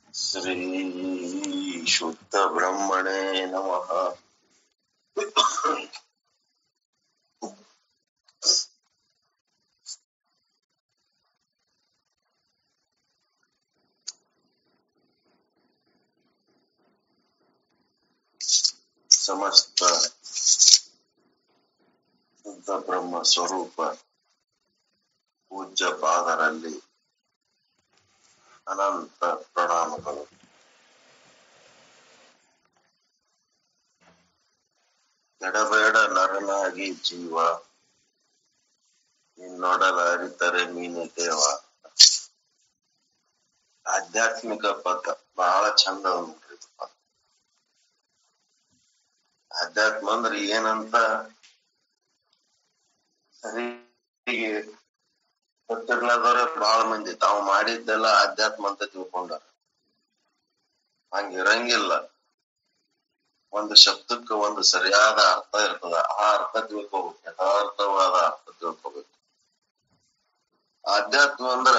ಶ್ರೀ ಶುದ್ಧ ಬ್ರಹ್ಮಣೇ ನಮಃ ಸಮಸ್ತ ಶುದ್ಧ ಬ್ರಹ್ಮ ಸ್ವರೂಪ ಪೂಜ್ಯ ಪಾದರಲ್ಲಿ ಅನಂತ ಪ್ರಣಾಮಗಳು ಎಡಬೇಡ ನರನಾಗಿ ಜೀವ ನಿನ್ನೊಡಲ ಅರಿತರೆ ನೀನೆ ದೇವ ಆಧ್ಯಾತ್ಮಿಕ ಪದ ಬಹಳ ಚಂದ ಅದ ನೋಡ್ರಿ ಇದು ಪದ ಅಧ್ಯಾತ್ಮ ಅಂದ್ರೆ ಏನಂತ ಸರಿ ಗೊತ್ತಿರ್ಲಾರ್ದವ್ರೆ ಬಹಳ ಮಂದಿ ತಾವು ಮಾಡಿದ್ದೆಲ್ಲ ಅಧ್ಯಾತ್ಮ ಅಂತ ತಿಳ್ಕೊಂಡಾರ ಹಂಗಿರಂಗಿಲ್ಲ ಒಂದು ಶಬ್ದಕ್ಕೆ ಒಂದು ಸರಿಯಾದ ಅರ್ಥ ಇರ್ತದ ಆ ಅರ್ಥ ತಿಳ್ಕೋಬೇಕು ಯಥಾರ್ಥವಾದ ಅರ್ಥ ತಿಳ್ಕೋಬೇಕು ಆಧ್ಯಾತ್ಮ ಅಂದ್ರ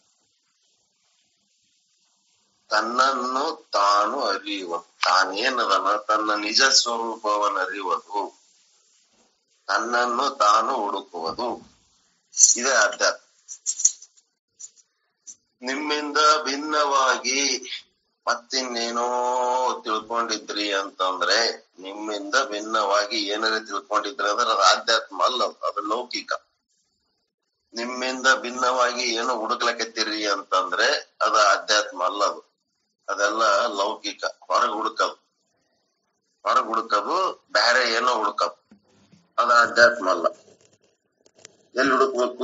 ತನ್ನನ್ನು ತಾನು ಅರಿಯುವ ತಾನೇನದನ ತನ್ನ ನಿಜ ಸ್ವರೂಪವನ್ನು ಅರಿಯುವುದು ತನ್ನನ್ನು ತಾನು ಹುಡುಕುವುದು ಇದೇ ಅಧ್ಯಾತ್ಮ ನಿಮ್ಮಿಂದ ಭಿನ್ನವಾಗಿ ಮತ್ತಿನ್ನೇನೋ ತಿಳ್ಕೊಂಡಿದ್ರಿ ಅಂತಂದ್ರೆ ನಿಮ್ಮಿಂದ ಭಿನ್ನವಾಗಿ ಏನಾರ ತಿಳ್ಕೊಂಡಿದ್ರಿ ಅಂದ್ರೆ ಅದು ಆಧ್ಯಾತ್ಮ ಅಲ್ಲ ಅದು, ಅದು ಲೌಕಿಕ ನಿಮ್ಮಿಂದ ಭಿನ್ನವಾಗಿ ಏನೋ ಹುಡುಕ್ಲಕತ್ತೀರಿ ಅಂತಂದ್ರೆ ಅದು ಆಧ್ಯಾತ್ಮ ಅಲ್ಲ ಅದು ಅದೆಲ್ಲ ಲೌಕಿಕ ಹೊರಗ್ ಹುಡುಕದು ಹೊರಗ್ ಹುಡುಕದು ಬೇರೆ ಏನೋ ಹುಡುಕದು ಅದು ಅಧ್ಯಾತ್ಮ ಅಲ್ಲ ಎಲ್ಲಿ ಹುಡುಕ್ಬೇಕು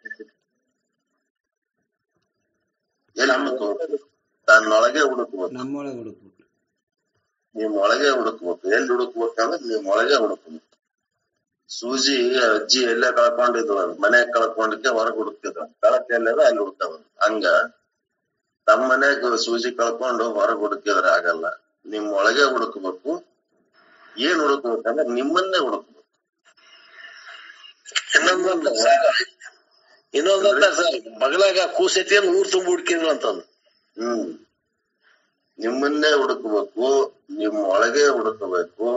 ಎಲ್ಲಿ ಹುಡುಕ್ಬೇಕು ತನ್ನೊಳಗೆ ಹುಡುಕ್ಬೇಕು ನಮ್ಮೊಳಗೆ ಹುಡುಕ್ಬೇಕು ನಿಮ್ ಒಳಗೆ ಹುಡುಕ್ಬೇಕು ಎಲ್ಲಿ ಹುಡುಕ್ಬೇಕಂದ್ರೆ ನಿಮ್ ಒಳಗೆ ಹುಡುಕ್ಬೇಕು ಸೂಜಿ ಅಜ್ಜಿ ಎಲ್ಲೇ ಕಳ್ಕೊಂಡಿದ್ವು ಮನೆ ಕಳ್ಕೊಂಡಿದ್ದೆ ಹೊರಗೆ ಹುಡುಕ್ತಿದ್ರು ಕಳಕ್ ಎಲ್ಲದ ಅಲ್ಲಿ ಹುಡುಕದ ಹಂಗ ತಮ್ಮ ಮನ್ಯಾಗ ಸೂಜಿ ಕಳ್ಕೊಂಡು ಹೊರಗೆ ಹುಡುಕಿದ್ರೆ ಆಗಲ್ಲ ನಿಮ್ ಒಳಗೆ ಹುಡುಕ್ಬೇಕು ಏನ್ ಹುಡುಕ್ಬೇಕಂದ್ರೆ ನಿಮ್ಮನ್ನೇ ಹುಡುಕ್ಬೇಕು ಇನ್ನೊಂದಂತ ಸರ್ ಇನ್ನೊಂದಂತ ಸರ್ ಬಗಲಾಗ ಕೂಸೈತಿ ಅಂತ ಊರ್ ತುಂಬ ಹುಡ್ಕಿದ್ರು ಅಂತಂದು ಹ್ಮ್ ನಿಮ್ಮನ್ನೇ ಹುಡುಕಬೇಕು ನಿಮ್ ಒಳಗೆ ಹುಡುಕಬೇಕು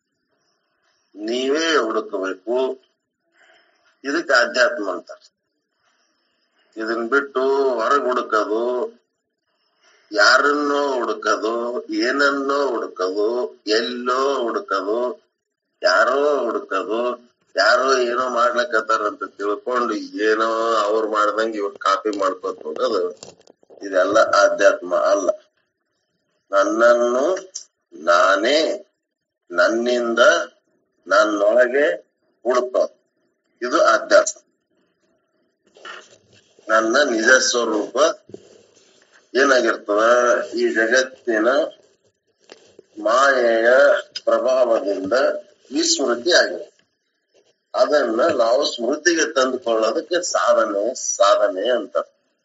ನೀವೇ ಹುಡುಕಬೇಕು ಇದಕ್ಕೆ ಅಧ್ಯಾತ್ಮ ಅಂತಾರೆ ಇದನ್ ಬಿಟ್ಟು ಹೊರಗ್ ಹುಡುಕದು ಯಾರನ್ನೋ ಹುಡುಕದು ಏನನ್ನೋ ಹುಡುಕದು ಎಲ್ಲೋ ಹುಡುಕದು ಯಾರೋ ಹುಡುಕದು ಯಾರೋ ಏನೋ ಮಾಡ್ಲಕತ್ತಾರಂತ ತಿಳ್ಕೊಂಡು ಏನೋ ಅವ್ರು ಮಾಡ್ದಂಗೆ ಇವ್ರು ಕಾಪಿ ಮಾಡ್ಕೊತ ಹೋಗೋದು ಇದೆಲ್ಲ ಆಧ್ಯಾತ್ಮ ಅಲ್ಲ ನನ್ನನ್ನು ನಾನೇ ನನ್ನಿಂದ ನನ್ನೊಳಗೆ ಹುಡುಕೋದು ಇದು ಆಧ್ಯಾತ್ಮ ನನ್ನ ನಿಜ ಸ್ವರೂಪ ಏನಾಗಿರ್ತದ ಈ ಜಗತ್ತಿನ ಮಾಯೆಯ ಪ್ರಭಾವದಿಂದ ವಿಸ್ಮೃತಿ ಆಗಿದೆ ಅದನ್ನ ನಾವು ಸ್ಮೃತಿಗೆ ತಂದುಕೊಳ್ಳೋದಕ್ಕೆ ಸಾಧನೆ ಸಾಧನೆ ಅಂತ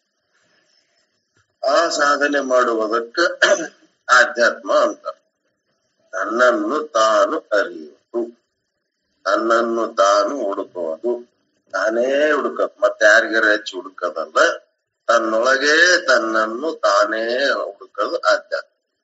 ಆ ಸಾಧನೆ ಮಾಡುವುದಕ್ಕೆ ಆಧ್ಯಾತ್ಮ ಅಂತ ತನ್ನನ್ನು ತಾನು ಅರಿಯುವುದು ತನ್ನನ್ನು ತಾನು ಹುಡುಕುವುದು ತಾನೇ ಹುಡುಕೋದು ಮತ್ತೆ ಯಾರಿಗಾರ ಹೆಚ್ಚು ಹುಡುಕೋದಲ್ಲ ತನ್ನೊಳಗೆ ತನ್ನನ್ನು ತಾನೇ ಹುಡುಕೋದು ಆಧ್ಯಾತ್ಮ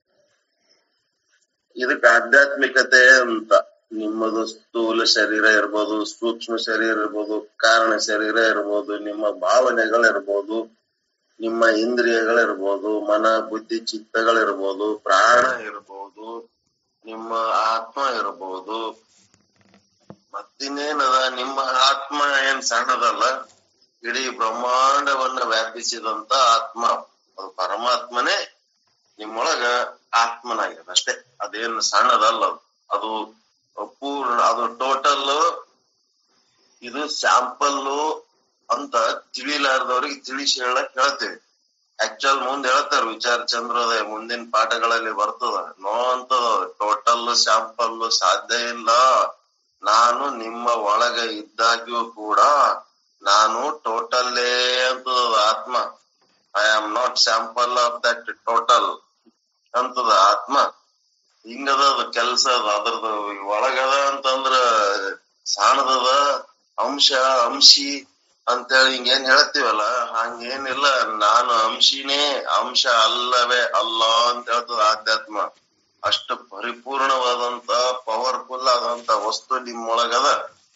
ಇದಕ್ಕೆ ಆಧ್ಯಾತ್ಮಿಕತೆ ಅಂತ ನಿಮ್ಮದು ಸ್ಥೂಲ ಶರೀರ ಇರ್ಬೋದು ಸೂಕ್ಷ್ಮ ಶರೀರ ಇರ್ಬೋದು ಕಾರಣ ಶರೀರ ಇರ್ಬೋದು ನಿಮ್ಮ ಭಾವನೆಗಳಿರ್ಬೋದು ನಿಮ್ಮ ಇಂದ್ರಿಯಗಳಿರ್ಬೋದು ಮನ ಬುದ್ಧಿ ಚಿತ್ತಗಳಿರ್ಬೋದು ಪ್ರಾಣ ಇರ್ಬೋದು ನಿಮ್ಮ ಆತ್ಮ ಇರ್ಬೋದು ಮತ್ತಿನ್ನೇನದ ನಿಮ್ಮ ಆತ್ಮ ಏನ್ ಸಣ್ಣದಲ್ಲ ಇಡೀ ಬ್ರಹ್ಮಾಂಡವನ್ನ ವ್ಯಾಪಿಸಿದಂತ ಆತ್ಮ ಅದು ಪರಮಾತ್ಮನೇ ನಿಮ್ಮೊಳಗ ಆತ್ಮನಾಗಿದೆ ಅಷ್ಟೇ ಅದೇನು ಸಣ್ಣದಲ್ಲ ಅದು. ಅದು ಪೂರ್ಣ ಅದು ಟೋಟಲ್ ಇದು ಸ್ಯಾಂಪಲ್ಲು ಅಂತ ತಿಳಿಲಾರ್ದವ್ರಿಗೆ ತಿಳಿಸಿ ಹೇಳಕ್ ಹೇಳ್ತೇವೆ ಆಕ್ಚುಲ್ ಮುಂದ್ ಹೇಳ್ತಾರ ವಿಚಾರ ಚಂದ್ರೋದಯ ಮುಂದಿನ ಪಾಠಗಳಲ್ಲಿ ಬರ್ತದ ನೋ ಅಂತದ ಟೋಟಲ್ ಸ್ಯಾಂಪಲ್ ಸಾಧ್ಯ ಇಲ್ಲ ನಾನು ನಿಮ್ಮ ಒಳಗೆ ಇದ್ದಾಗ್ಯೂ ಕೂಡ ನಾನು ಟೋಟಲ್ಲೇ ಅಂತದ ಆತ್ಮ I am not sample of that total ಅಂತದ ಆತ್ಮ ಹಿಂಗದ ಅದು ಕೆಲ್ಸ ಅದ ಅದ್ರದ್ದು ಒಳಗದ ಅಂತಂದ್ರ ಸಾಣದದ ಅಂಶ ಅಂಶಿ ಅಂತೇಳಿ ಹಿಂಗೇನ್ ಹೇಳ್ತೀವಲ್ಲ ಹಂಗೇನಿಲ್ಲ ನಾನು ಅಂಶಿನೇ ಅಂಶ ಅಲ್ಲವೇ ಅಲ್ಲ ಅಂತ ಹೇಳ್ತದ ಆಧ್ಯಾತ್ಮ ಅಷ್ಟು ಪರಿಪೂರ್ಣವಾದಂತ ಪವರ್ಫುಲ್ ಆದಂತ ವಸ್ತು ನಿಮ್ಮೊಳಗದ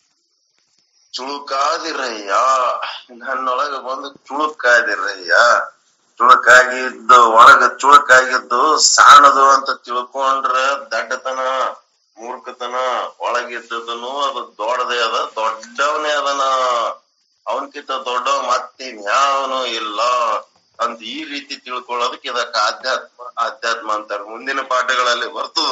ಚುಳುಕಾದಿರಯ್ಯ ನನ್ನೊಳಗ ಬಂದು ಚುಳುಕಾದಿರಯ್ಯ ಚುಳುಕಾಗಿದ್ದು ಒಳಗ ಚುಳುಕಾಗಿದ್ದು ಸಾಣದು ಅಂತ ತಿಳ್ಕೊಂಡ್ರ ದಡ್ಡತನ ಮೂರ್ಖತನ ಒಳಗಿದ್ದದನು ಅದು ದೊಡ್ಡದೇ ಅದ ದೊಡ್ಡವನೇ ಅದನ ಅವನ್ಕಿಂತ ದೊಡ್ಡವ ಮತ್ತಿನ್ಯಾವನು ಇಲ್ಲ ಅಂತ ಈ ರೀತಿ ತಿಳ್ಕೊಳ್ಳೋದಕ್ಕೆ ಇದಕ್ಕ ಆಧ್ಯಾತ್ಮ ಆಧ್ಯಾತ್ಮ ಅಂತಾರೆ ಮುಂದಿನ ಪಾಠಗಳಲ್ಲಿ ಬರ್ತದ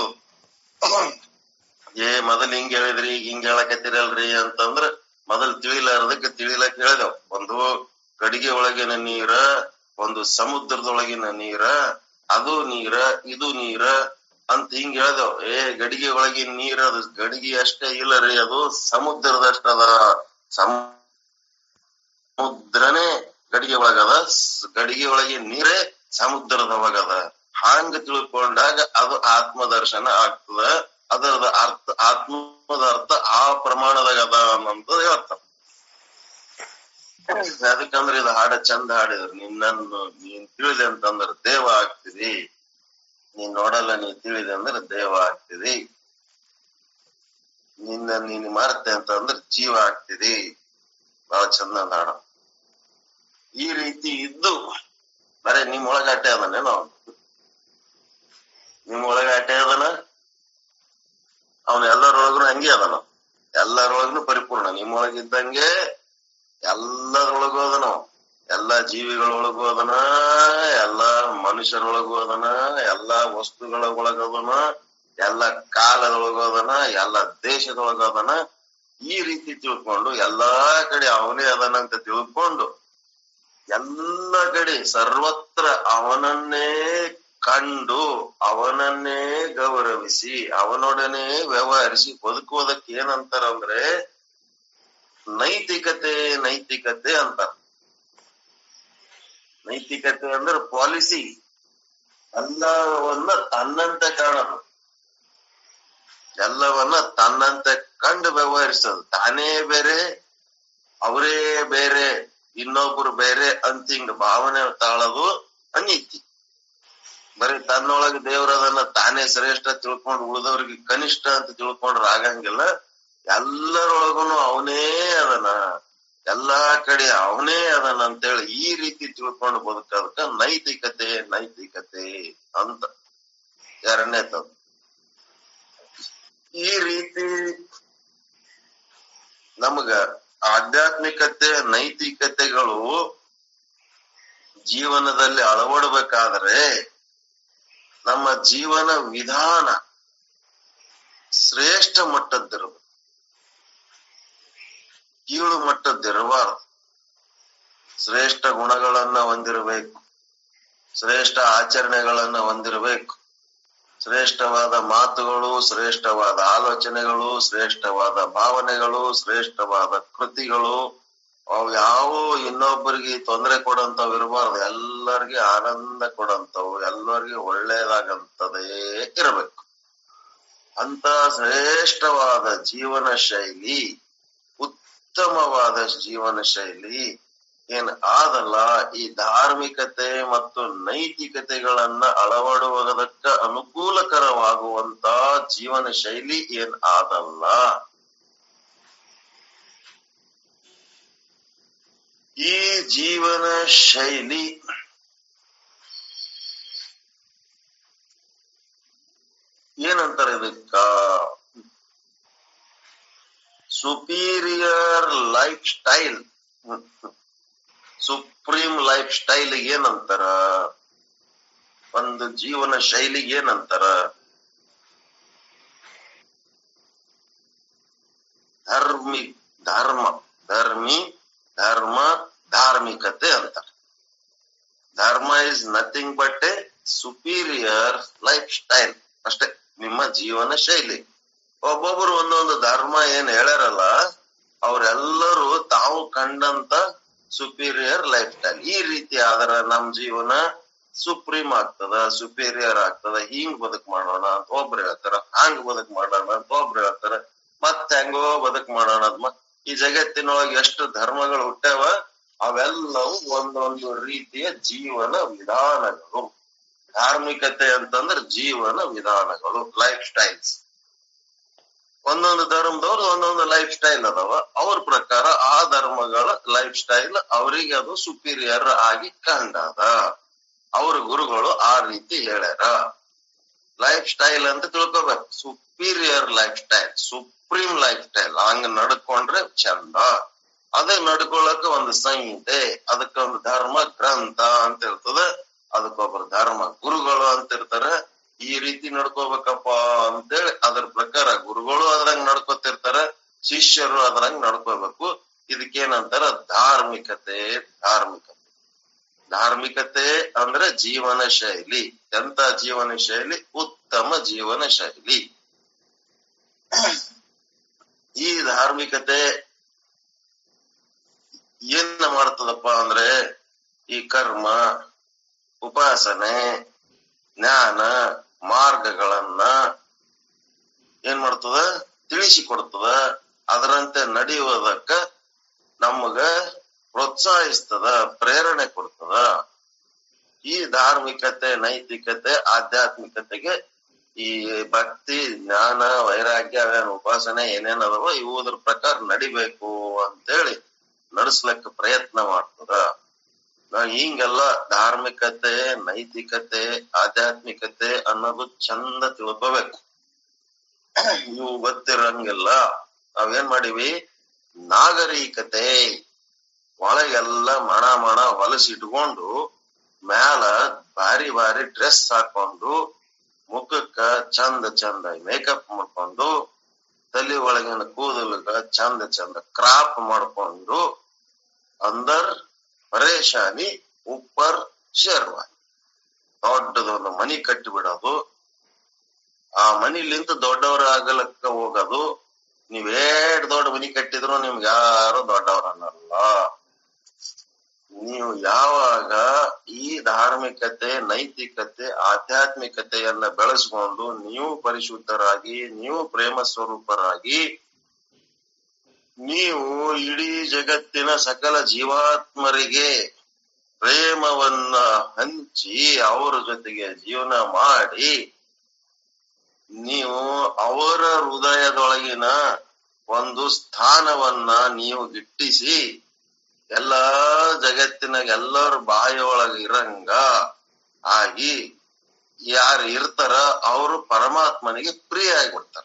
ಏ ಮೊದಲ್ ಹಿಂಗ್ ಹೇಳಿದ್ರಿ ಈಗ ಹಿಂಗ್ ಹೇಳಕತ್ತೀರಲ್ರಿ ಅಂತಂದ್ರ ಮೊದಲ್ ತಿಳಿಲಾರದಕ್ಕೆ ತಿಳಿಲಕ್ ಹೇಳಿದೆವ್ ಒಂದು ಗಡಿಗೆ ಒಳಗಿನ ನೀರ ಒಂದು ಸಮುದ್ರದೊಳಗಿನ ನೀರ ಅದು ನೀರ ಇದು ನೀರ ಅಂತ ಹಿಂಗ್ ಹೇಳ್ದೆವ್ ಏ ಗಡಿಗೆ ಒಳಗಿನ ನೀರ್ ಅದು ಗಡಿಗೆ ಅಷ್ಟೇ ಇಲ್ಲ ರೀ ಅದು ಸಮುದ್ರದಷ್ಟದ ಸಮುದ್ರನೇ ಗಡಿಗೆ ಒಳಗದ ಸ್- ಗಡಿಗೆ ಒಳಗಿನ ನೀರೇ ಸಮುದ್ರದ ಒಳಗದ ಹಾಂಗ ತಿಳ್ಕೊಂಡಾಗ ಅದು ಆತ್ಮ ದರ್ಶನ ಆಗ್ತದ ಅದರದ ಅರ್ಥ ಆತ್ಮದ ಅರ್ಥ ಆ ಪ್ರಮಾಣದಾಗ ಅದ ಅನ್ನಂತ ಹೇಳ್ತಾರ ಅದಕ್ಕಂದ್ರೆ ಇದು ಹಾಡ ಚಂದ ಹಾಡಿದ್ರು ನಿನ್ನನ್ನು ನೀನ್ ತಿಳಿದೆ ಅಂತಂದ್ರ ದೇವ ಆಗ್ತಿದಿ ನೀನ್ ನೋಡಲ್ಲ ನೀ ತಿಳಿದೆ ಅಂದ್ರೆ ದೇವ ಆಗ್ತಿದಿ ನಿನ್ನ ನೀನ್ ಮಾರ್ತೆ ಅಂತಂದ್ರ ಜೀವ ಆಗ್ತಿದಿ ಬಹಳ ಚಂದ ಅಂದ ಹಾಡ ಈ ರೀತಿ ಇದ್ದು ಬರೇ ನಿಮ್ ಒಳಗ ಅಟ್ಟೆ ಅದನ್ನೇನೋ ನಿಮ್ ಒಳಗ ಅಟ್ಟೆ ಅದನ ಅವನು ಎಲ್ಲರೊಳಗೂ ಹಂಗೆ ಅದನ ಎಲ್ಲರೊಳಗೂ ಪರಿಪೂರ್ಣ ನಿಮ್ಮೊಳಗಿದ್ದಂಗೆ ಎಲ್ಲದ್ರೊಳಗೂ ಅದನ ಎಲ್ಲಾ ಜೀವಿಗಳೊಳಗೂ ಅದನ ಎಲ್ಲಾ ಮನುಷ್ಯರೊಳಗೂ ಅದನ ಎಲ್ಲಾ ವಸ್ತುಗಳ ಒಳಗ ಅದನ ಎಲ್ಲಾ ಕಾಲದೊಳಗೂ ಅದನ ಎಲ್ಲಾ ದೇಶದೊಳಗ ಅದನ ಈ ರೀತಿ ತಿಳ್ಕೊಂಡು ಎಲ್ಲಾ ಕಡೆ ಅವನೇ ಅದನ ಅಂತ ತಿಳ್ಕೊಂಡು ಎಲ್ಲ ಕಡೆ ಸರ್ವತ್ರ ಅವನನ್ನೇ ಕಂಡು ಅವನನ್ನೇ ಗೌರವಿಸಿ ಅವನೊಡನೆ ವ್ಯವಹರಿಸಿ ಬದುಕುವುದಕ್ಕೆ ಏನಂತಾರಂದ್ರೆ ನೈತಿಕತೆ ನೈತಿಕತೆ ಅಂತಾರ ನೈತಿಕತೆ ಅಂದ್ರೆ ಪಾಲಿಸಿ ಎಲ್ಲವನ್ನ ತನ್ನಂತೆ ಕಾಣೋದು ಎಲ್ಲವನ್ನ ತನ್ನಂತೆ ಕಂಡು ವ್ಯವಹರಿಸೋದು ತಾನೇ ಬೇರೆ ಅವರೇ ಬೇರೆ ಇನ್ನೊಬ್ರು ಬೇರೆ ಅಂತ ಹಿಂಗ ಭಾವನೆ ತಾಳೋದು ಅನೀತಿ ಬರೀ ತನ್ನೊಳಗೆ ದೇವರದನ್ನ ತಾನೇ ಶ್ರೇಷ್ಠ ತಿಳ್ಕೊಂಡು ಉಳಿದವ್ರಿಗೆ ಕನಿಷ್ಠ ಅಂತ ತಿಳ್ಕೊಂಡ್ರ ಆಗಂಗಿಲ್ಲ ಎಲ್ಲರೊಳಗುನು ಅವನೇ ಅದನ ಎಲ್ಲಾ ಕಡೆ ಅವನೇ ಅದನ ಅಂತೇಳಿ ಈ ರೀತಿ ತಿಳ್ಕೊಂಡು ಬದುಕೋದಕ್ಕ ನೈತಿಕತೆ ನೈತಿಕತೆ ಅಂತ ಎರಡನೇ ತಂದು ಈ ರೀತಿ ನಮಗ ಆಧ್ಯಾತ್ಮಿಕತೆ ನೈತಿಕತೆಗಳು ಜೀವನದಲ್ಲಿ ಅಳವಡಬೇಕಾದರೆ ನಮ್ಮ ಜೀವನ ವಿಧಾನ ಶ್ರೇಷ್ಠ ಮಟ್ಟದ್ದಿರಬೇಕು ಕೀಳು ಮಟ್ಟದ್ದಿರಬಾರದು ಶ್ರೇಷ್ಠ ಗುಣಗಳನ್ನ ಹೊಂದಿರಬೇಕು ಶ್ರೇಷ್ಠ ಆಚರಣೆಗಳನ್ನ ಹೊಂದಿರಬೇಕು ಶ್ರೇಷ್ಠವಾದ ಮಾತುಗಳು ಶ್ರೇಷ್ಠವಾದ ಆಲೋಚನೆಗಳು ಶ್ರೇಷ್ಠವಾದ ಭಾವನೆಗಳು ಶ್ರೇಷ್ಠವಾದ ಕೃತಿಗಳು ಅವು ಯಾವ ಇನ್ನೊಬ್ಬರಿಗೆ ತೊಂದರೆ ಕೊಡಂತವ್ ಇರಬಾರ್ದು ಎಲ್ಲರಿಗೆ ಆನಂದ ಕೊಡಂತವು ಎಲ್ಲರಿಗೆ ಒಳ್ಳೇದಾಗಂತದೇ ಇರಬೇಕು ಅಂತ ಶ್ರೇಷ್ಠವಾದ ಜೀವನ ಶೈಲಿ ಉತ್ತಮವಾದ ಜೀವನ ಶೈಲಿ ಏನ್ ಆದಲ್ಲ ಈ ಧಾರ್ಮಿಕತೆ ಮತ್ತು ನೈತಿಕತೆಗಳನ್ನ ಅಳವಡುವುದಕ್ಕ ಅನುಕೂಲಕರವಾಗುವಂತ ಜೀವನ ಶೈಲಿ ಏನ್ ಆದಲ್ಲ ಈ ಜೀವನ ಶೈಲಿ ಏನಂತಾರೆ ಇದಕ್ಕ superior lifestyle supreme lifestyle ಏನಂತಾರ ಒಂದು ಜೀವನ ಶೈಲಿಗೆ ಏನಂತಾರ ಧರ್ಮಿ ಧರ್ಮ ಧರ್ಮಿ ಧರ್ಮ ಧಾರ್ಮಿಕತೆ ಅಂತಾರ ಧರ್ಮ is nothing but a superior lifestyle ಅಷ್ಟೇ ನಿಮ್ಮ ಜೀವನ ಶೈಲಿ ಒಬ್ಬೊಬ್ರು ಒಂದೊಂದು ಧರ್ಮ ಏನ್ ಹೇಳ್ಯಾರಲ್ಲ ಅವರೆಲ್ಲರೂ ತಾವು ಕಂಡಂತ ಸುಪೀರಿಯರ್ ಲೈಫ್ ಸ್ಟೈಲ್ ಈ ರೀತಿ ಆದ್ರ ನಮ್ ಜೀವನ ಸುಪ್ರೀಂ ಆಗ್ತದ ಸುಪೀರಿಯರ್ ಆಗ್ತದ ಹಿಂಗ್ ಬದುಕ್ ಮಾಡೋಣ ಅಂತ ಒಬ್ರು ಹೇಳ್ತಾರ ಹಂಗ್ ಬದುಕ್ ಮಾಡೋಣ ಅಂತ ಒಬ್ರು ಹೇಳ್ತಾರ ಮತ್ ಹೆಂಗೋ ಬದುಕ್ ಮಾಡೋಣ ಅಂತ ಮತ್ ಈ ಜಗತ್ತಿನೊಳಗೆ ಎಷ್ಟು ಧರ್ಮಗಳು ಹುಟ್ಟ್ಯಾವ ಅವೆಲ್ಲವೂ ಒಂದೊಂದು ರೀತಿಯ ಜೀವನ ವಿಧಾನಗಳು ಧಾರ್ಮಿಕತೆ ಅಂತಂದ್ರೆ ಜೀವನ ವಿಧಾನಗಳು ಲೈಫ್ ಸ್ಟೈಲ್ಸ್ ಒಂದೊಂದು ಧರ್ಮದವ್ರು ಒಂದೊಂದು ಲೈಫ್ ಸ್ಟೈಲ್ ಅದಾವ ಅವ್ರ ಪ್ರಕಾರ ಆ ಧರ್ಮಗಳ ಲೈಫ್ ಸ್ಟೈಲ್ ಅವರಿಗೆ ಅದು ಸುಪೀರಿಯರ್ ಆಗಿ ಕಂಡದ ಅವ್ರ ಗುರುಗಳು ಆ ರೀತಿ ಹೇಳ್ಯಾರ ಲೈಫ್ ಸ್ಟೈಲ್ ಅಂತ ತಿಳ್ಕೊಬೇಕು superior lifestyle supreme lifestyle ಹಂಗ ನಡ್ಕೊಂಡ್ರೆ ಚಂದ ಅದೇ ನಡ್ಕೊಳಕ ಒಂದು ಸಂಹಿತೆ ಅದಕ್ಕೆ ಒಂದು ಧರ್ಮ ಗ್ರಂಥ ಅಂತ ಇರ್ತದೆ ಅದಕ್ಕೊಬ್ಬರು ಧರ್ಮ ಗುರುಗಳು ಅಂತ ಇರ್ತಾರ ಈ ರೀತಿ ನಡ್ಕೋಬೇಕಪ್ಪ ಅಂತೇಳಿ ಅದ್ರ ಪ್ರಕಾರ ಗುರುಗಳು ಅದ್ರಂಗ್ ನಡ್ಕೋತಿರ್ತಾರ ಶಿಷ್ಯರು ಅದ್ರಂಗ್ ನಡ್ಕೋಬೇಕು ಇದಕ್ಕೇನಂತಾರ ಧಾರ್ಮಿಕತೆ ಧಾರ್ಮಿಕತೆ ಧಾರ್ಮಿಕತೆ ಅಂದ್ರೆ ಜೀವನ ಶೈಲಿ ಎಂತ ಜೀವನ ಶೈಲಿ ಉತ್ತಮ ಜೀವನ ಶೈಲಿ ಈ ಧಾರ್ಮಿಕತೆ ಏನ್ ಮಾಡ್ತದಪ್ಪ ಅಂದ್ರೆ ಈ ಕರ್ಮ ಉಪಾಸನೆ ಜ್ಞಾನ ಮಾರ್ಗಗಳನ್ನ ಏನ್ ಮಾಡ್ತದ ತಿಳಿಸಿಕೊಡ್ತದ ಅದರಂತೆ ನಡೆಯುವುದಕ್ಕ ನಮಗ ಪ್ರೋತ್ಸಾಹಿಸ್ತದ ಪ್ರೇರಣೆ ಕೊಡ್ತದ ಈ ಧಾರ್ಮಿಕತೆ ನೈತಿಕತೆ ಆಧ್ಯಾತ್ಮಿಕತೆಗೆ ಈ ಭಕ್ತಿ ಜ್ಞಾನ ವೈರಾಗ್ಯ ಅವೇನ್ ಉಪಾಸನೆ ಏನೇನ್ ಅದಾವ ಇವುದ್ರ ಪ್ರಕಾರ ನಡಿಬೇಕು ಅಂತೇಳಿ ನಡೆಸ್ಲಿಕ್ಕೆ ಪ್ರಯತ್ನ ಮಾಡ್ತದ ನಾ ಹಿಂಗೆಲ್ಲ ಧಾರ್ಮಿಕತೆ ನೈತಿಕತೆ ಆಧ್ಯಾತ್ಮಿಕತೆ ಅನ್ನೋದು ಚಂದ ತಿಳ್ಕೋಬೇಕು ಇವು ಗೊತ್ತಿರಂಗಿಲ್ಲ ನಾವೇನ್ ಮಾಡಿವಿ ನಾಗರಿಕತೆ ಒಳಗೆಲ್ಲ ಮಣ ಮಣ ಹೊಲಸಿಟ್ಕೊಂಡು ಮ್ಯಾಲ ಭಾರಿ ಭಾರಿ ಡ್ರೆಸ್ ಹಾಕೊಂಡು ಮುಖಕ್ಕ ಚಂದ ಚಂದ ಮೇಕಪ್ ಮಾಡ್ಕೊಂಡು ತಲೆ ಒಳಗಿನ ಕೂದಲುಗ ಚಂದ ಚಂದ ಕ್ರಾಪ್ ಮಾಡ್ಕೊಂಡು ಅಂದರ್ ಪರೇಶಾನಿ ಉಪ್ಪರ್ ಶೇರ್ವಾನಿ ದೊಡ್ಡದೊಂದು ಮನಿ ಕಟ್ಟಿ ಬಿಡೋದು ಆ ಮನಿಲಿಂದ ದೊಡ್ಡವರ ಆಗಲಕ್ಕ ಹೋಗೋದು ನೀವ್ ಏಟ್ ದೊಡ್ಡ ಮನಿ ಕಟ್ಟಿದ್ರು ನಿಮ್ಗೆ ಯಾರು ದೊಡ್ಡವರನ್ನಲ್ಲ ನೀವು ಯಾವಾಗ ಈ ಧಾರ್ಮಿಕತೆ ನೈತಿಕತೆ ಆಧ್ಯಾತ್ಮಿಕತೆಯನ್ನ ಬೆಳೆಸ್ಕೊಂಡು ನೀವು ಪರಿಶುದ್ಧರಾಗಿ ನೀವು ಪ್ರೇಮ ಸ್ವರೂಪರಾಗಿ ನೀವು ಇಡೀ ಜಗತ್ತಿನ ಸಕಲ ಜೀವಾತ್ಮರಿಗೆ ಪ್ರೇಮವನ್ನ ಹಂಚಿ ಅವರ ಜೊತೆಗೆ ಜೀವನ ಮಾಡಿ ನೀವು ಅವರ ಹೃದಯದೊಳಗಿನ ಒಂದು ಸ್ಥಾನವನ್ನ ನೀವು ಗಿಟ್ಟಿಸಿ ಎಲ್ಲಾ ಜಗತ್ತಿನಾಗ ಎಲ್ಲರ ಬಾಯಿಯೊಳಗ ಇರಂಗ ಆಗಿ ಯಾರು ಇರ್ತಾರ ಅವರು ಪರಮಾತ್ಮನಿಗೆ ಪ್ರಿಯ ಆಗಿಬಿಡ್ತಾರ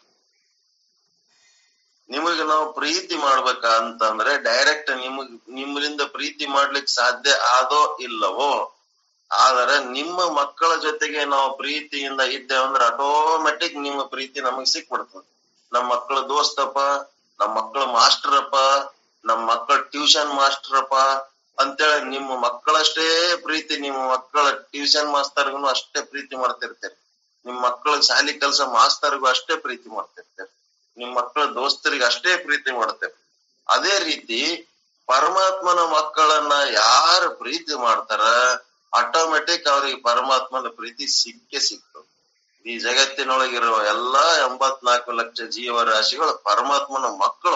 ನಿಮಗೆ ನಾವು ಪ್ರೀತಿ ಮಾಡ್ಬೇಕ ಅಂತಂದ್ರೆ ಡೈರೆಕ್ಟ್ ನಿಮಗ್ ನಿಮ್ಮಿಂದ ಪ್ರೀತಿ ಮಾಡ್ಲಿಕ್ ಸಾಧ್ಯ ಆದೋ ಇಲ್ಲವೋ ಆದರೆ ನಿಮ್ಮ ಮಕ್ಕಳ ಜೊತೆಗೆ ನಾವು ಪ್ರೀತಿಯಿಂದ ಇದ್ದೇವೆ ಅಂದ್ರೆ ಆಟೋಮೆಟಿಕ್ ನಿಮ್ಮ ಪ್ರೀತಿ ನಮಗ್ ಸಿಕ್ಬಿಡ್ತದೆ ನಮ್ಮ ಮಕ್ಕಳ ದೋಸ್ತಪ್ಪ ನಮ್ಮ ಮಕ್ಕಳ ಮಾಸ್ಟರಪ್ಪ ನಮ್ಮ ಮಕ್ಕಳ ಟ್ಯೂಷನ್ ಮಾಸ್ಟರಪ್ಪ ಅಂತೇಳಿ ನಿಮ್ಮ ಮಕ್ಕಳಷ್ಟೇ ಪ್ರೀತಿ ನಿಮ್ಮ ಮಕ್ಕಳ ಟ್ಯೂಷನ್ ಮಾಸ್ತರ್ಗೂ ಅಷ್ಟೇ ಪ್ರೀತಿ ಮಾಡ್ತಿರ್ತೀರಿ ನಿಮ್ ಮಕ್ಕಳ ಶಾಲಿ ಕೆಲಸ ಮಾಸ್ತರ್ಗೂ ಅಷ್ಟೇ ಪ್ರೀತಿ ಮಾಡ್ತಿರ್ತೀರಿ ನಿಮ್ ಮಕ್ಕಳ ದೋಸ್ತರಿಗೆ ಅಷ್ಟೇ ಪ್ರೀತಿ ಮಾಡ್ತೇವೆ ಅದೇ ರೀತಿ ಪರಮಾತ್ಮನ ಮಕ್ಕಳನ್ನ ಯಾರು ಪ್ರೀತಿ ಮಾಡ್ತಾರ ಆಟೋಮೆಟಿಕ್ ಅವ್ರಿಗೆ ಪರಮಾತ್ಮನ ಪ್ರೀತಿ ಸಿಕ್ಕೇ ಸಿಕ್ತದೆ ಈ ಜಗತ್ತಿನೊಳಗಿರುವ ಎಲ್ಲಾ ಎಂಬತ್ನಾಲ್ಕು ಲಕ್ಷ ಜೀವರಾಶಿಗಳು ಪರಮಾತ್ಮನ ಮಕ್ಕಳು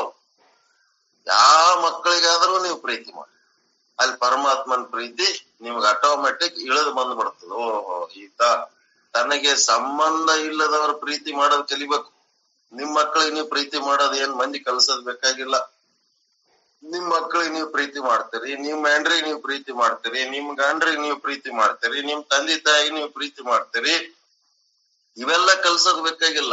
ಯಾವ ಮಕ್ಕಳಿಗಾದ್ರೂ ನೀವು ಪ್ರೀತಿ ಮಾಡಿ ಅಲ್ಲಿ ಪರಮಾತ್ಮನ ಪ್ರೀತಿ ನಿಮ್ಗೆ ಆಟೋಮೆಟಿಕ್ ಇಳಿದು ಬಂದ್ಬಿಡ್ತದೆ ಓಹೋ ಈತ ತನಗೆ ಸಂಬಂಧ ಇಲ್ಲದವ್ರ ಪ್ರೀತಿ ಮಾಡೋದ್ ಕಲಿಬೇಕು ನಿಮ್ ಮಕ್ಕಳಿಗೆ ನೀವು ಪ್ರೀತಿ ಮಾಡೋದ್ ಏನ್ ಮಂದಿ ಕಲ್ಸೋದ್ ಬೇಕಾಗಿಲ್ಲ ನಿಮ್ ಮಕ್ಕಳಿಗೆ ನೀವು ಪ್ರೀತಿ ಮಾಡ್ತೀರಿ ನಿಮ್ ಹೆಂಡ್ರಿಗೆ ನೀವು ಪ್ರೀತಿ ಮಾಡ್ತೀರಿ ನಿಮ್ ಗಂಡ್ರಿಗೆ ನೀವು ಪ್ರೀತಿ ಮಾಡ್ತೀರಿ ನಿಮ್ ತಂದೆ ತಾಯಿಗೆ ನೀವು ಪ್ರೀತಿ ಮಾಡ್ತೀರಿ ಇವೆಲ್ಲ ಕಲ್ಸೋದ್ ಬೇಕಾಗಿಲ್ಲ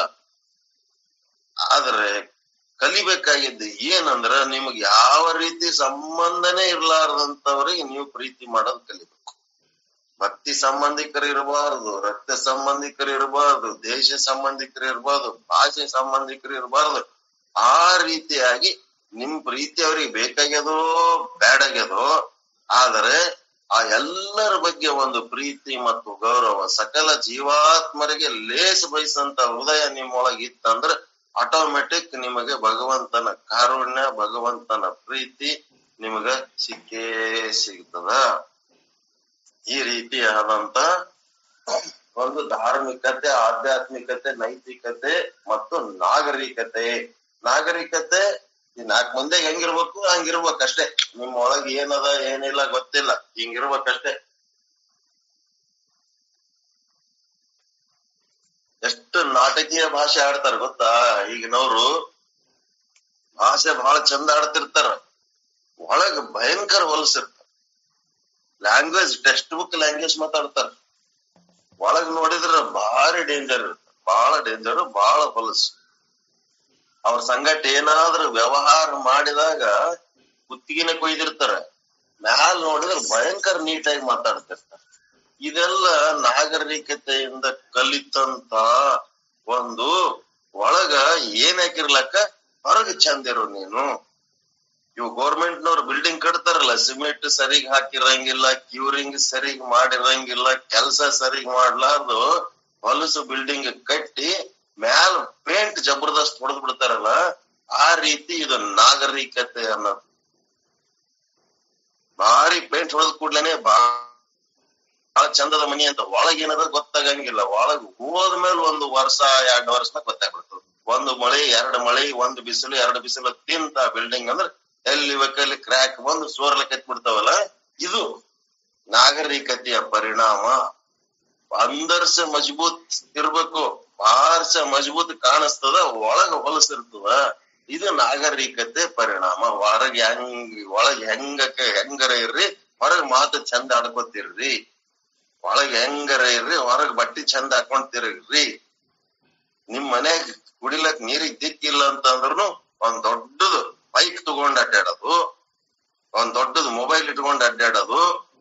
ಆದ್ರೆ ಕಲಿಬೇಕಾಗಿದ್ದು ಏನಂದ್ರ ನಿಮ್ಗೆ ಯಾವ ರೀತಿ ಸಂಬಂಧನೇ ಇರ್ಲಾರ್ದಂತವ್ರಿಗೆ ನೀವು ಪ್ರೀತಿ ಮಾಡೋದ್ ಕಲಿಬೇಕು ಭಕ್ತಿ ಸಂಬಂಧಿಕರು ಇರಬಾರ್ದು ರಕ್ತ ಸಂಬಂಧಿಕರು ಇರಬಾರ್ದು ದೇಶ ಸಂಬಂಧಿಕರು ಇರಬಾರ್ದು ಭಾಷೆ ಸಂಬಂಧಿಕರು ಇರಬಾರ್ದು ಆ ರೀತಿಯಾಗಿ ನಿಮ್ ಪ್ರೀತಿ ಅವ್ರಿಗೆ ಬೇಕಾಗ್ಯದೋ ಬೇಡಾಗ್ಯದೋ ಆದರೆ ಆ ಎಲ್ಲರ ಬಗ್ಗೆ ಒಂದು ಪ್ರೀತಿ ಮತ್ತು ಗೌರವ ಸಕಲ ಜೀವಾತ್ಮರಿಗೆ ಲೇಸ ಬಯಸಂತ ಹೃದಯ ನಿಮ್ಮೊಳಗೆ ಇತ್ತಂದ್ರೆ ಆಟೋಮೆಟಿಕ್ ನಿಮಗೆ ಭಗವಂತನ ಕಾರುಣ್ಯ ಭಗವಂತನ ಪ್ರೀತಿ ನಿಮಗ ಸಿಕ್ಕೇ ಸಿಗ್ತದ ಈ ರೀತಿಯಾದಂತ ಒಂದು ಧಾರ್ಮಿಕತೆ ಆಧ್ಯಾತ್ಮಿಕತೆ ನೈತಿಕತೆ ಮತ್ತು ನಾಗರಿಕತೆ ನಾಗರಿಕತೆ ಈ ನಾಲ್ಕ್ ಮಂದಿಗೆ ಹೆಂಗಿರ್ಬೇಕು ಹಂಗಿರ್ಬೇಕು ಅಷ್ಟೇ ನಿಮ್ ಒಳಗ್ ಏನದ ಏನಿಲ್ಲ ಗೊತ್ತಿಲ್ಲ ಹಿಂಗಿರ್ಬೇಕಷ್ಟೇ ಎಷ್ಟು ನಾಟಕೀಯ ಭಾಷೆ ಆಡ್ತಾರ ಗೊತ್ತಾ ಈಗಿನವ್ರು ಭಾಷೆ ಬಹಳ ಚಂದ ಆಡ್ತಿರ್ತಾರ ಒಳಗ್ ಭಯಂಕರ ಹೊಲಸಿರ್ತಾರ ಲ್ಯಾಂಗ್ವೇಜ್ ಟೆಕ್ಸ್ಟ್ ಬುಕ್ ಲ್ಯಾಂಗ್ವೇಜ್ ಮಾತಾಡ್ತಾರ ಒಳಗ್ ನೋಡಿದ್ರ ಭಾರಿ ಡೇಂಜರ್ ಇರುತ್ತೆ ಬಹಳ ಡೇಂಜರ್ ಬಹಳ ಹೊಲಸು ಅವ್ರ ಸಂಗಟ ಏನಾದ್ರೂ ವ್ಯವಹಾರ ಮಾಡಿದಾಗ ಕುತ್ತಿಗೆನ ಕೊಯ್ದಿರ್ತಾರ ಮ್ಯಾಲ್ ನೋಡಿದ್ರೆ ಭಯಂಕರ ನೀಟಾಗಿ ಮಾತಾಡ್ತಿರ್ತಾರ ಇದೆಲ್ಲ ನಾಗರಿಕತೆಯಿಂದ ಕಲಿತಂತ ಒಂದು ಒಳಗ ಏನ್ ಹಾಕಿರ್ಲಕ್ಕ ಹೊರಗ್ ಚಂದ ಇರು ನೀನು ಇವು ಗೌರ್ಮೆಂಟ್ ನವ್ರು ಬಿಲ್ಡಿಂಗ್ ಕಟ್ತಾರಲ್ಲ ಸಿಮೆಂಟ್ ಸರಿಗ್ ಹಾಕಿರಂಗಿಲ್ಲ ಕ್ಯೂರಿಂಗ್ ಸರಿಗ್ ಮಾಡಿರಂಗಿಲ್ಲ ಕೆಲಸ ಸರಿಗ್ ಮಾಡ್ಲಾರ್ದು ಹೊಲಸು ಬಿಲ್ಡಿಂಗ್ ಕಟ್ಟಿ ಮ್ಯಾಲ ಪೇಂಟ್ ಜಬರ್ದಸ್ತ್ ಹೊಡೆದ್ ಬಿಡ್ತಾರಲ್ಲ ಆ ರೀತಿ ಇದು ನಾಗರಿಕತೆ ಅನ್ನೋದು ಭಾರಿ ಪೇಂಟ್ ಹೊಡೆದ್ ಕೂಡ್ಲೇನೆ ಬಹಳ ಚಂದದ ಮನಿ ಅಂತ ಒಳಗ್ ಏನದ ಗೊತ್ತಾಗಂಗಿಲ್ಲ ಒಳಗ್ ಹೋದ್ಮೇಲೆ ಒಂದು ವರ್ಷ ಎರಡ್ ವರ್ಷ ಗೊತ್ತಾಗ್ಬಿಡ್ತದೆ ಒಂದು ಮಳೆ ಎರಡು ಮಳೆ ಒಂದು ಬಿಸಿಲು ಎರಡು ಬಿಸಿಲು ತಿಂತ ಬಿಲ್ಡಿಂಗ್ ಅಂದ್ರೆ ಎಲ್ಲಿ ಬೇಕಲ್ಲಿ ಕ್ರ್ಯಾಕ್ ಬಂದು ಸೋರ್ಲಕ್ಕೆ ಬಿಡ್ತಾವಲ್ಲ ಇದು ನಾಗರಿಕತೆಯ ಪರಿಣಾಮ ಅಂದರ್ಸ ಮಜಬೂತ್ ಇರ್ಬೇಕು ಬಾರ್ಸ ಮಜಬೂತ್ ಕಾಣಿಸ್ತದ ಒಳಗ ಹೊಲಸಿರ್ತದ ಇದು ನಾಗರಿಕತೆ ಪರಿಣಾಮ ಹೊರಗ್ ಹೆಂಗ್ ಒಳಗ್ ಹೆಂಗಕ ಹೆಂಗರ ಇರ್ರಿ ಹೊರಗ್ ಮಾತು ಚಂದ ಆಡ್ಕೊತಿರ್ರಿ ಒಳಗ್ ಹೆಂಗರ ಇರ್ರಿ ಹೊರಗ್ ಬಟ್ಟಿ ಚಂದ ಹಾಕೊಂಡ್ ತಿರುಗ್ರಿ ನಿಮ್ ಮನ್ಯಾಗ ಕುಡಿಲಕ್ ನೀರಿಗ್ ದಿಕ್ಕಿಲ್ಲ ಅಂತಂದ್ರುನು ಒಂದ್ ದೊಡ್ಡದು ಬೈಕ್ ತಗೊಂಡ್ ಅಡ್ಡಾಡೋದು ಒಂದ್ ದೊಡ್ಡದು ಮೊಬೈಲ್ ಇಟ್ಕೊಂಡ್ ಅಡ್ಡಾಡೋದು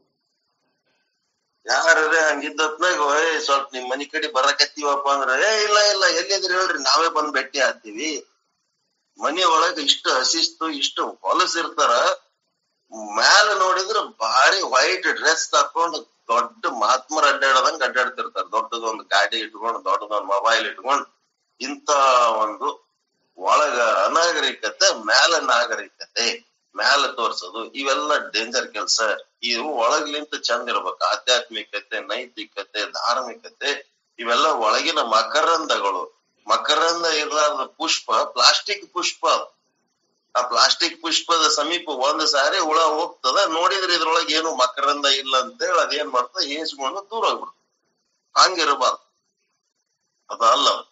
ಯಾರೇ ಹಂಗಿದ್ದತ್ನಾಗ ಏ ಸ್ವಲ್ಪ ನಿಮ್ ಮನಿ ಕಡೆ ಬರಕತ್ತೀವಪ್ಪ ಅಂದ್ರ ಏ ಇಲ್ಲ ಇಲ್ಲ ಎಲ್ಲಿದ್ರಿ ಹೇಳ್ರಿ ನಾವೇ ಬಂದ್ ಭೇಟಿ ಆಗ್ತೀವಿ ಮನಿ ಒಳಗ ಇಷ್ಟು ಹಸಿಸ್ತು ಇಷ್ಟು ಹೊಲಸಿರ್ತಾರ ಮ್ಯಾಲ ನೋಡಿದ್ರ ಭಾರಿ ವೈಟ್ ಡ್ರೆಸ್ ಹಾಕೊಂಡು ದೊಡ್ಡ ಮಾತ್ಮರ್ ಅಡ್ಡಾಡದಂಗ ಅಡ್ಡಾಡ್ತಿರ್ತಾರ ದೊಡ್ಡದೊಂದು ಗಾಡಿ ಇಟ್ಕೊಂಡು ದೊಡ್ಡದೊಂದು ಮೊಬೈಲ್ ಇಟ್ಕೊಂಡು ಇಂತ ಒಂದು ಒಳಗ ಅನಾಗರಿಕತೆ ಮ್ಯಾಲ ನಾಗರಿಕತೆ ಮ್ಯಾಲ ತೋರ್ಸೋದು ಇವೆಲ್ಲ ಡೇಂಜರ್ ಕೆಲಸ ಇವು ಒಳಗ್ಲಿಂತ ಚಂದ ಇರ್ಬೇಕು ಆಧ್ಯಾತ್ಮಿಕತೆ ನೈತಿಕತೆ ಧಾರ್ಮಿಕತೆ ಇವೆಲ್ಲ ಒಳಗಿನ ಮಕರಂದಗಳು ಮಕರಂದ ಇರಲಾರ್ದ ಪುಷ್ಪ ಪ್ಲಾಸ್ಟಿಕ್ ಪುಷ್ಪ ಅದು. ಆ ಪ್ಲಾಸ್ಟಿಕ್ ಪುಷ್ಪದ ಸಮೀಪ ಒಂದ್ ಸಾರಿ ಹುಳ ಹೋಗ್ತದ ನೋಡಿದ್ರೆ ಇದ್ರೊಳಗೆ ಏನು ಮಕರಂದ ಇಲ್ಲ ಅಂತ ಹೇಳಿ ಅದೇನ್ ಮಾಡ್ತದ ಏಸ್ಕೊಂಡು ದೂರ ಹೋಗ್ಬಿಡ್ತದ ಹಂಗಿರಬಾರ್ದು ಅದು ಅಲ್ಲ ಅದು.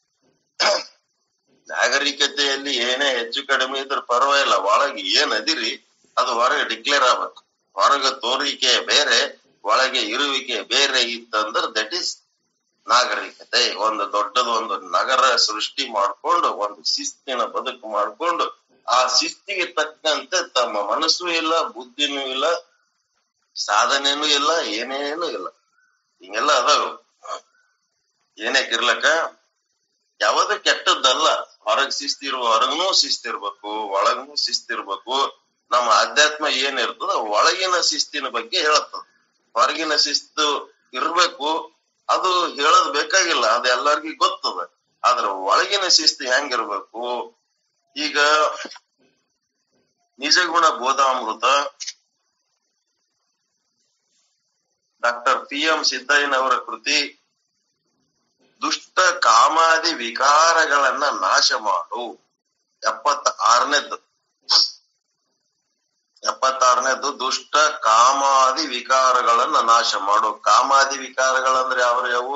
ನಾಗರಿಕತೆಯಲ್ಲಿ ಏನೇ ಹೆಚ್ಚು ಕಡಿಮೆ ಇದ್ರ ಪರವಾಗಿಲ್ಲ ಒಳಗೆ ಏನ್ ಅದಿರಿ ಅದು ಹೊರಗೆ ಡಿಕ್ಲೇರ್ ಆಗ್ಬೇಕು ಹೊರಗೆ ತೋರಿಕೆ ಬೇರೆ ಒಳಗೆ ಇರುವಿಕೆ ಬೇರೆ ಇತ್ತಂದ್ರ ದಟ್ ಈಸ್ ನಾಗರಿಕತೆ ಒಂದು ದೊಡ್ಡದು ಒಂದು ನಗರ ಸೃಷ್ಟಿ ಮಾಡ್ಕೊಂಡು ಒಂದು ಶಿಸ್ತಿನ ಬದುಕು ಮಾಡ್ಕೊಂಡು ಆ ಶಿಸ್ತಿಗೆ ತಕ್ಕಂತೆ ತಮ್ಮ ಮನಸ್ಸು ಇಲ್ಲ ಬುದ್ಧಿನೂ ಇಲ್ಲ ಸಾಧನೆನೂ ಇಲ್ಲ ಏನೇನು ಇಲ್ಲ ಹಿಂಗೆಲ್ಲ ಅದಾವ ಏನಕ್ಕಿರ್ಲಕ್ಕ ಯಾವುದು ಕೆಟ್ಟದ್ದಲ್ಲ ಹೊರಗ್ ಶಿಸ್ತಿರುವ ಹೊರಗನೂ ಶಿಸ್ತಿರ್ಬೇಕು ಒಳಗನೂ ಶಿಸ್ತಿರ್ಬೇಕು ನಮ್ಮ ಅಧ್ಯಾತ್ಮ ಏನ್ ಇರ್ತದ ಒಳಗಿನ ಶಿಸ್ತಿನ ಬಗ್ಗೆ ಹೇಳತ್ತದ ಹೊರಗಿನ ಶಿಸ್ತು ಇರ್ಬೇಕು ಅದು ಹೇಳೋದ್ ಬೇಕಾಗಿಲ್ಲ ಅದು ಎಲ್ಲರಿಗೂ ಗೊತ್ತದ ಆದ್ರ ಒಳಗಿನ ಶಿಸ್ತು ಹೆಂಗಿರ್ಬೇಕು ಈಗ Nijaguna Bodhamrita doctor P M ಸಿದ್ದಯ್ಯನವರ ಕೃತಿ ದುಷ್ಟ ಕಾಮಾದಿ ವಿಕಾರಗಳನ್ನ ನಾಶ ಮಾಡು ಎಪ್ಪತ್ತ ಆರನೇದ್ದು ಎಪ್ಪತ್ತಾರನೇದ್ದು ದುಷ್ಟ ಕಾಮಾದಿ ವಿಕಾರಗಳನ್ನ ನಾಶ ಮಾಡು ಕಾಮಾದಿ ವಿಕಾರಗಳಂದ್ರೆ ಯಾವ ಯಾವು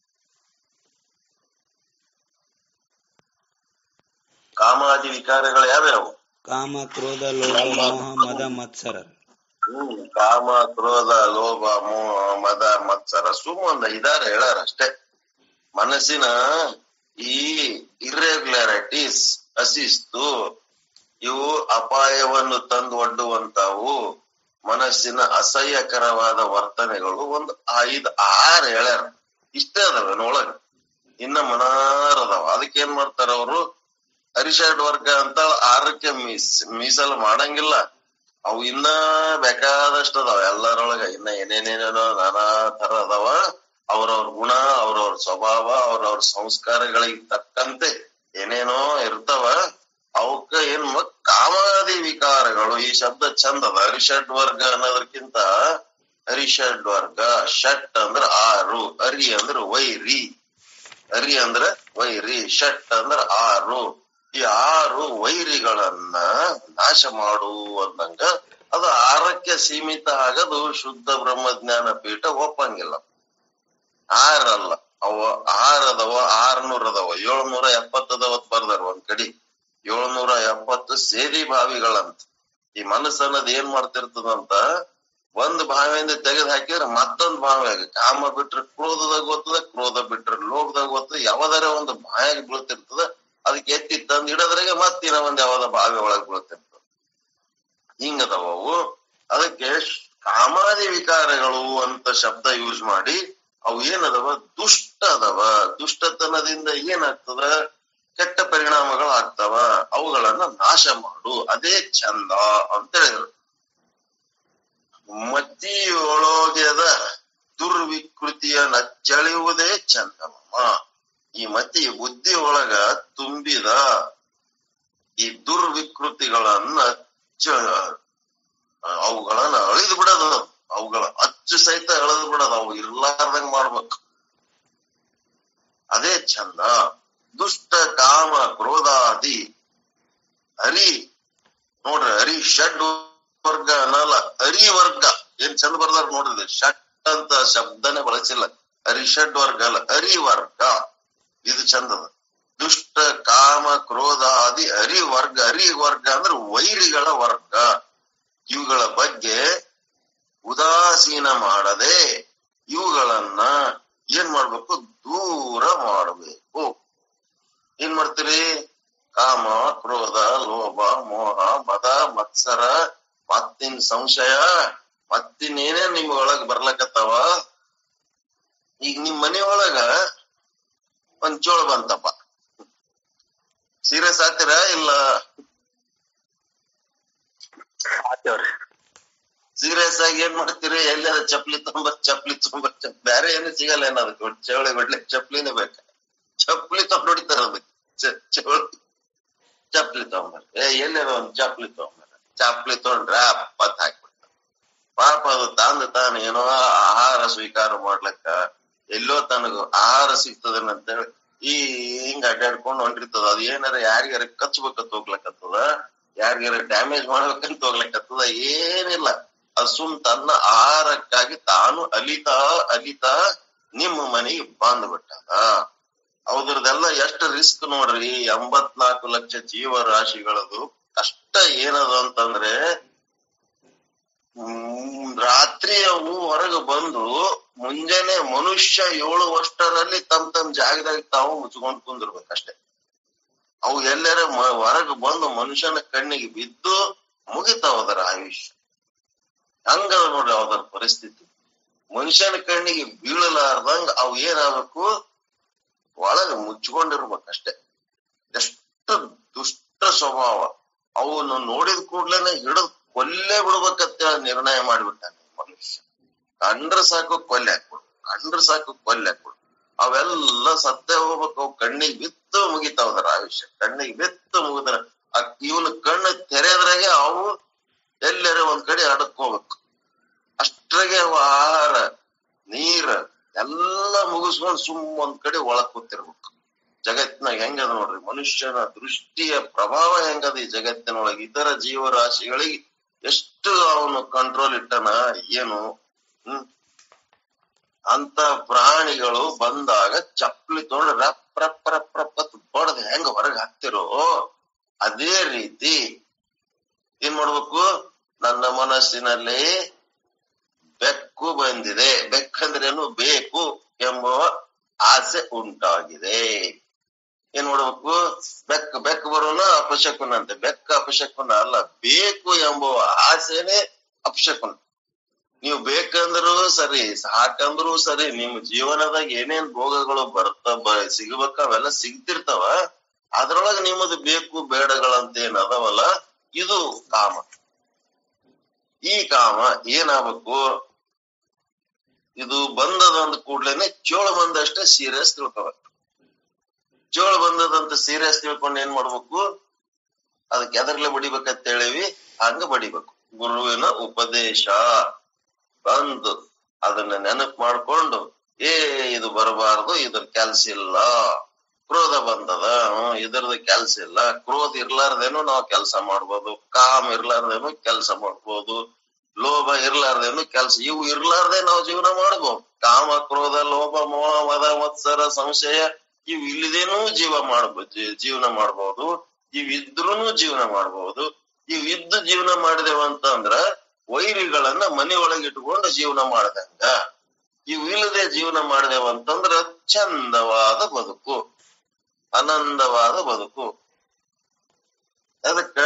ಕಾಮಾದಿ ವಿಕಾರಗಳು ಯಾವ್ಯಾವು ಕಾಮ ಕ್ರೋಧ ಲೋಭ ಮೋಹ ಮದ ಮತ್ಸರ ಹ್ಮ್ ಕಾಮ ಕ್ರೋಧ ಲೋಭ ಮೋಹ ಮದ ಮತ್ಸರ ಸುಮ್ಮ ಒಂದ್ ಐದಾರು ಹೇಳಾರ ಅಷ್ಟೇ ಮನಸ್ಸಿನ ಈ ಇರ್ರೆಗ್ಯುಲಾರಿಟೀಸ್ ಅಶಿಸ್ತು ಇವು ಅಪಾಯವನ್ನು ತಂದು ಒಡ್ಡುವಂತಾವು ಮನಸ್ಸಿನ ಅಸಹ್ಯಕರವಾದ ವರ್ತನೆಗಳು ಒಂದು ಐದ್ ಆರು ಹೇಳ್ಯಾರ ಇಷ್ಟೇ ಅದಾವ ಒಳಗ ಇನ್ನ ಮನಾರ್ ಅದಾವ ಅದಕ್ಕೆ ಏನ್ ಮಾಡ್ತಾರ ಅವರು ಅರಿಷಡ್ ವರ್ಗ ಅಂತ ಆರಕ್ಕೆ ಮೀಸ್ ಮೀಸಲು ಮಾಡಂಗಿಲ್ಲ ಅವು ಇನ್ನ ಬೇಕಾದಷ್ಟು ಅದಾವ ಎಲ್ಲರೊಳಗ ಇನ್ನ ಏನೇನೇನೇನೋ ನಾನಾ ತರ ಅದಾವ ಅವ್ರವ್ರ ಗುಣ ಅವ್ರವ್ರ ಸ್ವಭಾವ ಅವ್ರವ್ರ ಸಂಸ್ಕಾರಗಳಿಗೆ ತಕ್ಕಂತೆ ಏನೇನೋ ಇರ್ತಾವ ಅವಕ್ಕ ಏನ್ ಮ- ಕಾಮಾದಿ ವಿಕಾರಗಳು ಈ ಶಬ್ದ ಚಂದ ಅದ ಅರಿಷಡ್ ವರ್ಗ ಅನ್ನೋದಕ್ಕಿಂತ ಅರಿಷಡ್ ವರ್ಗ ಷಟ್ ಅಂದ್ರ ಆರು ಅರಿ ಅಂದ್ರ ವೈರಿ ಅರಿ ಅಂದ್ರ ವೈರಿ ಷಟ್ ಅಂದ್ರ ಆರು ಈ ಆರು ವೈರಿಗಳನ್ನ ನಾಶ ಮಾಡು ಅಂದಂಗ ಅದು ಆರಕ್ಕೆ ಸೀಮಿತ ಆಗದು ಶುದ್ಧ ಬ್ರಹ್ಮಜ್ಞಾನ ಪೀಠ ಒಪ್ಪಂಗಿಲ್ಲ ಆರಲ್ಲ ಅವ ಆರದವ ಆರ್ನೂರ ಅದಾವ ಏಳ್ನೂರ ಎಪ್ಪತ್ತದವತ್ ಬರ್ದಾರ ಒಂದ್ ಕಡಿ ಏಳ್ನೂರ ಎಪ್ಪತ್ತು ಸೇದಿ ಬಾವಿಗಳಂತ ಈ ಮನಸ್ಸು ಅನ್ನೋದು ಏನ್ ಮಾಡ್ತಿರ್ತದಂತ ಒಂದ್ ಬಾವಿಯಿಂದ ತೆಗೆದು ಹಾಕಿದ್ರೆ ಮತ್ತೊಂದ್ ಬಾವಿಯಾಗ ಕಾಮ ಬಿಟ್ರೆ ಕ್ರೋಧದಾಗ ಗೊತ್ತದ ಕ್ರೋಧ ಬಿಟ್ರೆ ಲೋಭದಾಗ ಗೊತ್ತದ ಯಾವದಾರ ಒಂದು ಬಾಯಾಗಿ ಬೀಳ್ತಿರ್ತದ ಅದಕ್ಕೆ ಎತ್ತಿ ತಂದ್ ಇಡೋದ್ರಾಗೆ ಮತ್ತಿನ ಒಂದ್ ಯಾವ್ದ ಬಾವಿ ಒಳಗ್ ಬೀಳ್ತಿರ್ತದ ಹಿಂಗದವ ಅವು ಅದಕ್ಕೆ ಕಾಮಾದಿ ವಿಕಾರಗಳು ಅಂತ ಶಬ್ದ ಯೂಸ್ ಮಾಡಿ ಅವು ಏನದವ ದುಷ್ಟ ಅದವ ದುಷ್ಟತನದಿಂದ ಏನಾಗ್ತದ ಕೆಟ್ಟ ಪರಿಣಾಮಗಳು ಆಗ್ತಾವ ಅವುಗಳನ್ನ ನಾಶ ಮಾಡು ಅದೇ ಚಂದ ಅಂತ ಹೇಳಿದ್ರು ಮತಿಯೊಳಗೆದ ದುರ್ವಿಕೃತಿಯ ನಚ್ಚಳಿಯುವುದೇ ಚಂದಮಮ್ಮ ಈ ಮತಿ ಬುದ್ಧಿ ಒಳಗ ತುಂಬಿದ ಈ ದುರ್ವಿಕೃತಿಗಳನ್ನ ಚ- ಅವುಗಳನ್ನ ಅಳಿದು ಬಿಡೋದು ಅವುಗಳ ಅಚ್ಚು ಸಹಿತ ಎಳೆದು ಬಿಡೋದು ಅವು ಇರ್ಲಾರ್ದಂಗ್ ಮಾಡ್ಬೇಕು ಅದೇ ಚಂದ ದುಷ್ಟ ಕಾಮ ಕ್ರೋಧಾದಿ ಹರಿ ನೋಡ್ರಿ ಹರಿ ಷಡ್ ವರ್ಗ ಅನ್ನಲ್ಲ ಹರಿ ವರ್ಗ ಏನ್ ಚಂದ ಬರ್ದಾರ ನೋಡ್ರಿ ಷಟ್ ಅಂತ ಶಬ್ದನೇ ಬಳಸಿಲ್ಲ ಹರಿ ಷಡ್ ವರ್ಗ ಅಲ್ಲ ಹರಿ ವರ್ಗ ಇದು ಚಂದದ ದುಷ್ಟ ಕಾಮ ಕ್ರೋಧ ಆದಿ ಹರಿ ವರ್ಗ ಹರಿ ವರ್ಗ ಅಂದ್ರೆ ವೈರಿಗಳ ವರ್ಗ ಇವುಗಳ ಬಗ್ಗೆ ಉದಾಸೀನ ಮಾಡದೆ ಇವುಗಳನ್ನ ಏನ್ ಮಾಡ್ಬೇಕು ದೂರ ಮಾಡಬೇಕು ಏನ್ ಮಾಡ್ತೀರಿ ಕಾಮ ಕ್ರೋಧ ಲೋಭ ಮೋಹ ಮದ ಮತ್ಸರ ಮತ್ತಿನ್ ಸಂಶಯ ಮತ್ತಿನ್ನೇನೇ ನಿಮ್ ಒಳಗ್ ಬರ್ಲಕತ್ತಾವ ಈಗ ನಿಮ್ ಮನೆ ಒಳಗ ಒಂದ್ ಚೋಳ ಬಂತಪ್ಪ ಸೀರಿಯಸ್ ಆಗ್ತೀರಾ ಇಲ್ಲ ಆತೇವ್ರಿ ಸೀರಿಯಸ್ ಆಗಿ ಏನ್ ಮಾಡ್ತೀರಿ ಎಲ್ಲಾರ ಚಪ್ಲಿ ತೊಂಬ ಚಪ್ಲಿ ತೊಂಬ ಬೇರೆ ಏನು ಸಿಗಲ್ಲ ಏನ್ ಅದಕ್ಕೆ ಚವಳಿ ಬಿಡ್ಲಿಕ್ಕೆ ಚಪ್ಲಿನೇ ಬೇಕ ಚಪ್ಲಿ ತಗೊಂಡ್ ಹೊಡಿತಾರ ಅದಕ್ಕೆ ಚ- ಚವಳಿ ಚಪ್ಲಿ ತಗೊಂಬರ್ ಏ ಎಲ್ಲಾರ ಒಂದ್ ಚಪ್ಲಿ ತಗೊಂಬರ್ ಚಪ್ಲಿ ತಗೊಂಡ್ರೆ ಅಪ್ಪತ್ ಹಾಕ್ಬಿಡ್ತಾರ ಪಾಪ ಅದು ತಾಂದ ತಾನು ಏನೋ ಆಹಾರ ಸ್ವೀಕಾರ ಮಾಡ್ಲಕ್ಕ ಎಲ್ಲೋ ತನಗ ಆಹಾರ ಸಿಗ್ತದೇನಂತೇಳಿ ಈ ಹಿಂಗ ಅಡ್ಡಾಡ್ಕೊಂಡು ಹೊಂಟಿರ್ತದ ಅದು ಏನಾರ ಯಾರಿಗಾರ ಕಚ್ಬೇಕಂತ ಹೋಗ್ಲಕತ್ತದ ಯಾರಿಗಾರ ಡ್ಯಾಮೇಜ್ ಮಾಡ್ಬೇಕಂತ ಹೋಗ್ಲಕತ್ತದ ಏನಿಲ್ಲ ಅದು ಸುಮ್ ತನ್ನ ಆಹಾರಕ್ಕಾಗಿ ತಾನು ಅಲಿತಾ ಅಲಿತಾ ನಿಮ್ಮ ಮನೆಗೆ ಬಂದ್ಬಿಟ್ಟದ ಅವ್ರದೆಲ್ಲ ಎಷ್ಟು ರಿಸ್ಕ್ ನೋಡ್ರಿ ಎಂಬತ್ನಾಲ್ಕು ಲಕ್ಷ ಜೀವರಾಶಿಗಳದು ಕಷ್ಟ ಏನದು ಅಂತಂದ್ರೆ ಹ್ಮ್, ರಾತ್ರಿ ಅವು ಹೊರಗೆ ಬಂದು ಮುಂಜಾನೆ ಮನುಷ್ಯ ಏಳು ವರ್ಷರಲ್ಲಿ ತಮ್ ತಮ್ ಜಾಗದಾಗ ತಾವು ಮುಚ್ಕೊಂಡ್ ಕುಂದಿರ್ಬೇಕಷ್ಟೇ ಅವು ಎಲ್ಲರ ಹೊರಗೆ ಬಂದು ಮನುಷ್ಯನ ಕಣ್ಣಿಗೆ ಬಿದ್ದು ಮುಗಿತಾವ ಅದರ ಆಯುಷ್ಯ ಹಂಗದ ನೋಡ್ರಿ ಅವರ ಪರಿಸ್ಥಿತಿ ಮನುಷ್ಯನ ಕಣ್ಣಿಗೆ ಬೀಳಲಾರ್ದಂಗ ಅವು ಏನಾಗಬೇಕು ಒಳಗೆ ಮುಚ್ಕೊಂಡಿರ್ಬೇಕಷ್ಟೇ ಎಷ್ಟು ದುಷ್ಟ ಸ್ವಭಾವ ಅವನು ನೋಡಿದ ಕೂಡ್ಲೇನೆ ಹಿಡಿದು ಕೊಲ್ಲೇ ಬಿಡ್ಬೇಕಂತ ನಿರ್ಣಯ ಮಾಡಿಬಿಟ್ಟಾನೆ ಮನುಷ್ಯ ಕಂಡ್ರ ಸಾಕು ಕೊಲ್ಲೆ ಹಾಕ್ಬಿಡು ಕಂಡ್ರ ಸಾಕು ಕೊಲ್ಲೆ ಹಾಕ್ಬಿಡು ಅವೆಲ್ಲ ಸತ್ತೇ ಹೋಗ್ಬೇಕು ಅವು ಕಣ್ಣಿಗೆ ಬಿತ್ತು ಮುಗಿತಾವ ಅದರ ಆಯುಷ್ಯ ಕಣ್ಣಿಗೆ ಬಿತ್ತು ಮುಗಿದ್ರ ಇವನು ಕಣ್ಣು ತೆರೆದ್ರಾಗೆ ಅವು ಎಲ್ಲರ ಒಂದ್ ಕಡೆ ಅಡಕೋಬೇಕು ಅಷ್ಟ್ರಾಗೆ ಅವು ಆಹಾರ ನೀರ ಎಲ್ಲ ಮುಗಿಸ್ಕೊಂಡು ಸುಮ್ ಒಂದ್ ಕಡೆ ಒಳಗ್ ಕೂತಿರ್ಬೇಕು ಜಗತ್ತಿನಾಗ ಹೆಂಗದ ನೋಡ್ರಿ ಮನುಷ್ಯನ ದೃಷ್ಟಿಯ ಪ್ರಭಾವ ಹೆಂಗದ ಈ ಜಗತ್ತಿನೊಳಗೆ ಇತರ ಜೀವರಾಶಿಗಳಿಗೆ ಎಷ್ಟು ಅವನು ಕಂಟ್ರೋಲ್ ಇಟ್ಟನ ಏನು ಹ್ಮ್ ಅಂತ ಪ್ರಾಣಿಗಳು ಬಂದಾಗ ಚಪ್ಪಲಿ ತೊಗೊಂಡು ರಪ್ ರಪ್ ರಪ್ ರಪ್ ಅಂತ ಬಡ್ದು ಹೆಂಗ ಹೊರಗೆ ಹಾಕ್ತಿರೋ ಅದೇ ರೀತಿ ಏನ್ ಮಾಡ್ಬೇಕು ನನ್ನ ಮನಸ್ಸಿನಲ್ಲಿ ಬೆಕ್ಕು ಬಂದಿದೆ ಬೆಕ್ಕಂದ್ರೇನು ಬೇಕು ಎಂಬ ಆಸೆ ಉಂಟಾಗಿದೆ ಏನ್ ಮಾಡ್ಬೇಕು ಬೆಕ್ಕು ಬೆಕ್ಕು ಬರೋನ ಅಪಶಕುನ ಅಂತೆ ಬೆಕ್ಕ ಅಪಶಕುನ ಅಲ್ಲ ಬೇಕು ಎಂಬ ಆಸೆನೆ ಅಪಶಕುನ ನೀವು ಬೇಕಂದ್ರು ಸರಿ ಸಾಕಂದ್ರು ಸರಿ ನಿಮ್ ಜೀವನದಾಗ ಏನೇನ್ ಭೋಗಗಳು ಬರ್ತ ಬ ಸಿಗ್ಬೇಕ ಅವೆಲ್ಲ ಸಿಗ್ತಿರ್ತಾವ ಅದ್ರೊಳಗ ನಿಮ್ಮದು ಬೇಕು ಬೇಡಗಳಂತ ಏನ್ ಅದಾವಲ್ಲ ಇದು ಕಾಮ ಈ ಕಾಮ ಏನಾಗಬೇಕು ಇದು ಬಂದದಂದ ಕೂಡ್ಲೇನೆ ಚೋಳ ಬಂದಷ್ಟೇ ಸೀರಿಯಸ್ ತಿಳ್ಕೊಬೇಕು ಚೋಳ ಬಂದದಂತ ಸೀರಿಯಸ್ ತಿಳ್ಕೊಂಡು ಏನ್ ಮಾಡ್ಬೇಕು ಅದಕ್ಕೆ ಎದರ್ಲೆ ಬಡಿಬೇಕಂತ ಹೇಳಿವಿ ಹಂಗ ಬಡಿಬೇಕು ಗುರುವಿನ ಉಪದೇಶ ಬಂದು ಅದನ್ನ ನೆನಪು ಮಾಡ್ಕೊಂಡು ಏ ಇದು ಬರಬಾರ್ದು ಇದ್ರ ಕೆಲ್ಸ ಇಲ್ಲ ಕ್ರೋಧ ಬಂದದ ಹ್ಮ್ ಇದ್ರದ್ದು ಕೆಲ್ಸ ಇಲ್ಲ ಕ್ರೋಧ ಇರ್ಲಾರ್ದೇನು ನಾವು ಕೆಲಸ ಮಾಡ್ಬೋದು ಕಾಮ್ ಇರ್ಲಾರ್ದೇನು ಕೆಲಸ ಮಾಡ್ಬೋದು ಲೋಭ ಇರ್ಲಾರ್ದೇನು ಕೆಲ್ಸ ಇವು ಇರ್ಲಾರ್ದೆ ನಾವು ಜೀವನ ಮಾಡ್ಬೋದು ಕಾಮ ಕ್ರೋಧ ಲೋಭ ಮೋಹ ಮದ ಮತ್ಸರ ಸಂಶಯ ಇವ್ ಇಲ್ಲದೇನೂ ಜೀವ ಮಾಡ್ಬೋದು ಜೀ- ಜೀವನ ಮಾಡ್ಬೋದು ಇವ್ ಇದ್ರೂನು ಜೀವನ ಮಾಡ್ಬೋದು ಇವ್ ಇದ್ದು ಜೀವನ ಮಾಡಿದೆವು ಅಂತಂದ್ರ ವೈರಿಗಳನ್ನ ಮನೆ ಒಳಗೆ ಇಟ್ಕೊಂಡು ಜೀವನ ಮಾಡ್ದಂಗ ಇವ್ ಇಲ್ಲದೆ ಜೀವನ ಮಾಡಿದೆವು ಅಂತಂದ್ರ ಚಂದವಾದ ಬದುಕು ಆನಂದವಾದ ಬದುಕು ಅದಕ್ಕ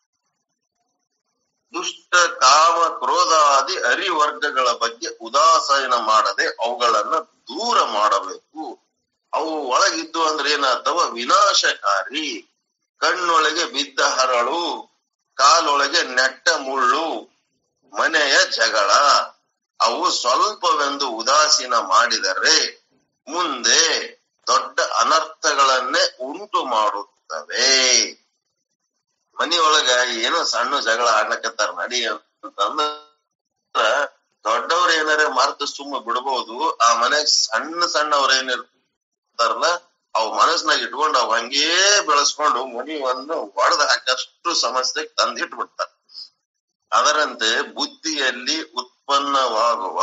ದುಷ್ಟ ಕಾಮ ಕ್ರೋಧಾದಿ ಅರಿವರ್ಗಗಳ ಬಗ್ಗೆ ಉದಾಸೀನ ಮಾಡದೆ ಅವುಗಳನ್ನ ದೂರ ಮಾಡಬೇಕು ಅವು ಒಳಗಿದ್ದು ಅಂದ್ರೆ ಏನಾಗ್ತವ ವಿನಾಶಕಾರಿ ಕಣ್ಣೊಳಗೆ ಬಿದ್ದ ಹರಳು ಕಾಲೊಳಗೆ ನೆಟ್ಟ ಮುಳ್ಳು ಮನೆಯ ಜಗಳ ಅವು ಸ್ವಲ್ಪವೆಂದು ಉದಾಸೀನ ಮಾಡಿದರೆ ಮುಂದೆ ದೊಡ್ಡ ಅನರ್ಥಗಳನ್ನೇ ಉಂಟು ಮಾಡುತ್ತವೆ ಮನಿಯೊಳಗ ಏನೋ ಸಣ್ಣ ಜಗಳ ಆಡ್ಲಕತ್ತಾರ ನಡಿ ಅಂತಂದ್ರ ದೊಡ್ಡವ್ರ ಏನಾರ ಮರ್ತು ಸುಮ್ಮ ಬಿಡ್ಬೋದು ಆ ಮನೆಗ್ ಸಣ್ಣ ಸಣ್ಣವ್ರ ಏನಿರ್ತಾರಲ್ಲ ಅವ್ ಮನಸ್ನಾಗ ಇಟ್ಕೊಂಡು ಅವ್ ಹಂಗೇ ಬೆಳೆಸ್ಕೊಂಡು ಮನಿಯನ್ನು ಒಡೆದು ಹಾಕಷ್ಟು ಸಮಸ್ಯೆ ತಂದಿಟ್ಬಿಡ್ತಾರ ಅದರಂತೆ ಬುದ್ಧಿಯಲ್ಲಿ ಉತ್ಪನ್ನವಾಗುವ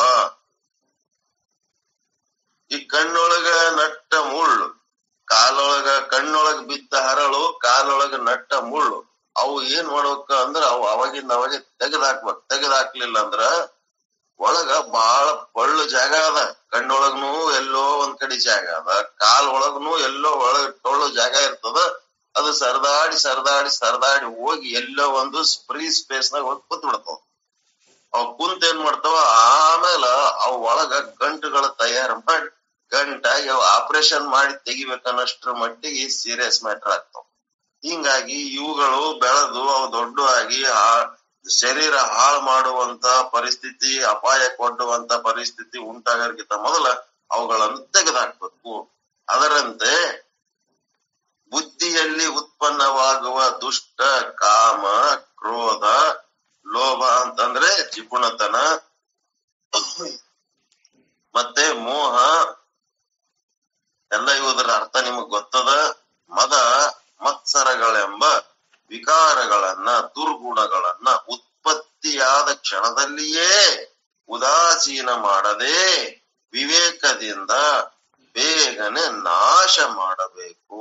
ಈ ಕಣ್ಣೊಳಗ ನಟ್ಟ ಮುಳ್ಳು ಕಾಲೊಳಗ ಕಣ್ಣೊಳಗ ಬಿದ್ದ ಹರಳು ಕಾಲೊಳಗ ನಟ್ಟ ಮುಳ್ಳು ಅವು ಏನ್ ಮಾಡ್ಬೇಕ ಅಂದ್ರ ಅವು ಅವಾಗಿಂದ ಅವಾಗ ತೆಗೆದ್ ಹಾಕ್ಬೇಕು ತೆಗೆದ್ ಹಾಕ್ಲಿಲ್ಲ ಅಂದ್ರ ಒಳಗ ಬಾಳ ಒಳ್ಳು ಜಾಗ ಅದ ಕಣ್ಣೊಳಗ್ನು ಎಲ್ಲೋ ಒಂದ್ ಕಡೆ ಜಾಗ ಅದ ಕಾಲ್ ಒಳಗ್ನು ಎಲ್ಲೋ ಒಳಗ ಟೊಳ್ಳು ಜಾಗ ಇರ್ತದ ಅದು ಸರ್ದಾಡಿ ಸರ್ದಾಡಿ ಸರ್ದಾಡಿ ಹೋಗಿ ಎಲ್ಲೋ ಒಂದು ಫ್ರೀ ಸ್ಪೇಸ್ ನಾಗ ಹೋಗಿ ಕೂತ್ ಬಿಡ್ತಾವ ಅವ್ ಕುಂತ ಏನ್ ಮಾಡ್ತಾವ ಆಮೇಲೆ ಅವ್ ಒಳಗ ಗಂಟುಗಳ ತಯಾರು ಮಾಡಿ ಗಂಟಾಗಿ ಅವ್ ಆಪರೇಷನ್ ಮಾಡಿ ತೆಗಿಬೇಕನ್ನಷ್ಟ್ರ ಮಟ್ಟಿಗೆ ಸೀರಿಯಸ್ ಮ್ಯಾಟರ್ ಆಗ್ತಾವ ಹಿಂಗಾಗಿ ಇವುಗಳು ಬೆಳೆದು ಅವು ದೊಡ್ಡ ಆಗಿ ಹಾ- ಶರೀರ ಹಾಳು ಮಾಡುವಂತ ಪರಿಸ್ಥಿತಿ ಅಪಾಯ ಕೊಡುವಂತ ಪರಿಸ್ಥಿತಿ ಉಂಟಾಗೋದಕ್ಕಿಂತ ಮೊದಲ ಅವುಗಳನ್ನು ತೆಗೆದುಹಾಕ್ಬೇಕು ಅದರಂತೆ ಬುದ್ಧಿಯಲ್ಲಿ ಉತ್ಪನ್ನವಾಗುವ ದುಷ್ಟ ಕಾಮ ಕ್ರೋಧ ಲೋಭ ಅಂತಂದ್ರೆ ಜಿಪುಣತನ ಮತ್ತೆ ಮೋಹ ಎಲ್ಲ ಇವುದರ ಅರ್ಥ ನಿಮಗ್ ಗೊತ್ತದ ಮದ ಮತ್ಸರಗಳೆಂಬ ವಿಕಾರಗಳನ್ನ ದುರ್ಗುಣಗಳನ್ನ ಉತ್ಪತ್ತಿಯಾದ ಕ್ಷಣದಲ್ಲಿಯೇ ಉದಾಸೀನ ಮಾಡದೆ ವಿವೇಕದಿಂದ ಬೇಗನೆ ನಾಶ ಮಾಡಬೇಕು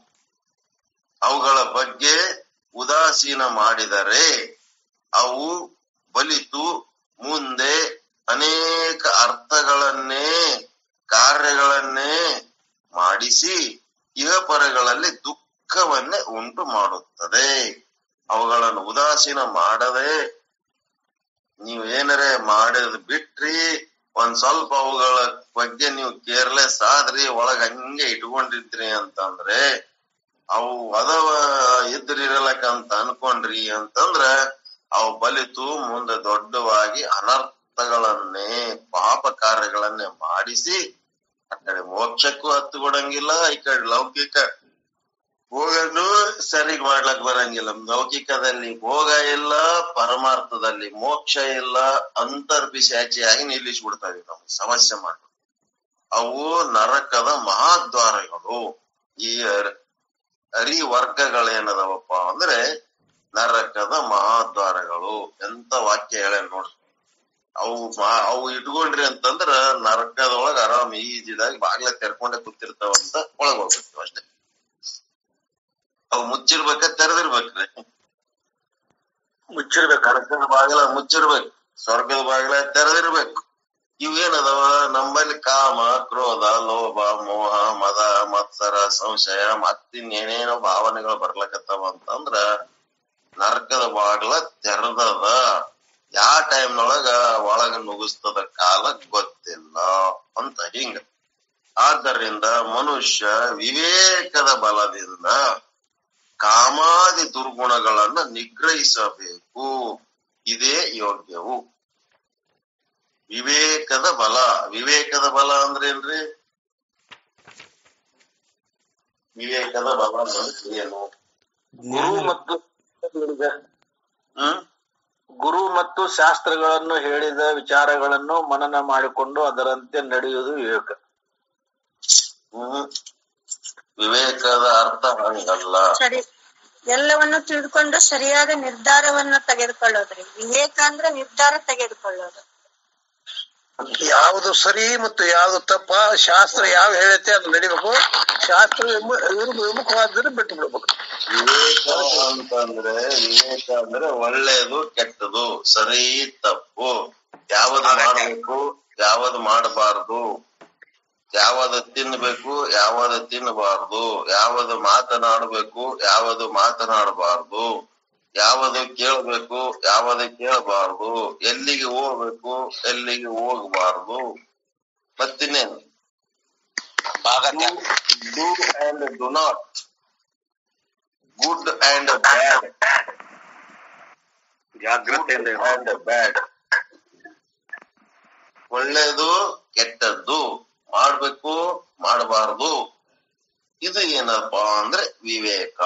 ಅವುಗಳ ಬಗ್ಗೆ ಉದಾಸೀನ ಮಾಡಿದರೆ ಅವು ಬಲಿತು ಮುಂದೆ ಅನೇಕ ಅರ್ಥಗಳನ್ನೇ ಕಾರ್ಯಗಳನ್ನೇ ಮಾಡಿಸಿ ಇಹಪರಗಳಲ್ಲಿ ದುಃಖವನ್ನೇ ಉಂಟು ಮಾಡುತ್ತದೆ ಅವುಗಳನ್ನು ಉದಾಸೀನ ಮಾಡದೆ ನೀವು ಏನರೇ ಮಾಡಿದ್ ಬಿಟ್ರಿ ಒಂದ್ ಸ್ವಲ್ಪ ಅವುಗಳ ಬಗ್ಗೆ ನೀವು ಕೇರ್ಲೆಸ್ ಆದ್ರಿ ಒಳಗ್ ಹಂಗೆ ಇಟ್ಕೊಂಡಿದ್ರಿ ಅಂತಂದ್ರೆ ಅವು ಅದವ ಇದ್ರಿರಲಕ್ಕಂತ ಅನ್ಕೊಂಡ್ರಿ ಅಂತಂದ್ರ ಅವು ಬಲಿತು ಮುಂದೆ ದೊಡ್ಡವಾಗಿ ಅನರ್ಥಗಳನ್ನೇ ಪಾಪ ಕಾರ್ಯಗಳನ್ನೇ ಮಾಡಿಸಿ ಆ ಕಡೆ ಮೋಕ್ಷಕ್ಕೂ ಹತ್ತು ಕೊಡಂಗಿಲ್ಲ ಈ ಕಡೆ ಲೌಕಿಕ ಭೋಗನು ಸರಿಗ್ ಮಾಡ್ಲಕ್ ಬರಂಗಿಲ್ಲ ಲೌಕಿಕದಲ್ಲಿ ಭೋಗ ಇಲ್ಲ ಪರಮಾರ್ಥದಲ್ಲಿ ಮೋಕ್ಷ ಇಲ್ಲ ಅಂತರ್ಪಿಶಾಚಿಯಾಗಿ ನಿಲ್ಲಿಸ್ಬಿಡ್ತಾವೆ ನಮ್ಗೆ ಸಮಸ್ಯೆ ಮಾಡಿ ಅವು ನರಕದ ಮಹಾದ್ವಾರಗಳು ಈ ಅರ್- ಅರಿವರ್ಗಗಳೇನದವಪ್ಪ ಅಂದ್ರೆ ನರಕದ ಮಹಾದ್ವಾರಗಳು ಎಂತ ವಾಕ್ಯ ಹೇಳ ನೋಡ್ರಿ ಅವು ಮಾ- ಅವು ಇಟ್ಕೊಂಡ್ರಿ ಅಂತಂದ್ರ ನರಕದೊಳಗ ಆರಾಮ್ ಈಜಿದಾಗಿ ಬಾಗ್ಲ ತೆರ್ಕೊಂಡೆ ಕೂತಿರ್ತಾವಂತ ಒಳಗ್ ಹೋಗ್ಬೇಕು ಅಷ್ಟೇ ಅವು ಮುಚ್ಚಿರ್ಬೇಕ ತೆರೆದಿರ್ಬೇಕ್ರಿ ಮುಚ್ಚಿರ್ಬೇಕು ನರಕದ ಬಾಗಿಲ ಮುಚ್ಚಿರ್ಬೇಕು ಸ್ವರ್ಗದ ಬಾಗಿಲ ತೆರೆದಿರ್ಬೇಕು ಇವೇನದವ ನಮ್ಮಲ್ಲಿ ಕಾಮ ಕ್ರೋಧ ಲೋಭ ಮೋಹ ಮದ ಮತ್ಸರ ಸಂಶಯ ಮತ್ತಿನ್ನೇನೇನೋ ಭಾವನೆಗಳು ಬರ್ಲಕತ್ತಾವ ಅಂತಂದ್ರ ನರಕದ ಬಾಗಿಲ ತೆರೆದದ ಯಾವ ಟೈಮ್ನೊಳಗ ಒಳಗ ನುಗ್ಗಿಸ್ತದ ಕಾಲ ಗೊತ್ತಿಲ್ಲ ಅಂತ ಹಿಂಗ ಆದ್ದರಿಂದ ಮನುಷ್ಯ ವಿವೇಕದ ಬಲದಿಂದ ಕಾಮಾದಿ ದುರ್ಗುಣಗಳನ್ನ ನಿಗ್ರಹಿಸಬೇಕು ಇದೇ ಯೋಗ್ಯವು ವಿವೇಕದ ಬಲ ವಿವೇಕದ ಬಲ ಅಂದ್ರೇನ್ರಿ ವಿವೇಕದ ಬಲ ಅಂದ್ರೆ ಏನು ಗುರು ಜ್ಞಾನ ಮತ್ತು ಹೇಳಿದ ಹ್ಮ್ ಗುರು ಮತ್ತು ಶಾಸ್ತ್ರಗಳನ್ನು ಹೇಳಿದ ವಿಚಾರಗಳನ್ನು ಮನನ ಮಾಡಿಕೊಂಡು ಅದರಂತೆ ನಡೆಯುವುದು ವಿವೇಕ ಹ್ಮ್ ವಿವೇಕದ ಅರ್ಥ ಹಂಗಲ್ಲ ಸರಿ ಎಲ್ಲವನ್ನು ತಿಳಿದುಕೊಂಡು ಸರಿಯಾದ ನಿರ್ಧಾರವನ್ನು ತೆಗೆದುಕೊಳ್ಳೋದ್ರಿ ವಿವೇಕ ಅಂದ್ರೆ ನಿರ್ಧಾರ ತೆಗೆದುಕೊಳ್ಳೋದು ಯಾವುದು ಸರಿ ಮತ್ತು ಯಾವುದು ತಪ್ಪ ಶಾಸ್ತ್ರ ಯಾವ ಹೇಳುತ್ತೆ ಅದು ನಡಿಬೇಕು ಶಾಸ್ತ್ರ ವಿಮು- ವಿಮು- ವಿಮುಖವಾದ್ರೆ ಬಿಟ್ಟು ಬಿಡ್ಬೇಕು ವಿವೇಕ ಅಂತಂದ್ರೆ ವಿವೇಕ ಅಂದ್ರೆ ಒಳ್ಳೇದು ಕೆಟ್ಟದು ಸರಿ ತಪ್ಪು ಯಾವದು ಮಾಡಬೇಕು ಯಾವದು ಮಾಡಬಾರದು ಯಾವದು ತಿನ್ಬೇಕು ಯಾವದು ತಿನ್ನಬಾರದು ಯಾವದು ಮಾತನಾಡಬೇಕು ಯಾವದು ಮಾತನಾಡಬಾರದು ಯಾವದು ಕೇಳಬೇಕು ಯಾವದು ಕೇಳಬಾರದು ಎಲ್ಲಿಗೆ ಹೋಗ್ಬೇಕು ಎಲ್ಲಿಗೆ ಹೋಗಬಾರದು ಮತ್ತಿನ್ನೇನು do and do not good and bad ಜಾಗ್ರತೆಯಿಂದ ಅಂಡ್ ಬ್ಯಾಡ್ ಒಳ್ಳೇದು ಕೆಟ್ಟದ್ದು ಮಾಡ್ಬೇಕು ಮಾಡಬಾರದು ಇದು ಏನಪ್ಪಾ ಅಂದ್ರೆ ವಿವೇಕ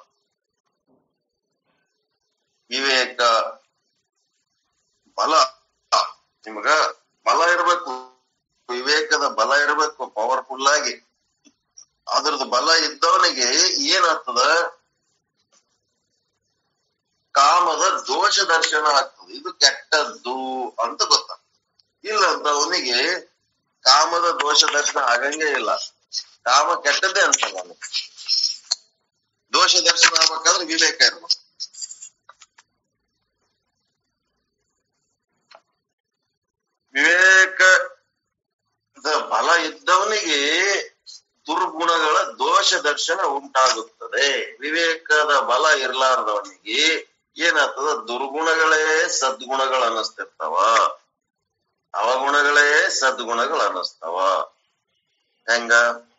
ವಿವೇಕ ಬಲ ನಿಮಗ ಬಲ ಇರ್ಬೇಕು ವಿವೇಕದ ಬಲ ಇರ್ಬೇಕು ಪವರ್ಫುಲ್ ಆಗಿ ಅದ್ರದ್ದು ಬಲ ಇದ್ದವನಿಗೆ ಏನಾಗ್ತದ ಕಾಮದ ದೋಷ ದರ್ಶನ ಆಗ್ತದೆ ಇದು ಕೆಟ್ಟದ್ದು ಅಂತ ಗೊತ್ತ ಇಲ್ಲ ಅಂತ ಅವನಿಗೆ ಕಾಮದ ದೋಷ ದರ್ಶನ ಆಗಂಗೆ ಇಲ್ಲ ಕಾಮ ಕೆಟ್ಟದ್ದೇ ಅಂತ ನಾನು ದೋಷ ದರ್ಶನ ಆಗ್ಬೇಕಾದ್ರೆ ವಿವೇಕ ಇರ್ಬೇಕು ವಿವೇಕದ ಬಲ ಇದ್ದವನಿಗೆ ದುರ್ಗುಣಗಳ ದೋಷ ದರ್ಶನ ಉಂಟಾಗುತ್ತದೆ ವಿವೇಕದ ಬಲ ಇರ್ಲಾರ್ದವನಿಗೆ ಏನಾಗ್ತದ ದುರ್ಗುಣಗಳೇ ಸದ್ಗುಣಗಳು ಅನ್ನಿಸ್ತಿರ್ತಾವ ಅವಗುಣಗಳೇ ಸದ್ಗುಣಗಳು ಅನ್ನಿಸ್ತಾವ ಹೆಂಗ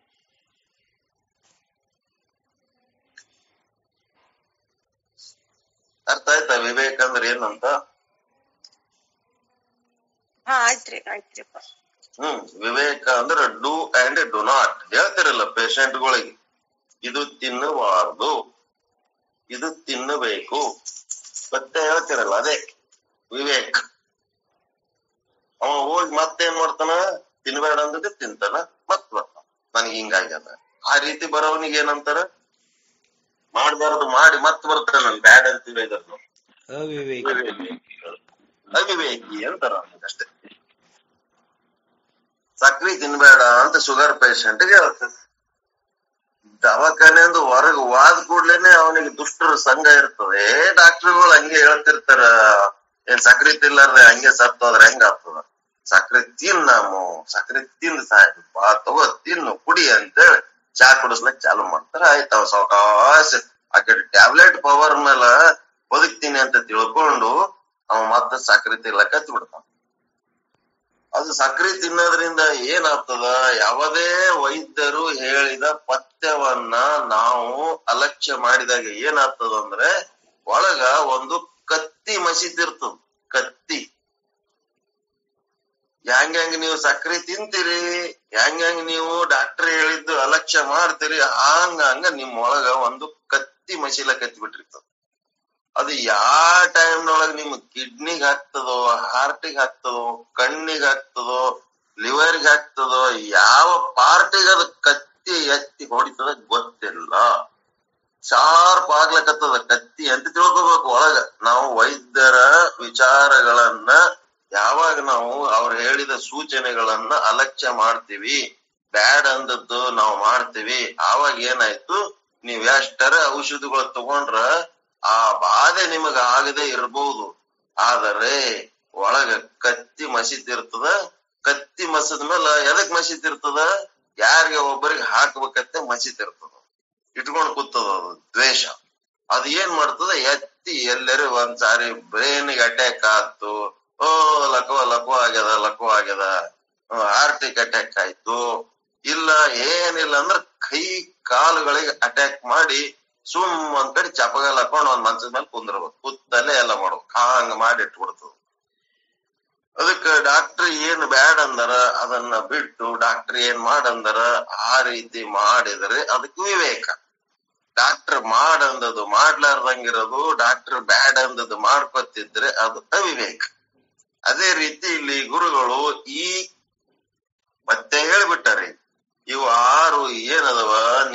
ಅರ್ಥ ಆಯ್ತಾ ವಿವೇಕ ಅಂದ್ರೆ ಏನಂತ ಹಾ ಆಯ್ತ್ರಿ ಆಯ್ತ್ರಿಪ್ಪ ಹ್ಮ್ ವಿವೇಕ ಅಂದ್ರೆ ಡೂ ಅಂಡ್ ಡು ನಾಟ್ ಹೇಳ್ತಿರಲ್ಲ ಪೇಷಂಟ್ಗಳಿಗೆ ಇದು ತಿನ್ನಬಾರ್ದು ಇದು ತಿನ್ನಬೇಕು ಮತ್ತೆ ಹೇಳ್ತಿರಲ್ಲ ಅದೇ ವಿವೇಕ್ ಅವ ಹೋಗಿ ಮತ್ತೇನ್ ಮಾಡ್ತಾನ ತಿನ್ಬೇಡ ಅಂದದ್ದು ತಿಂತಾನ ಮತ್ ಬರ್ತಾನ ನನಗೆ ಹಿಂಗಾಗ್ಯದ ಆ ರೀತಿ ಬರೋವನಿಗೆ ಏನಂತಾರ ಮಾಡ್ಬಾರ್ದು ಮಾಡಿ ಮತ್ ಬರ್ತಾನ ನನ್ ಬ್ಯಾಡ್ ಅಂತೀವಿ ಇದನ್ನು ಅವಿವೇಕ ಅವಿವೇಕಿ ಅಂತಾರ ಅಷ್ಟೇ ಸಕ್ರಿ ತಿನ್ಬೇಡ ಅಂತ ಶುಗರ್ ಪೇಷಂಟ್ ಗೆ ಹೇಳ್ತದೆ ದವಾಖಾನೆ ಅಂದು ಹೊರಗ್ ವಾದ ಕೂಡ್ಲೇನೆ ಅವನಿಗೆ ದುಷ್ಟರ ಸಂಘ ಇರ್ತದೆ ಡಾಕ್ಟರ್ಗಳು ಹಂಗೆ ಹೇಳ್ತಿರ್ತಾರ ಏನ್ ಸಕ್ರಿ ತಿನ್ಲಾರ್ದೆ ಹಂಗೆ ಸತ್ತೋದ್ರೆ ಹೆಂಗ ಆಗ್ತದ ಸಕ್ರೆ ತಿನ್ ನಾವು ಸಕ್ರೆ ತಿಂದ್ ಸಾಯ್ಬಾ ತಗೋ ತಿನ್ನು ಕುಡಿ ಅಂತ ಚಾ ಕುಡಿಸ್ಲಕ್ ಚಾಲು ಮಾಡ್ತಾರ ಆಯ್ತು ಅವ್ ಸಾವಕಾಶ ಆ ಕಡೆ ಟ್ಯಾಬ್ಲೆಟ್ ಪವರ್ ಮೇಲ ಬದುಕ್ತೀನಿ ಅಂತ ತಿಳ್ಕೊಂಡು ಅವ ಮತ್ತೆ ಸಕ್ರೆ ತಿನ್ಲಕ್ ಹತ್ತಿ ಬಿಡ್ತಾನ ಅದು ಸಕ್ರೆ ತಿನ್ನೋದ್ರಿಂದ ಏನಾಗ್ತದ ಯಾವುದೇ ವೈದ್ಯರು ಹೇಳಿದ ಪಥ್ಯವನ್ನ ನಾವು ಅಲಕ್ಷ್ಯ ಮಾಡಿದಾಗ ಏನಾಗ್ತದ ಅಂದ್ರೆ ಒಳಗ ಒಂದು ಕತ್ತಿ ಮಸಿತಿರ್ತದ ಕತ್ತಿ ಹೆಂಗ್ ಹೆಂಗ್ ನೀವು ಸಕ್ರೆ ತಿಂತೀರಿ ಹೆಂಗ್ ಹೆಂಗ್ ನೀವು ಡಾಕ್ಟರ್ ಹೇಳಿದ್ದು ಅಲಕ್ಷ್ಯ ಮಾಡ್ತೀರಿ ಹಂಗ ಹಂಗ ನಿಮ್ ಒಳಗ ಒಂದು ಕತ್ತಿ ಮಸಿಲ ಕತ್ತಿ ಬಿಟ್ಟಿರ್ತದ ಅದು ಯಾವ ಟೈಮ್ನೊಳಗ ನಿಮ್ ಕಿಡ್ನಿಗ್ ಹಾಕ್ತದೋ ಹಾರ್ಟಿಗ್ ಹಾಕ್ತದೋ ಕಣ್ಣಿಗ್ ಹಾಕ್ತದೋ ಲಿವರ್ಗ್ ಹಾಕ್ತದೋ ಯಾವ ಪಾರ್ಟಿಗೆ ಅದು ಕತ್ತಿ ಎತ್ತಿ ಹೊಡಿತದ ಗೊತ್ತಿಲ್ಲ ಶಾರ್ಪ್ ಆಗ್ಲಕತ್ತದ ಕತ್ತಿ ಅಂತ ತಿಳ್ಕೊಬೇಕು ಒಳಗ ನಾವು ವೈದ್ಯರ ವಿಚಾರಗಳನ್ನ ಯಾವಾಗ ನಾವು ಅವ್ರು ಹೇಳಿದ ಸೂಚನೆಗಳನ್ನ ಅಲಕ್ಷ್ಯ ಮಾಡ್ತೀವಿ ಬ್ಯಾಡ್ ಅಂದದ್ದು ನಾವು ಮಾಡ್ತೀವಿ ಆವಾಗ ಏನಾಯ್ತು ನೀವ್ ಎಷ್ಟರ ಔಷಧಿಗಳು ತಗೊಂಡ್ರ ಆ ಬಾಧೆ ನಿಮಗ ಆಗದೆ ಇರಬಹುದು ಆದರೆ ಒಳಗ ಕತ್ತಿ ಮಸಿತಿರ್ತದ ಕತ್ತಿ ಮಸದ ಮೇಲೆ ಎದಕ್ ಮಸಿತಿರ್ತದ ಯಾರಿಗೆ ಒಬ್ಬರಿಗೆ ಹಾಕ್ಬೇಕಂತ ಮಸಿತಿರ್ತದ ಇಟ್ಕೊಂಡ್ ಕೂತದ ಅದು ದ್ವೇಷ ಅದ್ ಏನ್ ಮಾಡ್ತದ ಎತ್ತಿ ಎಲ್ಲರೂ ಒಂದ್ ಸಾರಿ ಬ್ರೈನ್ಗೆ ಅಟ್ಯಾಕ್ ಆಯ್ತು ಓ ಲಕ್ವ ಲಕ್ವ ಆಗ್ಯದ ಲಕ್ವ ಆಗ್ಯದ ಹಾರ್ಟಿಗ್ ಅಟ್ಯಾಕ್ ಆಯ್ತು ಇಲ್ಲ ಏನಿಲ್ಲ ಅಂದ್ರ ಕೈ ಕಾಲುಗಳಿಗೆ ಅಟ್ಯಾಕ್ ಮಾಡಿ ಸುಮ್ ಒಂದ್ ಕಡೆ ಚಪಗಾಲ ಹಾಕೊಂಡ್ ಒಂದ್ ಮಂಚದ ಮೇಲೆ ಕುಂದ್ರಬೇಕು ಕೂತಲ್ಲೇ ಎಲ್ಲ ಮಾಡ್ಬೇಕು ಹಂಗ ಮಾಡಿ ಇಟ್ಬಿಡ್ತದ ಅದಕ್ಕ ಡಾಕ್ಟರ್ ಏನ್ ಬ್ಯಾಡ್ ಅಂದರ ಅದನ್ನ ಬಿಟ್ಟು ಡಾಕ್ಟರ್ ಏನ್ ಮಾಡಂದರ ಆ ರೀತಿ ಮಾಡಿದರೆ ಅದಕ್ಕೆ ವಿವೇಕ ಡಾಕ್ಟರ್ ಮಾಡಂದದು ಮಾಡ್ಲಾರ್ದಂಗಿರೋದು ಡಾಕ್ಟರ್ ಬ್ಯಾಡ್ ಅಂದದ್ದು ಮಾಡ್ಕೊತಿದ್ರೆ ಅದು ಅವಿವೇಕ ಅದೇ ರೀತಿ ಇಲ್ಲಿ ಗುರುಗಳು ಈ ಮತ್ತೆ ಹೇಳ್ಬಿಟ್ಟಾರೆ ಇವು ಆರು ಏನದವ ನಿಮ್ಮ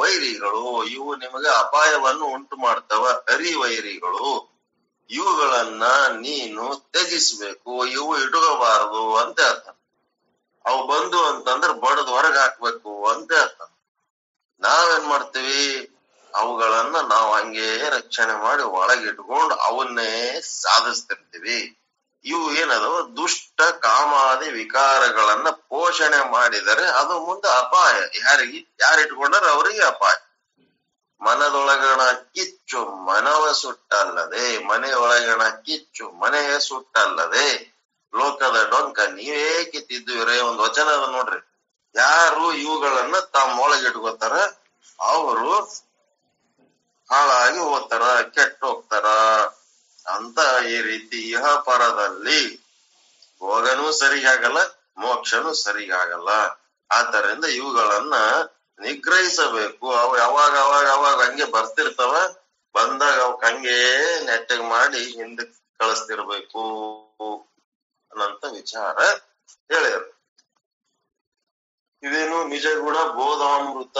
ವೈರಿಗಳು ಇವು ನಿಮಗೆ ಅಪಾಯವನ್ನು ಉಂಟು ಮಾಡ್ತವ ಅರಿವೈರಿಗಳು ಇವುಗಳನ್ನ ನೀನು ತ್ಯಜಿಸ್ಬೇಕು ಇವು ಇಟ್ಕೋಬಾರದು ಅಂತ ಹೇಳ್ತಾನೆ ಅವು ಬಂದು ಅಂತಂದ್ರೆ ಬಡದ್ ಹೊರಗ್ ಹಾಕ್ಬೇಕು ಅಂತ ಹೇಳ್ತಾನೆ ನಾವೇನ್ ಮಾಡ್ತೀವಿ ಅವುಗಳನ್ನ ನಾವು ಹಂಗೆ ರಕ್ಷಣೆ ಮಾಡಿ ಒಳಗಿಟ್ಕೊಂಡು ಅವನ್ನೇ ಸಾಧಿಸ್ತಿರ್ತೀವಿ ಇವು ಏನದವ ದುಷ್ಟ ಕಾಮಾದಿ ವಿಕಾರಗಳನ್ನ ಪೋಷಣೆ ಮಾಡಿದರೆ ಅದು ಮುಂದೆ ಅಪಾಯ ಯಾರಿಗೆ ಯಾರು ಇಟ್ಕೊಂಡಾರ ಅವರಿಗೆ ಅಪಾಯ ಮನದೊಳಗಣ ಕಿಚ್ಚು ಮನವ ಸುಟ್ಟಲ್ಲದೆ ಮನೆಯೊಳಗಣ ಕಿಚ್ಚು ಮನೆಯ ಸುಟ್ಟಲ್ಲದೆ ಲೋಕದ ಡೊಂಕ ನೀವೇ ಕಿತ್ತಿದ್ದೀವ್ರೆ ಒಂದ್ ವಚನ ಅದ ನೋಡ್ರಿ ಯಾರು ಇವುಗಳನ್ನ ತಮ್ಮೊಳಗಿಟ್ಕೋತಾರ ಅವರು ಹಾಳಾಗಿ ಹೋಗ್ತಾರ ಕೆಟ್ಟ ಹೋಗ್ತಾರ ಅಂತ ಈ ರೀತಿ ಇಹ ಪರದಲ್ಲಿ ಭೋಗನೂ ಸರಿಗಾಗಲ್ಲ ಮೋಕ್ಷನೂ ಸರಿಗಾಗಲ್ಲ ಆದ್ದರಿಂದ ಇವುಗಳನ್ನ ನಿಗ್ರಹಿಸಬೇಕು ಅವು ಯಾವಾಗ ಅವಾಗ ಅವಾಗ ಹಂಗೆ ಬರ್ತಿರ್ತಾವ ಬಂದಾಗ ಅವಕ್ ಹಂಗೆ ನೆಟ್ಟಗ್ ಮಾಡಿ ಹಿಂದಕ್ ಕಳಿಸ್ತಿರ್ಬೇಕು ಅನ್ನಂತ ವಿಚಾರ ಹೇಳಿದ್ರು ಇದೇನು ನಿಜಗುಣ ಬೋಧಾಮೃತ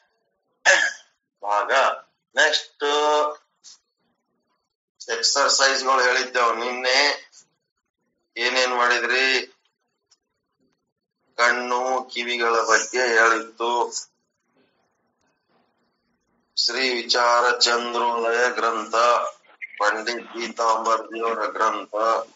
ಭಾಗ ನೆಕ್ಸ್ಟ್ ಎಕ್ಸರ್ಸೈಸ್ ಗಳು ಹೇಳಿದ್ದೇವ್ ನಿನ್ನೆ ಏನೇನ್ ಮಾಡಿದ್ರಿ ಕಣ್ಣು ಕಿವಿಗಳ ಬಗ್ಗೆ ಹೇಳಿತ್ತು ಶ್ರೀ ವಿಚಾರ ಚಂದ್ರೋದಯ ಗ್ರಂಥ ಪಂಡಿತ್ ಪೀತಾಂಬರ್ಜಿಯವರ ಗ್ರಂಥ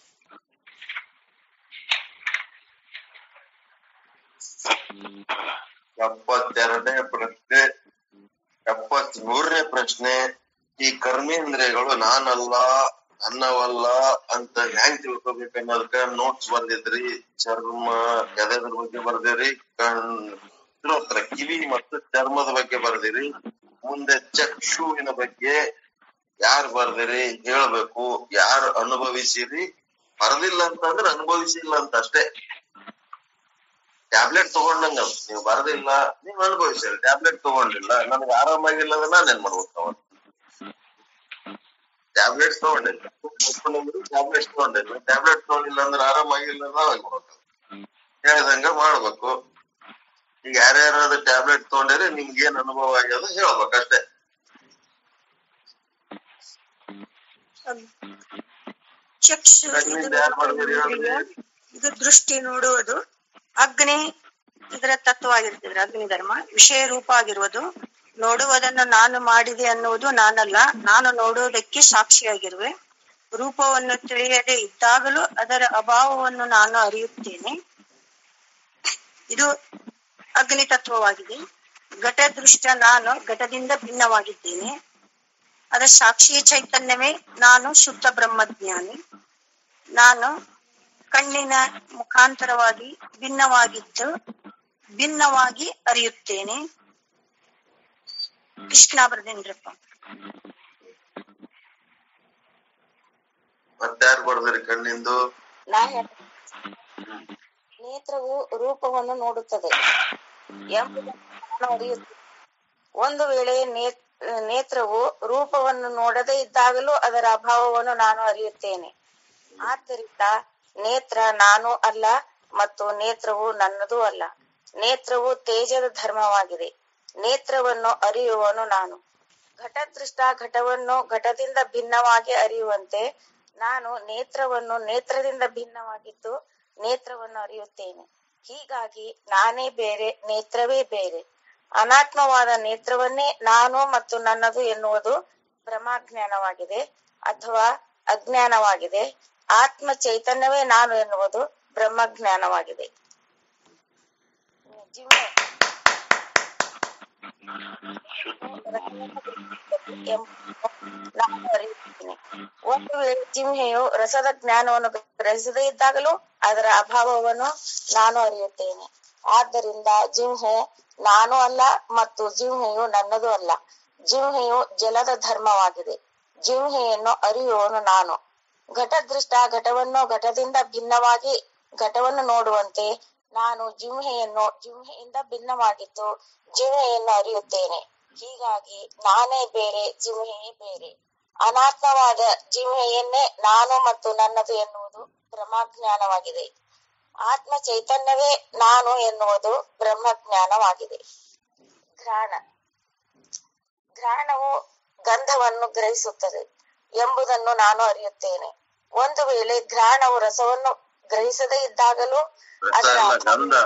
ಎಪ್ಪತ್ತೆರಡನೇ ಪ್ರಶ್ನೆ ಎಪ್ಪತ್ ಮೂರನೇ ಪ್ರಶ್ನೆ ಈ ಕರ್ಮೇಂದ್ರಿಯಗಳು ನಾನಲ್ಲ ನನ್ನವಲ್ಲ ಅಂತ ಹೆಂಗ್ ತಿಳ್ಕೊಬೇಕು ಅನ್ನೋದಕ್ಕ ನೋಟ್ಸ್ ಬರ್ದಿದ್ರಿ ಚರ್ಮ ಎದೆದ್ರ ಬಗ್ಗೆ ಬರ್ದಿರಿ ಕಣ್ ಶ್ರೋತ್ರ ಕಿವಿ ಮತ್ತು ಚರ್ಮದ ಬಗ್ಗೆ ಬರ್ದಿರಿ ಮುಂದೆ ಚಕ್ಷುವಿನ ಬಗ್ಗೆ ಯಾರು ಬರ್ದಿರಿ ಹೇಳ್ಬೇಕು ಯಾರು ಅನುಭವಿಸಿರಿ ಬರ್ದಿಲ್ಲ ಅಂತಂದ್ರೆ ಅನುಭವಿಸಿಲ್ಲ ಅಂತ ಅಷ್ಟೇ ಟ್ಯಾಬ್ಲೆಟ್ ತಗೊಂಡಂಗ ಅದು. ನೀವು ಬರ್ದಿಲ್ಲ ನೀವ್ ಅನುಭವಿಸಿರಿ ಟ್ಯಾಬ್ಲೆಟ್ ತಗೊಂಡಿಲ್ಲ ನನಗೆ ಆರಾಮಾಗಿಲ್ಲ ಅಂದ್ರೆ ನಾನ್ ಏನ್ ಮಾಡ್ಬೇಕು ಅವಾಗ ಟ್ಯಾಬ್ಲೆಟ್ಸ್ ತಗೊಂಡಿಲ್ಲ ಟ್ಯಾಬ್ಲೆಟ್ಸ್ ತಗೊಂಡಿಲ್ಲ ಟ್ಯಾಬ್ಲೆಟ್ ತಗೊಂಡಿಲ್ಲ ಅಂದ್ರೆ ಆರಾಮಾಗಿಲ್ಲ ಅಂದ್ರೆ ನಾವೇನ್ ಮಾಡ್ಬೇಕು ಹೇಳ್ದಂಗ ಮಾಡ್ಬೇಕು ಈಗ ಯಾರ್ಯಾರಾದ್ರೂ ಟ್ಯಾಬ್ಲೆಟ್ ತಗೊಂಡಿರಿ ನಿಮ್ಗೆ ಏನ್ ಅನುಭವ ಆಗ್ಯದ ಹೇಳ್ಬೇಕು ಅಷ್ಟೇ ಚಕ್ಷು ಕಣ್ಣಿಂದ ಯಾರ್ ಮಾಡ್ತೀರಿ ಹೇಳ್ರಿ? ಇದು ದೃಷ್ಟಿ ನೋಡುವುದು ಅಗ್ನಿ ಇದರ ತತ್ವವಾಗಿರ್ತದೆ ಅಗ್ನಿ ಧರ್ಮ ವಿಷಯ ರೂಪ ಆಗಿರುವುದು ನೋಡುವುದನ್ನು ನಾನು ಮಾಡಿದೆ ಅನ್ನುವುದು ನಾನಲ್ಲ ನಾನು ನೋಡುವುದಕ್ಕೆ ಸಾಕ್ಷಿಯಾಗಿರುವೆ ರೂಪವನ್ನು ತಿಳಿಯದೆ ಇದ್ದಾಗಲೂ ಅದರ ಅಭಾವವನ್ನು ನಾನು ಅರಿಯುತ್ತೇನೆ ಇದು ಅಗ್ನಿ ತತ್ವವಾಗಿದೆ ಘಟ ದೃಷ್ಟ ನಾನು ಘಟದಿಂದ ಭಿನ್ನವಾಗಿದ್ದೇನೆ ಅದರ ಸಾಕ್ಷಿ ಚೈತನ್ಯವೇ ನಾನು ಶುದ್ಧ ಬ್ರಹ್ಮಜ್ಞಾನಿ ನಾನು ಕಣ್ಣಿನ ಮುಖಾಂತರವಾಗಿ ಭಿನ್ನವಾಗಿದ್ದು ಭಿನ್ನವಾಗಿ ಅರಿಯುತ್ತೇನೆ ಕೃಷ್ಣ ಬರದೇನ್ರಪ್ಪ ಮತ್ಯಾರು ಬರ್ದಿರಿ ಕಣ್ಣಿಂದು ನಾ ಹೇಳ್- ನೇತ್ರವು ರೂಪವನ್ನು ನೋಡುತ್ತದೆ ಎಂಬುದನ್ನು ನಾನು ಅರಿಯುತ್ತೇನೆ ಒಂದು ವೇಳೆ ನೇ- ನೇತ್ರವು ರೂಪವನ್ನು ನೋಡದೇ ಇದ್ದಾಗಲೂ ಅದರ ಅಭಾವವನ್ನು ನಾನು ಅರಿಯುತ್ತೇನೆ ಆದ್ದರಿಂದ ನೇತ್ರ ನಾನು ಅಲ್ಲ ಮತ್ತು ನೇತ್ರವು ನನ್ನದೂ ಅಲ್ಲ ನೇತ್ರವು ತೇಜದ ಧರ್ಮವಾಗಿದೆ ನೇತ್ರವನ್ನು ಅರಿಯುವವನು ನಾನು ಘಟದೃಷ್ಟ ಘಟವನ್ನು ಘಟದಿಂದ ಭಿನ್ನವಾಗಿ ಅರಿಯುವಂತೆ ನಾನು ನೇತ್ರವನ್ನು ನೇತ್ರದಿಂದ ಭಿನ್ನವಾಗಿದ್ದು ನೇತ್ರವನ್ನು ಅರಿಯುತ್ತೇನೆ ಹೀಗಾಗಿ ನಾನೇ ಬೇರೆ ನೇತ್ರವೇ ಬೇರೆ ಅನಾತ್ಮವಾದ ನೇತ್ರವನ್ನೇ ನಾನು ಮತ್ತು ನನ್ನದು ಎನ್ನುವುದು ಬ್ರಹ್ಮಜ್ಞಾನವಾಗಿದೆ ಅಥವಾ ಅಜ್ಞಾನವಾಗಿದೆ ಆತ್ಮ ಚೈತನ್ಯವೇ ನಾನು ಎನ್ನುವುದು ಬ್ರಹ್ಮಜ್ಞಾನವಾಗಿದೆ ಜಿವ್ಹೆ ಎಂಬುದನ್ನು ನಾನು ಅರಿಯುತ್ತೇನೆ ಒಂದು ವೇಳೆ ಜಿಂಹೆಯು ರಸದ ಜ್ಞಾನವನ್ನು ಗ್ರಹಿಸದೇ ಇದ್ದಾಗಲೂ ಅದರ ಅಭಾವವನ್ನು ನಾನು ಅರಿಯುತ್ತೇನೆ ಆದ್ದರಿಂದ ಜಿಂಹೆ ನಾನು ಅಲ್ಲ ಮತ್ತು ಜಿಂಹೆಯು ನನ್ನದು ಅಲ್ಲ ಜಿಂಹೆಯು ಜಲದ ಧರ್ಮವಾಗಿದೆ ಜಿಂಹೆಯನ್ನು ಅರಿಯುವವನು ನಾನು ಘಟದೃಷ್ಟ ಘಟವನ್ನು ಘಟದಿಂದ ಭಿನ್ನವಾಗಿ ಘಟವನ್ನು ನೋಡುವಂತೆ ನಾನು ಜಿಂಹೆಯನ್ನು ಜಿಂಹೆಯಿಂದ ಭಿನ್ನವಾಗಿದ್ದು ಜಿಂಹೆಯನ್ನು ಅರಿಯುತ್ತೇನೆ ಹೀಗಾಗಿ ನಾನೇ ಬೇರೆ ಜಿಂಹೆಯೇ ಬೇರೆ ಅನಾತ್ಮವಾದ ಜಿಂಹೆಯನ್ನೇ ನಾನು ಮತ್ತು ನನ್ನದು ಎನ್ನುವುದು ಬ್ರಹ್ಮಜ್ಞಾನವಾಗಿದೆ ಆತ್ಮ ಚೈತನ್ಯವೇ ನಾನು ಎನ್ನುವುದು ಬ್ರಹ್ಮಜ್ಞಾನವಾಗಿದೆ ಘ್ರಾಣ ಘ್ರಾಣವು ಗಂಧವನ್ನು ಗ್ರಹಿಸುತ್ತದೆ ಎಂಬುದನ್ನು ನಾನು ಅರಿಯುತ್ತೇನೆ ಒಂದು ವೇಳೆ ಘ್ರಾಣವು ರಸವನ್ನು ಗ್ರಹಿಸದೇ ಇದ್ದಾಗಲೂ ರಸ ಅದರ ಅಲ್ಲ ಗಂಧ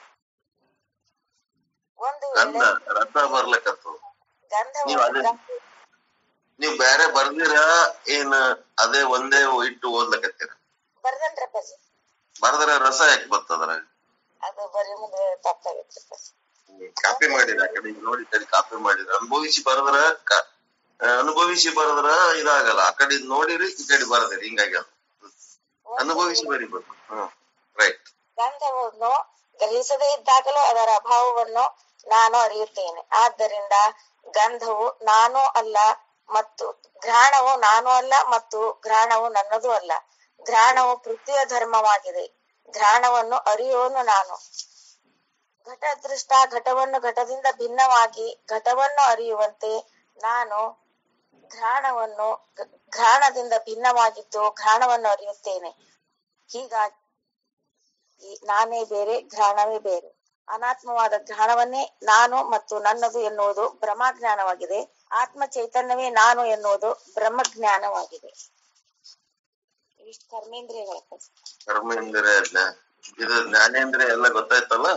ಒಂದು ಗಂಧ ವೇಳೆ ರಸ ಬರ್ಲಕತ್ತು ಗಂಧವು ನೀವು ಅದೇ- ನೀವ್ ಬೇರೆ ಬರ್ದಿರ ಏನ್ ಅದೇ ಒಂದೇ ಇಟ್ಟು ಓದ್ಲಕತ್ತೀರ ಬರ್ದನ್ರಿ ಅಪ್ಪಾಜಿ ಬರ್ದ್ರ ರಸ ಯಾಕೆ ಬರ್ತದ್ರ ಅದು ಬರೀ ಮುಂದೆ ತಪ್ಪಾಗೈತ್ರಿ ಅಪ್ಪಾಜಿ ಕಾಪಿ ಮಾಡಿರ ಆ ಕಡೆ ನೋಡಿ ಈ ಕಡೆ ಕಾಪಿ ಮಾಡಿರ ಅನುಭವಿಸಿ ಬರದ್ರ ಕ- ಆ, ಅನುಭವಿಸಿ ಬರದ್ರ ಇದಾಗಲ್ಲ ಆ ಕಡೆ ನೋಡಿರಿ ಈ ಕಡೆ ಬರದಿರಿ ಹಿಂಗಾಗಿ ಅದು. ಅನುಭವಿಸಿ ಬರಿಬೇಕು ಹ್ಮ್ ರೈಟ್ ಗಂಧವನ್ನು ಗ್ರಹಿಸದೇ ಇದ್ದಾಗಲೂ ಅದರ ಅಭಾವವನ್ನು ನಾನು ಅರಿಯುತ್ತೇನೆ ಆದ್ದರಿಂದ ಗಂಧವು ನಾನು ಅಲ್ಲ ಮತ್ತು ಘ್ರಾಣವು ನಾನು ಅಲ್ಲ ಮತ್ತು ಘ್ರಾಣವು ನನ್ನದು ಅಲ್ಲ ಘ್ರಾಣವು ಪೃಥ್ವಿಯ ಧರ್ಮವಾಗಿದೆ ಘ್ರಾಣವನ್ನು ಅರಿಯೋನು ನಾನು ಘಟದೃಷ್ಟ ಘಟವನ್ನು ಘಟದಿಂದ ಭಿನ್ನವಾಗಿ ಘಟವನ್ನು ಅರಿಯುವಂತೆ ನಾನು ಘ್ರಾಣವನ್ನು ಘ- ಘ್ರಾಣದಿಂದ ಭಿನ್ನವಾಗಿದ್ದು ಘ್ರಾಣವನ್ನು ಅರಿಯುತ್ತೇನೆ ಹೀಗಾಗಿ ಈ ನಾನೇ ಬೇರೆ ಘ್ರಾಣವೇ ಬೇರೆ ಅನಾತ್ಮವಾದ ಘ್ರಾಣವನ್ನೇ ನಾನು ಮತ್ತು ನನ್ನದು ಎನ್ನುವುದು ಬ್ರಹ್ಮಜ್ಞಾನವಾಗಿದೆ ಆತ್ಮ ಚೈತನ್ಯವೇ ನಾನು ಎನ್ನುವುದು ಬ್ರಹ್ಮಜ್ಞಾನವಾಗಿದೆ ಇಷ್ಟು ಕರ್ಮೇಂದ್ರಿಯಗಳ ಕರ್ಮೇಂದ್ರ ಇದು ಜ್ಞಾನೇಂದ್ರ ಎಲ್ಲ ಗೊತ್ತಾಯ್ತಲ್ಲ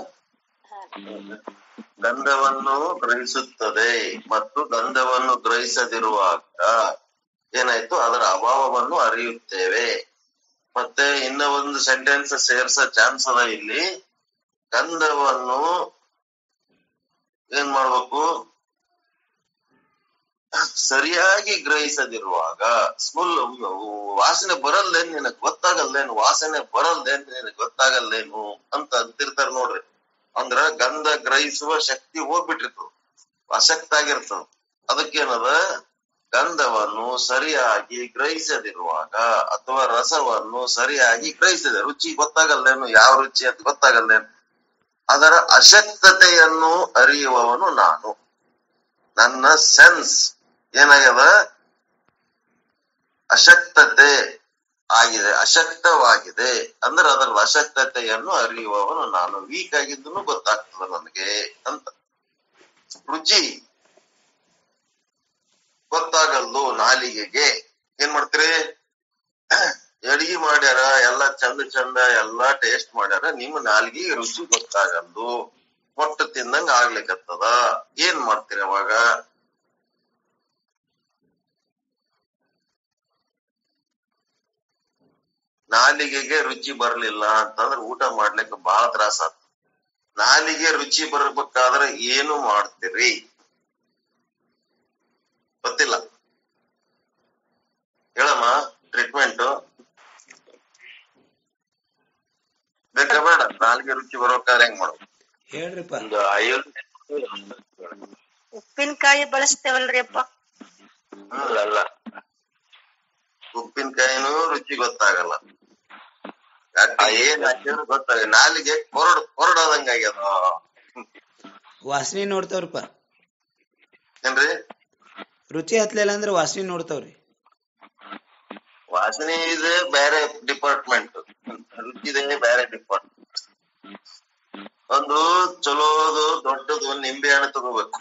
ಗಂಧವನ್ನು ಗ್ರಹಿಸುತ್ತದೆ ಮತ್ತು ಗಂಧವನ್ನು ಗ್ರಹಿಸದಿರುವಾಗ ಏನಾಯ್ತು ಅದರ ಅಭಾವವನ್ನು ಅರಿಯುತ್ತೇವೆ ಮತ್ತೆ ಇನ್ನ ಒಂದು ಸೆಂಟೆನ್ಸ್ ಸೇರ್ಸ ಚಾನ್ಸ್ ಅದ ಇಲ್ಲಿ ಗಂಧವನ್ನು ಏನ್ ಮಾಡ್ಬೇಕು ಸರಿಯಾಗಿ ಗ್ರಹಿಸದಿರುವಾಗ ಸ್ಮುಲ್ ವಾಸನೆ ಬರಲ್ಲೇನ್ ನಿನಗ್ ಗೊತ್ತಾಗಲ್ಲೇನು ವಾಸನೆ ಬರಲ್ಲೇನ್ ನಿನಗ್ ಗೊತ್ತಾಗಲ್ಲೇನು ಅಂತ ಅಂತಿರ್ತಾರ ನೋಡ್ರಿ ಅಂದ್ರ ಗಂಧ ಗ್ರಹಿಸುವ ಶಕ್ತಿ ಹೋಗ್ಬಿಟ್ಟಿರ್ತದ ಅಶಕ್ತ ಆಗಿರ್ತದ ಅದಕ್ಕೇನದ ಗಂಧವನ್ನು ಸರಿಯಾಗಿ ಗ್ರಹಿಸದಿರುವಾಗ ಅಥವಾ ರಸವನ್ನು ಸರಿಯಾಗಿ ಗ್ರಹಿಸದೆ ರುಚಿ ಗೊತ್ತಾಗಲ್ಲೇನು ಯಾವ ರುಚಿ ಅಂತ ಗೊತ್ತಾಗಲ್ಲೇನು ಅದರ ಅಶಕ್ತತೆಯನ್ನು ಅರಿಯುವವನು ನಾನು ನನ್ನ ಸೆನ್ಸ್ ಏನಾಗ್ಯದ ಅಶಕ್ತತೆ ಆಗಿದೆ ಅಶಕ್ತವಾಗಿದೆ ಅಂದ್ರೆ ಅದರ ಅಶಕ್ತತೆಯನ್ನು ಅರಿಯುವವನು ನಾನು ವೀಕ್ ಆಗಿದ್ದನು ಗೊತ್ತಾಗ್ತದ ನನಗೆ ಅಂತ ರುಚಿ ಗೊತ್ತಾಗಲ್ದು ನಾಲಿಗೆಗೆ ಏನ್ ಮಾಡ್ತೀರಿ ಅಡಿಗೆ ಮಾಡ್ಯಾರ ಎಲ್ಲಾ ಚಂದ ಚಂದ ಎಲ್ಲಾ ಟೇಸ್ಟ್ ಮಾಡ್ಯಾರ ನಿಮ್ಮ ನಾಲಿಗೆ ರುಚಿ ಗೊತ್ತಾಗಲ್ದು ಹೊಟ್ಟು ತಿಂದಂಗ ಆಗ್ಲಿಕ್ಕತ್ತದ ಏನ್ ಮಾಡ್ತೀರಿ ಅವಾಗ ನಾಲಿಗೆಗೆ ರುಚಿ ಬರ್ಲಿಲ್ಲ ಅಂತಂದ್ರೆ ಊಟ ಮಾಡ್ಲಿಕ್ಕೆ ಬಹಳ ತ್ರಾಸ ಆಗ್ತದ ನಾಲಿಗೆ ರುಚಿ ಬರ್ಬೇಕಾದ್ರೆ ಏನು ಮಾಡ್ತೀರಿ ಗೊತ್ತಿಲ್ಲ ಹೇಳಮ್ಮ ಟ್ರೀಟ್ಮೆಂಟ್ ಬೇಕಾ ಬೇಡ ನಾಲಿಗೆ ರುಚಿ ಬರ್ಬೇಕಾದ್ರೆ ಹೆಂಗ್ ಮಾಡ್ಬೇಕು ಹೇಳ್ರಿಪ್ಪ ಒಂದು ಐವತ್ತು ಉಪ್ಪಿನಕಾಯಿ ಬಳಸ್ತೇವಲ್ರಿ ಅಪ್ಪ ಅಲ್ಲ ಉಪ್ಪಿನಕಾಯಿನೂ ರುಚಿ ಗೊತ್ತಾಗಲ್ಲ ಯಾಕೆ ಏನ್ ಹಾಕಿದ್ರು ಗೊತ್ತಾಗ ನಾಲಿಗೆ ಕೊರಡ್ ಕೊರಡಾದಂಗ ಆಗ್ಯದ ವಾಸನೆ ನೋಡ್ತಾವ್ರಿಪ್ಪ ಏನ್ರಿ ರುಚಿ ಹತ್ಲಿಲ್ಲ ಅಂದ್ರೆ ವಾಸನೆ ನೋಡ್ತಾವ್ರಿ ವಾಸನೆ ಇದೆ ಬೇರೆ ಡಿಪಾರ್ಟ್ಮೆಂಟ್ ರುಚಿದೆ ಬೇರೆ ಡಿಪಾರ್ಟ್ಮೆಂಟ್ ಒಂದು ಚಲೋದು ದೊಡ್ಡದು ನಿಂಬೆ ಹಣ್ಣು ತಗೋಬೇಕು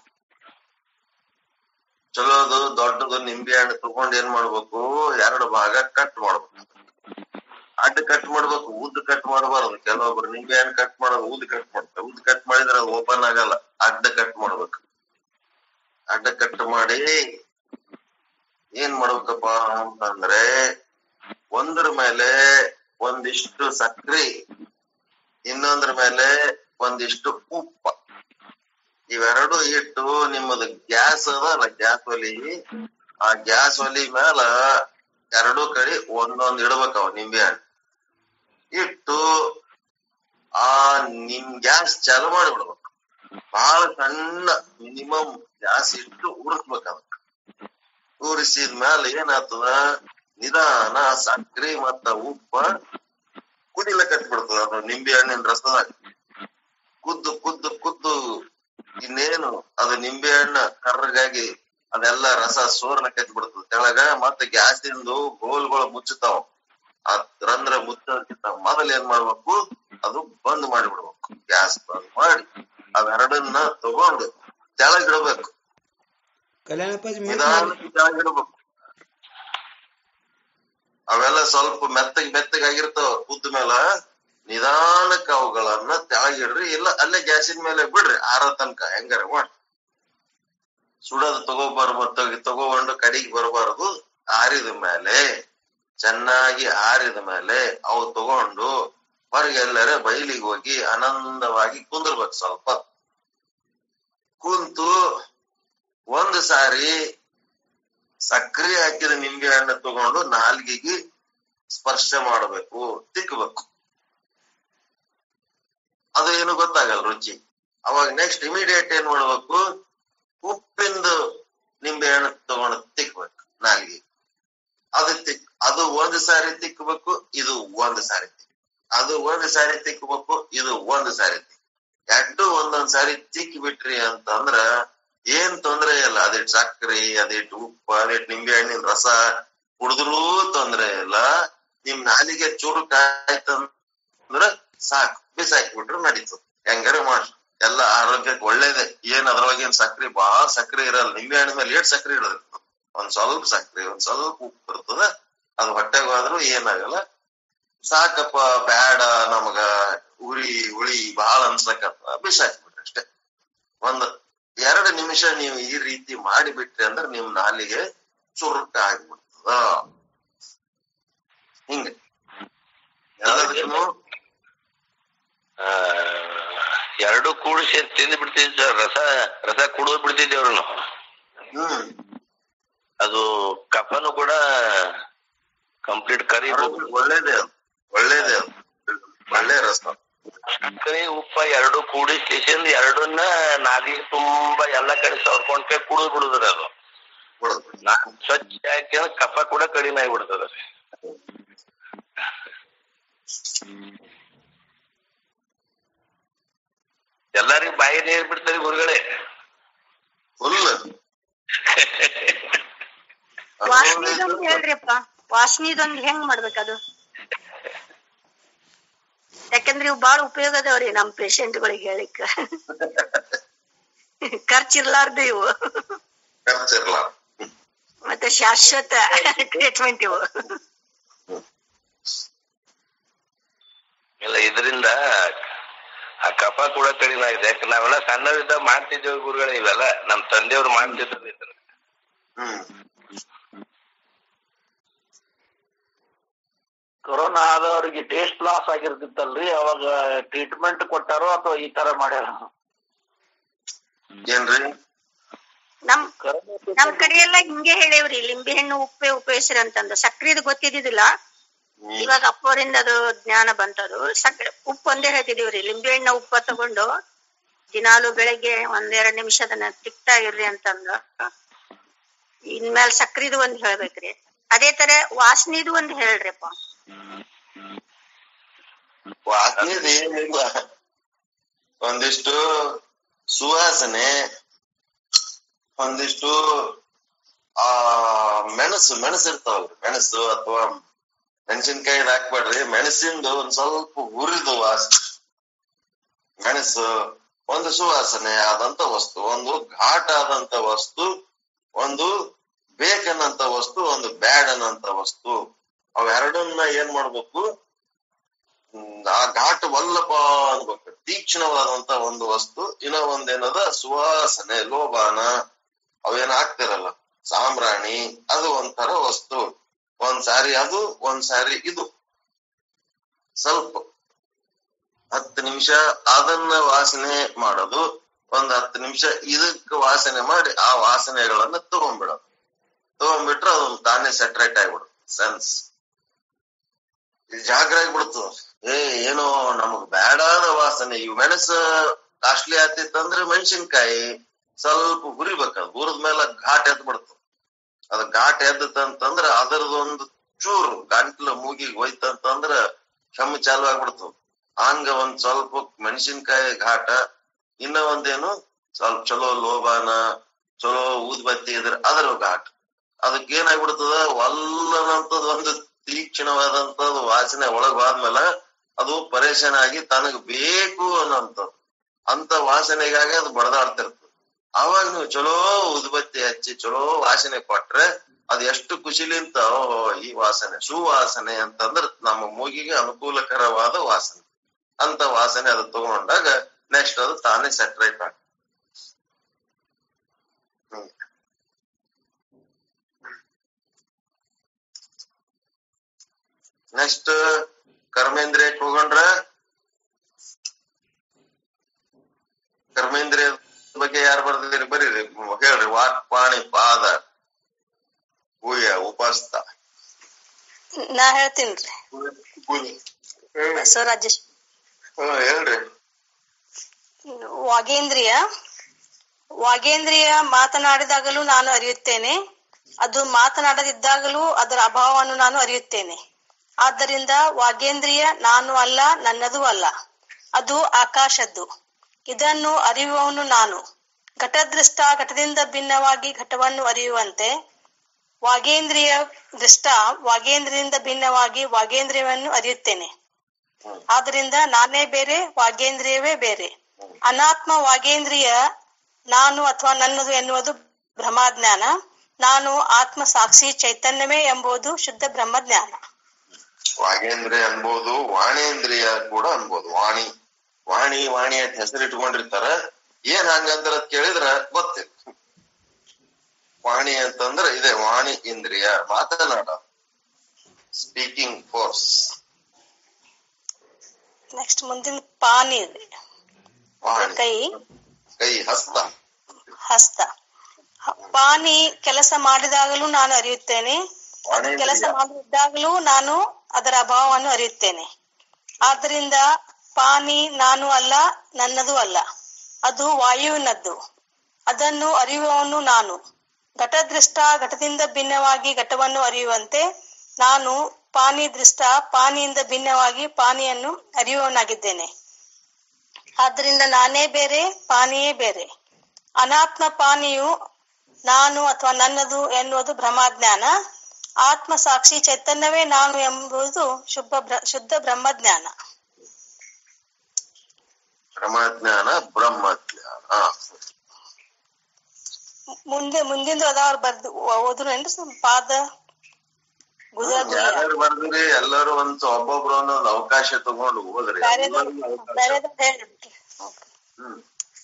ಚಲೋದು ದೊಡ್ಡದು ನಿಂಬೆ ಹಣ್ಣು ತಗೊಂಡ್ ಏನ್ ಮಾಡ್ಬೇಕು ಎರಡು ಭಾಗ ಕಟ್ ಮಾಡ್ಬೇಕು ಅಡ್ಡ ಕಟ್ ಮಾಡ್ಬೇಕು ಉದ್ದ ಕಟ್ ಮಾಡಬಾರದು ಕೆಲವೊಬ್ರು ನಿಂಬೆ ಹಣ್ಣು ಕಟ್ ಮಾಡೋದು ಉದ್ದ ಕಟ್ ಮಾಡ್ತಾರೆ ಉದ್ದ ಕಟ್ ಮಾಡಿದ್ರೆ ಅದು ಓಪನ್ ಆಗಲ್ಲ ಅಡ್ಡ ಕಟ್ ಮಾಡ್ಬೇಕು ಅಡ್ಡ ಕಟ್ ಮಾಡಿ ಏನ್ ಮಾಡ್ಬೇಕಪ್ಪ ಅಂತಂದ್ರೆ ಒಂದ್ರ ಮೇಲೆ ಒಂದಿಷ್ಟು ಸಕ್ರಿ ಇನ್ನೊಂದ್ರ ಮೇಲೆ ಒಂದಿಷ್ಟು ಉಪ್ಪ ಇವೆರಡು ಇಟ್ಟು ನಿಮ್ಮದು ಗ್ಯಾಸ್ ಅದಲ್ಲ ಗ್ಯಾಸ್ ಒಲಿ ಆ ಗ್ಯಾಸ್ ಒಲಿ ಮೇಲ ಎರಡೂ ಕಡೆ ಒಂದೊಂದ್ ಇಡ್ಬೇಕವ ನಿಂಬೆ ಹಣ್ಣು ಇಟ್ಟು ಆ ನಿಮ್ ಗ್ಯಾಸ್ ಚಾಲು ಮಾಡಿಬಿಡ್ಬೇಕು ಬಹಳ ಸಣ್ಣ ಮಿನಿಮಮ್ ಗ್ಯಾಸ್ ಇಟ್ಟು ಉರಿಸ್ಬೇಕು ಅದಕ್ಕ ಕೂರಿಸಿದ ಮ್ಯಾಲ ಏನಾಗ್ತದ ನಿಧಾನ ಸಕ್ರಿ ಮತ್ತ ಉಪ್ಪ ಕುದಿಲಕ್ ಬಿಡ್ತದ ಅದು ನಿಂಬೆ ಹಣ್ಣಿನ ರಸದಾಗ ಕುದ್ದು ಕುದ್ದು ಕುದ್ದು ಇನ್ನೇನು ಅದು ನಿಂಬೆ ಹಣ್ಣ ಕರ್ರಗಾಗಿ ಅದೆಲ್ಲ ರಸ ಸೋರ್ಲಕ್ ಬಿಡ್ತದ ಕೆಳಗ ಮತ್ತ ಗ್ಯಾಸಿಂದು ಗೋಲ್ಗಳು ಮುಚ್ಚುತ್ತಾವ ಆ ರಂಧ್ರ ಮುಚ್ಚೋದಕ್ಕಿಂತ ಮೊದಲ ಏನ್ ಮಾಡ್ಬೇಕು ಅದು ಬಂದ್ ಮಾಡಿಬಿಡ್ಬೇಕು ಗ್ಯಾಸ್ ಬಂದ್ ಮಾಡಿ ಅವೆರಡನ್ನ ತಗೊಂಡು ತೆಳಗಿಡಬೇಕು ಕಲ್ಯಾಣಪ್ಪಾಜಿ ಮ್ಯೂಟ್ ನಿಧಾನಕ್ಕೆ ಕೆಳಗಿಡ್ಬೇಕು ಅವೆಲ್ಲ ಸ್ವಲ್ಪ ಮೆತ್ತಗ್ ಮೆತ್ತಗ್ ಆಗಿರ್ತಾವ ಕುದ್ದ ಮೇಲ ನಿಧಾನಕ್ಕೆ ಅವುಗಳನ್ನ ತೆಳಗಿಡ್ರಿ ಇಲ್ಲ ಅಲ್ಲೇ ಗ್ಯಾಸಿನ ಮೇಲೆ ಬಿಡ್ರಿ ಆರೋ ತನಕ ಹೆಂಗಾರ ಮಾಡಿ ಸುಡೋದು ತಗೋಬರ್ಬ ತಗೋಕೊಂಡು ಕಡೆಗೆ ಬರಬಾರದು ಆರಿದ ಮೇಲೆ ಚೆನ್ನಾಗಿ ಆರಿದ ಮೇಲೆ ಅವು ತಗೊಂಡು ಹೊರಗೆ ಎಲ್ಲರೇ ಬಯಲಿಗೆ ಹೋಗಿ ಆನಂದವಾಗಿ ಕುಂದಿರ್ಬೇಕು ಸ್ವಲ್ಪ ಕುಂತು ಒಂದು ಸಾರಿ ಸಕ್ಕರೆ ಹಾಕಿದ ನಿಂಬೆ ಹಣ್ಣು ತಗೊಂಡು ನಾಲ್ಗಿಗೆ ಸ್ಪರ್ಶ ಮಾಡಬೇಕು ತಿಕ್ಕಬೇಕು ಅದು ಏನು ಗೊತ್ತಾಗಲ್ಲ ರುಚಿ ಅವಾಗ ನೆಕ್ಸ್ಟ್ ಇಮಿಡಿಯೇಟ್ ಏನ್ ಮಾಡ್ಬೇಕು ಉಪ್ಪಿಂದು ನಿಂಬೆ ಹಣ್ಣು ತಗೊಂಡು ತಿಕ್ಬೇಕು ನಾಲ್ಗಿ ಅದು ತಿಕ್ ಅದು ಒಂದ್ ಸಾರಿ ತಿಕ್ಕಬೇಕು ಇದು ಒಂದ್ ಸಾರಿ ತಿಕ್ ಅದು ಒಂದ್ ಸಾರಿ ತಿಕ್ಕಬೇಕು ಇದು ಒಂದ್ ಸಾರಿ ತಿಕ್ ಎರಡು ಒಂದೊಂದ್ ಸಾರಿ ತಿಕ್ಕಿ ಬಿಟ್ರಿ ಅಂತಂದ್ರ ಏನ್ ತೊಂದ್ರೆ ಇಲ್ಲ ಅದಿಟ್ ಸಕ್ಕರೆ ಅದಿಟ್ ಉಪ್ಪು ಅದಿಟ್ ನಿಂಬೆ ಹಣ್ಣಿನ ರಸ ಕುಡಿದ್ರೂ ತೊಂದ್ರೆ ಇಲ್ಲ ನಿಮ್ ನಾಲಿಗೆ ಚುರುಕ್ ಆಯ್ತಂದ್ರ ಸಾಕು ಬಿಸಾಕ್ಬಿಟ್ರು ನಡೀತು ಹೆಂಗಾರ ಮಾಡ್ರಿ ಎಲ್ಲ ಆರೋಗ್ಯಕ್ಕೆ ಒಳ್ಳೇದೇ ಏನ್ ಅದ್ರೊಳಗೇನ್ ಸಕ್ರಿ ಬಾಳ ಸಕ್ರೆ ಇರಲ್ಲ ನಿಂಬೆ ಹಣ್ಣಿನ ಮೇಲೆ ಏಟ್ ಸಕ್ರೆ ಇರೋದು ಒಂದ್ ಸ್ವಲ್ಪ ಸಕ್ರೆ ಒಂದ್ ಸ್ವಲ್ಪ ಉಪ್ಪು ಇರ್ತದ ಅದು ಹೊಟ್ಟೆಗೆ ಹೋದ್ರು ಏನಾಗಲ್ಲ ಸಾಕಪ್ಪ ಬ್ಯಾಡ ನಮಗ ಉರಿ ಉಳಿ ಬಹಳ ಅನ್ಸಕತ್ತ ಬಿಸಾಕ್ಬಿಟ್ರಿ ಅಷ್ಟೇ ಒಂದ್ ಎರಡು ನಿಮಿಷ ನೀವು ಈ ರೀತಿ ಮಾಡಿಬಿಟ್ರಿ ಅಂದ್ರೆ ನಿಮ್ ನಾಲಿಗೆ ಚುರುಕ ಆಗ್ಬಿಡ್ತದ ಹಿಂಗ ಎಲ್ಲದಕ್ಕೂ ಆ, ಎರಡು ಕೂಡಿಸಿ ತಿಂದು ಬಿಡ್ತಿದ್ವಿ ಸರ್ ರಸ ರಸ ಕುಡಿದು ಬಿಡ್ತಿದ್ದೇವ್ರು ನಾವು ಹ್ಮ್ ಅದು ಕಫನು ಕೂಡ ಕಂಪ್ಲೀಟ್ ಕರಿ ಆರೋಗ್ಯಕ್ಕೆ ಒಳ್ಳೇದೇ ಅದು ಒಳ್ಳೇದೇ ಅದು ಒಳ್ಳೆ ರಸ ಸಕ್ಕರೆ ಉಪ್ಪ ಎರಡು ಕೂಡಿಸಿ ಎರಡನ್ನ ನಾಲಿಗೆ ತುಂಬಾ ಎಲ್ಲ ಕಡೆ ಸವರ್ಕೊಂಡ್ಕೆ ಕುಡಿದು ಬಿಡುದ್ರಿ ಅದು ಕೊಡೋದು ನಾ ಸ್ವಚ್ಛ ಹಾಕಿ ಕಫ ಕೂಡ ಕಡಿಮೆ ಆಗಿಬಿಡ್ತದ ಎಲ್ಲರಿಗೂ ಬಾಯಿ ನೀರ್ ಬಿಡ್ತಾರೆ ಗುರುಗಳೇ ಫುಲ್ ವಾಸನಿದೊಂದು ಹೇಳ್ರಿಪ್ಪ ವಾಸನಿದೊಂದು ಹೆಂಗ್ ಮಾಡ್ಬೇಕದು ಯಾಕಂದ್ರೆ ಇವು ಬಾಳ ಉಪಯೋಗ ಅದಾವ್ರಿ ನಮ್ ಪೇಷಂಟ್ಗಳಿಗೆ ಹೇಳಿಕ್ಕ ಖರ್ಚಿರ್ಲಾರ್ದು ಇವು ಖರ್ಚಿರ್ಲ ಮತ್ತೆ ಶಾಶ್ವತ ಟ್ರೀಟ್ಮೆಂಟ್ ಇವು ಇಲ್ಲ ಇದರಿಂದ ಆ ಕಫ ಕೂಡ ಕಡಿಮೆ ಆಗಿದೆ ಯಾಕೆ ನಾವೆಲ್ಲ ಸಣ್ಣವಿದ್ದ ಮಾಡ್ತಿದ್ದೇವೆ ಗುರುಗಳೇ ಇವೆಲ್ಲ ನಮ್ ತಂದೆಯವ್ರು ಮಾಡ್ತಿದ್ರು ಇದನ್ನ. ಹ್ಮ್ ಕೊರೋನಾ ಆದವರಿಗೆ ಟೇಸ್ಟ್ ಲಾಸ್ ಆಗಿರ್ತಿತ್ತಲ್ರಿ ಅವಾಗ ಟ್ರೀಟ್ಮೆಂಟ್ ಕೊಟ್ಟಾರೋ ಅಥವಾ ಈ ತರ ಮಾಡ್ಯಾರ ಏನ್ರಿ ನಮ್ ನಮ್ ಕಡೆ ಎಲ್ಲ ಹಿಂಗೆ ಹೇಳೇವ್ರಿ ಲಿಂಬೆ ಹಣ್ಣು ಉಪ್ಪೆ ಉಪಯೋಗಿಸ್ರಿ ಅಂತಂದು ಸಕ್ರಿದು ಗೊತ್ತಿದ್ದಿದ್ದಿಲ್ಲ ಹ್ಮ್. ಇವಾಗ ಅಪ್ಪವರಿಂದ ಅದು ಜ್ಞಾನ ಬಂತದು ಸಕ್ಕರೆ ಉಪ್ಪು ಒಂದೇ ಹೇಳ್ತಿದೀವ್ರಿ ಲಿಂಬೆ ಹಣ್ಣು ಉಪ್ಪ ತಗೊಂಡು ದಿನಾಲು ಬೆಳಗ್ಗೆ ಒಂದೆರಡ್ ನಿಮಿಷ ಅದನ್ನ ತಿಕ್ತಾ ಇರ್ರಿ ಅಂತಂದು ಇನ್ಮೇಲೆ ಸಕ್ರಿದು ಒಂದ್ ಹೇಳ್ಬೇಕ್ರಿ ಅದೇ ತರ ವಾಸನಿದು ಒಂದ್ ಹೇಳ್ರಿಪ್ಪ ವಾಸನೆದು ಏನಿಲ್ಲ ಒಂದಿಷ್ಟು ಸುವಾಸನೆ ಒಂದಿಷ್ಟು ಆ ಮೆಣಸು ಮೆಣಸು ಇರ್ತಾವಲ್ರಿ ಮೆಣಸು ಅಥವಾ ಮೆಣಸಿನ್ಕಾಯಿ ಹಾಕ್ಬೇಡ್ರಿ ಮೆಣಸಿಂದು ಒಂದ್ ಸ್ವಲ್ಪ ಹುರಿದು ವಾಸನೆ ಮೆಣಸು ಒಂದು ಸುವಾಸನೆ ಆದಂತ ವಸ್ತು ಒಂದು ಘಾಟ್ ಆದಂತ ವಸ್ತು ಒಂದು ಬೇಕನ್ನಂತ ವಸ್ತು ಒಂದು ಬ್ಯಾಡ್ ಅನ್ನಂತ ವಸ್ತು ಅವೆರಡನ್ನ ಏನ್ ಮಾಡ್ಬೇಕು ಹ್ಮ್, ಆ ಘಾಟ್ ವಲ್ಲಪ ಅನ್ಬೇಕು ತೀಕ್ಷ್ಣವಾದಂತ ಒಂದು ವಸ್ತು ಇನ್ನ ಒಂದೇನದ ಸುವಾಸನೆ ಲೋಬಾನ ಅವೇನ್ ಹಾಕ್ತಿರಲ್ಲ ಸಾಂಬ್ರಾಣಿ ಅದು ಒಂಥರ ವಸ್ತು ಒಂದ್ ಸಾರಿ ಅದು ಒಂದ್ ಸಾರಿ ಇದು ಸ್ವಲ್ಪ ಹತ್ತು ನಿಮಿಷ ಅದನ್ನ ವಾಸನೆ ಮಾಡೋದು ಒಂದ್ ಹತ್ತು ನಿಮಿಷ ಇದಕ್ಕೆ ವಾಸನೆ ಮಾಡಿ ಆ ವಾಸನೆಗಳನ್ನ ತಗೊಂಡ್ಬಿಡೋದು ತಗೊಂಡ್ಬಿಟ್ರೆ ಅದು ತಾನೇ ಸೆಟ್ರೇಟ್ ಆಗ್ಬಿಡುತ್ತೆ ಸೆನ್ಸ್ ಜಾಗ್ರ ಆಗ್ಬಿಡ್ತು ಏ ಏನೋ ನಮಗ್ ಬ್ಯಾಡಾದ ವಾಸನೆ ಇವ್ ಮೆಣಸು ಕಾಸ್ಟ್ಲಿ ಆತಿತ್ತಂದ್ರೆ ಮೆಣಸಿನ್ಕಾಯಿ ಸ್ವಲ್ಪ ಹುರಿಬೇಕದು ಹುರಿದ ಮೇಲೆ ಘಾಟ್ ಎದ್ ಬಿಡ್ತು ಅದ್ ಘಾಟ್ ಎದ್ದತಂತಂದ್ರ ಅದರದೊಂದು ಚೂರು ಗಂಟ್ಲು ಮೂಗಿಗೆ ಹೋಯ್ತಂತಂದ್ರ ಕೆಮ್ಮು ಚಾಲು ಆಗ್ಬಿಡ್ತು ಹಂಗ ಒಂದ್ ಸ್ವಲ್ಪ ಮೆಣಸಿನ್ಕಾಯಿ ಘಾಟ ಇನ್ನ ಒಂದೇನು ಸ್ವಲ್ಪ ಚಲೋ ಲೋಬಾನ ಚಲೋ ಊದ್ಬತ್ತಿ ಇದ್ರ ಅದರ ಘಾಟ್ ಅದಕ್ಕೆ ಏನಾಗ್ಬಿಡ್ತದ ಒಲ್ಲನಂತದ್ ಒಂದು ತೀಕ್ಷ್ಣವಾದಂತದ್ ವಾಸನೆ ಒಳಗ್ ಹೋದ್ಮೇಲೆ ಅದು ಪರೇಶಾನ ಆಗಿ ತನಗ್ ಬೇಕು ಅನ್ನೋಂಥದ್ದು ಅಂತ ವಾಸನೆಗಾಗಿ ಅದು ಬಡದಾಡ್ತಿರ್ತದೆ ಅವಾಗ ನೀವು ಚಲೋ ಉದ್ಬತ್ತಿ ಹಚ್ಚಿ ಚಲೋ ವಾಸನೆ ಕೊಟ್ರೆ ಅದ್ ಎಷ್ಟು ಖುಷಿಲಿಂತ ಓಹೋ ಈ ವಾಸನೆ ಸುವಾಸನೆ ಅಂತಂದ್ರ ನಮ್ಮ ಮೂಗಿಗೆ ಅನುಕೂಲಕರವಾದ ವಾಸನೆ ಅಂತ ವಾಸನೆ ಅದು ತಗೊಂಡಾಗ ನೆಕ್ಸ್ಟ್ ಅದು ತಾನೇ ಸೆಟ್ರೇಟ್ ಆಗ ನೆಕ್ಸ್ಟ್ ಕರ್ಮೇಂದ್ರಿಯಕ್ಕೆ ಹೋಗೊಂಡ್ರ ಕರ್ಮೇಂದ್ರಿಯ ಬಗ್ಗೆ ಯಾರು ಬರ್ದಿರಿ ಬರೀರಿ ಹೇಳ್ರಿ ವಾಕ್ ಪಾಣಿ ಪಾದ ಹೂಯ ಉಪಸ್ಥ ನಾ ಹೇಳ್ತೀನ್ರಿ ಬಸವರಾಜೇಶ್ ಹ್ಮ್ ಹೇಳ್ರಿ ವಾಗೇಂದ್ರಿಯ ವಾಗೇಂದ್ರಿಯ ಮಾತನಾಡಿದಾಗಲೂ ನಾನು ಅರಿಯುತ್ತೇನೆ ಅದು ಮಾತನಾಡದಿದ್ದಾಗಲೂ ಅದರ ಅಭಾವವನ್ನು ನಾನು ಅರಿಯುತ್ತೇನೆ ಆದ್ದರಿಂದ ವಾಗೇಂದ್ರಿಯ ನಾನು ಅಲ್ಲ ನನ್ನದು ಅಲ್ಲ ಅದು ಆಕಾಶದ್ದು ಇದನ್ನು ಅರಿಯುವವನು ನಾನು ಘಟದೃಷ್ಟ ಘಟದಿಂದ ಭಿನ್ನವಾಗಿ ಘಟವನ್ನು ಅರಿಯುವಂತೆ ವಾಗೇಂದ್ರಿಯ ದೃಷ್ಟ ವಾಗೇಂದ್ರದಿಂದ ಭಿನ್ನವಾಗಿ ವಾಗೇಂದ್ರಿಯವನ್ನು ಅರಿಯುತ್ತೇನೆ ಆದ್ದರಿಂದ ನಾನೇ ಬೇರೆ ವಾಗೇಂದ್ರಿಯವೇ ಬೇರೆ ಅನಾತ್ಮ ವಾಗೇಂದ್ರಿಯ ನಾನು ಅಥವಾ ನನ್ನದು ಎನ್ನುವುದು ಬ್ರಹ್ಮಜ್ಞಾನ ನಾನು ಆತ್ಮ ಸಾಕ್ಷಿ ಚೈತನ್ಯವೇ ಎಂಬುದು ಶುದ್ಧ ಬ್ರಹ್ಮಜ್ಞಾನ ವಾಗೇಂದ್ರಿಯ ಅನ್ಬೋದು ವಾಣೇಂದ್ರಿಯ ಕೂಡ ಅನ್ಬೋದು ವಾಣಿ ವಾಣಿ ವಾಣಿ ಅಂತ ಹೆಸರು ಇಟ್ಕೊಂಡಿರ್ತಾರ ಏನ್ ಹಂಗಂದ್ರ ಕೇಳಿದ್ರ ಗೊತ್ತಿಲ್ಲ ವಾಣಿ ಅಂತಂದ್ರ ಇದೆ ವಾಣಿ ಇಂದ್ರಿಯ ಮಾತನಾಡ ಸ್ಪೀಕಿಂಗ್ ಫೋರ್ಸ್ ನೆಕ್ಸ್ಟ್ ಮುಂದಿನ ಪಾನಿ ಇದೆ ವಾಣಿ ಕೈ ಕೈ ಹಸ್ತ ಹಸ್ತ ಹ- ಪಾನಿ ಕೆಲಸ ಮಾಡಿದಾಗಲೂ ನಾನು ಅರಿಯುತ್ತೇನೆ ಅದು ಕೆಲಸ ಮಾಡದಿದ್ದಾಗಲೂ ನಾನು ಅದರ ಅಭಾವವನ್ನು ಅರಿಯುತ್ತೇನೆ ಆದ್ದರಿಂದ ಪಾನಿ ನಾನು ಅಲ್ಲ ನನ್ನದು ಅಲ್ಲ ಅದು ವಾಯುವಿನದ್ದು ಅದನ್ನು ಅರಿಯುವವನು ನಾನು ಘಟದೃಷ್ಟ ಘಟದಿಂದ ಭಿನ್ನವಾಗಿ ಘಟವನ್ನು ಅರಿಯುವಂತೆ ನಾನು ಪಾನಿ ದೃಷ್ಟ ಪಾನಿಯಿಂದ ಭಿನ್ನವಾಗಿ ಪಾನಿಯನ್ನು ಅರಿಯುವವನಾಗಿದ್ದೇನೆ ಆದ್ದರಿಂದ ನಾನೇ ಬೇರೆ ಪಾನಿಯೇ ಬೇರೆ ಅನಾತ್ಮ ಪಾನಿಯು ನಾನು ಅಥವಾ ನನ್ನದು ಎನ್ನುವುದು ಭ್ರಮಜ್ಞಾನ ಆತ್ಮ ಸಾಕ್ಷಿ ಚೈತನ್ಯವೇ ನಾನು ಎಂಬುದು ಶುದ್ಧ ಬ್ರ- ಶುದ್ಧ ಬ್ರಹ್ಮಜ್ಞಾನ ಬ್ರಹ್ಮಜ್ಞಾನ ಬ್ರಹ್ಮಜ್ಞಾನ ಮುಂದೆ ಮುಂದಿಂದು ಅದಾವ್ರು ಬರ್ದು ಓದ್ರು ಏನ್ರಿ ಸ್ವಲ್ಪ ಪಾದ ಗುದ ಗುರಿಯ ಯಾರ್ಯಾರು ಬರ್ದ್ರಿ ಎಲ್ಲರೂ ಒಂದ್ ಒಬ್ಬೊಬ್ರು ಒಂದೊಂದು ಅವಕಾಶ ತಗೊಂಡು ಹೋದ್ರಿ ಎಲ್ಲರಿಗೂ ಅವಕಾಶ. ಬೇರೆದ ಹೇಳ್ಬಿಟ್ರಿ ಹ್ಮ್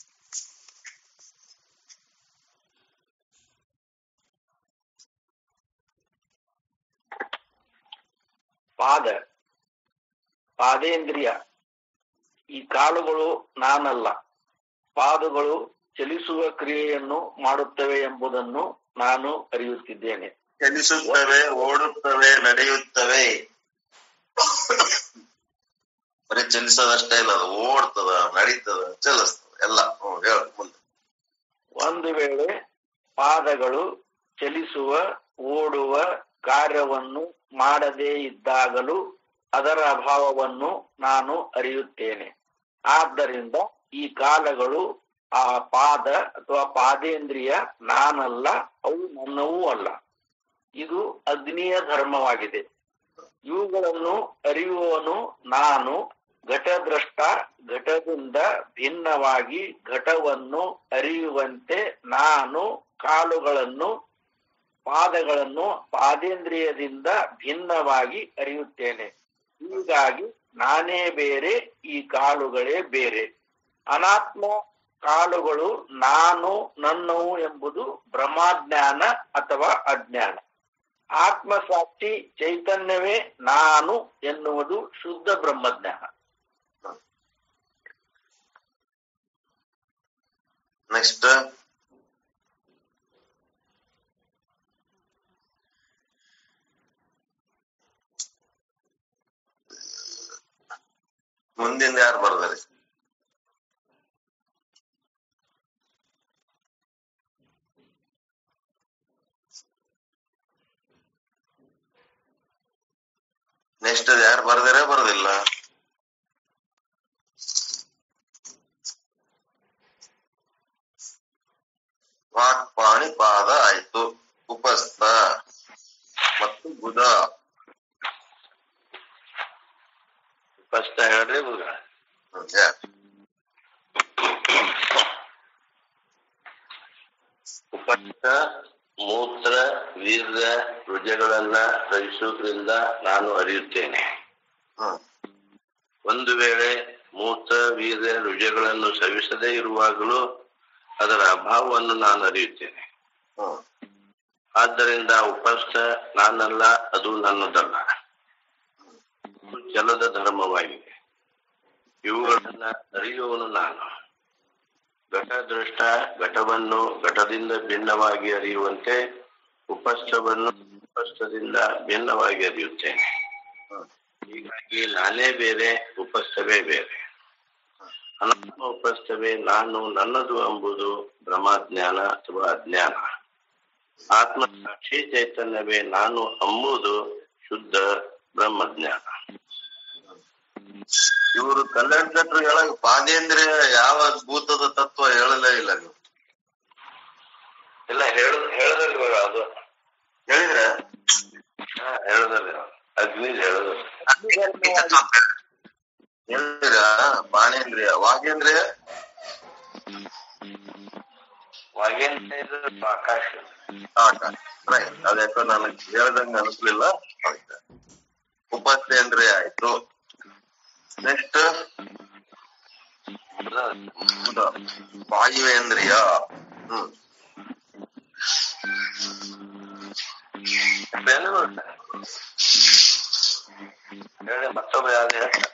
ಪಾದ ಪಾದೇಂದ್ರಿಯ ಈ ಕಾಲುಗಳು ನಾನಲ್ಲ ಪಾದಗಳು ಚಲಿಸುವ ಕ್ರಿಯೆಯನ್ನು ಮಾಡುತ್ತವೆ ಎಂಬುದನ್ನು ನಾನು ಅರಿಯುತ್ತಿದ್ದೇನೆ ಚಲಿಸುತ್ತವೆ ಓಡುತ್ತವೆ ನಡೆಯುತ್ತವೆ ಬರೀ ಚಲಿಸೋದಷ್ಟೇ ಇಲ್ಲ ಅದು ಓಡ್ತದ ನಡೀತದ ಚಲಿಸ್ತದ ಎಲ್ಲ ಹ್ಮ್ ಹೇಳ ಮುಂದೆ ಒಂದು ವೇಳೆ ಪಾದಗಳು ಚಲಿಸುವ ಓಡುವ ಕಾರ್ಯವನ್ನು ಮಾಡದೇ ಇದ್ದಾಗಲೂ ಅದರ ಅಭಾವವನ್ನು ನಾನು ಅರಿಯುತ್ತೇನೆ ಆದ್ದರಿಂದ ಈ ಕಾಲಗಳು ಆ ಪಾದ ಅಥವಾ ಪಾದೇಂದ್ರಿಯ ನಾನಲ್ಲ ಅವು ನನ್ನವೂ ಅಲ್ಲ ಇದು ಅಗ್ನಿಯ ಧರ್ಮವಾಗಿದೆ ಇವುಗಳನ್ನು ಅರಿಯುವವನು ನಾನು ಘಟದ್ರಷ್ಟ ಘಟದಿಂದ ಭಿನ್ನವಾಗಿ ಘಟವನ್ನು ಅರಿಯುವಂತೆ ನಾನು ಕಾಲುಗಳನ್ನು ಪಾದಗಳನ್ನು ಪಾದೇಂದ್ರಿಯದಿಂದ ಭಿನ್ನವಾಗಿ ಅರಿಯುತ್ತೇನೆ ಹೀಗಾಗಿ ನಾನೇ ಬೇರೆ ಈ ಕಾಲುಗಳೇ ಬೇರೆ ಅನಾತ್ಮ ಕಾಲುಗಳು ನಾನು ನನ್ನವು ಎಂಬುದು ಬ್ರಹ್ಮಜ್ಞಾನ ಅಥವಾ ಅಜ್ಞಾನ ಆತ್ಮ ಸಾಕ್ಷಿ ಚೈತನ್ಯವೇ ನಾನು ಎನ್ನುವುದು ಶುದ್ಧ ಬ್ರಹ್ಮಜ್ಞಾನ ನೆಕ್ಸ್ಟ್ ಮುಂದಿನ ಯಾರು ಬರ್ದಾರಿ ನೆಕ್ಸ್ಟ್ ಯಾರು ಬರ್ದಾರ ಬರ್ದಿಲ್ಲ ವಾಕ್ ಪಾಣಿ ಪಾದ ಆಯ್ತು ಉಪಸ್ಥ ಮತ್ತು ಬುಧ ಫಸ್ಟ್ ಹೇಳ್ರಿ ಗುರುಗಳ ಹ್ಮ್, ಯಾ. ಉಪಸ್ಥ ಮೂತ್ರ ವೀರ್ಯ ರುಜಗಳನ್ನ ರಚಿಸುವುದರಿಂದ ನಾನು ಅರಿಯುತ್ತೇನೆ ಹ್ಮ್ ಒಂದು ವೇಳೆ ಮೂತ್ರ ವೀರ್ಯ ರುಜಗಳನ್ನು ಸವಿಸದೇ ಇರುವಾಗಲೂ ಅದರ ಅಭಾವವನ್ನು ನಾನು ಅರಿಯುತ್ತೇನೆ ಹ್ಮ್ ಆದ್ದರಿಂದ ಉಪಸ್ಥ ನಾನಲ್ಲ ಅದು ನನ್ನದಲ್ಲ ಇದು ಜಲದ ಧರ್ಮವಾಗಿದೆ ಇವುಗಳನ್ನ ಅರಿಯುವವನು ನಾನು ಘಟ ದೃಷ್ಟ ಘಟವನ್ನು ಘಟದಿಂದ ಭಿನ್ನವಾಗಿ ಅರಿಯುವಂತೆ ಉಪಸ್ಥವನ್ನು ಉಪಸ್ಥದಿಂದ ಭಿನ್ನವಾಗಿ ಅರಿಯುತ್ತೇನೆ ಹೀಗಾಗಿ ನಾನೇ ಬೇರೆ ಉಪಸ್ಥವೇ ಬೇರೆ ಅನಂತ ಉಪಸ್ಥವೇ ನಾನು ನನ್ನದು ಎಂಬುದು ಬ್ರಹ್ಮಜ್ಞಾನ ಅಥವಾ ಅಜ್ಞಾನ ಆತ್ಮ ಸಾಕ್ಷಿ ಚೈತನ್ಯವೇ ನಾನು ಎಂಬುದು ಶುದ್ಧ ಬ್ರಹ್ಮಜ್ಞಾನ ಇವರು ಕಲ್ಯಾಣ ಕಟ್ರು ಹೇಳಕ್ ಪಾದೇಂದ್ರಿಯ ಯಾವ ಭೂತದ ತತ್ವ ಹೇಳಲೇ ಇಲ್ಲ ನೀವು ಇಲ್ಲ ಹೇಳ ಹೇಳದ್ರಿ ಇವಾಗ ಅದು ಹೇಳಿದ್ರೆ ಹಾ ಹೇಳದ್ರಿ ಅಗ್ನಿ ಹೇಳದ್ರಿ ಹೇಳಿದ್ರ ಬಾಣೇಂದ್ರಿಯ ವಾಗೇಂದ್ರಿಯ ವಾಗೇಂದ್ರ ಇದು ಆಕಾಶ ಆಕಾಶ ರೈಟ್ ಅದ್ಯಾಕೋ ನನಗೆ ಹೇಳ್ದಂಗ ಅನಿಸ್ಲಿಲ್ಲ ಉಪಸ್ಥೇಂದ್ರಿಯ ಆಯ್ತು ನೆಕ್ಸ್ಟ್ ವಾಯುವೇಂದ್ರಿಯ ಹ್ಮ್ ಬೇರೆ ಬರುತ್ತೆ. ಹೇಳಿ ಮತ್ತೊಬ್ಬ ಯಾರು ಹೇಳ್ತಾರೆ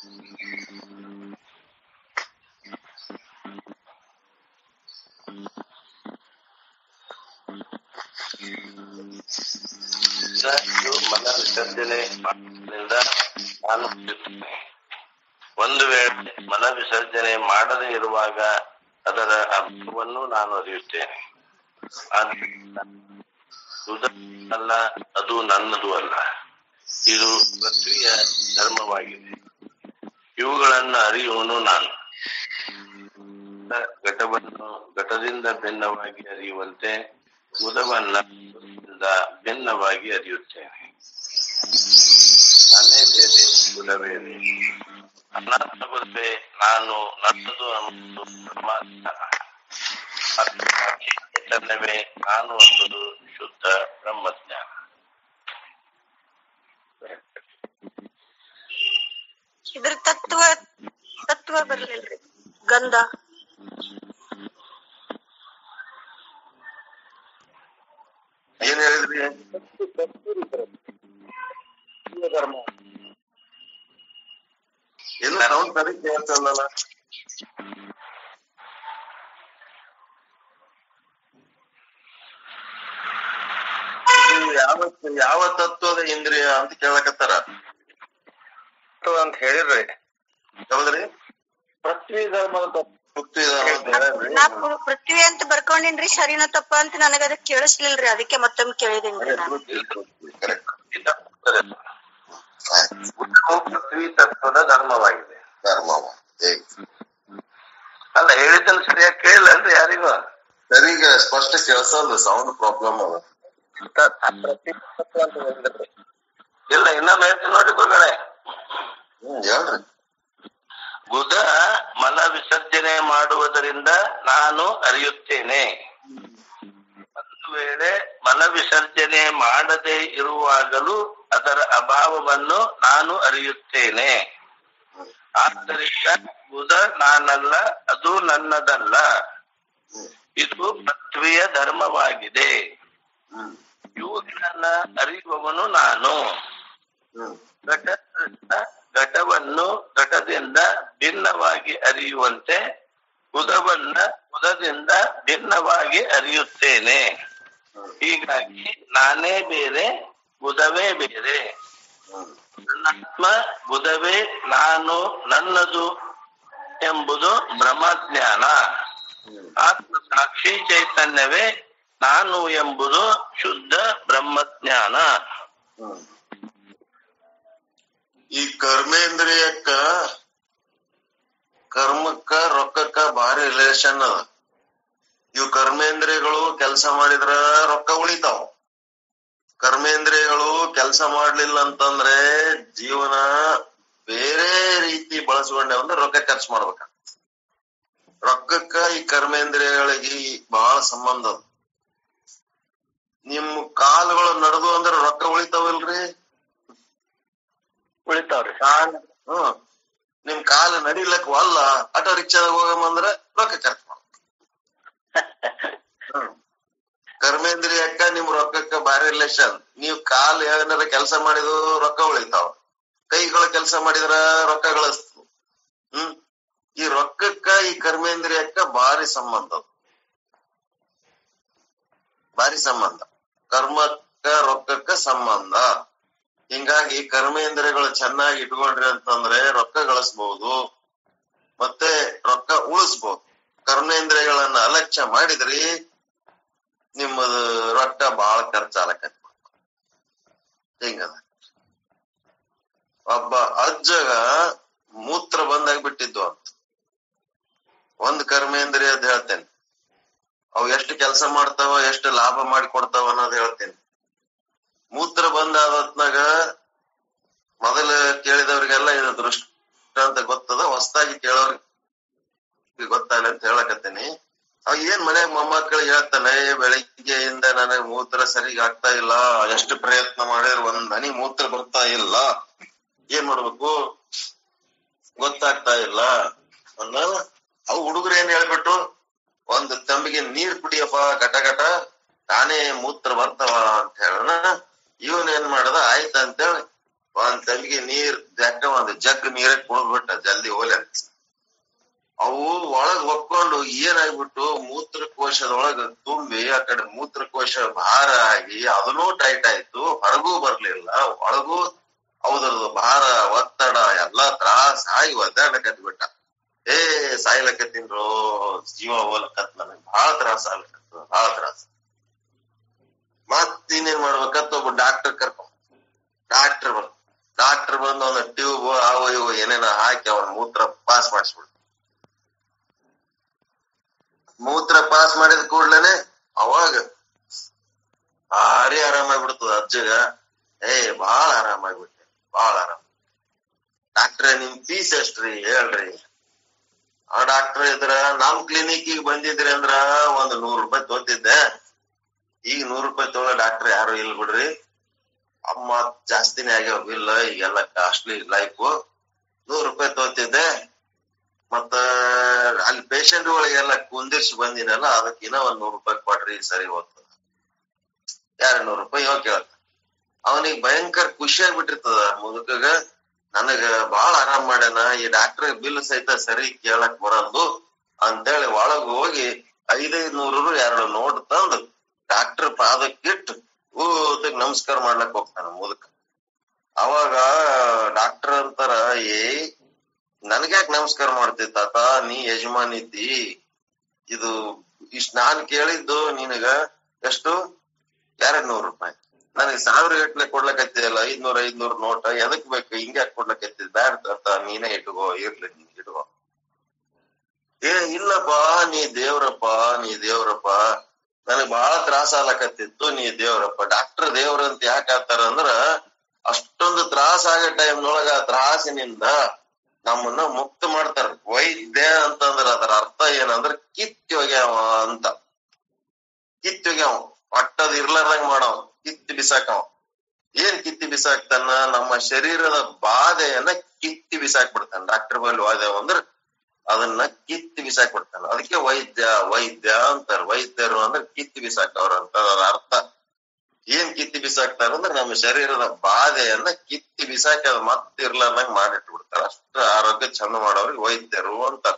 ಇದು ಮನ ವಿಸರ್ಜನೆ ಮಾಡೋದ್ರಿಂದ ನಾನು ಬಿಡುತ್ತೇನೆ. ಒಂದು ವೇಳೆ ಮನ ವಿಸರ್ಜನೆ ಮಾಡದೇ ಇರುವಾಗ ಅದರ ಅರ್ಥವನ್ನು ನಾನು ಅರಿಯುತ್ತೇನೆ ಆದ್ದರಿಂದ ಅಲ್ಲ ಅದು ನನ್ನದು ಅಲ್ಲ ಇದು ಪೃಥ್ವಿಯ ಧರ್ಮವಾಗಿದೆ ಇವುಗಳನ್ನ ಅರಿಯುವನು ನಾನು ಘಟವನ್ನು ಘಟದಿಂದ ಭಿನ್ನವಾಗಿ ಅರಿಯುವಂತೆ ಉದವನ್ನ ಉದದಿಂದ ಭಿನ್ನವಾಗಿ ಅರಿಯುತ್ತೇನೆ ನಾನೇ ಬೇರೆ ಗುಣವೇ ಬೇರೆ. ಅನಾಥ ಗುರುವೇ ನಾನು ನನ್ನದು ಅನ್ನುವುದು ಪರಮಾತ್ಮ ಚೈತನ್ಯವೇ ನಾನು ಅನ್ನುವುದು ಶುದ್ಧ ಬ್ರಹ್ಮಜ್ಞಾನ ಇದ್ರ ತತ್ವ ತತ್ವ ಬರ್ಲಿಲ್ರಿ ಗಂಧ ಏನ್ ಹೇಳಿದ್ರಿ ಏನು ಸೌಂಡ್ ಸರಿ ಕೇಳ್ತಲ್ಲ ಯಾವ ಯಾವ ತತ್ವದ ಇಂದ್ರಿಯ ಅಂತ ಕೇಳಕತ್ತಾರ ಅಂತ ಹೇಳಿರ್ರಿ ಹೌದ್ರಿ ಪೃಥ್ವಿ ಧರ್ಮದ ತತ್ವ. ಪೃಥ್ವಿ ಧರ್ಮ ಅಂತ ಹೇಳ್ಯಾರ್ರಿ. ನಾ ಪೃ- ಪೃಥ್ವಿ ಅಂತ ಬರ್ಕೊಂಡಿನ್ರಿ ಸರಿನ ತಪ್ಪ ಅಂತ ನನಗ ಅದ ಕೇಳಿಸ್ಲಿಲ್ರಿ ಅದಕ್ಕೆ ಮತ್ತೊಮ್ಮೆ ಕೇಳಿದೇನ್ರಿ ನಾನು ಕರೆಕ್ಟ್ ಉತ್ತಮ ಪೃಥ್ವಿ ತತ್ವದ ಧರ್ಮವಾಗಿದೆ ಧರ್ಮವ ಹೇಗ್ ಅಲ್ಲ ಹೇಳಿದ್ದನ್ನು ಸರಿಯಾಗಿ ಕೇಳಿಲ್ಲ ಅಂದ್ರೆ ಯಾರಿಗೂ ಸರಿಗ ಸ್ಪಷ್ಟ ಕೇಳ್ಸಲ್ಲ ಸೌಂಡ್ ಪ್ರಾಬ್ಲಮ್ ಅದ ತ- ಆ ಪೃಥ್ವಿ ತತ್ವ ಅಂತ ಹೇಳಿದ್ರಿ ಇಲ್ಲ ಇನ್ನೊಮ್ಮೆ ಹೇಳ್ತೀನಿ ನೋಡಿ ಗುರುಗಳೇ ಹ್ಮ್ ಹೇಳ್ರಿ ಬುಧ ಮಲ ವಿಸರ್ಜನೆ ಮಾಡುವುದರಿಂದ ನಾನು ಅರಿಯುತ್ತೇನೆ ಒಂದು ವೇಳೆ ಮಲ ವಿಸರ್ಜನೆ ಮಾಡದೇ ಇರುವಾಗಲೂ ಅದರ ಅಭಾವವನ್ನು ನಾನು ಅರಿಯುತ್ತೇನೆ ಆದ್ದರಿಂದ ಬುಧ ನಾನಲ್ಲ ಅದು ನನ್ನದಲ್ಲ ಇದು ಪೃಥ್ವಿಯ ಧರ್ಮವಾಗಿದೆ ಹ್ಮ್ ಇವುಗಳನ್ನ ಅರಿಯುವವನು ನಾನು ಹ್ಮ್ ಘಟ ಘಟವನ್ನು ಘಟದಿಂದ ಭಿನ್ನವಾಗಿ ಅರಿಯುವಂತೆ ಉದವನ್ನ ಉದದಿಂದ ಭಿನ್ನವಾಗಿ ಅರಿಯುತ್ತೇನೆ ಹೀಗಾಗಿ ನಾನೇ ಬೇರೆ ಬುಧವೇ ಬೇರೆ ಹ್ಮ್ ನನ್ನಾತ್ಮ ಬುಧವೇ ನಾನು ನನ್ನದು ಎಂಬುದು ಬ್ರಹ್ಮಜ್ಞಾನ ಆತ್ಮ ಸಾಕ್ಷಿ ಚೈತನ್ಯವೇ ನಾನು ಎಂಬುದು ಶುದ್ಧ ಬ್ರಹ್ಮಜ್ಞಾನ ಹ್ಮ್. ಈ ಕರ್ಮೇಂದ್ರಿಯಕ್ಕ ಕರ್ಮಕ್ಕ ರೊಕ್ಕಕ್ಕ ಭಾರಿ ರಿಲೇಷನ್ ಅದ ಇವು ಕರ್ಮೇಂದ್ರಿಯಗಳು ಕೆಲಸ ಮಾಡಿದ್ರ ರೊಕ್ಕ ಉಳಿತಾವ ಕರ್ಮೇಂದ್ರಿಯಗಳು ಕೆಲಸ ಮಾಡ್ಲಿಲ್ಲ ಅಂತಂದ್ರೆ ಜೀವನ ಬೇರೆ ರೀತಿ ಬಳಸ್ಕೊಂಡೆ ಅಂದ್ರೆ ರೊಕ್ಕ ಖರ್ಚು ಮಾಡ್ಬೇಕ ರೊಕ್ಕಕ್ಕ ಈ ಕರ್ಮೇಂದ್ರಿಯಗಳಿಗೆ ಬಹಳ ಸಂಬಂಧ ಅದ ನಿಮ್ ಕಾಲುಗಳು ನಡೆದು ಅಂದ್ರೆ ರೊಕ್ಕ ಉಳಿತಾವಲ್ರಿ ಉಳಿತಾವ್ರಿ ಕಾಲ್ ಹ್ಮ್ ನಿಮ್ ಕಾಲು ನಡಿಲಕ್ ವಲ್ಲ ಆಟೋ ರಿಕ್ಷಾದಾಗ ಹೋಗಂದ್ರ ರೊಕ್ಕ ಖರ್ಚು ಮಾಡ ಹ್ಮ್ ಕರ್ಮೇಂದ್ರಿಯಕ್ಕ ನಿಮ್ ರೊಕ್ಕಕ್ಕ ಭಾರಿ ರಿಲೇಷನ್ ನೀವ್ ಕಾಲ್ ಏನಾರ ಕೆಲಸ ಮಾಡಿದ್ರು ರೊಕ್ಕ ಉಳಿತಾವ ಕೈಗಳು ಕೆಲಸ ಮಾಡಿದ್ರ ರೊಕ್ಕ ಗಳಿಸ್ತು ಹ್ಮ್ ಈ ರೊಕ್ಕಕ್ಕ ಈ ಕರ್ಮೇಂದ್ರಿಯಕ್ಕ ಭಾರಿ ಸಂಬಂಧ ಅದು. ಭಾರಿ ಸಂಬಂಧ ಕರ್ಮಕ್ಕ ರೊಕ್ಕಕ್ಕ ಸಂಬಂಧ ಹಿಂಗಾಗಿ ಕರ್ಮೇಂದ್ರಿಯಗಳು ಚೆನ್ನಾಗಿ ಇಟ್ಕೊಂಡ್ರಿ ಅಂತಂದ್ರೆ ರೊಕ್ಕ ಗಳಿಸ್ಬಹುದು ಮತ್ತೆ ರೊಕ್ಕ ಉಳಿಸ್ಬಹುದು ಕರ್ಮೇಂದ್ರಿಯಗಳನ್ನ ಅಲಕ್ಷ್ಯ ಮಾಡಿದ್ರಿ ನಿಮ್ಮದು ರೊಕ್ಕ ಬಹಳ ಖರ್ಚಾಲಕತ್ ಹಿಂಗದ ಒಬ್ಬ ಅಜ್ಜಗ ಮೂತ್ರ ಬಂದಾಗ ಬಿಟ್ಟಿದ್ದು ಅಂತ ಒಂದ್ ಕರ್ಮೇಂದ್ರಿಯ ಅದ್ ಹೇಳ್ತೇನೆ ಅವು ಎಷ್ಟು ಕೆಲಸ ಮಾಡ್ತಾವ ಎಷ್ಟು ಲಾಭ ಮಾಡಿ ಕೊಡ್ತಾವ ಅನ್ನೋದು ಹೇಳ್ತೇನೆ ಮೂತ್ರ ಬಂದಾದ ಹೊತ್ನಾಗ ಮೊದಲು ಕೇಳಿದವ್ರಿಗೆಲ್ಲ ಇದು ದೃಷ್ಟ ಅಂತ ಗೊತ್ತದ ಹೊಸದಾಗಿ ಕೇಳೋರ್ಗೆ ಗೊತ್ತಾಗಲ್ಲ ಅಂತ ಹೇಳಕತ್ತೀನಿ ಅವ ಏನ್ ಮನ್ಯಾಗ ಮೊಮ್ಮಕ್ಕಳಿಗೆ ಹೇಳ್ತಾನೆ ಬೆಳಿಗ್ಗೆಯಿಂದ ನನಗೆ ಮೂತ್ರ ಸರಿಗ್ ಆಗ್ತಾ ಇಲ್ಲ ಎಷ್ಟು ಪ್ರಯತ್ನ ಮಾಡಿದ್ರು ಒಂದ್ ಹನಿ ಮೂತ್ರ ಬರ್ತಾ ಇಲ್ಲ ಏನ್ ಮಾಡ್ಬೇಕು ಗೊತ್ತಾಗ್ತಾ ಇಲ್ಲ ಅನ್ನೋ ಅವು ಹುಡುಗರು ಏನ್ ಹೇಳ್ಬಿಟ್ಟು ಒಂದ್ ತಂಬಿಗೆ ನೀರ್ ಕುಡಿಯಪ್ಪ ಘಟ ಘಟ ತಾನೇ ಮೂತ್ರ ಬರ್ತಾವ ಅಂತ ಹೇಳೋಣ ಇವನ್ ಏನ್ ಮಾಡದ ಆಯ್ತ ಅಂತೇಳಿ ಒಂದ್ ತಂಬಿಗೆ ನೀರ್ ಜಕ್ಕ ಒಂದ್ ಜಗ್ ನೀರೇ ಕುಡಿದ್ಬಿಟ್ಟ ಜಲ್ದಿ ಹೋಲೆ ಅಂತ ಅವು ಒಳಗ್ ಹೊಕ್ಕೊಂಡು ಏನಾಗ್ಬಿಟ್ಟು ಮೂತ್ರಕೋಶದೊಳಗ ತುಂಬಿ ಆ ಕಡೆ ಮೂತ್ರಕೋಶ ಭಾರ ಆಗಿ ಅದನ್ನೂ ಟೈಟ್ ಆಯ್ತು ಹೊರಗೂ ಬರ್ಲಿಲ್ಲ ಒಳಗೂ ಹೌದ್ರದು ಭಾರ ಒತ್ತಡ ಎಲ್ಲಾ ತ್ರಾಸ ಆಗಿ ಒದ್ದಾಡಕತ್ ಬಿಟ್ಟ ಏ ಸಾಯ್ಲಕತ್ತೀನ್ರೋ ಜೀವ ಹೋಲಕತ್ ನನಗ್ ಬಹಳ ತ್ರಾಸ ಆಗ್ಲಕತ್ತ ಬಹಳ ತ್ರಾಸ ಮತ್ ಇನ್ನೇನ್ ಮಾಡ್ಬೇಕಂತ ಒಬ್ಬ ಡಾಕ್ಟರ್ ಕರ್ಕೊಂಡ್ ಡಾಕ್ಟರ್ ಬಂದ್ ಡಾಕ್ಟರ್ ಬಂದು ಅವನ ಟ್ಯೂಬ್ ಅವು ಇವು ಏನೇನ ಹಾಕಿ ಅವನ ಮೂತ್ರ ಪಾಸ್ ಮಾಡಿಸ್ಬಿಡ್ತು ಮೂತ್ರ ಪಾಸ್ ಮಾಡಿದ ಕೂಡ್ಲೇನೆ ಅವಾಗ ಭಾರಿ ಆರಾಮಾಗ್ಬಿಡ್ತದ ಅಜ್ಜಗ ಏ ಬಾಳ ಆರಾಮಾಗ್ಬಿಟ್ಟೆ ಬಾಳ ಆರಾಮ ಡಾಕ್ಟ್ರೆ ನಿಮ್ ಫೀಸ್ ಎಷ್ಟ್ರಿ ಹೇಳ್ರಿ ಆ ಡಾಕ್ಟರ್ ಇದ್ರ ನಮ್ ಕ್ಲಿನಿಕ್ ಬಂದಿದ್ರಿ ಅಂದ್ರ ಒಂದ್ ನೂರ್ ರೂಪಾಯಿ ತೋತಿದ್ದೆ ಈಗ ನೂರ್ ರೂಪಾಯಿ ತಗೊಳ್ಳೋ ಡಾಕ್ಟರ್ ಯಾರು ಇಲ್ಲ ಬಿಡ್ರಿ ಅಮ್ಮ ಜಾಸ್ತಿನೇ ಆಗ್ಯಾವ ಬಿಲ್ ಈಗೆಲ್ಲ ಕಾಸ್ಟ್ಲಿ ಲೈಫ್ ನೂರ್ ರೂಪಾಯಿ ತೋತಿದ್ದೆ ಮತ್ತ ಅಲ್ಲಿ ಪೇಷಂಟ್ ಗಳಿಗೆಲ್ಲ ಕುಂದಿರ್ಸಿ ಬಂದಿನಲ್ಲ ಅದಕ್ಕೆ ಇನ್ನೂ ಒಂದ್ ನೂರ್ ರೂಪಾಯಿ ಕೊಡ್ರಿ ಸರಿ ಹೋಗ್ತದ ಎರಡ್ ನೂರ್ ರೂಪಾಯಿ ಇವಾಗ ಕೇಳತ್ತ ಅವನಿಗೆ ಭಯಂಕರ ಖುಷಿ ಆಗ್ಬಿಟ್ಟಿರ್ತದ ಮುದುಕಗ ನನಗ ಬಾಳ ಆರಾಮ್ ಮಾಡ್ಯಾನ ಈ ಡಾಕ್ಟರ್ ಬಿಲ್ ಸಹಿತ ಸರಿ ಕೇಳಕ್ ಬರಲ್ದು ಅಂತೇಳಿ ಒಳಗ್ ಹೋಗಿ ಐದೈದ್ ನೂರು ಎರಡು ನೋಟ್ ತಂದು ಡಾಕ್ಟರ್ ಪಾದಕ್ಕಿಟ್ಟು ಊತಕ್ ನಮಸ್ಕಾರ ಮಾಡ್ಲಕ್ ಹೋಗ್ತಾನ ಮುದುಕ ಅವಾಗ ಡಾಕ್ಟರ್ ಅಂತಾರ ಏ ನನ್ಗ್ಯಾಕ್ ನಮಸ್ಕಾರ ಮಾಡ್ತಿ ತಾತ ನೀ ಯಜಮಾನ್ ಇದ್ದಿ ಇದು ಇಷ್ಟ್ ನಾನ್ ಕೇಳಿದ್ದು ನಿನಗ ಎಷ್ಟು ಎರಡ್ ನೂರ್ ರೂಪಾಯಿ ನನಗೆ ಸಾವಿರ ಗಟ್ಲೆ ಕೊಡ್ಲಕತ್ತಿದಲ್ಲ ಐದ್ನೂರ್ ಐದ್ನೂರ್ ನೋಟ ಎದಕ್ ಬೇಕು ಹಿಂಗ್ಯಾಕ್ ಕೊಡ್ಲಕತ್ತಿದ್ ಬ್ಯಾಡ ತಾತ ನೀನೇ ಇಟ್ಕೋ ಇರ್ಲಿ ನೀನ್ ಇಟ್ಕೋ ಏ ಇಲ್ಲಪ್ಪ ನೀ ದೇವ್ರಪ್ಪ ನೀ ದೇವ್ರಪ್ಪ ನನಗ್ ಬಹಳ ತ್ರಾಸ ಆಗ್ಲಕತ್ತಿತ್ತು ನೀ ದೇವ್ರಪ್ಪ ಡಾಕ್ಟರ್ ದೇವ್ರ ಅಂತ ಯಾಕೆ ಆತಾರ ಅಂದ್ರ ಅಷ್ಟೊಂದು ತ್ರಾಸ ಆಗೋ ಟೈಮ್ನೊಳಗ ಆ ತ್ರಾಸಿನಿಂದ ನಮ್ಮನ್ನ ಮುಕ್ತ ಮಾಡ್ತಾರ ವೈದ್ಯ ಅಂತಂದ್ರ ಅದರ ಅರ್ಥ ಏನಂದ್ರ ಕಿತ್ತಿ ಹೋಗ್ಯಾವ ಅಂತ ಕಿತ್ತಿ ಹೋಗ್ಯಾವ ಒಟ್ಟದ್ ಇರ್ಲಾರ್ದಂಗ್ ಮಾಡವ ಕಿತ್ತಿ ಬಿಸಾಕವ ಏನ್ ಕಿತ್ತಿ ಬಿಸಾಕ್ತಾನ ನಮ್ಮ ಶರೀರದ ಬಾಧೆಯನ್ನ ಕಿತ್ತಿ ಬಿಸಾಕ್ ಬಿಡ್ತಾನ ಡಾಕ್ಟರ್ ಬಲ್ಲಿ ಹೋದೆವು ಅಂದ್ರ ಅದನ್ನ ಕಿತ್ತಿ ಬಿಸಾಕ್ ಬಿಡ್ತಾನ ಅದಕ್ಕೆ ವೈದ್ಯ ವೈದ್ಯ ಅಂತಾರ ವೈದ್ಯರು ಅಂದ್ರೆ ಕಿತ್ತಿ ಬಿಸಾಕವ್ರ ಅಂತ ಅದರ ಅರ್ಥ ಏನ್ ಕಿತ್ತಿ ಬಿಸಾಕ್ತಾರ ಅಂದ್ರೆ ನಮ್ಮ ಶರೀರದ ಬಾಧೆಯನ್ನ ಕಿತ್ತಿ ಬಿಸಾಕಿ ಅದು ಮತ್ತೆ ಇರ್ಲಾರ್ದಂಗ್ ಮಾಡಿಟ್ಟು ಬಿಡ್ತಾರ ಅಷ್ಟು ಆರೋಗ್ಯ ಚಂದ ಮಾಡೋರಿಗೆ ವೈದ್ಯರು ಅಂತಾರ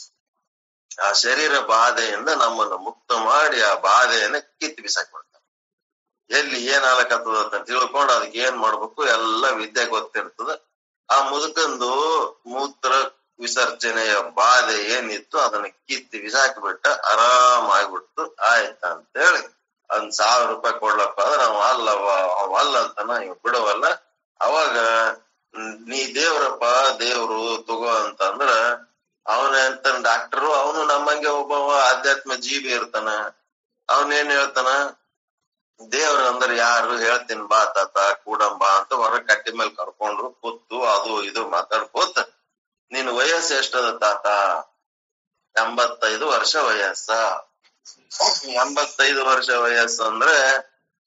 ಆ ಶರೀರ ಬಾಧೆಯಿಂದ ನಮ್ಮನ್ನು ಮುಕ್ತ ಮಾಡಿ ಆ ಬಾಧೆಯನ್ನ ಕಿತ್ತಿ ಬಿಸಾಕಿ ಬಿಡ್ತಾರ ಎಲ್ಲಿ ಏನ್ ಆಲಕತ್ತದ ಅಂತ ತಿಳ್ಕೊಂಡು ಅದಕ್ಕೆ ಏನ್ ಮಾಡ್ಬೇಕು ಎಲ್ಲ ವಿದ್ಯೆ ಗೊತ್ತಿರ್ತದ ಆ ಮುದುಕಂದು ಮೂತ್ರ ವಿಸರ್ಜನೆಯ ಬಾಧೆ ಏನಿತ್ತು ಅದನ್ನ ಕಿತ್ತಿ ಬಿಸಾಕಿ ಬಿಟ್ಟ ಆರಾಮ ಆಗ್ಬಿಡ್ತು ಆಯ್ತ ಅಂತೇಳಿ ಒಂದ್ ಸಾವಿರ ರೂಪಾಯಿ ಕೊಡ್ಲಪ್ಪ ಅಂದ್ರ ಅವ ಅಲ್ಲವ ಅವ ಅಲ್ಲ ಅಂತಾನ ಇವ್ ಬಿಡವಲ್ಲ ಅವಾಗ ಹ್ಮ್, ನೀ ದೇವ್ರಪ್ಪ ದೇವ್ರು ತಗೋ ಅಂತಂದ್ರ ಅವನ ಅಂತ ಡಾಕ್ಟರು ಅವನು ನಮ್ಮಂಗೆ ಒಬ್ಬವ ಆಧ್ಯಾತ್ಮ ಜೀವಿ ಇರ್ತಾನ ಅವನೇನ್ ಹೇಳ್ತಾನ ದೇವ್ರ ಅಂದ್ರ ಯಾರು ಹೇಳ್ತೀನಿ ಬಾ ತಾತ ಕೂಡಂಬ ಅಂತ ಹೊರಗ್ ಕಟ್ಟಿ ಮೇಲೆ ಕರ್ಕೊಂಡ್ರು ಕೂತು ಅದು ಇದು ಮಾತಾಡ್ಕೋತ ನಿನ್ ವಯಸ್ಸು ಎಷ್ಟದ ತಾತ ಎಂಬತ್ತೈದು ವರ್ಷ ವಯಸ್ಸ ಎಂಬತ್ತೈದು ವರ್ಷ ವಯಸ್ಸು ಅಂದ್ರೆ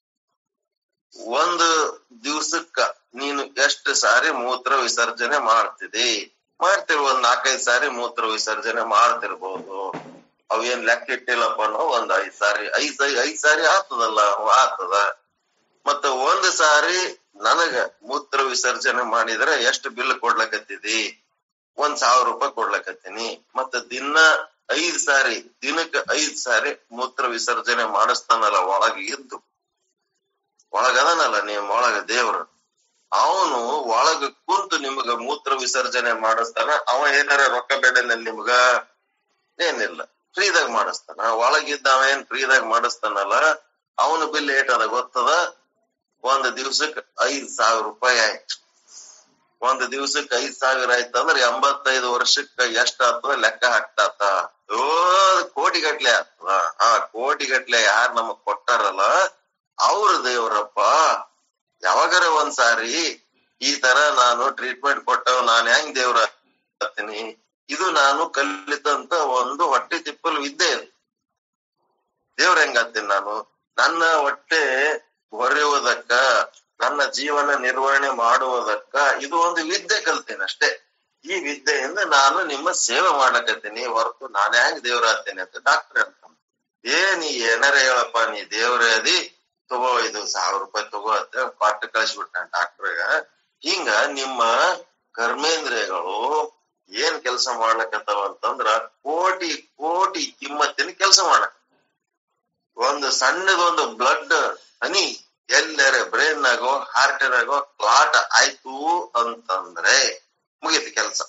ಒಂದು ದಿವ್ಸಕ್ಕ ನೀನು ಎಷ್ಟು ಸಾರಿ ಮೂತ್ರ ವಿಸರ್ಜನೆ ಮಾಡ್ತಿದಿ ಮಾಡ್ತಿರ್ ಒಂದ್ ನಾಲ್ಕೈದು ಸಾರಿ ಮೂತ್ರ ವಿಸರ್ಜನೆ ಮಾಡ್ತಿರ್ಬೋದು ಅವೇನ್ ಲೆಕ್ಕ ಇಟ್ಟಿಲ್ಲಪ್ಪ ಅನ್ನೋ ಒಂದ್ ಐದ್ ಸಾರಿ ಐದ್ ಸಾರಿ ಐದ್ ಸಾರಿ ಆಗ್ತದಲ್ಲ ಆಗ್ತದ ಮತ್ತ ಒಂದ್ ಸಾರಿ ನನಗ ಮೂತ್ರ ವಿಸರ್ಜನೆ ಮಾಡಿದ್ರೆ ಎಷ್ಟು ಬಿಲ್ ಕೊಡ್ಲಕತ್ತಿದಿ ಒಂದ್ ಸಾವಿರ ರೂಪಾಯಿ ಕೊಡ್ಲಕತ್ತೀನಿ ಮತ್ತ ದಿನ ಐದ್ ಸಾರಿ ದಿನಕ್ಕ ಐದ್ ಸಾರಿ ಮೂತ್ರ ವಿಸರ್ಜನೆ ಮಾಡಿಸ್ತಾನಲ್ಲ ಒಳಗ ಇದ್ದು ಒಳಗದನಲ್ಲ ನಿಮ್ ಒಳಗ ದೇವ್ರು ಅವನು ಒಳಗ ಕುಂತು ನಿಮಗ ಮೂತ್ರ ವಿಸರ್ಜನೆ ಮಾಡಿಸ್ತಾನ ಅವ ಏನಾರ ರೊಕ್ಕ ಬೇಡನ ನಿಮ್ಗ ಏನಿಲ್ಲ ಫ್ರೀದಾಗ ಮಾಡಿಸ್ತಾನ ಒಳಗಿದ್ದ ಅವ ಏನ್ ಫ್ರೀದಾಗ ಮಾಡಿಸ್ತಾನಲ್ಲ ಅವನ ಬಿಲ್ ಏಟದ ಗೊತ್ತದ ಒಂದ್ ದಿವ್ಸಕ್ ಐದ್ ಸಾವಿರ ರೂಪಾಯಿ ಆಯ್ತು ಒಂದ್ ದಿವ್ಸಕ್ ಐದ್ ಸಾವಿರ ಆಯ್ತು ಅಂದ್ರೆ ಎಂಬತ್ತೈದು ವರ್ಷಕ್ಕ ಎಷ್ಟ್ ಆಗ್ತದ ಲೆಕ್ಕ ಹಾಕ್ತಾತ ಓ ಕೋಟಿ ಗಟ್ಲೆ ಆಗ್ತದ ಹಾ ಕೋಟಿ ಗಟ್ಲೆ ಯಾರ್ ನಮಗ್ ಕೊಟ್ಟಾರಲ್ಲ ಅವ್ರ ದೇವ್ರಪ್ಪ ಯಾವಾಗಾರ ಒಂದ್ ಸಾರಿ ಈ ತರ ನಾನು ಟ್ರೀಟ್ಮೆಂಟ್ ಕೊಟ್ಟವ್ ನಾನ್ ಹೆಂಗ್ ದೇವ್ರ ಆಗ್ತೀನಿ ಇದು ನಾನು ಕಲಿತಂತ ಒಂದು ಹೊಟ್ಟೆ ತಿಪ್ಪಲು ವಿದ್ಯೆ ಇದು ದೇವ್ರ ಹೆಂಗಾಗ್ತೀನಿ ನಾನು ನನ್ನ ಹೊಟ್ಟೆ ಹೊರೆಯುವುದಕ್ಕ ನನ್ನ ಜೀವನ ನಿರ್ವಹಣೆ ಮಾಡುವುದಕ್ಕ ಇದು ಒಂದು ವಿದ್ಯೆ ಕಲ್ತೀನಿ ಅಷ್ಟೇ ಈ ವಿದ್ಯೆಯಿಂದ ನಾನು ನಿಮ್ಮ ಸೇವೆ ಮಾಡ್ಲಕತ್ತೀನಿ ಹೊರತು ನಾನು ಹೆಂಗ್ ದೇವ್ರ ಆಗ್ತೀನಿ ಅಂತ ಡಾಕ್ಟರ್ ಅಂತ ಏ ನೀ ಏನಾರ ಹೇಳಪ್ಪ ನೀ ದೇವ್ರೇ ಅದಿ ತಗೋ ಇದು ಸಾವಿರ ರೂಪಾಯಿ ತಗೋ ಅಂತ ಪಾಠ ಕಳಿಸ್ಬಿಟ್ಟ ಡಾಕ್ಟರ್ಗ ಹಿಂಗ ನಿಮ್ಮ ಕರ್ಮೇಂದ್ರಿಯಗಳು ಏನ್ ಕೆಲಸ ಮಾಡ್ಲಕತ್ತಾವ ಅಂತಂದ್ರ ಕೋಟಿ ಕೋಟಿ ಕಿಮ್ಮತ್ತಿನ ಕೆಲಸ ಮಾಡಕ್ ಒಂದು ಸಣ್ಣದೊಂದು ಬ್ಲಡ್ ಹನಿ ಎಲ್ಲರ ಬ್ರೈನ್ ನಾಗೋ ಹಾರ್ಟ್ ನಾಗೋ ಕ್ಲಾಟ್ ಆಯ್ತು ಅಂತಂದ್ರೆ ಮುಗೀತು ಕೆಲಸ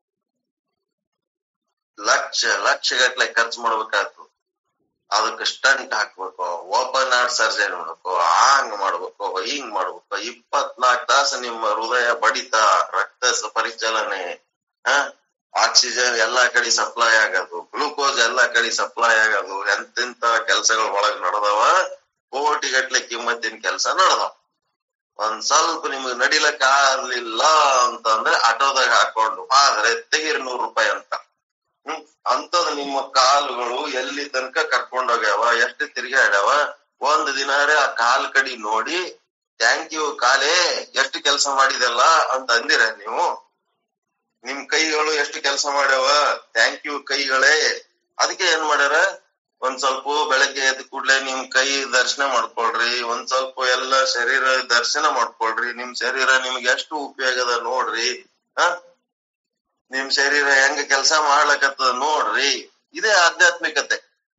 ಲಕ್ಷ ಲಕ್ಷ ಗಟ್ಲೆ ಖರ್ಚು ಮಾಡ್ಬೇಕಾಯ್ತು ಅದಕ್ಕೆ ಸ್ಟಂಟ್ ಹಾಕ್ಬೇಕು ಓಪನ್ ಹಾರ್ಟ್ ಸರ್ಜರಿ ಮಾಡ್ಬೇಕು ಹಂಗ್ ಮಾಡ್ಬೇಕು ಹಿಂಗ್ ಮಾಡ್ಬೇಕು ಇಪ್ಪತ್ನಾಲ್ಕು ತಾಸು ನಿಮ್ಮ ಹೃದಯ ಬಡಿತ ರಕ್ತ ಸ- ಪರಿಚಲನೆ ಹ ಆಕ್ಸಿಜನ್ ಎಲ್ಲಾ ಕಡೆ ಸಪ್ಲೈ ಆಗೋದು ಗ್ಲೂಕೋಸ್ ಎಲ್ಲಾ ಕಡೆ ಸಪ್ಲೈ ಆಗೋದು ಎಂತೆಂತ ಕೆಲ್ಸಗಳ ಒಳಗ್ ನಡೆದವ ಕೋಟಿ ಗಟ್ಲೆ ಕಿಮ್ಮತ್ತಿನ ಕೆಲಸ ನಡೆದವ ಒಂದ್ ಸ್ವಲ್ಪ ನಿಮ್ಗೆ ನಡಿಲಕ್ ಆಗ್ಲಿಲ್ಲ ಅಂತಂದ್ರೆ ಆಟೋದಾಗ ಹಾಕೊಂಡು ಆದ್ರೆ ತೆಗೀರಿ ನೂರು ರೂಪಾಯಿ ಅಂತ ಹ್ಮ್ ಅಂತದ್ ನಿಮ್ಮ ಕಾಲುಗಳು ಎಲ್ಲಿ ತನಕ ಕರ್ಕೊಂಡ್ ಹೋಗ್ಯಾವ ಎಷ್ಟು ತಿರ್ಗಾಡ್ಯಾವ ಒಂದ್ ದಿನಾರೇ ಆ ಕಾಲ್ ಕಡಿ ನೋಡಿ ಥ್ಯಾಂಕ್ ಯು ಕಾಲೇ ಎಷ್ಟು ಕೆಲಸ ಮಾಡಿದೆಲ್ಲ ಅಂತ ಅಂದಿರ ನೀವು ನಿಮ್ ಕೈಗಳು ಎಷ್ಟು ಕೆಲಸ ಮಾಡ್ಯಾವ ಥ್ಯಾಂಕ್ ಯು ಕೈಗಳೇ ಅದಕ್ಕೆ ಏನ್ ಮಾಡ್ಯಾರ ಒಂದ್ ಸ್ವಲ್ಪ ಬೆಳಗ್ಗೆ ಎದ್ದ ಕೂಡ್ಲೆ ನಿಮ್ ಕೈ ದರ್ಶನ ಮಾಡ್ಕೊಳ್ರಿ ಒಂದ್ ಸ್ವಲ್ಪ ಎಲ್ಲ ಶರೀರ ದರ್ಶನ ಮಾಡ್ಕೊಳ್ರಿ ನಿಮ್ ಶರೀರ ನಿಮ್ಗೆ ಎಷ್ಟು ಉಪಯೋಗದ ನೋಡ್ರಿ ಹ ನಿಮ್ ಶರೀರ ಹೆಂಗ ಕೆಲಸ ಮಾಡ್ಲಕತ್ತದ ನೋಡ್ರಿ ಇದೇ ಆಧ್ಯಾತ್ಮಿಕತೆ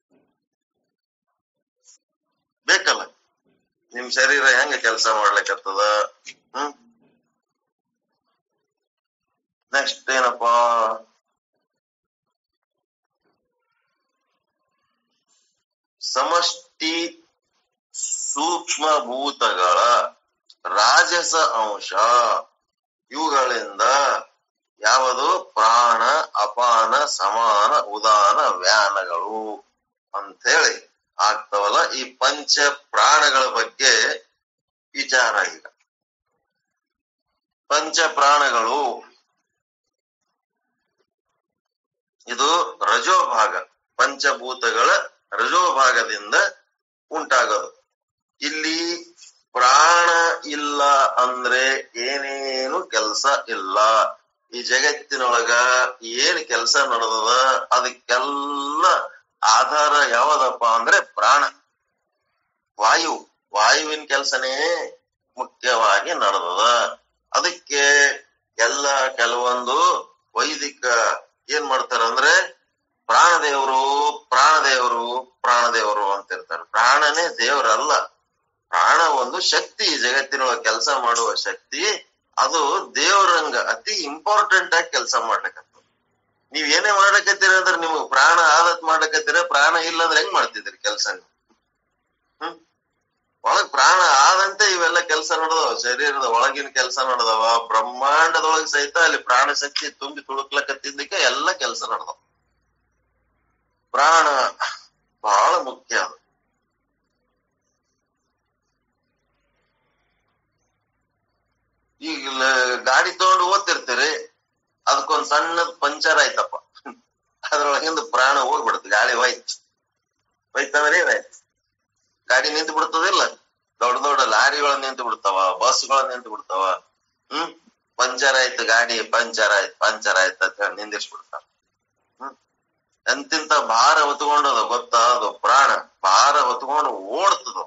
ಬೇಕಲ್ಲ ನಿಮ್ ಶರೀರ ಹೆಂಗ ಕೆಲಸ ಮಾಡ್ಲಿಕತ್ತದ ಹ್ಮ್ ನೆಕ್ಸ್ಟ್ ಏನಪ್ಪಾ ಸಮಷ್ಟಿ ಸೂಕ್ಷ್ಮ ಭೂತಗಳ ರಾಜಸ ಅಂಶ ಇವುಗಳಿಂದ ಯಾವುದು ಪ್ರಾಣ ಅಪಾನ ಸಮಾನ ಉದಾನ ವ್ಯಾನಗಳು ಅಂತೇಳಿ ಆಗ್ತವಲ್ಲ ಈ ಪಂಚ ಪ್ರಾಣಗಳ ಬಗ್ಗೆ ವಿಚಾರ ಈಗ ಪಂಚ ಪ್ರಾಣಗಳು ಇದು ರಜೋಭಾಗ ಪಂಚಭೂತಗಳ ರಜೋಭಾಗದಿಂದ ಉಂಟಾಗೋದು ಇಲ್ಲಿ ಪ್ರಾಣ ಇಲ್ಲ ಅಂದ್ರೆ ಏನೇನು ಕೆಲಸ ಇಲ್ಲ ಈ ಜಗತ್ತಿನೊಳಗ ಏನ್ ಕೆಲಸ ನಡೆದದ ಅದಕ್ಕೆಲ್ಲ ಆಧಾರ ಯಾವದಪ್ಪ ಅಂದ್ರೆ ಪ್ರಾಣ ವಾಯು ವಾಯುವಿನ ಕೆಲಸನೇ ಮುಖ್ಯವಾಗಿ ನಡೆದದ ಅದಕ್ಕೆ ಎಲ್ಲ ಕೆಲವೊಂದು ವೈದಿಕ ಏನ್ ಮಾಡ್ತಾರ ಅಂದ್ರೆ ಪ್ರಾಣದೇವರು ಪ್ರಾಣದೇವರು ಪ್ರಾಣದೇವರು ಅಂತ ಇರ್ತಾರೆ ಪ್ರಾಣನೇ ದೇವರಲ್ಲ ಪ್ರಾಣ ಒಂದು ಶಕ್ತಿ ಈ ಜಗತ್ತಿನೊಳಗೆ ಕೆಲಸ ಮಾಡುವ ಶಕ್ತಿ ಅದು ದೇವರಂಗ ಅತಿ ಇಂಪಾರ್ಟೆಂಟ್ ಆಗಿ ಕೆಲಸ ಮಾಡ್ಲಿಕ್ಕೆ ನೀವ್ ಏನೇ ಮಾಡ್ಲಕತ್ತೀರ ಅಂದ್ರೆ ನಿಮ್ಗೆ ಪ್ರಾಣ ಆದತ್ ಮಾಡ್ಲಕತ್ತೀರ ಪ್ರಾಣ ಇಲ್ಲ ಅಂದ್ರೆ ಹೆಂಗ್ ಮಾಡ್ತಿದ್ರಿ ಕೆಲಸ ಹ್ಮ್ ಒಳಗ್ ಪ್ರಾಣ ಆದಂತೆ ಇವೆಲ್ಲ ಕೆಲಸ ನಡೆದವ ಶರೀರದ ಒಳಗಿನ ಕೆಲಸ ನಡೆದವ ಬ್ರಹ್ಮಾಂಡದೊಳಗ್ ಸಹಿತ ಅಲ್ಲಿ ಪ್ರಾಣ ಶಕ್ತಿ ತುಂಬಿ ತುಳುಕ್ಲಕತ್ತಿದ್ದಕ್ಕೆ ಎಲ್ಲ ಕೆಲಸ ನಡೆದವ ಪ್ರಾಣ ಬಹಳ ಮುಖ್ಯ ಅದು ಈಗ ಲ- ಗಾಡಿ ತಗೊಂಡು ಓದ್ತಿರ್ತೀರಿ ಅದಕ್ಕೊಂದ್ ಸಣ್ಣದ್ ಪಂಚರ್ ಆಯ್ತಪ್ಪ ಅದ್ರೊಳಗಿಂದ ಪ್ರಾಣ ಹೋಗ್ಬಿಡುತ್ತೆ ಗಾಳಿ ಹೋಯ್ತು ಹೋಯ್ತಂದ್ರೆ ಏನಾಯ್ತು ಗಾಡಿ ನಿಂತು ಬಿಡ್ತದಿಲ್ಲ ದೊಡ್ಡ ದೊಡ್ಡ ಲಾರಿಗಳು ನಿಂತು ಬಿಡ್ತಾವ ಬಸ್ಗಳು ನಿಂತು ಬಿಡ್ತಾವ ಹ್ಮ್ ಪಂಚರ್ ಆಯ್ತು ಗಾಡಿ ಪಂಚರ್ ಆಯ್ತು ಪಂಚರ್ ಆಯ್ತು ಅಂತ ಹೇಳಿ ನಿಂದಿರ್ಸ್ಬಿಡ್ತಾರ ಹ್ಮ್ ಎಂತಿಂತ ಭಾರ ಹೊತ್ಕೊಂಡದ ಗೊತ್ತಾ ಅದು ಪ್ರಾಣ ಭಾರ ಹೊತ್ಕೊಂಡು ಓಡ್ತದ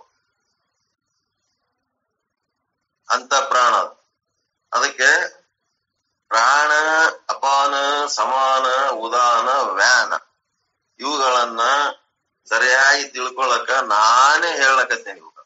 ಅಂತ ಪ್ರಾಣ ಅದು ಅದಕ್ಕೆ ಪ್ರಾಣ ಅಪಾನ ಸಮಾನ ಉದಾನ ವ್ಯಾನ ಇವುಗಳನ್ನ ಸರಿಯಾಗಿ ತಿಳ್ಕೊಳಕ ನಾನೇ ಹೇಳಕತ್ತೇನೆ ಇವಾಗ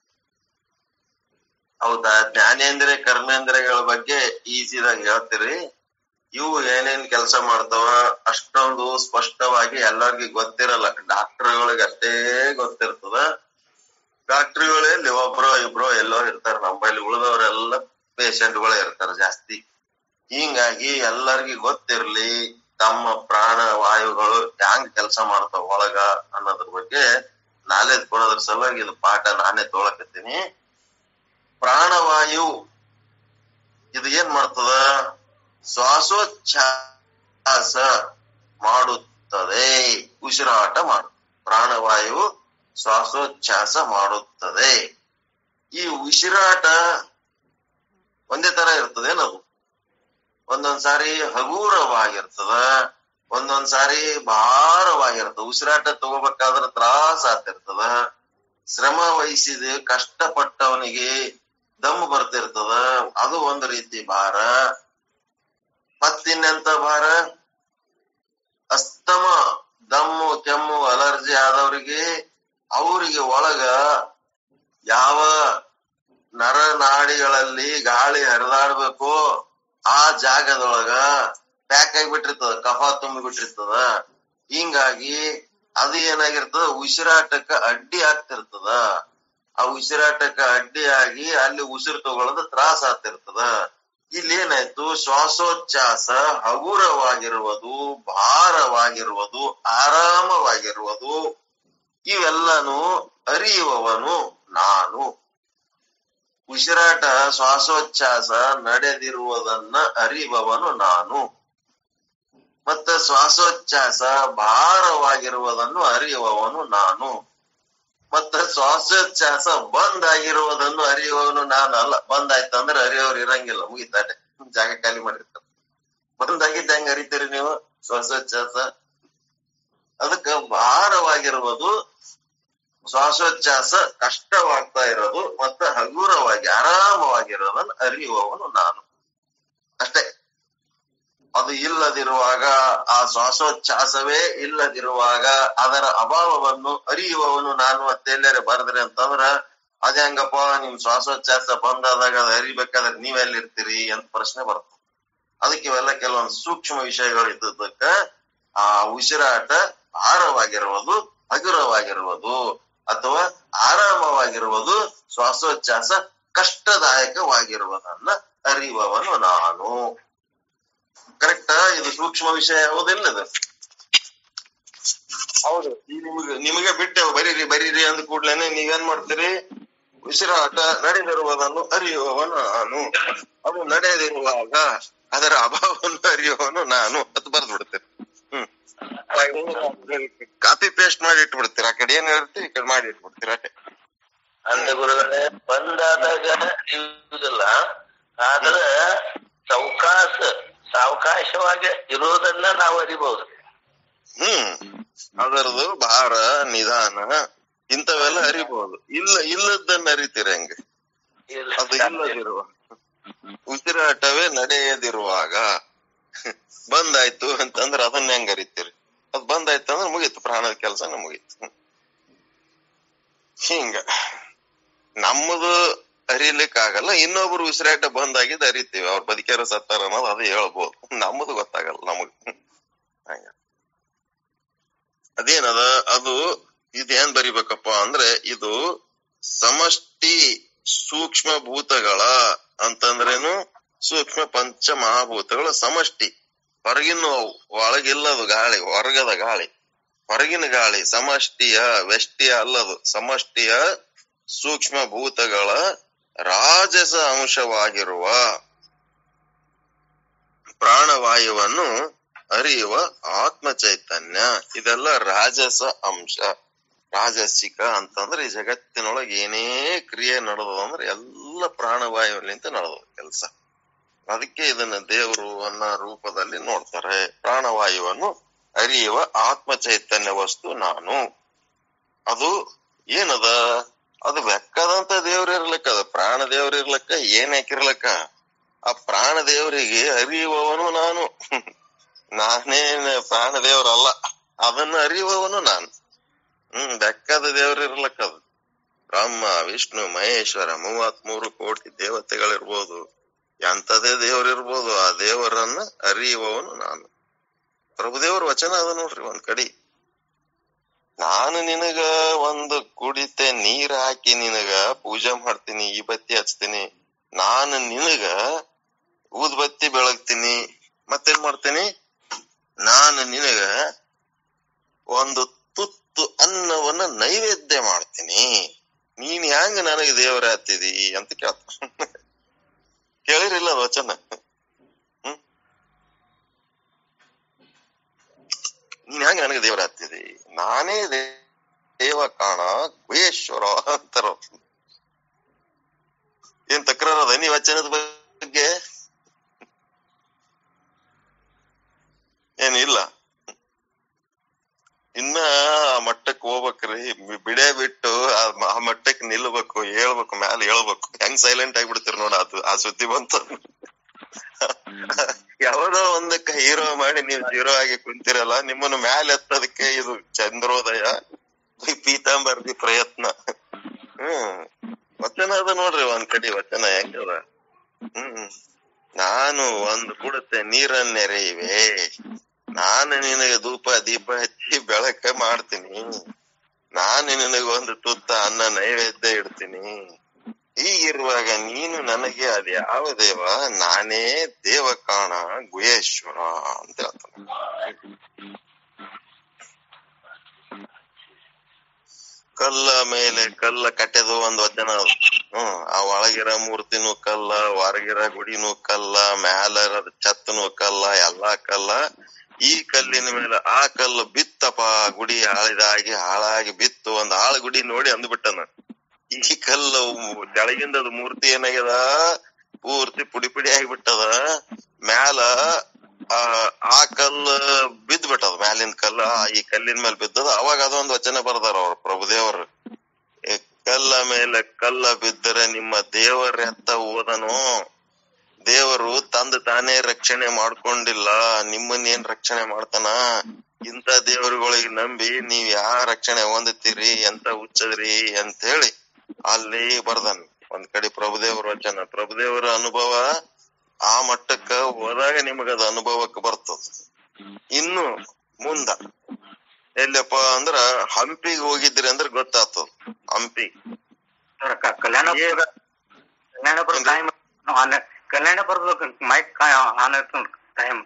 ಹೌದಾ ಜ್ಞಾನೇಂದ್ರ ಕರ್ಮೇಂದ್ರಗಳ ಬಗ್ಗೆ ಈಸಿದಾಗ ಹೇಳ್ತೀರಿ ಇವು ಏನೇನ್ ಕೆಲಸ ಮಾಡ್ತಾವ ಅಷ್ಟೊಂದು ಸ್ಪಷ್ಟವಾಗಿ ಎಲ್ಲರಿಗೂ ಗೊತ್ತಿರಲ್ಲ ಡಾಕ್ಟರ್ಗಳಿಗೆ ಅಷ್ಟೇ ಗೊತ್ತಿರ್ತದ ಡಾಕ್ಟರ್ಗಳಲ್ಲಿ ಒಬ್ರೋ ಇಬ್ರೋ ಎಲ್ಲೋ ಇರ್ತಾರ ನಮ್ಮಲ್ಲಿ ಉಳಿದವರೆಲ್ಲ ಪೇಷಂಟ್ಗಳೇ ಇರ್ತಾರ ಜಾಸ್ತಿ ಹಿಂಗಾಗಿ ಎಲ್ಲರಿಗೂ ಗೊತ್ತಿರ್ಲಿ ತಮ್ಮ ಪ್ರಾಣ ವಾಯುಗಳು ಹ್ಯಾಂಗ್ ಕೆಲಸ ಮಾಡ್ತಾವ ಒಳಗ ಅನ್ನೋದ್ರ ಬಗ್ಗೆ ನಾಲೆಜ್ ಕೊಡೋದ್ರ ಸಲುವಾಗಿ ಇದು ಪಾಠ ನಾನೇ ತೊಳಕತ್ತೀನಿ ಪ್ರಾಣವಾಯು ಇದು ಏನ್ ಮಾಡ್ತದ ಶ್ವಾಸೋಚ್ಛ್ವಾಸ ಮಾಡುತ್ತದೆ ಉಸಿರಾಟ ಮಾಡು ಪ್ರಾಣವಾಯು ಶ್ವಾಸೋಚ್ಛ್ವಾಸ ಮಾಡುತ್ತದೆ ಈ ಉಸಿರಾಟ ಒಂದೇ ತರ ಇರ್ತದೇನದು ಒಂದೊಂದ್ ಸಾರಿ ಹಗೂರವಾಗಿರ್ತದ ಒಂದೊಂದ್ ಸಾರಿ ಭಾರವಾಗಿರ್ತದ ಉಸಿರಾಟ ತಗೋಬೇಕಾದ್ರ ತ್ರಾಸ ಆಗ್ತಿರ್ತದ ಶ್ರಮ ವಹಿಸಿದ ಕಷ್ಟಪಟ್ಟವನಿಗೆ ದಮ್ಮು ಬರ್ತಿರ್ತದ ಅದು ಒಂದು ರೀತಿ ಭಾರ ಮತ್ತಿನ್ನೆಂತ ಭಾರ ಅಸ್ತಮ ದಮ್ಮು ಕೆಮ್ಮು ಅಲರ್ಜಿ ಆದವರಿಗೆ ಅವರಿಗೆ ಒಳಗ ಯಾವ ನರನಾಡಿಗಳಲ್ಲಿ ಗಾಳಿ ಹರಿದಾಡ್ಬೇಕು ಆ ಜಾಗದೊಳಗ ಪ್ಯಾಕ್ ಆಗಿಬಿಟ್ಟಿರ್ತದ ಕಫ ತುಂಬಿ ಬಿಟ್ಟಿರ್ತದ ಹಿಂಗಾಗಿ ಅದು ಏನಾಗಿರ್ತದ ಉಸಿರಾಟಕ್ಕ ಅಡ್ಡಿ ಆಗ್ತಿರ್ತದ ಆ ಉಸಿರಾಟಕ್ಕ ಅಡ್ಡಿಯಾಗಿ ಅಲ್ಲಿ ಉಸಿರು ತಗೊಳ್ಳೋದು ತ್ರಾಸ ಆಗ್ತಿರ್ತದ ಇಲ್ಲಿ ಏನಾಯ್ತು ಶ್ವಾಸೋಚ್ಛ್ವಾಸ ಹಗುರವಾಗಿರುವುದು ಭಾರವಾಗಿರುವುದು ಆರಾಮವಾಗಿರುವುದು ಇವೆಲ್ಲನೂ ಅರಿಯುವವನು ನಾನು ಉಸಿರಾಟ ಶ್ವಾಸೋಚ್ಛ್ವಾಸ ನಡೆದಿರುವುದನ್ನ ಅರಿಯುವವನು ನಾನು ಮತ್ತೆ ಶ್ವಾಸೋಚ್ಛ್ವಾಸ ಭಾರವಾಗಿರುವುದನ್ನು ಅರಿಯುವವನು ನಾನು ಮತ್ತೆ ಶ್ವಾಸೋಚ್ಛ್ವಾಸ ಬಂದ್ ಆಗಿರುವುದನ್ನು ಅರಿಯುವವನು ನಾನು ಅಲ್ಲ ಬಂದ್ ಆಯ್ತಂದ್ರೆ ಅರಿಯೋರು ಇರಂಗಿಲ್ಲ ಮುಗಿತಾಟೆ ಜಾಗ ಖಾಲಿ ಮಾಡಿರ್ತಾರೆ ಬಂದ್ ಆಗಿದ್ದ ಹೆಂಗ್ ಅರಿತೀರಿ ನೀವು ಶ್ವಾಸೋಚ್ಛ್ವಾಸ ಅದಕ್ಕ ಭಾರವಾಗಿರುವುದು ಶ್ವಾಸೋಚ್ಛ್ವಾಸ ಕಷ್ಟವಾಗ್ತಾ ಇರೋದು ಮತ್ತೆ ಹಗುರವಾಗಿ ಆರಾಮವಾಗಿರೋದನ್ನ ಅರಿಯುವವನು ನಾನು ಅಷ್ಟೇ ಅದು ಇಲ್ಲದಿರುವಾಗ ಆ ಶ್ವಾಸೋಚ್ಛ್ವಾಸವೇ ಇಲ್ಲದಿರುವಾಗ ಅದರ ಅಭಾವವನ್ನು ಅರಿಯುವವನು ನಾನು ಅತ್ತೆಲ್ಲರೆ ಬರದ್ರಿ ಅಂತಂದ್ರ ಅದ ಹೆಂಗಪ್ಪ ನಿಮ್ ಶ್ವಾಸೋಚ್ಛ್ವಾಸ ಬಂದಾದಾಗ ಅದು ಅರಿಬೇಕಾದ್ರೆ ನೀವೆಲ್ಲಿರ್ತೀರಿ ಅಂತ ಪ್ರಶ್ನೆ ಬರ್ತದೆ ಅದಕ್ಕೆ ಇವೆಲ್ಲ ಕೆಲವೊಂದು ಸೂಕ್ಷ್ಮ ವಿಷಯಗಳು ಇದ್ದದಕ್ಕ ಆ ಉಸಿರಾಟ ಭಾರವಾಗಿರುವುದು ಹಗುರವಾಗಿರುವುದು ಅಥವಾ ಆರಾಮವಾಗಿರುವುದು ಶ್ವಾಸೋಚ್ಛ್ವಾಸ ಕಷ್ಟದಾಯಕವಾಗಿರುವುದನ್ನ ಅರಿಯುವವನು ನಾನು ಕರೆಕ್ಟಾ ಇದು ಸೂಕ್ಷ್ಮ ವಿಷಯ ಹೌದಿಲ್ಲ ಇದು ಹೌದು ಈ ನಿಮಗೆ ನಿಮಗೆ ಬಿಟ್ಟೆವು ಬರೀರಿ ಬರೀರಿ ಅಂದ ಕೂಡ್ಲೇನೆ ನೀವೇನ್ ಮಾಡ್ತೀರಿ ಉಸಿರಾಟ ನಡೆದಿರುವುದನ್ನು ಅರಿಯುವವನು ನಾನು ಅದು ನಡೆಯದಿರುವಾಗ ಅದರ ಅಭಾವವನ್ನು ಅರಿಯುವವನು ನಾನು ಅಂತ ಬರ್ದು ಬಿಡ್ತೇನೆ ಹ್ಮ್ ಕಾಪಿ ಪೇಸ್ಟ್ ಮಾಡಿ ಇಟ್ಬಿಡ್ತೀರ ಆ ಕಡೆ ಏನ್ ಹೇಳ್ತೀರಿ ಈ ಕಡೆ ಮಾಡಿ ಇಟ್ಬಿಡ್ತೀರ ಅಷ್ಟೇ ಅಂದ ಗುರುಗಳೇ ಬಂದಾದಾಗ ಇರುವುದಿಲ್ಲ ಆದ್ರೆ ಸಾವಕಾಶ ಸಾವಕಾಶವಾಗಿ ಇರೋದನ್ನ ನಾವು ಅರಿಬಹುದು ಹ್ಮ್ ಅದರದು ಭಾರ ನಿಧಾನ ಇಂಥವೆಲ್ಲ ಅರಿಬಹುದು ಇಲ್ಲ ಇಲ್ಲದನ್ನ ಅರಿತೀರ ಹೆಂಗೆ ಅದು ಇಲ್ಲದಿರುವ ಉಸಿರಾಟವೇ ನಡೆಯದಿರುವಾಗ ಬಂದಾಯ್ತು ಅಂತಂದ್ರೆ ಅದನ್ನ ಹೆಂಗ್ ಅರಿತೀರಿ ಅದ್ ಬಂದಾಯ್ತು ಅಂದ್ರೆ ಮುಗೀತು ಪ್ರಾಣದ ಕೆಲಸ ಮುಗೀತು ಹ್ಮ್. ಹಿಂಗ ನಮ್ಮದು ಅರಿಲಿಕ್ಕಾಗಲ್ಲ ಇನ್ನೊಬ್ರು ಉಸಿರಾಟ ಬಂದಾಗಿದ್ದು ಅರಿತೀವಿ ಅವ್ರ ಬದುಕ್ಯಾರ ಸತ್ತಾರ ಅನ್ನೋದು ಅದು ಹೇಳ್ಬೋದು ನಮ್ಮದು ಗೊತ್ತಾಗಲ್ಲ ನಮಗ್ ಹಂಗ ಅದೇನದ ಅದು ಇದೇನ್ ಬರಿಬೇಕಪ್ಪ ಅಂದ್ರೆ ಇದು ಸಮಷ್ಟಿ ಸೂಕ್ಷ್ಮ ಭೂತಗಳ ಅಂತಂದ್ರೇನು ಸೂಕ್ಷ್ಮ ಪಂಚ ಮಹಾಭೂತಗಳ ಸಮಷ್ಟಿ ಹೊರಗಿನ ಅವು ಒಳಗಿಲ್ಲದು ಗಾಳಿ ಹೊರಗದ ಗಾಳಿ ಹೊರಗಿನ ಗಾಳಿ ಸಮಷ್ಟಿಯ ವ್ಯಷ್ಟಿಯ ಅಲ್ಲದು ಸಮಷ್ಟಿಯ ಸೂಕ್ಷ್ಮ ಭೂತಗಳ ರಾಜಸ ಅಂಶವಾಗಿರುವ ಪ್ರಾಣವಾಯುವನ್ನು ಅರಿಯುವ ಆತ್ಮ ಚೈತನ್ಯ ಇದೆಲ್ಲ ರಾಜಸ ಅಂಶ ರಾಜಸಿಕ ಅಂತಂದ್ರೆ ಈ ಜಗತ್ತಿನೊಳಗೆ ಏನೇ ಕ್ರಿಯೆ ನಡೆದದ ಅಂದ್ರೆ ಎಲ್ಲ ಪ್ರಾಣವಾಯುವಿನಿಂದ ನಡೆದ ಕೆಲಸ ಅದಕ್ಕೆ ಇದನ್ನ ದೇವರು ಅನ್ನೋ ರೂಪದಲ್ಲಿ ನೋಡ್ತಾರೆ ಪ್ರಾಣವಾಯುವನ್ನು ಅರಿಯುವ ಆತ್ಮ ಚೈತನ್ಯ ವಸ್ತು ನಾನು ಅದು ಏನದ ಅದು ಬೆಕ್ಕದಂತ ದೇವ್ರ ಇರ್ಲಕ್ಕ ಅದು ಪ್ರಾಣ ದೇವ್ರ ಇರ್ಲಕ್ಕ ಏನ್ ಹಾಕಿರ್ಲಕ್ಕ ಆ ಪ್ರಾಣ ದೇವರಿಗೆ ಅರಿಯುವವನು ನಾನು ನಾನೇನ್ ಪ್ರಾಣ ದೇವರಲ್ಲ ಅದನ್ನ ಅರಿಯುವವನು ನಾನು ಹ್ಮ್ ಬೆಕ್ಕದ ದೇವ್ರ ಇರ್ಲಕ್ಕ ಅದು ಬ್ರಹ್ಮ ವಿಷ್ಣು ಮಹೇಶ್ವರ ಮೂವತ್ ಮೂರು ಕೋಟಿ ದೇವತೆಗಳಿರ್ಬೋದು ಎಂತದೇ ದೇವ್ರಿರ್ಬೋದು ಆ ದೇವರನ್ನ ಅರಿಯುವವನು ನಾನು ಪ್ರಭುದೇವ್ರ ವಚನ ಅದ ನೋಡ್ರಿ ಒಂದ್ ಕಡಿ ನಾನು ನಿನಗ ಒಂದು ಕುಡಿತೆ ನೀರ್ ಹಾಕಿ ನಿನಗ ಪೂಜೆ ಮಾಡ್ತೀನಿ ಈ ಬತ್ತಿ ಹಚ್ತೀನಿ ನಾನು ನಿನಗ ಊದ್ಬತ್ತಿ ಬೆಳಗ್ತೀನಿ ಮತ್ತೇನ್ ಮಾಡ್ತೀನಿ ನಾನು ನಿನಗ ಒಂದು ತುತ್ತು ಅನ್ನವನ್ನ ನೈವೇದ್ಯ ಮಾಡ್ತೀನಿ ನೀನ್ ಹೆಂಗ ನನಗೆ ದೇವರ ಹತ್ತಿದಿ ಅಂತ ಕೇಳ್ತ ಕೇಳಿರಿಲ್ಲ ಅದ್ ವಚನ ಹ್ಮ್ ನೀನ್ ಹೆಂಗ ನನಗೆ ದೇವರ ಹತ್ತಿದಿ ನಾನೇ ದೇ- ದೇವ ಕಾಣ ಗುಹೇಶ್ವರ ಅಂತಾರ ಅವ್ರು. ಏನ್ ತಕರಾರ ಅದ ನೀ ವಚನದ ಬಗ್ಗೆ ಏನ್ ಇಲ್ಲ ಇನ್ನ ಆ ಮಟ್ಟಕ್ ಹೋಗ್ಬೇಕ್ರಿ ಬಿ- ಬಿಡೇ ಬಿಟ್ಟು ಆ ಮ- ಆ ಮಟ್ಟಕ್ ನಿಲ್ಬೇಕು ಹೇಳ್ಬೇಕು ಮ್ಯಾಲ ಹೇಳ್ಬೇಕು ಹೆಂಗ್ ಸೈಲೆಂಟ್ ಆಗ್ಬಿಡ್ತೀರಿ ನೋಡ ಅದು ಆ ಸುದ್ದಿ ಬಂತು ಯಾವ್ದೋ ಒಂದಕ್ಕ ಹೀರೋ ಮಾಡಿ ನೀವು ಜೀರೋ ಆಗಿ ಕುಂತಿರಲ್ಲ ನಿಮ್ಮನ್ನ ಮ್ಯಾಲ ಎತ್ತದಕ್ಕೆ ಇದು ಚಂದ್ರೋದಯ ಈ ಪೀತಾಂಬರ್ದಿ ಪ್ರಯತ್ನ ಹ್ಮ್ ವಚನ ಅದ ನೋಡ್ರಿ ಒಂದ್ ಕಡಿ ವಚನ ಹೆಂಗದ ಹ್ಮ್ ನಾನು ಒಂದು ಕುಡತೆ ನೀರನ್ನೆರೆಯುವೆ ನಾನು ನಿನಗೆ ಧೂಪ ದೀಪ ಹಚ್ಚಿ ಬೆಳಕ ಮಾಡ್ತೀನಿ ನಾನು ನಿನಗೆ ಒಂದು ತುತ್ತ ಅನ್ನ ನೈವೇದ್ಯ ಇಡ್ತೀನಿ ಹೀಗಿರುವಾಗ ನೀನು ನನಗೆ ಅದ್ ಯಾವ ದೇವ ನಾನೇ ದೇವ ಕಾಣ ಗುಹೇಶ್ವರ ಅಂತ ಹೇಳ್ತಾನೆ ಕಲ್ಲ ಮೇಲೆ ಕಲ್ಲ ಕಟ್ಟೆದು ಒಂದ್ ವಚನ ಅದು ಹ್ಮ್ ಆ ಒಳಗಿರ ಮೂರ್ತಿನೂ ಕಲ್ಲ ಹೊರಗಿರ ಗುಡಿನೂ ಕಲ್ಲ ಮ್ಯಾಲ ಇರೋದ್ ಛತ್ನು ಕಲ್ಲ ಎಲ್ಲಾ ಕಲ್ಲ ಈ ಕಲ್ಲಿನ ಮೇಲೆ ಆ ಕಲ್ಲು ಬಿತ್ತಪ್ಪ ಗುಡಿ ಹಾಳಿದಾಗಿ ಹಾಳಾಗಿ ಬಿತ್ತು ಒಂದ್ ಹಾಳ ಗುಡಿ ನೋಡಿ ಅಂದ್ಬಿಟ್ಟನ ಈ ಕಲ್ಲು ಕೆಳಗಿಂದ ಅದು ಮೂರ್ತಿ ಏನಾಗ್ಯದ ಪೂರ್ತಿ ಪುಡಿ ಪುಡಿ ಆಗಿಬಿಟ್ಟದ ಮ್ಯಾಲ ಆ ಆ ಕಲ್ಲು ಬಿದ್ದ್ ಬಿಟ್ಟದ ಮ್ಯಾಲಿನ ಕಲ್ಲ ಈ ಕಲ್ಲಿನ ಮೇಲೆ ಬಿದ್ದದ ಅವಾಗ ಅದೊಂದ್ ವಚನ ಬರ್ದಾರ ಅವ್ರ ಪ್ರಭುದೇವರು ಏ ಕಲ್ಲ ಮೇಲೆ ಕಲ್ಲ ಬಿದ್ದರೆ ನಿಮ್ಮ ದೇವರ ಎತ್ತ ಓದನು ದೇವರು ತಂದು ತಾನೇ ರಕ್ಷಣೆ ಮಾಡ್ಕೊಂಡಿಲ್ಲ ನಿಮ್ಮನ್ನ ಏನ್ ರಕ್ಷಣೆ ಮಾಡ್ತಾನ ಇಂತ ದೇವರುಗಳಿಗೆ ನಂಬಿ ನೀವ್ ಯಾ ರಕ್ಷಣೆ ಹೊಂದುತ್ತೀರಿ ಎಂತ ಹುಚ್ಚದ್ರಿ ಅಂತ ಹೇಳಿ ಅಲ್ಲಿ ಬರ್ದಾನ ಒಂದ್ ಕಡೆ ಪ್ರಭುದೇವರ ವಚನ ಪ್ರಭುದೇವರ ಅನುಭವ ಆ ಮಟ್ಟಕ್ಕ ಹೋದಾಗ ನಿಮಗದ ಅನುಭವಕ್ಕೆ ಬರ್ತದ ಇನ್ನು ಮುಂದ ಎಲ್ಲಪ್ಪ ಅಂದ್ರ ಹಂಪಿಗೆ ಹೋಗಿದ್ರಿ ಅಂದ್ರ ಗೊತ್ತಾಗ್ತದ ಹಂಪಿ ಕಲ್ಯಾಣಪುರ ಕಲ್ಯಾಣಪುರ ಟೈಮ್ ಕಲ್ಯಾಣಪುರದ ಮೈಕ್ ಆನ್ ಇರ್ತದ ಟೈಮ್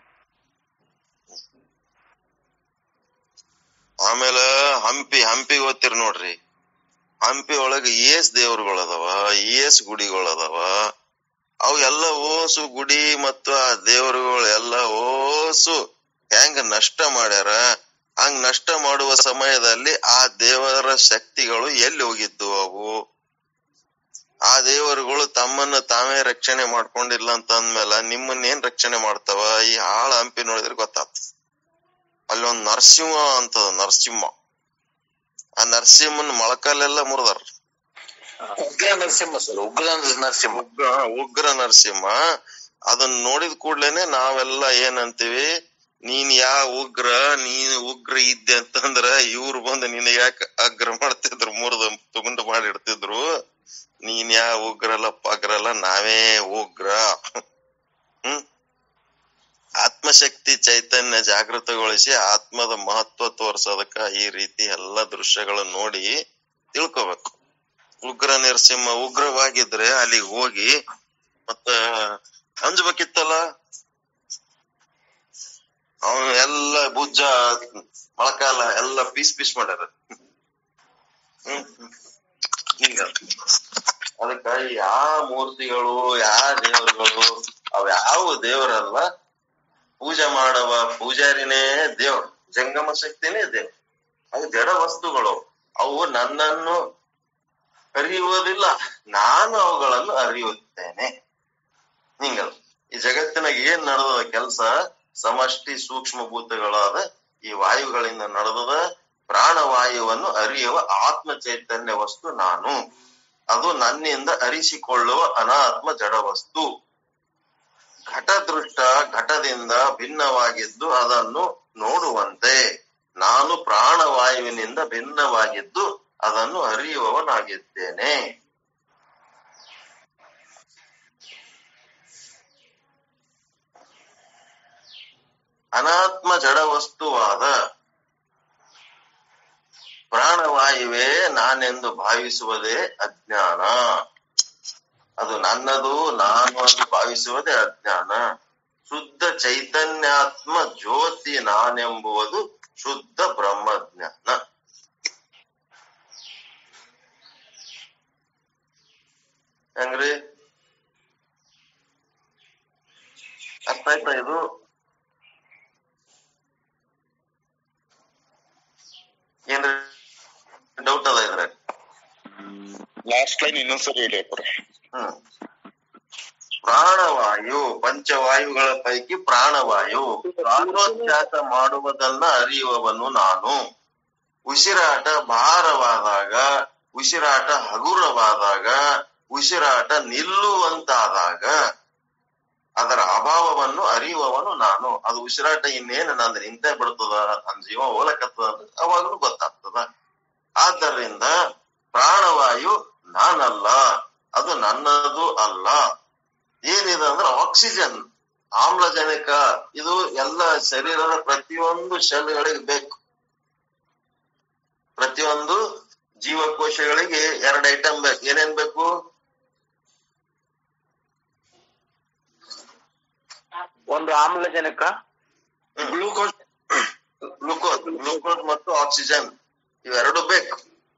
ಆಮೇಲೆ ಹಂಪಿ ಹಂಪಿಗೆ ಓದ್ತಿರ್ ನೋಡ್ರಿ ಹಂಪಿ ಒಳಗ ಏಸ್ ದೇವ್ರುಗಳು ಅದಾವ ಏಸ್ ಗುಡಿಗಳು ಅದಾವ ಅವು ಎಲ್ಲ ಓಸು ಗುಡಿ ಮತ್ತು ಆ ದೇವರುಗಳು ಎಲ್ಲ ಓಸು ಹೆಂಗ ನಷ್ಟ ಮಾಡ್ಯಾರ ಹಂಗ್ ನಷ್ಟ ಮಾಡುವ ಸಮಯದಲ್ಲಿ ಆ ದೇವರ ಶಕ್ತಿಗಳು ಎಲ್ಲಿ ಹೋಗಿದ್ದು ಅವು ಆ ದೇವರುಗಳು ತಮ್ಮನ್ನ ತಾವೇ ರಕ್ಷಣೆ ಮಾಡ್ಕೊಂಡಿಲ್ಲ ಅಂತ ಅಂದ್ಮೇಲೆ ನಿಮ್ಮನ್ನ ಏನ್ ರಕ್ಷಣೆ ಮಾಡ್ತಾವ ಈ ಹಾಳ ಹಂಪಿ ನೋಡಿದ್ರೆ ಗೊತ್ತಾಗ್ತದ ಅಲ್ಲಿ ಒಂದ್ ನರಸಿಂಹ ಅಂತದ ನರಸಿಂಹ ಆ ನರಸಿಂಹನ್ ಮೊಳಕಾಲೆಲ್ಲ ಮುರಿದಾರ ಉಗ್ರ ನರಸಿಂಹ ಸರ್ ಉಗ್ರ ನರಸಿಂಹ ಉಗ್ರ ಉಗ್ರ ನರಸಿಂಹ ಅದನ್ನ ನೋಡಿದ ಕೂಡ್ಲೇನೆ ನಾವೆಲ್ಲ ಏನಂತೀವಿ ನೀನ್ ಯಾ ಉಗ್ರ ನೀನ್ ಉಗ್ರ ಇದ್ದೆ ಅಂತಂದ್ರ ಇವ್ರು ಬಂದು ನಿನ್ನ ಯಾಕ ಅಗ್ರ ಮಾಡ್ತಿದ್ರು ಮುರಿದು ತಗೊಂಡು ಮಾಡಿ ಇಡ್ತಿದ್ರು ನೀನ್ ಯಾ ಉಗ್ರಲ್ಲ ಪಗ್ರಲ್ಲ ನಾವೇ ಉಗ್ರ ಹ್ಮ್ ಆತ್ಮಶಕ್ತಿ ಚೈತನ್ಯ ಜಾಗೃತಗೊಳಿಸಿ ಆತ್ಮದ ಮಹತ್ವ ತೋರ್ಸೋದಕ್ಕ ಈ ರೀತಿ ಎಲ್ಲಾ ದೃಶ್ಯಗಳನ್ನ ನೋಡಿ ತಿಳ್ಕೊಬೇಕು ಉಗ್ರ ನರಸಿಂಹ ಉಗ್ರವಾಗಿದ್ರೆ ಅಲ್ಲಿಗೆ ಹೋಗಿ ಮತ್ತ ಅಂಜಬೇಕಿತ್ತಲ್ಲ ಅವನು ಎಲ್ಲ ಭುಜ ಮೊಳಕಾಲ ಎಲ್ಲ ಪೀಸ್ ಪೀಸ್ ಮಾಡ್ಯಾರ ಹ್ಮ್ ಹಿಂಗ ಅದಕ್ಕ ಯಾ ಮೂರ್ತಿಗಳು ಯಾ ದೇವರುಗಳು ಅವ್ ಯಾವ ದೇವರಲ್ಲ ಪೂಜೆ ಮಾಡವ ಪೂಜಾರಿನೇ ದೇವ್ರು ಜಂಗಮ ಶಕ್ತಿನೇ ದೇವ್ರು ಅವು ಜಡ ವಸ್ತುಗಳು ಅವು ನನ್ನನ್ನು ಅರಿಯುವುದಿಲ್ಲ ನಾನು ಅವುಗಳನ್ನು ಅರಿಯುತ್ತೇನೆ ಹಿಂಗದ ಈ ಜಗತ್ತಿನಾಗ ಏನ್ ನಡೆದದ ಕೆಲಸ ಸಮಷ್ಟಿ ಸೂಕ್ಷ್ಮ ಭೂತಗಳಾದ ಈ ವಾಯುಗಳಿಂದ ನಡೆದದ ಪ್ರಾಣವಾಯುವನ್ನು ಅರಿಯುವ ಆತ್ಮ ಚೈತನ್ಯ ವಸ್ತು ನಾನು ಅದು ನನ್ನಿಂದ ಅರಿಸಿಕೊಳ್ಳುವ ಅನಾತ್ಮ ಜಡ ವಸ್ತು ಘಟದೃಷ್ಟ ಘಟದಿಂದ ಭಿನ್ನವಾಗಿದ್ದು ಅದನ್ನು ನೋಡುವಂತೆ ನಾನು ಪ್ರಾಣವಾಯುವಿನಿಂದ ಭಿನ್ನವಾಗಿದ್ದು ಅದನ್ನು ಅರಿಯುವವನಾಗಿದ್ದೇನೆ ಅನಾತ್ಮ ಜಡ ವಸ್ತುವಾದ ಪ್ರಾಣವಾಯುವೇ ನಾನೆಂದು ಭಾವಿಸುವುದೇ ಅಜ್ಞಾನ ಅದು ನನ್ನದು ನಾನು ಎಂದು ಭಾವಿಸುವುದೇ ಅಜ್ಞಾನ ಶುದ್ಧ ಚೈತನ್ಯಾತ್ಮ ಜ್ಯೋತಿ ನಾನೆಂಬುವುದು ಶುದ್ಧ ಬ್ರಹ್ಮಜ್ಞಾನ ಹೆಂಗ್ರಿ ಅರ್ಥ ಆಯ್ತಾ ಇದು ಏನ್ರಿ ಡೌಟ್ ಅದ ಇದ್ರಾಗ ಲಾಸ್ಟ್ ಲೈನ್ ಇನ್ನೊಂದ್ಸರಿ ಹೇಳಿ ಅಪ್ಪರ ಹ್ಮ್ ಪ್ರಾಣವಾಯು ಪಂಚವಾಯುಗಳ ಪೈಕಿ ಪ್ರಾಣವಾಯು ಶ್ವಾಸೋಚ್ಛ್ವಾಸ ಮಾಡುವುದನ್ನ ಅರಿಯುವವನು ನಾನು ಉಸಿರಾಟ ಭಾರವಾದಾಗ ಉಸಿರಾಟ ಹಗುರವಾದಾಗ ಉಸಿರಾಟ ನಿಲ್ಲುವಂತಾದಾಗ ಅದರ ಅಭಾವವನ್ನು ಅರಿಯುವವನು ನಾನು ಅದು ಉಸಿರಾಟ ಇನ್ನೇನು ನಂದು ನಿಂತೇ ಬಿಡ್ತದ ನನ್ನ ಜೀವ ಹೋಲಕತ್ತದ ಅಂತ ಅವಾಗಲೂ ಗೊತ್ತಾಗ್ತದ ಆದ್ದರಿಂದ ಪ್ರಾಣವಾಯು ನಾನಲ್ಲ ಅದು ನನ್ನದು ಅಲ್ಲ ಏನಿದೆ ಅಂದ್ರೆ ಆಕ್ಸಿಜನ್ ಆಮ್ಲಜನಕ ಇದು ಎಲ್ಲ ಶರೀರದ ಪ್ರತಿಯೊಂದು ಸೆಲ್ಗಳಿಗೆ ಬೇಕು ಪ್ರತಿಯೊಂದು ಜೀವಕೋಶಗಳಿಗೆ ಎರಡು ಐಟಮ್ ಬೇಕು ಏನೇನ್ ಬೇಕು ಒಂದು ಆಮ್ಲಜನಕ ಗ್ಲೂಕೋಸ್ ಗ್ಲೂಕೋಸ್ ಗ್ಲೂಕೋಸ್ ಮತ್ತು ಆಕ್ಸಿಜನ್ ಇವೆರಡು ಬೇಕು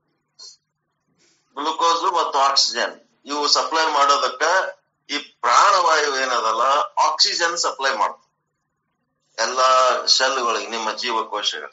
ಗ್ಲೂಕೋಸ್ ಮತ್ತು ಆಕ್ಸಿಜನ್ ಇವು ಸಪ್ಲೈ ಮಾಡೋದಕ್ಕ ಈ ಪ್ರಾಣವಾಯು ಏನದಲ್ಲ ಆಕ್ಸಿಜನ್ ಸಪ್ಲೈ ಮಾಡ್ತದೆ ಎಲ್ಲಾ ಸೆಲ್ಗಳಿಗೆ ನಿಮ್ಮ ಜೀವಕೋಶಗಳು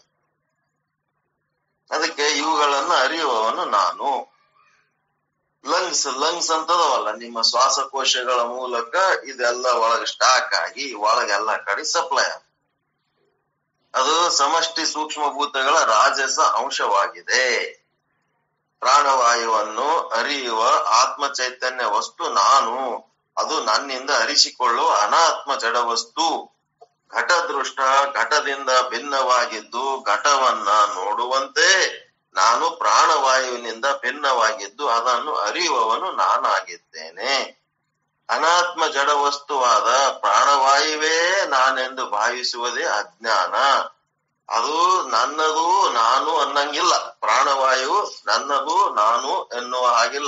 ಅದಕ್ಕೆ ಇವುಗಳನ್ನ ಅರಿಯುವವನು ನಾನು ಲಂಗ್ಸ್ ಲಂಗ್ಸ್ ಅಂತದವಲ್ಲ ನಿಮ್ಮ ಶ್ವಾಸಕೋಶಗಳ ಮೂಲಕ ಇದೆಲ್ಲ ಒಳಗೆ ಸ್ಟಾಕ್ ಆಗಿ ಒಳಗೆಲ್ಲ ಕಡೆ ಸಪ್ಲೈ ಆಗ ಅದು ಸಮಷ್ಟಿ ಸೂಕ್ಷ್ಮ ಭೂತಗಳ ರಾಜಸ ಅಂಶವಾಗಿದೆ ಪ್ರಾಣವಾಯುವನ್ನು ಅರಿಯುವ ಆತ್ಮ ಚೈತನ್ಯ ವಸ್ತು ನಾನು ಅದು ನನ್ನಿಂದ ಅರಿಸಿಕೊಳ್ಳುವ ಅನಾತ್ಮ ಜಡ ವಸ್ತು ಘಟದೃಷ್ಟ ಘಟದಿಂದ ಭಿನ್ನವಾಗಿದ್ದು ಘಟವನ್ನ ನೋಡುವಂತೆ ನಾನು ಪ್ರಾಣವಾಯುವಿನಿಂದ ಭಿನ್ನವಾಗಿದ್ದು ಅದನ್ನು ಅರಿಯುವವನು ನಾನಾಗಿದ್ದೇನೆ ಅನಾತ್ಮ ಜಡ ವಸ್ತುವಾದ ಪ್ರಾಣವಾಯುವೇ ನಾನೆಂದು ಭಾವಿಸುವುದೇ ಅಜ್ಞಾನ ಅದು ನನ್ನದು ನಾನು ಅನ್ನಂಗಿಲ್ಲ ಪ್ರಾಣವಾಯು ನನ್ನದು ನಾನು ಎನ್ನುವ ಹಾಗಿಲ್ಲ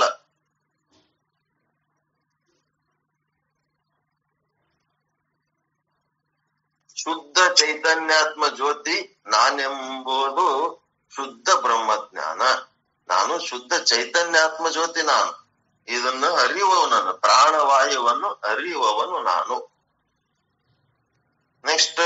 ಶುದ್ಧ ಚೈತನ್ಯಾತ್ಮ ಜ್ಯೋತಿ ನಾನೆಂಬುದು ಶುದ್ಧ ಬ್ರಹ್ಮಜ್ಞಾನ ನಾನು ಶುದ್ಧ ಚೈತನ್ಯಾತ್ಮ ಜ್ಯೋತಿ ನಾನು ಇದನ್ನು ಅರಿಯುವವನನ್ನು ಪ್ರಾಣವಾಯುವನ್ನು ಅರಿಯುವವನು ನಾನು ನೆಕ್ಸ್ಟ್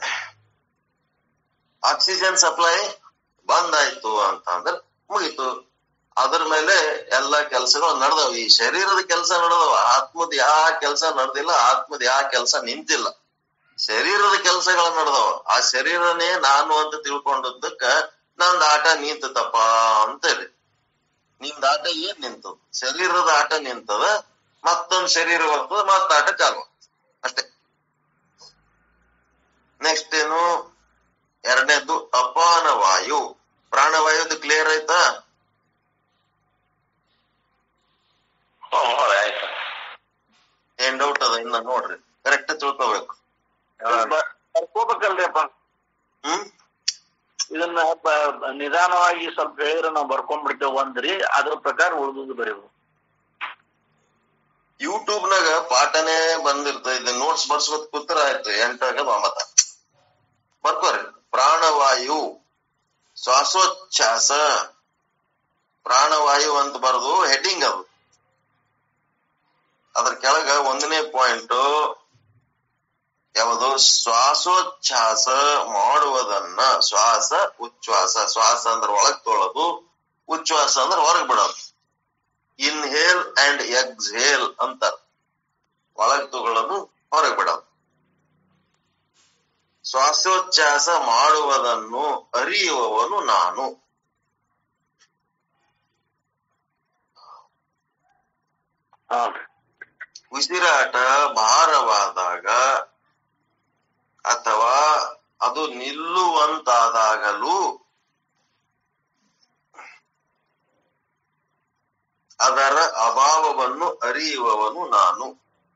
ಆಕ್ಸಿಜನ್ ಸಪ್ಲೈ ಬಂದ್ ಆಯ್ತು ಅಂತ ಅಂದ್ರೆ ಮುಗೀತು ಅದ್ರ ಮೇಲೆ ಎಲ್ಲಾ ಕೆಲಸಗಳು ನಡೆದವ ಈ ಶರೀರದ ಕೆಲಸ ನಡೆದವ ಆತ್ಮದ ಯಾವ ಕೆಲಸ ನಡೆದಿಲ್ಲ ಆತ್ಮದ ಯಾವ ಕೆಲಸ ನಿಂತಿಲ್ಲ ಶರೀರದ ಕೆಲಸಗಳು ನಡೆದವ ಆ ಶರೀರನೇ ನಾನು ಅಂತ ತಿಳ್ಕೊಂಡದ್ದಕ್ಕ ನಂದ್ ಆಟ ನಿಂತತಪ್ಪ ಅಂತೇಳಿ ನಿಂದ ಆಟ ಏನ್ ನಿಂತು ಶರೀರದ ಆಟ ನಿಂತದ ಮತ್ತೊಂದ್ ಶರೀರ ಬರ್ತದ ಮತ್ತ ಆಟ ಚಾಲು ಅಷ್ಟೇ ನೆಕ್ಸ್ಟ್ ಏನು ಎರಡನೇದ್ದು ಅಪಾನ ವಾಯು ಪ್ರಾಣವಾಯುದು ಕ್ಲಿಯರ್ ಆಯ್ತಾ ಆಯ್ತು ಏನ್ ಡೌಟ್ ಅದ ಇನ್ನ ನೋಡ್ರಿ ಕರೆಕ್ಟ್ ತಿಳ್ಕೊಬೇಕು ಬರ್ಕೋಬೇಕಲ್ರಿ ಅಪ್ಪ ಹ್ಮ್ ಇದನ್ನ ಬ- ನಿಧಾನವಾಗಿ ಸ್ವಲ್ಪ ಹೇಳಿದ್ರೆ ನಾವು ಬರ್ಕೊಂಡ್ಬಿಡ್ತೇವೆ ಒಂದ್ರಿ ಅದ್ರ ಪ್ರಕಾರ ಉಳಿದುದು ಬರೀಬೇಕು ಯೂಟ್ಯೂಬ್ ನಾಗ ಪಾಠನೇ ಬಂದಿರ್ತದೆ ಇದು ನೋಟ್ಸ್ ಬರ್ಸ್ಕೊತ್ ಕೂತ್ರ ಆಯ್ತು ಎಂಟಾಗದ ಒಂಬತ್ತ ಬರ್ಕೋರಿ ಪ್ರಾಣವಾಯು ಶ್ವಾಸೋಚ್ಛ್ವಾಸ ಪ್ರಾಣವಾಯು ಅಂತ ಬರೆದು ಹೆಡ್ಡಿಂಗ್ ಅದು ಅದ್ರ ಕೆಳಗ ಒಂದನೇ ಪಾಯಿಂಟ್ ಯಾವುದು ಶ್ವಾಸೋಚ್ಛ್ವಾಸ ಮಾಡುವುದನ್ನ ಶ್ವಾಸ ಉಚ್ಛ್ವಾಸ ಶ್ವಾಸ ಅಂದ್ರೆ ಒಳಗ್ ತೊಳದು ಉಚ್ಛ್ವಾಸ ಅಂದ್ರೆ ಹೊರಗ್ ಬಿಡೋದು ಇನ್ಹೇಲ್ ಅಂಡ್ ಎಕ್ಸ್ಹೇಲ್ ಅಂತ ಒಳಗ್ ತಗೊಳ್ಳೋದು ಹೊರಗ್ ಬಿಡೋದು ಶ್ವಾಸೋಚ್ಛ್ವಾಸ ಮಾಡುವುದನ್ನು ಅರಿಯುವವನು ನಾನು ಹಾ ಉಸಿರಾಟ ಭಾರವಾದಾಗ ಅಥವಾ ಅದು ನಿಲ್ಲುವಂತಾದಾಗಲೂ ಅದರ ಅಭಾವವನ್ನು ಅರಿಯುವವನು ನಾನು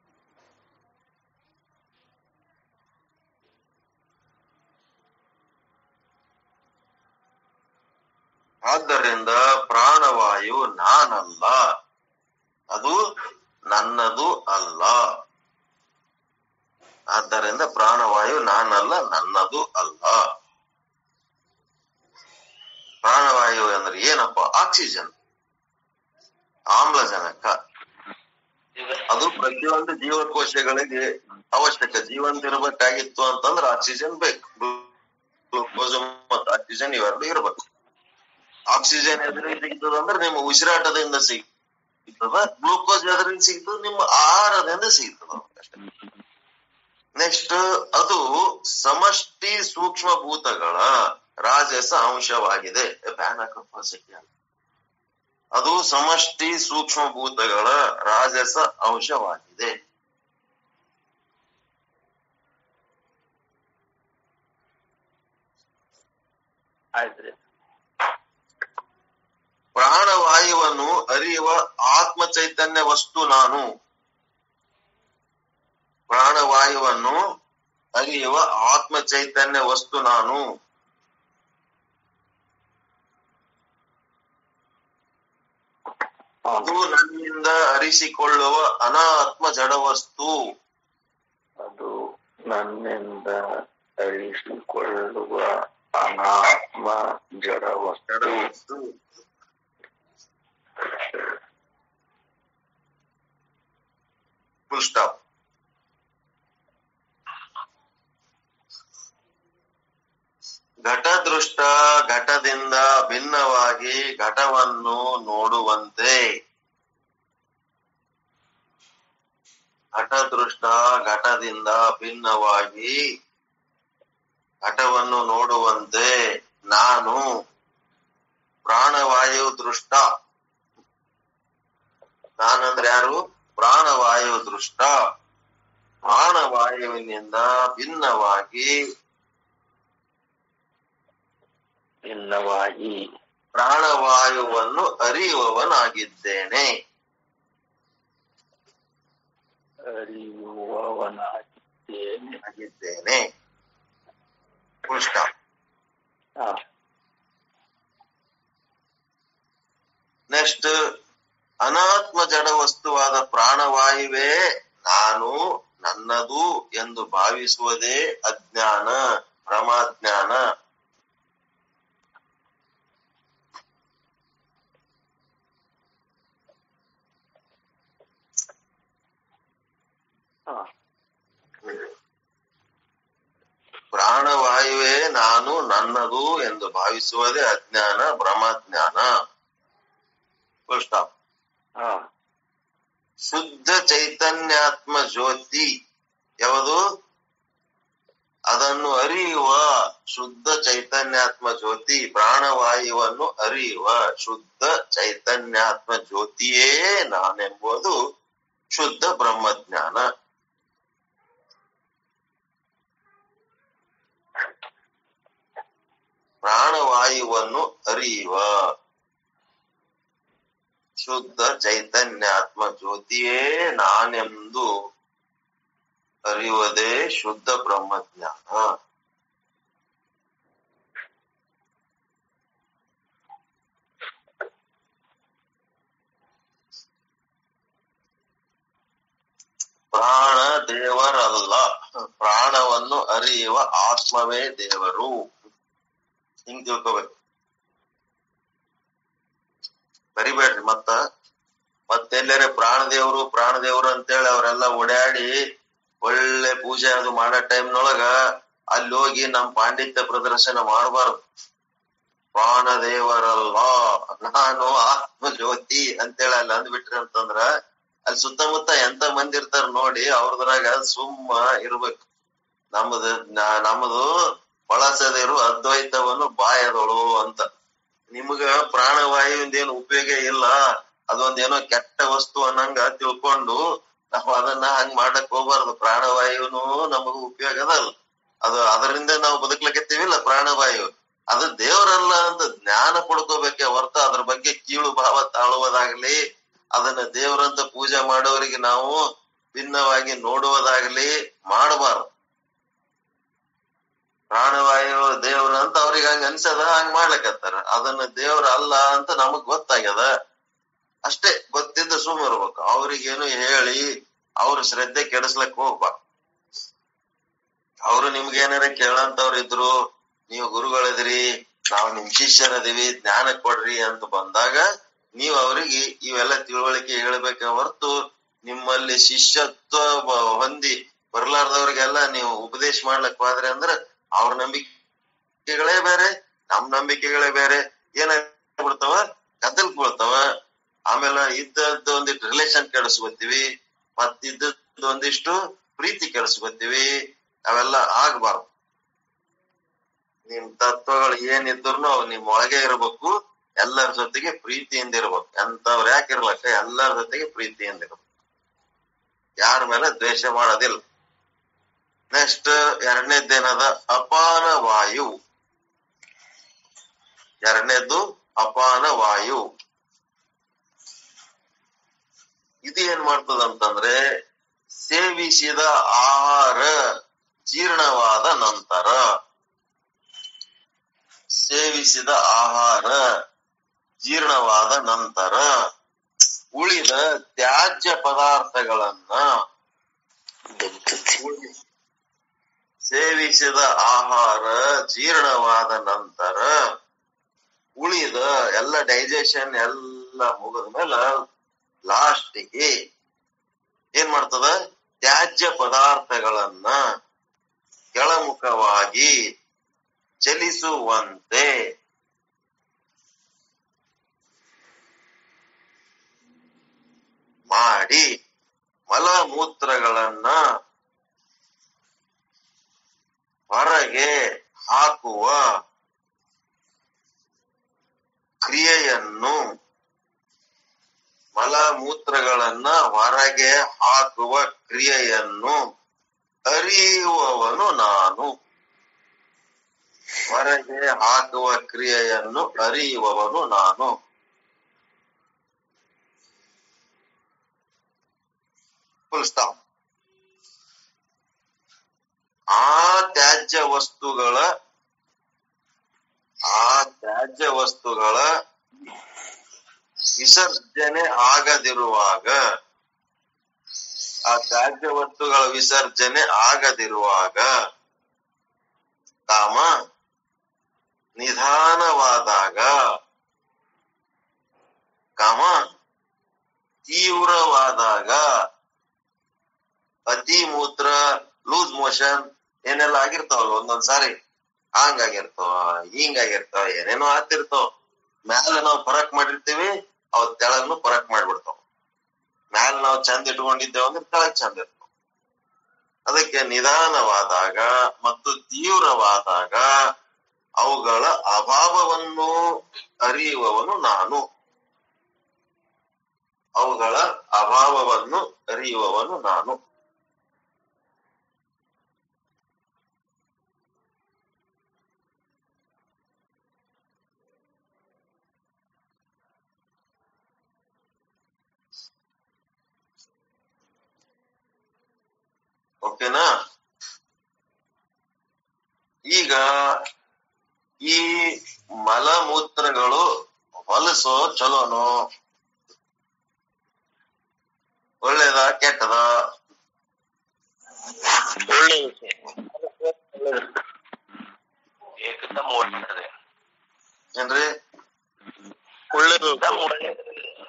ಆದ್ದರಿಂದ ಪ್ರಾಣವಾಯು ನಾನಲ್ಲ ಅದು ನನ್ನದು ಅಲ್ಲ ಆದ್ದರಿಂದ ಪ್ರಾಣವಾಯು ನಾನಲ್ಲ ನನ್ನದು ಅಲ್ಲ ಪ್ರಾಣವಾಯು ಅಂದ್ರೆ ಏನಪ್ಪ ಆಕ್ಸಿಜನ್ ಆಮ್ಲಜನಕ ಅದು ಪ್ರತಿಯೊಂದು ಜೀವಕೋಶಗಳಿಗೆ ಅವಶ್ಯಕ ಜೀವಂತ ಇರಬೇಕಾಗಿತ್ತು ಅಂತಂದ್ರೆ ಆಕ್ಸಿಜನ್ ಬೇಕು ಗ್ಲೂಕೋಸ್ ಮತ್ತು ಆಕ್ಸಿಜನ್ ಇವೆರಡು ಇರಬೇಕು ಆಕ್ಸಿಜನ್ ಎದುರಿಗೆ ಸಿಗ್ತದ ಅಂದ್ರೆ ನಿಮ್ಮ ಉಸಿರಾಟದಿಂದ ಸಿಗ್ತದ ಗ್ಲೂಕೋಸ್ ಎದುರಿಗೆ ಸಿಗ್ತದ ನಿಮ್ಮ ಆಹಾರದಿಂದ ಸಿಗ್ತದ ನೆಕ್ಸ್ಟ್ ಅದು ಸಮಷ್ಟಿ ಸೂಕ್ಷ್ಮ ಭೂತಗಳ ರಾಜಸ ಅಂಶವಾಗಿದೆ ಬ್ಯಾನ್ ಹಾಕಪ್ಪ ಸೆಕೆಂಡ್ ಅದು ಸಮಷ್ಟಿ ಸೂಕ್ಷ್ಮ ಭೂತಗಳ ರಾಜಸ ಅಂಶವಾಗಿದೆ ಆಯ್ತ್ರಿ ಪ್ರಾಣವಾಯುವನ್ನು ಅರಿಯುವ ಆತ್ಮ ಚೈತನ್ಯ ವಸ್ತು ನಾನು ಪ್ರಾಣವಾಯುವನ್ನು ಅರಿಯುವ ಆತ್ಮ ಚೈತನ್ಯ ವಸ್ತು ನಾನು ಅದು ನನ್ನಿಂದ ಅರಿಸಿಕೊಳ್ಳುವ ಅನಾತ್ಮ ಜಡವಸ್ತು ಅದು ನನ್ನಿಂದ ಅಳಿಸಿಕೊಳ್ಳುವ ಅನಾತ್ಮ ಜಡ ವಸ್ತು ಜಡವಸ್ತು ಫುಲ್ ಸ್ಟಾಪ್ ಘಟದೃಷ್ಟ ಘಟದಿಂದ ಭಿನ್ನವಾಗಿ ಘಟವನ್ನು ನೋಡುವಂತೆ ಘಟದೃಷ್ಟ ಘಟದಿಂದ ಭಿನ್ನವಾಗಿ ಘಟವನ್ನು ನೋಡುವಂತೆ ನಾನು ಪ್ರಾಣವಾಯು ದೃಷ್ಟ ನಾನಂದ್ರೆ ಯಾರು ಪ್ರಾಣವಾಯು ದೃಷ್ಟ ಪ್ರಾಣವಾಯುವಿನಿಂದ ಭಿನ್ನವಾಗಿ ಭಿನ್ನವಾಗಿ ಪ್ರಾಣವಾಯುವನ್ನು ಅರಿಯುವವನಾಗಿದ್ದೇನೆ ಅರಿಯುವವನಾಗಿದ್ದೇನೆ ಆಗಿದ್ದೇನೆ ಫುಲ್ ಸ್ಟಾಪ್ ಹಾ ನೆಕ್ಸ್ಟ್ ಅನಾತ್ಮ ಜಡ ವಸ್ತುವಾದ ಪ್ರಾಣವಾಯುವೇ ನಾನು ನನ್ನದು ಎಂದು ಭಾವಿಸುವುದೇ ಅಜ್ಞಾನ ಭ್ರಮಾಜ್ಞಾನ ಹಾ ಪ್ರಾಣವಾಯುವೇ ನಾನು ನನ್ನದು ಎಂದು ಭಾವಿಸುವುದೇ ಅಜ್ಞಾನ ಭ್ರಮಾಜ್ಞಾನ ಫುಲ್ ಸ್ಟಾಪ್ ಹಾ ಶುದ್ಧ ಚೈತನ್ಯಾತ್ಮ ಜ್ಯೋತಿ ಯಾವುದು ಅದನ್ನು ಅರಿಯುವ ಶುದ್ಧ ಚೈತನ್ಯಾತ್ಮ ಜ್ಯೋತಿ ಪ್ರಾಣವಾಯುವನ್ನು ಅರಿಯುವ ಶುದ್ಧ ಚೈತನ್ಯಾತ್ಮ ಜ್ಯೋತಿಯೇ ನಾನೆಂಬುದು ಶುದ್ಧ ಬ್ರಹ್ಮಜ್ಞಾನ ಪ್ರಾಣವಾಯುವನ್ನು ಅರಿಯುವ ಶುದ್ಧ ಚೈತನ್ಯಾತ್ಮ ಜ್ಯೋತಿಯೇ ನಾನೆಂದು ಅರಿಯುವುದೇ ಶುದ್ಧ ಬ್ರಹ್ಮಜ್ಞಾನ ಪ್ರಾಣ ದೇವರಲ್ಲ ಪ್ರಾಣವನ್ನು ಅರಿಯುವ ಆತ್ಮವೇ ದೇವರು ಹಿಂಗ್ ತಿಳ್ಕೋಬೇಕು ಬರಿಬೇಡ್ರಿ ಮತ್ತ ಮತ್ತೆಲ್ಲರೆ ಪ್ರಾಣದೇವ್ರು ಪ್ರಾಣದೇವ್ರು ಅಂತೇಳಿ ಅವರೆಲ್ಲ ಓಡಾಡಿ ಒಳ್ಳೆ ಪೂಜೆ ಅದು ಮಾಡೋ ಟೈಮ್ನೊಳಗ ಅಲ್ಲಿ ಹೋಗಿ ನಮ್ ಪಾಂಡಿತ್ಯ ಪ್ರದರ್ಶನ ಮಾಡಬಾರ್ದು ಪ್ರಾಣದೇವರಲ್ಲ ನಾನು ಆತ್ಮ ಜ್ಯೋತಿ ಅಂತೇಳಿ ಅಲ್ಲಿ ಅಂದ್ಬಿಟ್ರಿ ಅಂತಂದ್ರ ಅಲ್ಲಿ ಸುತ್ತಮುತ್ತ ಎಂತ ಮಂದಿ ಇರ್ತಾರ ನೋಡಿ ಅವ್ರದ್ರಾಗ ಸುಮ್ಮ ಇರ್ಬೇಕು ನಮ್ಮದು ನಾ- ನಮ್ಮದು ಬಳಸದಿರು ಅದ್ವೈತವನ್ನು ಬಾಯದಳು ಅಂತ ನಿಮ್ಗ ಪ್ರಾಣವಾಯುವಿಂದ ಏನು ಉಪಯೋಗ ಇಲ್ಲ ಅದೊಂದೇನೋ ಕೆಟ್ಟ ವಸ್ತು ಅನ್ನಂಗ ತಿಳ್ಕೊಂಡು ನಾವು ಅದನ್ನ ಹಂಗ್ ಮಾಡಕ್ ಹೋಗ್ಬಾರ್ದು ಪ್ರಾಣವಾಯುನು ನಮಗ ಉಪಯೋಗ ಅದಲ್ಲ ಅದು ಅದರಿಂದ ನಾವು ಬದುಕ್ಲಿಕ್ಕತ್ತೀವಿಲ್ಲ ಪ್ರಾಣವಾಯು ಅದು ದೇವರಲ್ಲ ಅಂತ ಜ್ಞಾನ ಪಡ್ಕೋಬೇಕೆ ಹೊರತು ಅದ್ರ ಬಗ್ಗೆ ಕೀಳು ಭಾವ ತಾಳುವುದಾಗ್ಲಿ ಅದನ್ನ ದೇವರಂತ ಪೂಜೆ ಮಾಡೋರಿಗೆ ನಾವು ಭಿನ್ನವಾಗಿ ನೋಡುವುದಾಗ್ಲಿ ಮಾಡಬಾರ್ದು ಪ್ರಾಣವಾಯು ದೇವ್ರ ಅಂತ ಅವ್ರಿಗೆ ಹಂಗ ಅನ್ಸದ ಹಂಗ ಮಾಡ್ಲಕತ್ತಾರ ಅದನ್ನ ದೇವ್ರ ಅಲ್ಲ ಅಂತ ನಮಗ್ ಗೊತ್ತಾಗ್ಯದ ಅಷ್ಟೇ ಗೊತ್ತಿದ್ದ ಸುಮ್ಮ ಇರ್ಬೇಕು ಅವ್ರಿಗೇನು ಹೇಳಿ ಅವ್ರ ಶ್ರದ್ಧೆ ಕೆಡಿಸ್ಲಕ್ ಹೋಗ್ಬಾರ್ದು ಅವ್ರು ನಿಮ್ಗೆ ಏನಾರ ಕೇಳಂತವ್ರು ಇದ್ರು ನೀವು ಗುರುಗಳಿದ್ರಿ ನಾವು ನಿಮ್ ಶಿಷ್ಯರದಿವಿ ಜ್ಞಾನ ಕೊಡ್ರಿ ಅಂತ ಬಂದಾಗ ನೀವು ಅವರಿಗೆ ಇವೆಲ್ಲ ತಿಳುವಳಿಕೆ ಹೇಳ್ಬೇಕೆ ಹೊರತು ನಿಮ್ಮಲ್ಲಿ ಶಿಷ್ಯತ್ವ ಬ- ಹೊಂದಿ ಬರ್ಲಾರ್ದವ್ರಿಗೆಲ್ಲ ನೀವು ಉಪದೇಶ ಮಾಡ್ಲಕ್ ಹೋದ್ರೆ ಅಂದ್ರ ಅವ್ರ ನಂಬಿಕೆಗಳೇ ಬೇರೆ ನಮ್ ನಂಬಿಕೆಗಳೇ ಬೇರೆ ಏನಾಗ್ಬಿಡ್ತಾವ ಕದಲ್ಕ್ ಬೀಳ್ತಾವ ಆಮೇಲೆ ಇದ್ದದ್ದು ಒಂದಿಷ್ಟು ರಿಲೇಶನ್ ಕೆಡಿಸ್ಕೊತೀವಿ ಮತ್ ಇದ್ದದ್ದು ಒಂದಿಷ್ಟು ಪ್ರೀತಿ ಕೆಡಿಸ್ಕೊತೀವಿ ಅವೆಲ್ಲ ಆಗ್ಬಾರ್ದು ನಿಮ್ ತತ್ವಗಳು ಏನಿದ್ರು ಅವು ನಿಮ್ ಒಳಗೆ ಇರ್ಬೇಕು ಎಲ್ಲರ ಜೊತೆಗೆ ಪ್ರೀತಿಯಿಂದ ಇರ್ಬೇಕು ಎಂತವ್ರು ಯಾಕೆ ಇರ್ಲಕ್ಕ ಎಲ್ಲರ ಜೊತೆಗೆ ಪ್ರೀತಿಯಿಂದ ಇರ್ಬೇಕು ಯಾರ ಮೇಲೆ ದ್ವೇಷ ಮಾಡೋದಿಲ್ಲ ನೆಕ್ಸ್ಟ್ ಎರಡನೇದ್ದೇನದ ಅಪಾನ ವಾಯು ಎರಡನೇದ್ದು ಅಪಾನ ವಾಯು ಇದು ಏನ್ ಮಾಡ್ತದ ಅಂತಂದ್ರೆ ಸೇವಿಸಿದ ಆಹಾರ ಜೀರ್ಣವಾದ ನಂತರ ಸೇವಿಸಿದ ಆಹಾರ ಜೀರ್ಣವಾದ ನಂತರ ಉಳಿದ ತ್ಯಾಜ್ಯ ಪದಾರ್ಥಗಳನ್ನ ಉಳಿ- ಸೇವಿಸಿದ ಆಹಾರ ಜೀರ್ಣವಾದ ನಂತರ ಉಳಿದ ಎಲ್ಲ ಡೈಜೆಷನ್ ಎಲ್ಲ ಮುಗಿದ ಮೇಲೆ ಲಾಸ್ಟಿಗೆ ಏನ್ ಮಾಡ್ತದ ತ್ಯಾಜ್ಯ ಪದಾರ್ಥಗಳನ್ನ ಕೆಳಮುಖವಾಗಿ ಚಲಿಸುವಂತೆ ಮಾಡಿ ಮಲಮೂತ್ರಗಳನ್ನ ಹೊರಗೆ ಹಾಕುವ ಕ್ರಿಯೆಯನ್ನು ಮಲಮೂತ್ರಗಳನ್ನ ಹೊರಗೆ ಹಾಕುವ ಕ್ರಿಯೆಯನ್ನು ಅರಿಯುವವನು ನಾನು ಹೊರಗೆ ಹಾಕುವ ಕ್ರಿಯೆಯನ್ನು ಅರಿಯುವವನು ನಾನು ಫುಲ್ ಸ್ಟಾಪ್ ಆ ತ್ಯಾಜ್ಯ ವಸ್ತುಗಳ ಆ ತ್ಯಾಜ್ಯ ವಸ್ತುಗಳ ವಿಸರ್ಜನೆ ಆಗದಿರುವಾಗ ಆ ತ್ಯಾಜ್ಯ ವಸ್ತುಗಳ ವಿಸರ್ಜನೆ ಆಗದಿರುವಾಗ ಕಾಮ ನಿಧಾನವಾದಾಗ ಕಾಮ ತೀವ್ರವಾದಾಗ ಅತಿ ಮೂತ್ರ ಲೂಸ್ ಮೋಷನ್ ಏನೆಲ್ಲ ಆಗಿರ್ತಾವಲ್ಲ ಒಂದೊಂದ್ ಸಾರಿ ಹಂಗಾಗಿರ್ತಾವ ಹಿಂಗಾಗಿರ್ತಾವ ಏನೇನೋ ಆಗ್ತಿರ್ತಾವ ಮ್ಯಾಲ ನಾವು ಪರಕ್ ಮಾಡಿರ್ತೀವಿ ಅವ್ ತೆಳಗ್ನು ಪರಕ್ ಮಾಡ್ಬಿಡ್ತಾವ ಮ್ಯಾಲ ನಾವು ಚಂದ ಇಟ್ಕೊಂಡಿದ್ದೇವೆ ಅಂದ್ರೆ ತೆಳಗ್ ಚಂದ ಇರ್ತಾವ ಅದಕ್ಕೆ ನಿಧಾನವಾದಾಗ ಮತ್ತು ತೀವ್ರವಾದಾಗ ಅವುಗಳ ಅಭಾವವನ್ನು ಅರಿಯುವವನು ನಾನು ಅವುಗಳ ಅಭಾವವನ್ನು ಅರಿಯುವವನು ನಾನು ಓಕೆನಾ ಈಗ ಈ ಮಲಮೂತ್ರಗಳು ಹೊಲಸೋ ಚಲೋನೋ ಒಳ್ಳೇದ ಕೆಟ್ಟದ ಏಕದಮ್ ಒಳ್ಳೆಯದೇ ಏನ್ರಿ ಒಳ್ಳೇದು ಏಕದಮ್ ಒಳ್ಳೆಯದು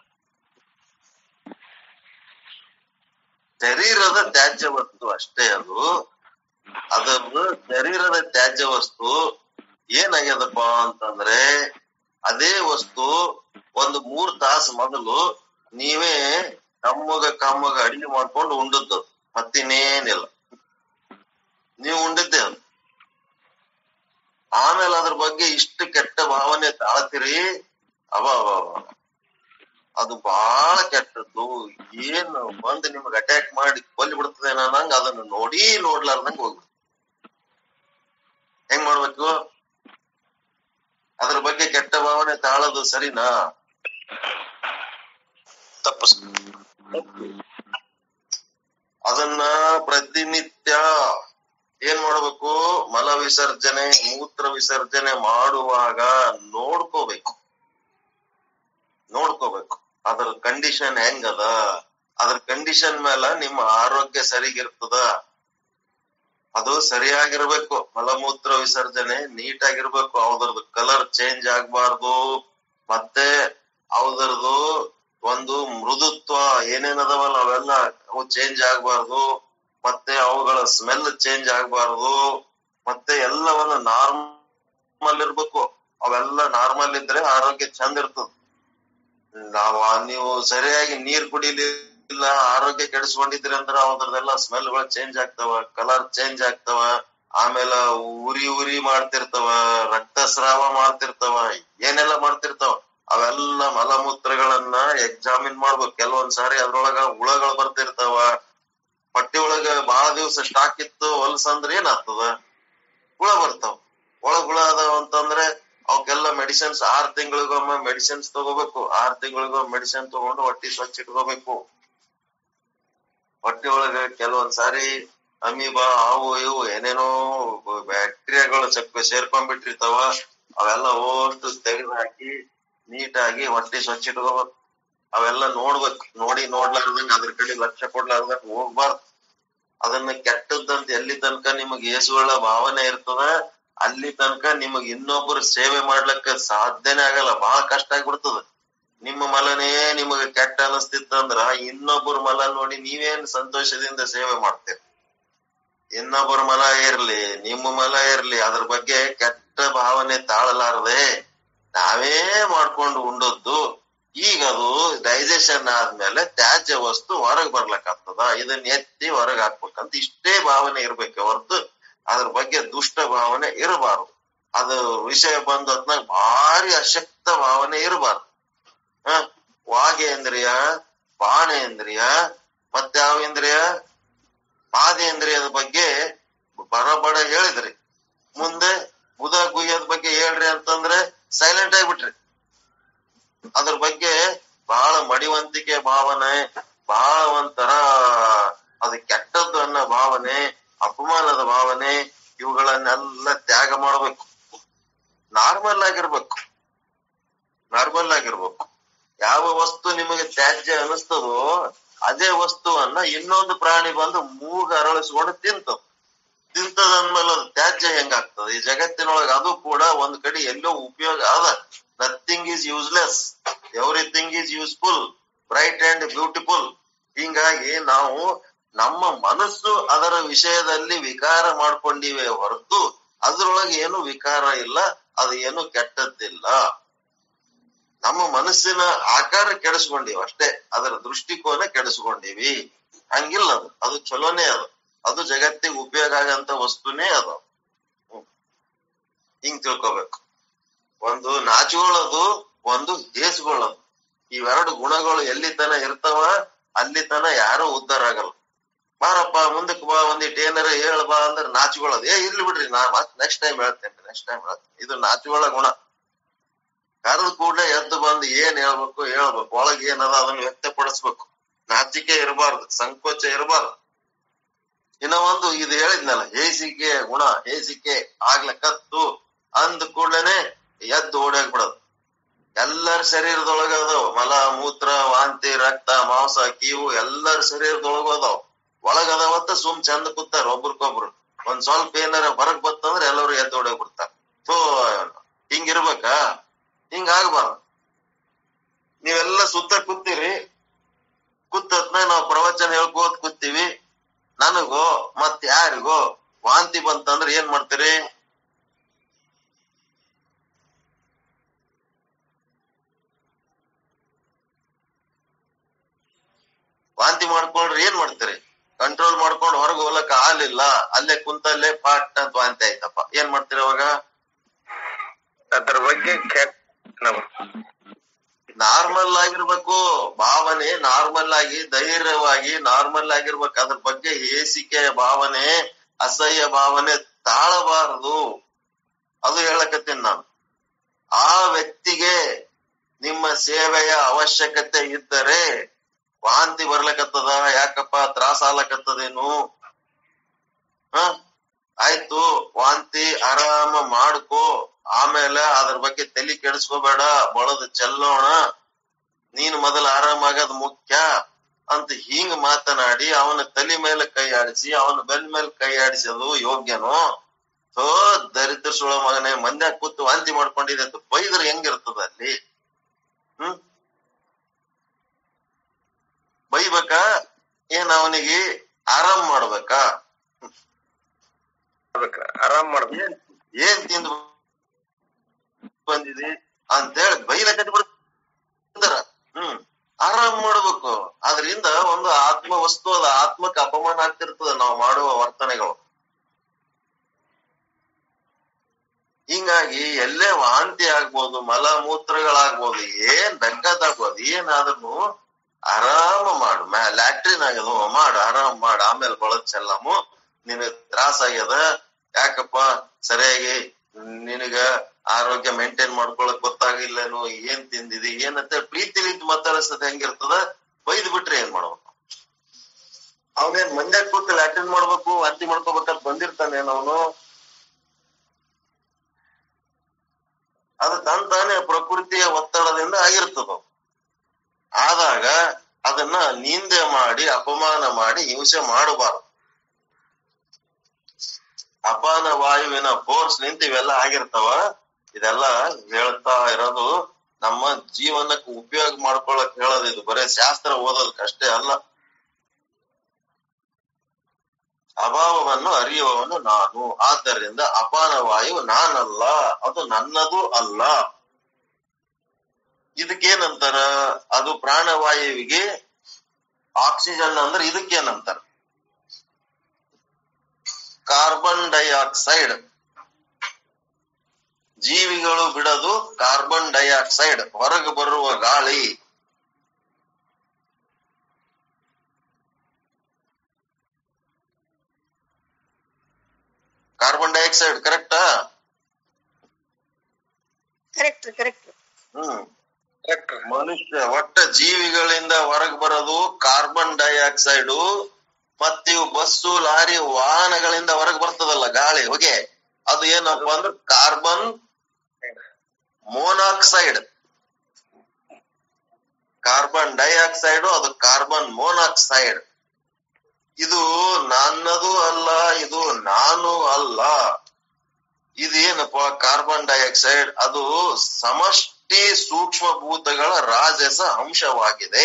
ಶರೀರದ ತ್ಯಾಜ್ಯ ವಸ್ತು ಅಷ್ಟೇ ಅದು ಅದನ್ನು ಶರೀರದ ತ್ಯಾಜ್ಯ ವಸ್ತು ಏನಾಗ್ಯದಪ್ಪ ಅಂತಂದ್ರೆ ಅದೇ ವಸ್ತು ಒಂದು ಮೂರ್ ತಾಸು ಮೊದಲು ನೀವೇ ಕಮ್ಮಗ ಕಮ್ಮಗ ಅಡಿಗೆ ಮಾಡ್ಕೊಂಡು ಉಂಡದ್ದು ಮತ್ತಿನ್ನೇನಿಲ್ಲ ನೀವು ಉಂಡಿದ್ದೆ ಅದು ಆಮೇಲೆ ಅದ್ರ ಬಗ್ಗೆ ಇಷ್ಟು ಕೆಟ್ಟ ಭಾವನೆ ತಾಳ್ತೀರಿ ಅವ ಅವ ಅವ. ಅದು ಬಹಳ ಕೆಟ್ಟದ್ದು ಏನು ಬಂದು ನಿಮ್ಗೆ ಅಟ್ಯಾಕ್ ಮಾಡಿ ಕೊಲ್ಲಿ ಬಿಡ್ತದೆ ಅನ್ನಂಗ ಅದನ್ನ ನೋಡಿ ನೋಡ್ಲಾರ್ದಂಗ ಹೋಗ್ಬಿಡ್ತು ಹೆಂಗ್ ಮಾಡ್ಬೇಕು ಅದ್ರ ಬಗ್ಗೆ ಕೆಟ್ಟ ಭಾವನೆ ತಾಳೋದು ಸರಿನಾ ತಪ್ಪು ಸರ್. ಅದನ್ನ ಪ್ರತಿನಿತ್ಯ ಏನ್ ಮಾಡ್ಬೇಕು ಮಲ ವಿಸರ್ಜನೆ ಮೂತ್ರ ವಿಸರ್ಜನೆ ಮಾಡುವಾಗ ನೋಡ್ಕೋಬೇಕು ನೋಡ್ಕೋಬೇಕು ಅದ್ರ ಕಂಡೀಷನ್ ಹೆಂಗದ ಅದ್ರ ಕಂಡೀಷನ್ ಮೇಲೆ ನಿಮ್ಮ ಆರೋಗ್ಯ ಸರಿಗಿರ್ತದ ಅದು ಸರಿಯಾಗಿರ್ಬೇಕು ಮಲಮೂತ್ರ ವಿಸರ್ಜನೆ ನೀಟಾಗಿರ್ಬೇಕು ಅವ್ರದ್ದು ಕಲರ್ ಚೇಂಜ್ ಆಗ್ಬಾರ್ದು ಮತ್ತೆ ಅವ್ರದ್ದು ಒಂದು ಮೃದುತ್ವ ಏನೇನದವಲ್ಲ ಅವೆಲ್ಲ ಅವು ಚೇಂಜ್ ಆಗ್ಬಾರ್ದು ಮತ್ತೆ ಅವುಗಳ ಸ್ಮೆಲ್ ಚೇಂಜ್ ಆಗ್ಬಾರ್ದು ಮತ್ತೆ ಎಲ್ಲವನ್ನ ನಾರ್ಮಲ್ ಇರ್ಬೇಕು ಅವೆಲ್ಲ ನಾರ್ಮಲ್ ಇದ್ರೆ ಆರೋಗ್ಯ ಚಂದ ಇರ್ತದ ನಾವ್ ಆ- ನೀವು ಸರಿಯಾಗಿ ನೀರ್ ಕುಡಿಲಿಲ್ಲ ಆರೋಗ್ಯ ಕೆಡಿಸ್ಕೊಂಡಿದ್ರಿ ಅಂದ್ರ ಅದ್ರದೆಲ್ಲ ಸ್ಮೆಲ್ ಗಳು ಚೇಂಜ್ ಆಗ್ತಾವ ಕಲರ್ ಚೇಂಜ್ ಆಗ್ತಾವ ಆಮೇಲೆ ಉರಿ ಉರಿ ಮಾಡ್ತಿರ್ತಾವ ರಕ್ತಸ್ರಾವ ಮಾಡ್ತಿರ್ತಾವ ಏನೆಲ್ಲ ಮಾಡ್ತಿರ್ತಾವ ಅವೆಲ್ಲ ಮಲಮೂತ್ರಗಳನ್ನ ಎಕ್ಸಾಮಿನ್ ಮಾಡ್ಬೇಕು ಕೆಲವೊಂದ್ ಸಾರಿ ಅದ್ರೊಳಗ ಹುಳಗಳು ಬರ್ತಿರ್ತಾವ ಹೊಟ್ಟಿ ಒಳಗ ಬಹಳ ದಿವಸ ಸ್ಟಾಕ್ ಇತ್ತು ಹೊಲ್ಸ್ ಅಂದ್ರ ಏನಾಗ್ತದ ಹುಳ ಬರ್ತಾವ ಒಳಗ್ ಹುಳ ಅದಾವ ಅಂತಂದ್ರೆ ಅವಕ್ಕೆಲ್ಲ ಮೆಡಿಸಿನ್ಸ್ ಆರ್ ತಿಂಗಳಿಗೊಮ್ಮೆ ಮೆಡಿಸಿನ್ಸ್ ತಗೋಬೇಕು ಆರ್ ತಿಂಗಳಿಗೊಮ್ಮೆ ಮೆಡಿಸಿನ್ ತಗೊಂಡು ಹೊಟ್ಟಿ ಸ್ವಚ್ಛ ಇಟ್ಕೋಬೇಕು ಹೊಟ್ಟಿ ಒಳಗ ಕೆಲವೊಂದ್ ಸಾರಿ ಅಮೀಬಾ ಅವು ಇವು ಏನೇನೋ ಬ್ಯಾಕ್ಟೀರಿಯಾಗಳು ಚಕ್ಕ ಸೇರ್ಕೊಂಡ್ಬಿಟ್ಟಿರ್ತಾವ ಅವೆಲ್ಲ ಓಷ್ಟು ತೆಗೆದು ಹಾಕಿ ನೀಟಾಗಿ ಹೊಟ್ಟಿ ಸ್ವಚ್ಛ ಇಟ್ಕೋಬೇಕು ಅವೆಲ್ಲ ನೋಡ್ಬೇಕು ನೋಡಿ ನೋಡ್ಲಾರ್ದಂಗ ಅದ್ರ ಕಡೆ ಲಕ್ಷ್ಯ ಕೊಡ್ಲಾರ್ದಂಗ ಹೋಗ್ಬಾರ್ದು ಅದನ್ನ ಕೆಟ್ಟದ್ದಂತ ಎಲ್ಲಿ ತನಕ ನಿಮಗ್ ಏಸುಗಳ ಭಾವನೆ ಇರ್ತದ ಅಲ್ಲಿ ತನಕ ನಿಮಗ್ ಇನ್ನೊಬ್ಬರ ಸೇವೆ ಮಾಡ್ಲಿಕ್ಕ ಸಾಧ್ಯನೇ ಆಗಲ್ಲ ಬಹಳ ಕಷ್ಟ ಆಗ್ಬಿಡ್ತದ ನಿಮ್ಮ ಮಲನೇ ನಿಮಗ ಕೆಟ್ಟ ಅನಸ್ತಿತ್ತಂದ್ರ ಇನ್ನೊಬ್ಬರ ಮಲ ನೋಡಿ ನೀವೇನ್ ಸಂತೋಷದಿಂದ ಸೇವೆ ಮಾಡ್ತೀರಿ ಇನ್ನೊಬ್ಬರ ಮಲ ಇರ್ಲಿ ನಿಮ್ಮ ಮಲ ಇರ್ಲಿ ಅದ್ರ ಬಗ್ಗೆ ಕೆಟ್ಟ ಭಾವನೆ ತಾಳಲಾರದೆ ನಾವೇ ಮಾಡ್ಕೊಂಡು ಉಂಡದ್ದು ಈಗ ಅದು ಡೈಜೆಷನ್ ಆದ್ಮೇಲೆ ತ್ಯಾಜ್ಯ ವಸ್ತು ಹೊರಗ್ ಬರ್ಲಕ್ಕಾಗ್ತದ ಇದನ್ನ ಎತ್ತಿ ಹೊರಗ್ ಹಾಕ್ಬೇಕಂತ ಇಷ್ಟೇ ಭಾವನೆ ಇರ್ಬೇಕು ಹೊರತು ಅದ್ರ ಬಗ್ಗೆ ದುಷ್ಟ ಭಾವನೆ ಇರಬಾರ್ದು ಅದು ವಿಷಯ ಬಂದ ಹೊತ್ನಾಗ ಭಾರಿ ಅಶಕ್ತ ಭಾವನೆ ಇರಬಾರ್ದು ಹ ವಾಗೇಂದ್ರಿಯ ಬಾಣೇಂದ್ರಿಯ ಮತ್ಯಾವ ಇಂದ್ರಿಯ ಪಾದೇಂದ್ರಿಯದ ಬಗ್ಗೆ ಬರಬಡ ಹೇಳಿದ್ರಿ ಮುಂದೆ ಬುಧ ಗುಹ್ಯದ ಬಗ್ಗೆ ಹೇಳ್ರಿ ಅಂತಂದ್ರೆ ಸೈಲೆಂಟ್ ಆಗ್ಬಿಟ್ರಿ ಅದ್ರ ಬಗ್ಗೆ ಬಹಳ ಮಡಿವಂತಿಕೆ ಭಾವನೆ ಬಹಳ ಒಂಥರ ಅದು ಕೆಟ್ಟದ್ದು ಅನ್ನೋ ಭಾವನೆ ಅಪಮಾನದ ಭಾವನೆ ಇವುಗಳನ್ನೆಲ್ಲ ತ್ಯಾಗ ಮಾಡ್ಬೇಕು ನಾರ್ಮಲ್ ಆಗಿರ್ಬೇಕು ನಾರ್ಮಲ್ ಆಗಿರ್ಬೇಕು ಯಾವ ವಸ್ತು ನಿಮಗೆ ತ್ಯಾಜ್ಯ ಅನಿಸ್ತದೋ ಅದೇ ವಸ್ತುವನ್ನ ಇನ್ನೊಂದು ಪ್ರಾಣಿ ಬಂದು ಮೂಗ ಅರಳಿಸ್ಕೊಂಡು ತಿಂತದ ತಿಂತದ ಅಂದ್ಮೇಲೆ ಅದು ತ್ಯಾಜ್ಯ ಹೆಂಗಾಗ್ತದೆ ಈ ಜಗತ್ತಿನೊಳಗೆ ಅದು ಕೂಡ ಒಂದ್ ಕಡೆ ಎಲ್ಲೋ ಉಪಯೋಗ ಅದ nothing is useless everything is useful bright and beautiful ಹಿಂಗಾಗಿ ನಾವು ನಮ್ಮ ಮನಸ್ಸು ಅದರ ವಿಷಯದಲ್ಲಿ ವಿಕಾರ ಮಾಡ್ಕೊಂಡಿವೆ ಹೊರತು ಅದ್ರೊಳಗೆ ಏನು ವಿಕಾರ ಇಲ್ಲ ಅದು ಏನು ಕೆಟ್ಟದ್ದಿಲ್ಲ ನಮ್ಮ ಮನಸ್ಸಿನ ಆಕಾರ ಕೆಡಿಸ್ಕೊಂಡಿವಿ ಅಷ್ಟೇ ಅದರ ದೃಷ್ಟಿಕೋನ ಕೆಡಿಸ್ಕೊಂಡಿವಿ ಹಂಗಿಲ್ಲ ಅದು ಅದು ಚಲೋನೇ ಅದು ಅದು ಜಗತ್ತಿಗೆ ಉಪಯೋಗ ಆಗಂತ ವಸ್ತುನೇ ಅದು ಹ್ಮ್. ಹಿಂಗ್ ತಿಳ್ಕೊಬೇಕು ಒಂದು ನಾಚುಗಳದು ಒಂದು ಹೇಸ್ಗಳದು ಇವೆರಡು ಗುಣಗಳು ಎಲ್ಲಿ ತನ ಇರ್ತಾವ ಅಲ್ಲಿ ತನ ಯಾರು ಉದ್ಧಾರ ಆಗಲ್ಲ ಬಾರಪ್ಪ ಮುಂದಕ್ಕೆ ಬಾ ಒಂದಿಟ್ ಏನಾರ ಹೇಳ ಬಾ ಅಂದ್ರೆ ನಾಚುಗಳದು ಏ ಇರ್ಲಿ ಬಿಡ್ರಿ ನಾ ಮತ್ ನೆಕ್ಸ್ಟ್ ಟೈಮ್ ಹೇಳ್ತೇನೆ ನೆಕ್ಸ್ಟ್ ಟೈಮ್ ಹೇಳ್ತೇನೆ ಇದು ನಾಚುಗಳ ಗುಣ ಕರೆದ ಕೂಡಲೇ ಎದ್ದು ಬಂದು ಏನ್ ಹೇಳ್ಬೇಕು ಹೇಳ್ಬೇಕು ಒಳಗೆ ಏನದ ಅದನ್ನ ವ್ಯಕ್ತಪಡಿಸ್ಬೇಕು ನಾಚಿಕೆ ಇರಬಾರ್ದು ಸಂಕೋಚ ಇರಬಾರ್ದು ಇನ್ನ ಒಂದು ಇದು ಹೇಳಿದ್ನಲ್ಲ ಹೇಸಿಕೆ ಗುಣ ಹೇಸಿಕೆ ಆಗ್ಲಕತ್ತು ಅಂದ ಕೂಡ್ಲೇನೆ ಎದ್ದು ಓಡಾಗ್ಬಿಡೋದು ಎಲ್ಲರ ಶರೀರದೊಳಗ ಅದಾವ ಮಲ ಮೂತ್ರ ವಾಂತಿ ರಕ್ತ ಮಾಂಸ ಕೀವು ಎಲ್ಲರ ಶರೀರದೊಳಗ ಅದಾವ ಒಳಗ ಅದಾವತ್ತ ಸುಮ್ ಚಂದ ಕೂತಾರ ಒಬ್ರಿಗೊಬ್ರು ಒಂದ್ ಸ್ವಲ್ಪ ಏನಾರ ಹೊರಗ್ ಬತ್ತಂದ್ರ ಎಲ್ಲರೂ ಎದ್ದು ಓಡಾಗ್ಬಿಡ್ತಾರ ಸೊ ಹಿಂಗಿರ್ಬೇಕಾ ಹಿಂಗ ಆಗ್ಬಾರ್ದು ನೀವೆಲ್ಲ ಸುತ್ತ ಕೂತೀರಿ ಕೂತತ್ನ ನಾವು ಪ್ರವಚನ ಹೇಳ್ಕೋತ್ ಕೂತೀವಿ ನನಗೋ ಮತ್ ಯಾರಿಗೋ ವಾಂತಿ ಬಂತಂದ್ರ ಏನ್ ಮಾಡ್ತೀರಿ ವಾಂತಿ ಮಾಡ್ಕೊಂಡ್ರೆ ಏನ್ ಮಾಡ್ತೀರಿ ಕಂಟ್ರೋಲ್ ಮಾಡ್ಕೊಂಡು ಹೊರಗೆ ಹೋಗ್ಲಕ್ಕ ಹಾಲಿಲ್ಲ ಅಲ್ಲೇ ಕುಂತಲ್ಲೇ ಪಾಟ್ ಅಂತ ವಾಂತಿ ಆಯ್ತಪ್ಪ ಏನ್ ಮಾಡ್ತೀರಿ ಅವಾಗ ಅದ್ರ ಬಗ್ಗೆ ಕೆಟ್ಟ ನಾರ್ಮಲ್ ಆಗಿರ್ಬೇಕು ಭಾವನೆ ನಾರ್ಮಲ್ ಆಗಿ ಧೈರ್ಯವಾಗಿ ನಾರ್ಮಲ್ ಆಗಿರ್ಬೇಕು ಅದ್ರ ಬಗ್ಗೆ ಹೇಸಿಕೆ ಭಾವನೆ ಅಸಹ್ಯ ಭಾವನೆ ತಾಳಬಾರದು ಅದು ಹೇಳಕತ್ತೀನಿ ನಾನು ಆ ವ್ಯಕ್ತಿಗೆ ನಿಮ್ಮ ಸೇವೆಯ ಅವಶ್ಯಕತೆ ಇದ್ದರೆ ವಾಂತಿ ಬರ್ಲಕತ್ತದ ಯಾಕಪ್ಪ ತ್ರಾಸ ಆಗ್ಲಕತ್ತದೇನು ಹ ಆಯ್ತು ವಾಂತಿ ಆರಾಮ ಮಾಡ್ಕೋ ಆಮೇಲೆ ಅದ್ರ ಬಗ್ಗೆ ತಲೆ ಕೆಡಿಸ್ಕೋಬೇಡ ಬಳದು ಚೆಲ್ಲೋಣ ನೀನು ಮೊದಲು ಆರಾಮಾಗದ್ ಮುಖ್ಯ ಅಂತ ಹಿಂಗ್ ಮಾತನಾಡಿ ಅವನ ತಲೆ ಮೇಲೆ ಕೈ ಆಡಿಸಿ ಅವನ ಬೆನ್ ಮೇಲೆ ಕೈ ಆಡಿಸೋದು ಯೋಗ್ಯನೋ ಸೋ ದರಿದ್ರ ಸುಳ ಮಗನೇ ಮಂದ್ಯಾಗ ಕೂತು ವಾಂತಿ ಮಾಡ್ಕೊಂಡಿದೆ ಅಂತ ಬೈದ್ರೆ ಹೆಂಗಿರ್ತದ ಅಲ್ಲಿ ಹ್ಮ್ ಬೈಬೇಕಾ ಏನ್ ಅವನಿಗೆ ಆರಾಮ್ ಮಾಡ್ಬೇಕಾ ಆರಾಮ್ ಮಾಡ್ಬೇಕು ಏನ್ ಏನ್ ತಿಂದು ಬಂದಿದೆ ಅಂತೇಳಿ ಬೈಲ ಕಟ್ಟಿಬಿಡ್ತಾರ ಹ್ಮ್ ಆರಾಮ್ ಮಾಡ್ಬೇಕು ಅದರಿಂದ ಒಂದು ಆತ್ಮ ವಸ್ತು ಅದ ಆತ್ಮಕ್ಕೆ ಅಪಮಾನ ಆಗ್ತಿರ್ತದ ನಾವು ಮಾಡುವ ವರ್ತನೆಗಳು ಹಿಂಗಾಗಿ ಎಲ್ಲೇ ವಾಂತಿ ಆಗ್ಬೋದು ಮಲ ಮೂತ್ರಗಳಾಗ್ಬೋದು ಏನ್ ಬೇಕಾದಾಗ್ಬೋದು ಏನಾದ್ರೂ ಆರಾಮ ಮಾಡು ಮ್ಯಾ ಲ್ಯಾಟ್ರಿನ್ ಆಗ್ಯದ ಮಾಡು ಆರಾಮ್ ಮಾಡು ಆಮೇಲೆ ಬಳದ್ ಚೆಲ್ಲಮು ನಿನಗ್ ತ್ರಾಸ ಆಗ್ಯದ ಯಾಕಪ್ಪ ಸರಿಯಾಗಿ ನಿನಗ ಆರೋಗ್ಯ ಮೇಂಟೈನ್ ಮಾಡ್ಕೊಳಕ್ ಗೊತ್ತಾಗಿಲ್ಲೇನು ಏನ್ ತಿಂದಿದಿ ಏನಂತ ಪ್ರೀತಿಲಿಂದ ಮಾತಾಡಿಸೋದ್ ಹೆಂಗಿರ್ತದ ಬೈದ್ ಬಿಟ್ರೆ ಏನ್ ಮಾಡ್ಬೇಕು ಅವನೇನ್ ಮಂದ್ಯಾಗ ಕೂತು ಲ್ಯಾಟ್ರಿನ್ ಮಾಡ್ಬೇಕು ವಾಂತಿ ಮಾಡ್ಕೋಬೇಕಂತ ಬಂದಿರ್ತಾನೆ ಅವನು ಅದು ತನ್ ತಾನೇ ಪ್ರಕೃತಿಯ ಒತ್ತಡದಿಂದ ಆಗಿರ್ತದ ಆದಾಗ ಅದನ್ನ ನಿಂದೆ ಮಾಡಿ ಅಪಮಾನ ಮಾಡಿ ಹಿಂಸೆ ಮಾಡಬಾರದು ಅಪಾನ ವಾಯುವಿನ ಫೋರ್ಸ್ ನಿಂತ ಇವೆಲ್ಲ ಆಗಿರ್ತಾವ ಇದೆಲ್ಲ ಹೇಳ್ತಾ ಇರೋದು ನಮ್ಮ ಜೀವನಕ್ಕೆ ಉಪಯೋಗ ಮಾಡ್ಕೊಳಕ್ ಹೇಳೋದು ಇದು ಬರೇ ಶಾಸ್ತ್ರ ಓದೋದಕ್ಕೆ ಅಷ್ಟೇ ಅಲ್ಲ ಅಭಾವವನ್ನು ಅರಿಯುವವನು ನಾನು ಆದ್ದರಿಂದ ಅಪಾನ ವಾಯು ನಾನಲ್ಲ ಅದು ನನ್ನದು ಅಲ್ಲ ಇದಕ್ಕೇನಂತಾರ ಅದು ಪ್ರಾಣವಾಯುವಿಗೆ ಆಕ್ಸಿಜನ್ ಅಂದ್ರೆ ಇದಕ್ಕೇನಂತಾರ ಕಾರ್ಬನ್ ಡೈಆಕ್ಸೈಡ್ ಜೀವಿಗಳು ಬಿಡೋದು ಕಾರ್ಬನ್ ಡೈಆಕ್ಸೈಡ್ ಹೊರಗೆ ಬರುವ ಗಾಳಿ carbon dioxide correct correct correct ಹ್ಮ್ ಮನುಷ್ಯ ಒಟ್ಟ ಜೀವಿಗಳಿಂದ ಹೊರಗೆ ಬರೋದು ಕಾರ್ಬನ್ ಡೈಆಕ್ಸೈಡ್ ಮತ್ತಿವು ಬಸ್ಸು ಲಾರಿ ವಾಹನಗಳಿಂದ ಹೊರಗೆ ಬರ್ತದಲ್ಲ ಗಾಳಿ ಹೊಗೆ ಅದು ಏನಪ್ಪ ಅಂದ್ರೆ ಕಾರ್ಬನ್ ಮೋನಾಕ್ಸೈಡ್ ಕಾರ್ಬನ್ ಡೈಆಕ್ಸೈಡ್ ಅದು ಕಾರ್ಬನ್ ಮೋನಾಕ್ಸೈಡ್ ಇದು ನನ್ನದು ಅಲ್ಲ ಇದು ನಾನು ಅಲ್ಲ ಇದೇನಪ್ಪ ಕಾರ್ಬನ್ ಡೈಆಕ್ಸೈಡ್ ಅದು ಸಮಷ್ಟಿ ಸೂಕ್ಷ್ಮಭೂತಗಳ ರಾಜಸ ಅಂಶವಾಗಿದೆ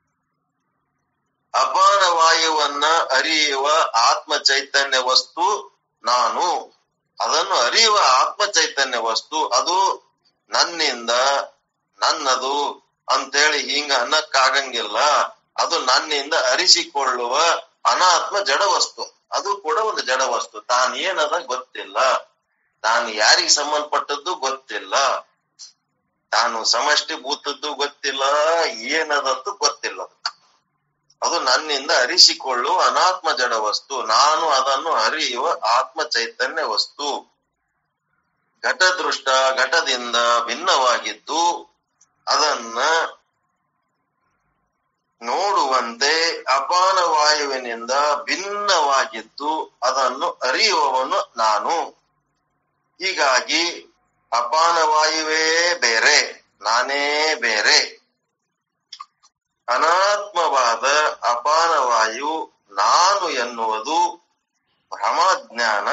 ಅಪಾನ ವಾಯುವನ್ನ ಅರಿಯುವ ಆತ್ಮ ಚೈತನ್ಯ ವಸ್ತು ನಾನು ಅದನ್ನು ಅರಿಯುವ ಆತ್ಮ ಚೈತನ್ಯ ವಸ್ತು ಅದು ನನ್ನಿಂದ ನನ್ನದು ಅಂತೇಳಿ ಹಿಂಗ ಅನ್ನಕ್ಕಾಗಂಗಿಲ್ಲ ಅದು ನನ್ನಿಂದ ಅರಿಸಿಕೊಳ್ಳುವ ಅನಾತ್ಮ ಜಡ ವಸ್ತು ಅದು ಕೂಡ ಒಂದು ಜಡ ವಸ್ತು ತಾನು ಏನದ ಗೊತ್ತಿಲ್ಲ ತಾನು ಯಾರಿಗೆ ಸಂಬಂಧಪಟ್ಟದ್ದು ಗೊತ್ತಿಲ್ಲ ತಾನು ಸಮಷ್ಟಿ ಭೂತದ್ದು ಗೊತ್ತಿಲ್ಲ ಏನದದ್ದು ಗೊತ್ತಿಲ್ಲ ಅದು ನನ್ನಿಂದ ಅರಿಸಿಕೊಳ್ಳುವ ಅನಾತ್ಮ ಜಡ ವಸ್ತು ನಾನು ಅದನ್ನು ಅರಿಯುವ ಆತ್ಮ ಚೈತನ್ಯ ವಸ್ತು ಘಟದೃಷ್ಟ ಘಟದಿಂದ ಭಿನ್ನವಾಗಿದ್ದು ಅದನ್ನ ನೋಡುವಂತೆ ಅಪಾನ ವಾಯುವಿನಿಂದ ಭಿನ್ನವಾಗಿದ್ದು ಅದನ್ನು ಅರಿಯುವವನು ನಾನು ಹೀಗಾಗಿ ಅಪಾನ ವಾಯುವೇ ಬೇರೆ ನಾನೇ ಬೇರೆ ಅನಾತ್ಮವಾದ ಅಪಾನ ವಾಯು ನಾನು ಎನ್ನುವುದು ಭ್ರಮಜ್ಞಾನ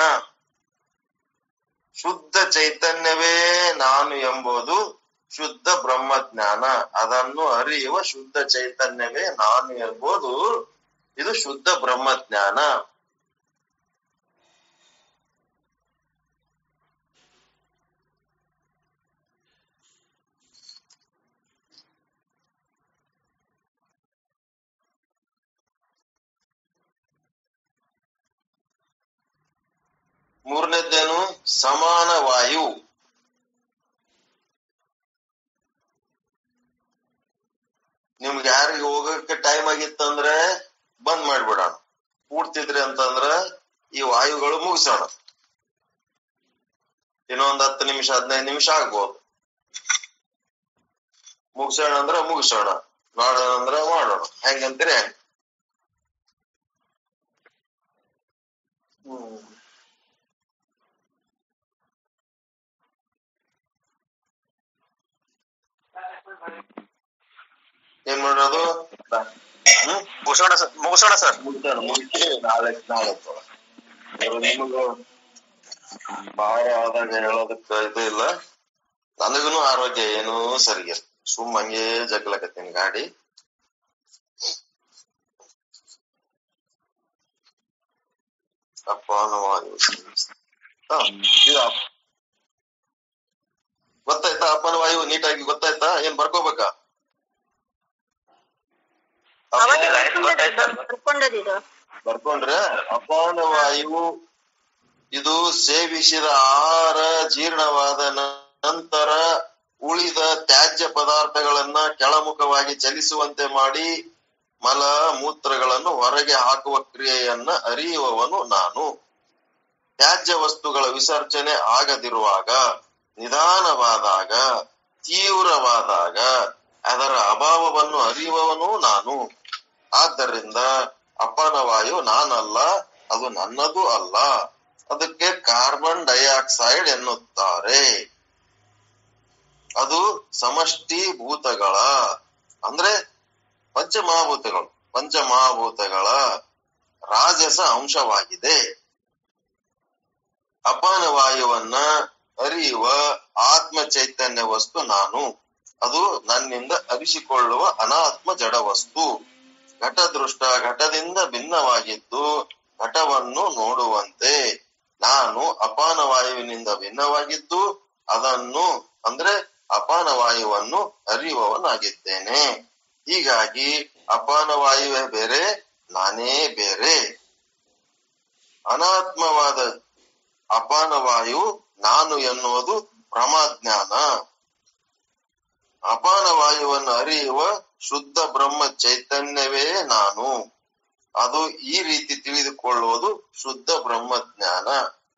ಶುದ್ಧ ಚೈತನ್ಯವೇ ನಾನು ಎಂಬುದು ಶುದ್ಧ ಬ್ರಹ್ಮಜ್ಞಾನ ಅದನ್ನು ಅರಿಯುವ ಶುದ್ಧ ಚೈತನ್ಯವೇ ನಾನು ಎಂಬುದು ಇದು ಶುದ್ಧ ಬ್ರಹ್ಮಜ್ಞಾನ ನಿಮ್ಗೆ ಯಾರಿಗೆ ಹೋಗಕ್ಕೆ ಟೈಮ್ ಆಗಿತ್ತಂದ್ರೆ ಬಂದ್ ಮಾಡ್ಬಿಡೋಣ ಕೂಡ್ತಿದ್ರಿ ಅಂತಂದ್ರ ಈ ವಾಯುಗಳು ಮುಗಿಸೋಣ ಇನ್ನೊಂದ್ ಹತ್ತು ನಿಮಿಷ ಹದಿನೈದು ನಿಮಿಷ ಆಗ್ಬೋದು ಮುಗಿಸೋಣ ಅಂದ್ರ ಮುಗಿಸೋಣ ಮಾಡೋಣ ಅಂದ್ರ ಮಾಡೋಣ ಹೆಂಗಂತೀರಿ ಹೆಂಗ್ ಹ್ಮ್ ಏನ್ ಮಾಡೋದು ಹ್ಮ್ ಮುಗಿಸೋಣ ಸರ್ ಮುಗಿಸೋಣ ಸರ್ ಮುಗಿಸೋಣ ಮುಗಿಸಿ ನಾಳೆ ನಾಳೆ ತಗೋ. ಇವಾಗ ನಿಮಗೂ ಭಾರ ಆದಾಗ ಹೇಳೋದಕ್ಕ ಇದು ಇಲ್ಲ ನನಗೂನು ಆರೋಗ್ಯ ಏನೂ ಸರಿಗಿಲ್ಲ ಸುಮ್ ಹಂಗೆ ಜಗ್ಲಕತ್ತೀನಿ ಗಾಡಿ ಅಪಾನವಾಯು ಹಾ, ಇದು ಅಪ್- ಗೊತ್ತಾಯ್ತಾ ಅಪಾನವಾಯು ನೀಟಾಗಿ ಗೊತ್ತಾಯ್ತಾ ಏನ್ ಬರ್ಕೋಬೇಕಾ ಅವತ್ತೇ ಆಯ್ತು, ಗೊತ್ತಾಯ್ತು ಸರ್. ಬರ್ಕೊಂಡದಿದು ಬರ್ಕೊಂಡ್ರೆ ಅಪಾನ ವಾಯು ಇದು ಸೇವಿಸಿದ ಆಹಾರ ಜೀರ್ಣವಾದ ನ- ನಂತರ ಉಳಿದ ತ್ಯಾಜ್ಯ ಪದಾರ್ಥಗಳನ್ನ ಕೆಳಮುಖವಾಗಿ ಚಲಿಸುವಂತೆ ಮಾಡಿ ಮಲ ಮೂತ್ರಗಳನ್ನು ಹೊರಗೆ ಹಾಕುವ ಕ್ರಿಯೆಯನ್ನ ಅರಿಯುವವನು ನಾನು ತ್ಯಾಜ್ಯ ವಸ್ತುಗಳ ವಿಸರ್ಜನೆ ಆಗದಿರುವಾಗ ನಿಧಾನವಾದಾಗ ತೀವ್ರವಾದಾಗ ಅದರ ಅಭಾವವನ್ನು ಅರಿಯುವವನು ನಾನು ಆದ್ದರಿಂದ ಅಪಾನವಾಯು ನಾನಲ್ಲ ಅದು ನನ್ನದು ಅಲ್ಲ ಅದಕ್ಕೆ ಕಾರ್ಬನ್ ಡೈಆಕ್ಸೈಡ್ ಎನ್ನುತ್ತಾರೆ ಅದು ಸಮಷ್ಟಿ ಭೂತಗಳ ಅಂದ್ರೆ ಪಂಚಮಹಾಭೂತಗಳು ಪಂಚಮಹಾಭೂತಗಳ ರಾಜಸ ಅಂಶವಾಗಿದೆ ಅಪಾನ ವಾಯುವನ್ನ ಅರಿಯುವ ಆತ್ಮ ಚೈತನ್ಯ ವಸ್ತು ನಾನು ಅದು ನನ್ನಿಂದ ಅರಿಸಿಕೊಳ್ಳುವ ಅನಾತ್ಮ ಜಡ ವಸ್ತು ಘಟದೃಷ್ಟ ಘಟದಿಂದ ಭಿನ್ನವಾಗಿದ್ದು ಘಟವನ್ನು ನೋಡುವಂತೆ ನಾನು ಅಪಾನ ವಾಯುವಿನಿಂದ ಭಿನ್ನವಾಗಿದ್ದು ಅದನ್ನು ಅಂದ್ರೆ ಅಪಾನ ವಾಯುವನ್ನು ಅರಿಯುವವನಾಗಿದ್ದೇನೆ ಹೀಗಾಗಿ ಅಪಾನ ವಾಯುವೇ ಬೇರೆ ನಾನೇ ಬೇರೆ ಅನಾತ್ಮವಾದ ಅಪಾನ ವಾಯು ನಾನು ಎನ್ನುವುದು ಪ್ರಮಾಜ್ಞಾನ ಅಪಾನ ವಾಯುವನ್ನು ಅರಿಯುವ ಶುದ್ಧ ಬ್ರಹ್ಮ ಚೈತನ್ಯವೇ ನಾನು ಅದು ಈ ರೀತಿ ತಿಳಿದುಕೊಳ್ಳುವುದು ಶುದ್ಧ ಬ್ರಹ್ಮಜ್ಞಾನ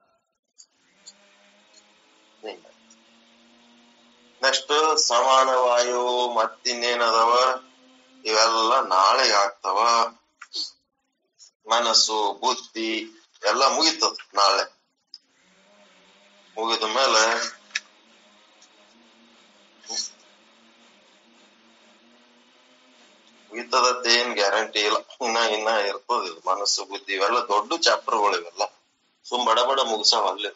ನೆಕ್ಸ್ಟ್ ಸಮಾನ ವಾಯು ಮತ್ತಿನ್ನೇನದವ ಇವೆಲ್ಲ ನಾಳೆ ಆಗ್ತವ ಮನಸ್ಸು ಬುದ್ಧಿ ಎಲ್ಲ ಮುಗಿತದ ನಾಳೆ ಮುಗಿದ ಮೇಲೆ ಮುಗಿತದತ್ತ ಏನ್ ಗ್ಯಾರಂಟಿ ಇಲ್ಲ ಇನ್ನ ಇನ್ನ ಇರ್ತದ ಇದು ಮನಸ್ಸು ಬುದ್ಧಿ ಇವೆಲ್ಲ ದೊಡ್ಡ ಚಾಪ್ಟರ್ಗಳು ಇವೆಲ್ಲ ಸುಮ್ ಬಡ ಬಡ ಮುಗಿಸವ ಅಲ್ಲಿ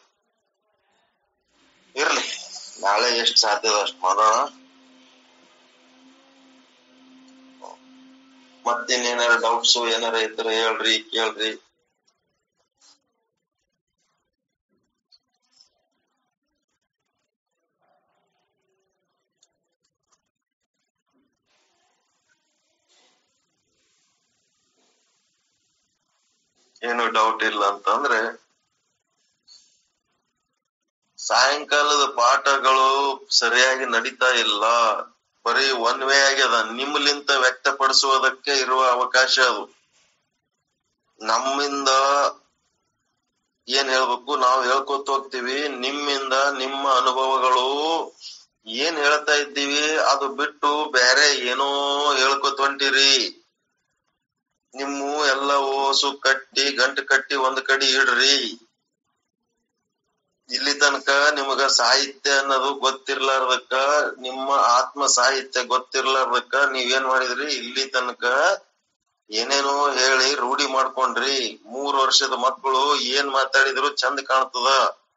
ಇರ್ಲಿ ನಾಳೆ ಎಷ್ಟ್ ಸಾಧ್ಯದ ಅಷ್ಟ್ ಮಾಡೋಣ ಮತ್ತಿನ್ನೇನಾರ ಡೌಟ್ಸ್ ಏನಾರ ಇದ್ರೆ ಹೇಳ್ರಿ ಕೇಳ್ರಿ ಏನು ಡೌಟ್ ಇಲ್ಲ ಅಂತಂದ್ರೆ ಸಾಯಂಕಾಲದ ಪಾಠಗಳು ಸರಿಯಾಗಿ ನಡೀತಾ ಇಲ್ಲ ಬರೀ ಒನ್ ವೇ ಆಗ್ಯದ ನಿಮ್ಮಲಿಂತ ವ್ಯಕ್ತಪಡಿಸುವುದಕ್ಕೆ ಇರುವ ಅವಕಾಶ ಅದು ನಮ್ಮಿಂದ ಏನ್ ಹೇಳ್ಬೇಕು ನಾವು ಹೇಳ್ಕೊತ ಹೋಗ್ತೀವಿ ನಿಮ್ಮಿಂದ ನಿಮ್ಮ ಅನುಭವಗಳು ಏನ್ ಹೇಳ್ತಾ ಇದ್ದೀವಿ ಅದು ಬಿಟ್ಟು ಬೇರೆ ಏನೋ ಹೇಳ್ಕೊತ ಹೊಂಟಿರಿ ನಿಮ್ಮ ಎಲ್ಲ ಓಸು ಕಟ್ಟಿ ಗಂಟು ಕಟ್ಟಿ ಒಂದ್ ಕಡೆ ಇಡ್ರಿ ಇಲ್ಲಿ ತನಕ ನಿಮಗ ಸಾಹಿತ್ಯ ಅನ್ನೋದು ಗೊತ್ತಿರ್ಲಾರ್ದಕ್ಕ ನಿಮ್ಮ ಆತ್ಮ ಸಾಹಿತ್ಯ ಗೊತ್ತಿರ್ಲಾರ್ದಕ್ಕ ನೀವೇನ್ ಮಾಡಿದ್ರಿ ಇಲ್ಲಿ ತನಕ ಏನೇನೋ ಹೇಳಿ ರೂಢಿ ಮಾಡ್ಕೊಂಡ್ರಿ ಮೂರ್ ವರ್ಷದ ಮಕ್ಕಳು ಏನ್ ಮಾತಾಡಿದ್ರು ಚಂದ ಕಾಣ್ತದ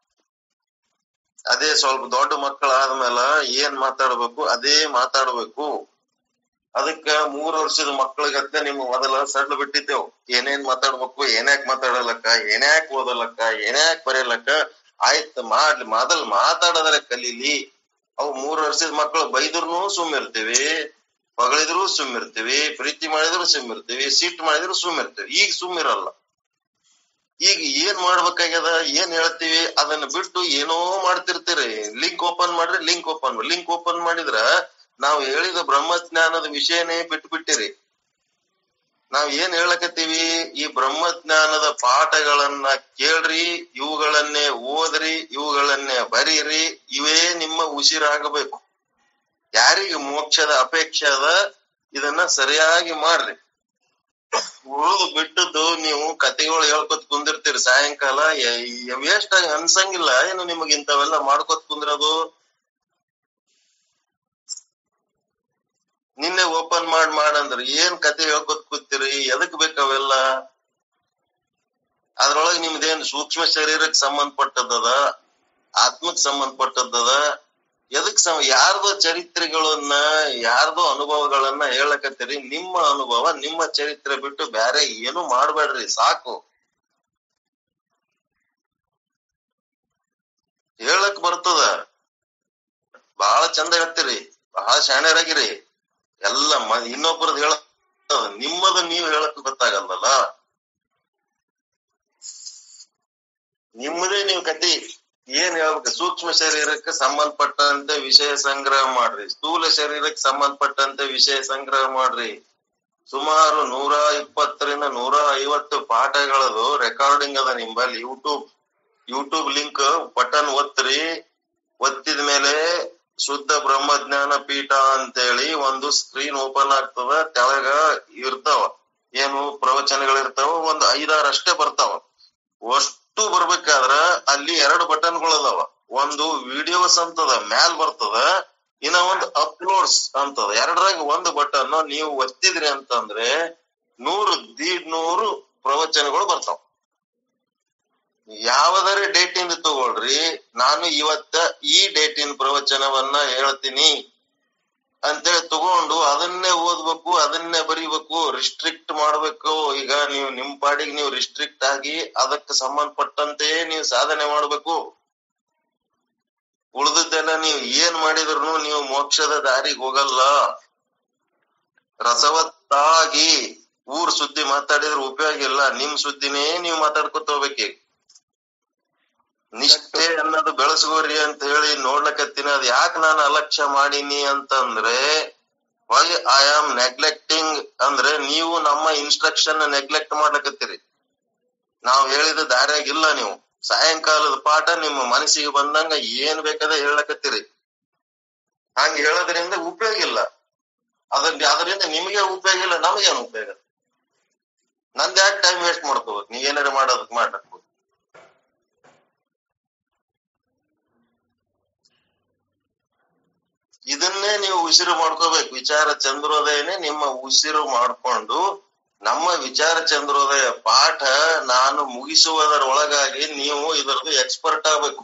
ಅದೇ ಸ್ವಲ್ಪ ದೊಡ್ಡ ಮಕ್ಕಳ ಆದ್ಮೇಲ ಏನ್ ಮಾತಾಡ್ಬೇಕು ಅದೇ ಮಾತಾಡ್ಬೇಕು ಅದಕ್ಕ ಮೂರ್ ವರ್ಷದ ಮಕ್ಕಳಿಗತ್ತೆ ನಿಮ್ ಮೊದಲ ಸಡ್ಲು ಬಿಟ್ಟಿದ್ದೆವು ಏನೇನ್ ಮಾತಾಡ್ಬೇಕು ಏನ್ಯಾಕ್ ಮಾತಾಡಲಕ್ಕ ಏನ್ಯಾಕ್ ಓದಲಕ್ಕ ಏನ್ಯಾಕ್ ಬರೆಯಲಕ್ಕ ಆಯ್ತ್ ಮಾಡ್ಲಿ ಮೊದಲ್ ಮಾತಾಡೋದ್ರ ಕಲೀಲಿ ಅವು ಮೂರ್ ವರ್ಷದ ಮಕ್ಕಳು ಬೈದ್ರು ಸುಮ್ಮಿರ್ತೀವಿ ಹೊಗಳಿದ್ರು ಸುಮ್ಮಿರ್ತೀವಿ ಪ್ರೀತಿ ಮಾಡಿದ್ರು ಸುಮ್ಮಿರ್ತೀವಿ ಸಿಟ್ ಮಾಡಿದ್ರು ಸುಮ್ಮಿರ್ತೀವಿ ಈಗ ಸುಮ್ಮಿರಲ್ಲ ಈಗ ಏನ್ ಮಾಡ್ಬೇಕಾಗ್ಯದ ಏನ್ ಹೇಳ್ತೀವಿ ಅದನ್ನ ಬಿಟ್ಟು ಏನೋ ಮಾಡ್ತಿರ್ತೀರಿ ಲಿಂಕ್ ಓಪನ್ ಮಾಡ್ರಿ ಲಿಂಕ್ ಓಪನ್ ಲಿಂಕ್ ಓಪನ್ ಮಾಡಿದ್ರ ನಾವು ಹೇಳಿದ ಬ್ರಹ್ಮಜ್ಞಾನದ ವಿಷಯನೇ ಬಿಟ್ಟು ಬಿಟ್ಟಿರಿ ನಾವ್ ಏನ್ ಹೇಳಕತ್ತೀವಿ ಈ ಬ್ರಹ್ಮಜ್ಞಾನದ ಪಾಠಗಳನ್ನ ಕೇಳ್ರಿ ಇವುಗಳನ್ನೇ ಓದ್ರಿ ಇವುಗಳನ್ನೇ ಬರೀರಿ ಇವೇ ನಿಮ್ಮ ಉಸಿರಾಗಬೇಕು ಯಾರಿಗೆ ಮೋಕ್ಷದ ಅಪೇಕ್ಷೆ ಅದ ಇದನ್ನ ಸರಿಯಾಗಿ ಮಾಡ್ರಿ ಉಳಿದು ಬಿಟ್ಟದ್ದು ನೀವು ಕತೆಗಳು ಹೇಳ್ಕೊತ್ ಕುಂದಿರ್ತೀರಿ ಸಾಯಂಕಾಲ ವೇಸ್ಟ್ ಆಗಿ ಅನ್ಸಂಗಿಲ್ಲ ಏನು ನಿಮಗ್ ಇಂಥವೆಲ್ಲ ಮಾಡ್ಕೊತ್ ಕುಂದ್ರದು ನಿನ್ನೆ ಓಪನ್ ಮಾಡ್ ಮಾಡಂದ್ರ ಏನ್ ಕತೆ ಹೇಳ್ಕೊತ್ ಕೂತಿರಿ ಎದಕ್ ಬೇಕವೆಲ್ಲ ಅದ್ರೊಳಗೆ ನಿಮ್ದೇನ್ ಸೂಕ್ಷ್ಮ ಶರೀರಕ್ಕೆ ಸಂಬಂಧಪಟ್ಟದ್ದದ ಆತ್ಮಕ್ ಸಂಬಂಧಪಟ್ಟದ್ದದ ಎದಕ್ ಸಮ ಯಾರ್ದೋ ಚರಿತ್ರೆಗಳನ್ನ ಯಾರ್ದೋ ಅನುಭವಗಳನ್ನ ಹೇಳಕತ್ತೀರಿ ನಿಮ್ಮ ಅನುಭವ ನಿಮ್ಮ ಚರಿತ್ರೆ ಬಿಟ್ಟು ಬ್ಯಾರೆ ಏನು ಮಾಡ್ಬೇಡ್ರಿ ಸಾಕು ಹೇಳಕ್ ಬರ್ತದ ಬಹಳ ಚಂದ ಹೇಳ್ತೀರಿ ಬಹಳ ಶಾಣ್ಯರಾಗಿರಿ ಎಲ್ಲ ಮ ಇನ್ನೊಬ್ಬರದ್ ಹೇಳ ನಿಮ್ಮದ ನೀವು ಹೇಳಕ್ ಗೊತ್ತಾಗಲ್ಲಲ್ಲ ನಿಮ್ಮದೇ ನೀವು ಕತಿ ಏನ್ ಹೇಳ್ಬೇಕು ಸೂಕ್ಷ್ಮ ಶರೀರಕ್ಕೆ ಸಂಬಂಧಪಟ್ಟಂತೆ ವಿಷಯ ಸಂಗ್ರಹ ಮಾಡ್ರಿ ಸ್ಥೂಲ ಶರೀರಕ್ಕೆ ಸಂಬಂಧಪಟ್ಟಂತೆ ವಿಷಯ ಸಂಗ್ರಹ ಮಾಡ್ರಿ ಸುಮಾರು ನೂರ ಇಪ್ಪತ್ತರಿಂದ ನೂರ ಐವತ್ತು ಪಾಠಗಳದು ರೆಕಾರ್ಡಿಂಗ್ ಅದ ನಿಂಬಲ್ಲಿ ಯೂಟ್ಯೂಬ್ ಯೂಟ್ಯೂಬ್ ಲಿಂಕ್ ಬಟನ್ ಒತ್ತಿರಿ ಒತ್ತಿದ ಮೇಲೆ ಶುದ್ಧ ಬ್ರಹ್ಮಜ್ಞಾನ ಪೀಠ ಅಂತೇಳಿ ಒಂದು ಸ್ಕ್ರೀನ್ ಓಪನ್ ಆಗ್ತದ ಕೆಳಗ ಇರ್ತಾವ ಏನು ಪ್ರವಚನಗಳಿರ್ತಾವ ಒಂದು ಐದಾರು ಅಷ್ಟೇ ಬರ್ತಾವ ಅಷ್ಟು ಬರ್ಬೇಕಾದ್ರ ಅಲ್ಲಿ ಎರಡು ಬಟನ್ಗಳು ಅದಾವ ಒಂದು ವಿಡಿಯೋಸ್ ಅಂತದ ಮ್ಯಾಲ್ ಬರ್ತದ ಇನ್ನ ಒಂದು ಅಪ್ಲೋಡ್ಸ್ ಅಂತದ ಎರಡರಾಗ ಒಂದು ಬಟನ್ ನೀವು ಒತ್ತಿದ್ರಿ ಅಂತಂದ್ರೆ ನೂರು ದೀಡ್ ನೂರು ಪ್ರವಚನಗಳು ಬರ್ತಾವ ಯಾವದರೆ ಡೇಟಿಂದ ತಗೊಳ್ರಿ ನಾನು ಇವತ್ತ ಈ ಡೇಟಿನ ಪ್ರವಚನವನ್ನ ಹೇಳ್ತೀನಿ ಅಂತೇಳಿ ತಗೊಂಡು ಅದನ್ನೇ ಓದ್ಬೇಕು ಅದನ್ನೇ ಬರಿಬೇಕು ರಿಸ್ಟ್ರಿಕ್ಟ್ ಮಾಡ್ಬೇಕು ಈಗ ನೀವು ನಿಮ್ ಪಾಡಿಗೆ ನೀವು ರಿಸ್ಟ್ರಿಕ್ಟ್ ಆಗಿ ಅದಕ್ಕೆ ಸಂಬಂಧಪಟ್ಟಂತೆ ನೀವು ಸಾಧನೆ ಮಾಡ್ಬೇಕು ಉಳಿದದ್ದೆಲ್ಲ ನೀವು ಏನ್ ಮಾಡಿದ್ರು ನೀವು ಮೋಕ್ಷದ ದಾರಿಗೆ ಹೋಗಲ್ಲ ರಸವತ್ತಾಗಿ ಊರ್ ಸುದ್ದಿ ಮಾತಾಡಿದ್ರೆ ಉಪಯೋಗ ಇಲ್ಲ ನಿಮ್ ಸುದ್ದಿನೇ ನೀವು ಮಾತಾಡ್ಕೊತ ಹೋಗ್ಬೇಕೀಗ ನಿಷ್ಠೆ ಅನ್ನೋದು ಬೆಳೆಸ್ಕೋರಿ ಅಂತ ಹೇಳಿ ನೋಡ್ಲಕತ್ತೀನಿ ಅದ್ ಯಾಕೆ ನಾನು ಅಲಕ್ಷ್ಯ ಮಾಡೀನಿ ಅಂತಂದ್ರೆ ವೈ ಐ ಆಮ್ ನೆಗ್ಲೆಕ್ಟಿಂಗ್ ಅಂದ್ರೆ ನೀವು ನಮ್ಮ ಇನ್ಸ್ಟ್ರಕ್ಷನ್ ನೆಗ್ಲೆಕ್ಟ್ ಮಾಡ್ಲಕತ್ತೀರಿ ನಾವ್ ಹೇಳಿದ ದಾರಿಯಾಗಿಲ್ಲ ನೀವು ಸಾಯಂಕಾಲದ ಪಾಠ ನಿಮ್ಮ ಮನಸ್ಸಿಗೆ ಬಂದಂಗ ಏನ್ ಬೇಕಾದ ಹೇಳಕತ್ತೀರಿ ಹಂಗ ಹೇಳೋದ್ರಿಂದ ಉಪಯೋಗ ಇಲ್ಲ ಅದ್ರ ಅದರಿಂದ ನಿಮಗೆ ಉಪಯೋಗ ಇಲ್ಲ ನಮಗೇನು ಉಪಯೋಗ ನಂದ್ ಯಾಕೆ ಟೈಮ್ ವೇಸ್ಟ್ ಮಾಡ್ಕೋಬೇಕು ನೀವ್ ಏನಾರ ಮಾಡೋದಕ್ ಮಾಡ್ಬೇಕು ಇದನ್ನೇ ನೀವು ಉಸಿರು ಮಾಡ್ಕೋಬೇಕು ವಿಚಾರ ಚಂದ್ರೋದಯನೇ ನಿಮ್ಮ ಉಸಿರು ಮಾಡ್ಕೊಂಡು ನಮ್ಮ ವಿಚಾರ ಚಂದ್ರೋದಯ ಪಾಠ ನಾನು ಮುಗಿಸುವುದರ ಒಳಗಾಗಿ ನೀವು ಇದರದ್ದು ಎಕ್ಸ್ಪರ್ಟ್ ಆಗ್ಬೇಕು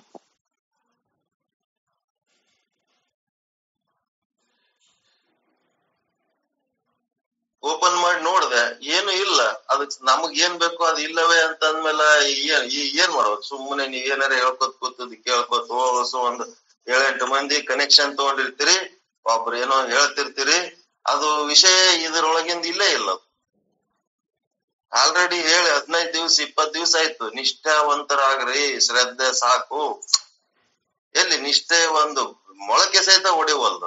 ಓಪನ್ ಮಾಡಿ ನೋಡ್ದೆ ಏನು ಇಲ್ಲ ಅದಕ್ ನಮಗ್ ಏನ್ ಬೇಕು ಅದು ಇಲ್ಲವೇ ಅಂತ ಅಂದ್ಮೇಲೆ ಏನ್ ಈ- ಏನ್ ಮಾಡ್ಬೇಕು ಸುಮ್ಮನೆ ನೀವ್ ಏನಾರ ಹೇಳ್ಕೊತ್ ಕೂತದ್ ಕೇಳ್ಕೊತ ಹೋಗಸು ಒಂದ್ ಏಳೆಂಟು ಮಂದಿ ಕನೆಕ್ಷನ್ ತಗೊಂಡಿರ್ತೀರಿ ಒಬ್ರು ಏನೋ ಹೇಳ್ತಿರ್ತೀರಿ ಅದು ವಿಷಯ ಇದ್ರೊಳಗಿಂದ ಇಲ್ಲೇ ಇಲ್ಲ ಆಲ್ರೆಡಿ ಹೇಳಿ ಹದಿನೈದು ದಿವ್ಸ ಇಪ್ಪತ್ ದಿವ್ಸ ಆಯ್ತು ನಿಷ್ಠಾವಂತರಾಗ್ರಿ ಶ್ರದ್ಧೆ ಸಾಕು ಎಲ್ಲಿ ನಿಷ್ಠೆ ಒಂದು ಮೊಳಕೆ ಸಹಿತ ಹೊಡಿವಲ್ದು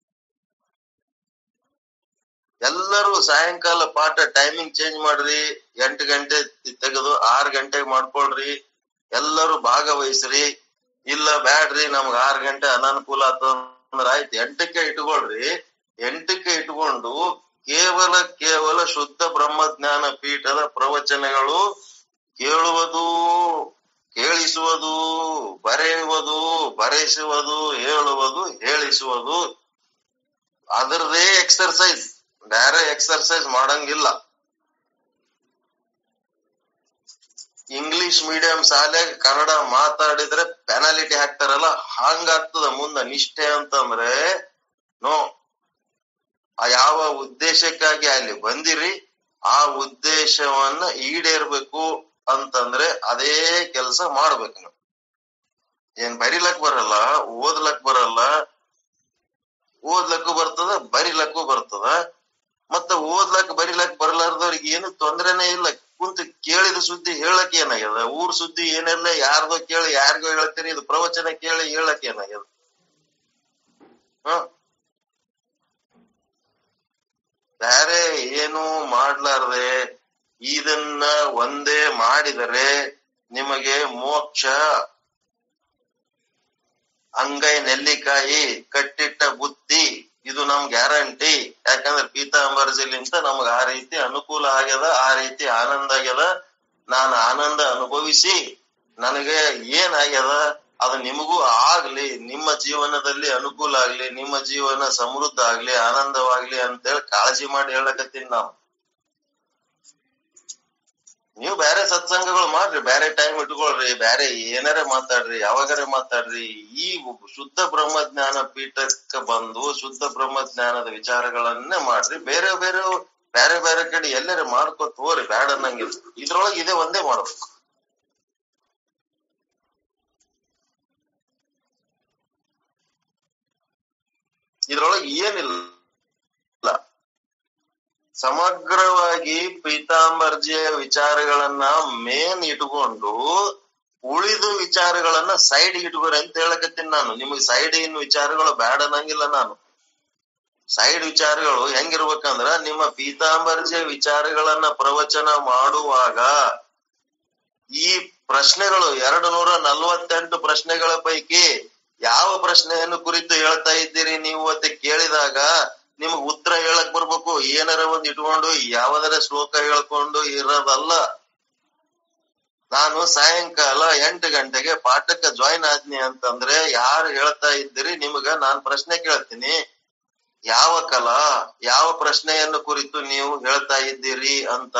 ಎಲ್ಲರೂ ಸಾಯಂಕಾಲ ಪಾಠ ಟೈಮಿಂಗ್ ಚೇಂಜ್ ಮಾಡ್ರಿ ಎಂಟು ಗಂಟೆ ತೆಗೆದು ಆರ್ ಗಂಟೆಗೆ ಮಾಡ್ಕೊಳ್ರಿ ಎಲ್ಲರೂ ಭಾಗವಹಿಸ್ರಿ ಇಲ್ಲ ಬ್ಯಾಡ್ರಿ ನಮ್ಗ್ ಆರ್ ಗಂಟೆ ಅನಾನುಕೂಲ ಆತಂದ್ರ ಆಯ್ತು ಎಂಟಕ್ಕೆ ಇಟ್ಕೊಳ್ರಿ ಎಂಟಕ್ಕೆ ಇಟ್ಕೊಂಡು ಕೇವಲ ಕೇವಲ ಶುದ್ಧ ಬ್ರಹ್ಮಜ್ಞಾನ ಪೀಠದ ಪ್ರವಚನಗಳು ಕೇಳುವುದು ಕೇಳಿಸುವುದು ಬರೆಯುವುದು ಬರೆಸುವುದು ಹೇಳುವುದು ಹೇಳಿಸುವುದು ಅದರದೇ ಎಕ್ಸರ್ಸೈಸ್ ಬೇರೆ ಎಕ್ಸರ್ಸೈಸ್ ಮಾಡಂಗಿಲ್ಲ ಇಂಗ್ಲಿಷ್ ಮೀಡಿಯಂ ಶಾಲೆಗ್ ಕನ್ನಡ ಮಾತಾಡಿದ್ರೆ ಪೆನಾಲಿಟಿ ಹಾಕ್ತಾರಲ್ಲ ಹಂಗಾಗ್ತದ ಮುಂದ ನಿಷ್ಠೆ ಅಂತಂದ್ರೆ ನೋ ಆ ಯಾವ ಉದ್ದೇಶಕ್ಕಾಗಿ ಅಲ್ಲಿ ಬಂದಿರಿ ಆ ಉದ್ದೇಶವನ್ನ ಈಡೇರ್ಬೇಕು ಅಂತಂದ್ರೆ ಅದೇ ಕೆಲಸ ಮಾಡ್ಬೇಕು ನೀವು ಏನ್ ಬರಿಲಕ್ ಬರಲ್ಲ ಓದ್ಲಕ್ ಬರಲ್ಲ ಓದ್ಲಕ್ಕೂ ಬರ್ತದ ಬರಿಲಕ್ಕೂ ಬರ್ತದ ಮತ್ತ ಓದ್ಲಕ್ ಬರಿಲಕ್ ಬರ್ಲಾರ್ದವ್ರಿಗೆ ಏನು ತೊಂದ್ರೆನೇ ಇಲ್ಲ ಕುಂತ ಕೇಳಿದ ಸುದ್ದಿ ಹೇಳಕ್ ಏನಾಗ್ಯದ ಊರ್ ಸುದ್ದಿ ಏನೆಲ್ಲ ಯಾರ್ದೋ ಕೇಳಿ ಯಾರಿಗೋ ಹೇಳ್ತೀರಿ ಇದು ಪ್ರವಚನ ಕೇಳಿ ಹೇಳಕ್ ಏನಾಗ್ಯದ ಹ ಏನು ಮಾಡ್ಲಾರ್ದೆ ಇದನ್ನ ಒಂದೇ ಮಾಡಿದರೆ ನಿಮಗೆ ಮೋಕ್ಷ ಅಂಗೈ ನೆಲ್ಲಿಕಾಯಿ ಕಟ್ಟಿಟ್ಟ ಬುತ್ತಿ ಇದು ನಮ್ ಗ್ಯಾರಂಟಿ ಯಾಕಂದ್ರೆ ಪೀತಾಂಬರಜಿಲಿಂತ ನಮ್ಗ ಆ ರೀತಿ ಅನುಕೂಲ ಆಗ್ಯದ ಆ ರೀತಿ ಆನಂದ ಆಗ್ಯದ ನಾನು ಆನಂದ ಅನುಭವಿಸಿ ನನಗೆ ಏನಾಗ್ಯದ ಅದು ನಿಮಗೂ ಆಗ್ಲಿ ನಿಮ್ಮ ಜೀವನದಲ್ಲಿ ಅನುಕೂಲ ಆಗ್ಲಿ ನಿಮ್ಮ ಜೀವನ ಸಮೃದ್ಧ ಆಗ್ಲಿ ಆನಂದವಾಗ್ಲಿ ಅಂತೇಳಿ ಕಾಳಜಿ ಮಾಡಿ ಹೇಳಕತ್ತೀನಿ ನಾವು ನೀವು ಬೇರೆ ಸತ್ಸಂಗಗಳು ಮಾಡ್ರಿ ಬೇರೆ ಟೈಮ್ ಇಟ್ಕೊಳ್ರಿ ಬೇರೆ ಏನಾರ ಮಾತಾಡ್ರಿ ಯಾವಾಗಾರ ಮಾತಾಡ್ರಿ ಈ ಶುದ್ಧ ಬ್ರಹ್ಮಜ್ಞಾನ ಪೀಠಕ್ಕೆ ಬಂದು ಶುದ್ಧ ಬ್ರಹ್ಮಜ್ಞಾನದ ವಿಚಾರಗಳನ್ನೇ ಮಾಡ್ರಿ ಬೇರೆ ಬೇರೆ ಬೇರೆ ಬೇರೆ ಕಡೆ ಎಲ್ಲಾರ ಮಾಡ್ಕೊತ ಹೋರಿ ಬ್ಯಾಡ ಅನ್ನಂಗಿಲ್ಲ ಇದ್ರೊಳಗೆ ಇದೇ ಒಂದೇ ಮಾಡ್ಬೇಕು ಇದ್ರೊಳಗೆ ಏನಿಲ್ಲ ಸಮಗ್ರವಾಗಿ ಪೀತಾಂಬರ್ಜಿಯ ವಿಚಾರಗಳನ್ನ ಮೇನ್ ಇಟ್ಕೊಂಡು ಉಳಿದ ವಿಚಾರಗಳನ್ನ ಸೈಡ್ ಇಟ್ಕೋರಿ ಅಂತ ಹೇಳಕತ್ತೀನಿ ನಾನು ನಿಮಗೆ ಸೈಡ್ ಇನ್ ವಿಚಾರಗಳು ಬ್ಯಾಡ ಅನ್ನಂಗಿಲ್ಲ ನಾನು ಸೈಡ್ ವಿಚಾರಗಳು ಹೆಂಗಿರ್ಬೇಕಂದ್ರ ನಿಮ್ಮ ಪೀತಾಂಬರ್ಜಿಯ ವಿಚಾರಗಳನ್ನ ಪ್ರವಚನ ಮಾಡುವಾಗ ಈ ಪ್ರಶ್ನೆಗಳು ಎರಡು ನೂರ ನಲ್ವತ್ತೆಂಟು ಪ್ರಶ್ನೆಗಳ ಪೈಕಿ ಯಾವ ಪ್ರಶ್ನೆಯನ್ನು ಕುರಿತು ಹೇಳ್ತಾ ಇದ್ದೀರಿ ನೀವು ಅಂತ ಕೇಳಿದಾಗ ನಿಮಗ್ ಉತ್ತರ ಹೇಳಕ್ ಬರ್ಬೇಕು ಏನಾರ ಒಂದ್ ಇಟ್ಕೊಂಡು ಯಾವ್ದಾರ ಶ್ಲೋಕ ಹೇಳ್ಕೊಂಡು ಇರೋದಲ್ಲ ನಾನು ಸಾಯಂಕಾಲ ಎಂಟು ಗಂಟೆಗೆ ಪಾಠಕ್ಕೆ ಜಾಯಿನ್ ಆದ್ನಿ ಅಂತಂದ್ರೆ ಯಾರು ಹೇಳ್ತಾ ಇದ್ದೀರಿ ನಿಮಗ ನಾನ್ ಪ್ರಶ್ನೆ ಕೇಳ್ತೀನಿ ಯಾವ ಕಲಾ ಯಾವ ಪ್ರಶ್ನೆಯನ್ನು ಕುರಿತು ನೀವು ಹೇಳ್ತಾ ಇದ್ದೀರಿ ಅಂತ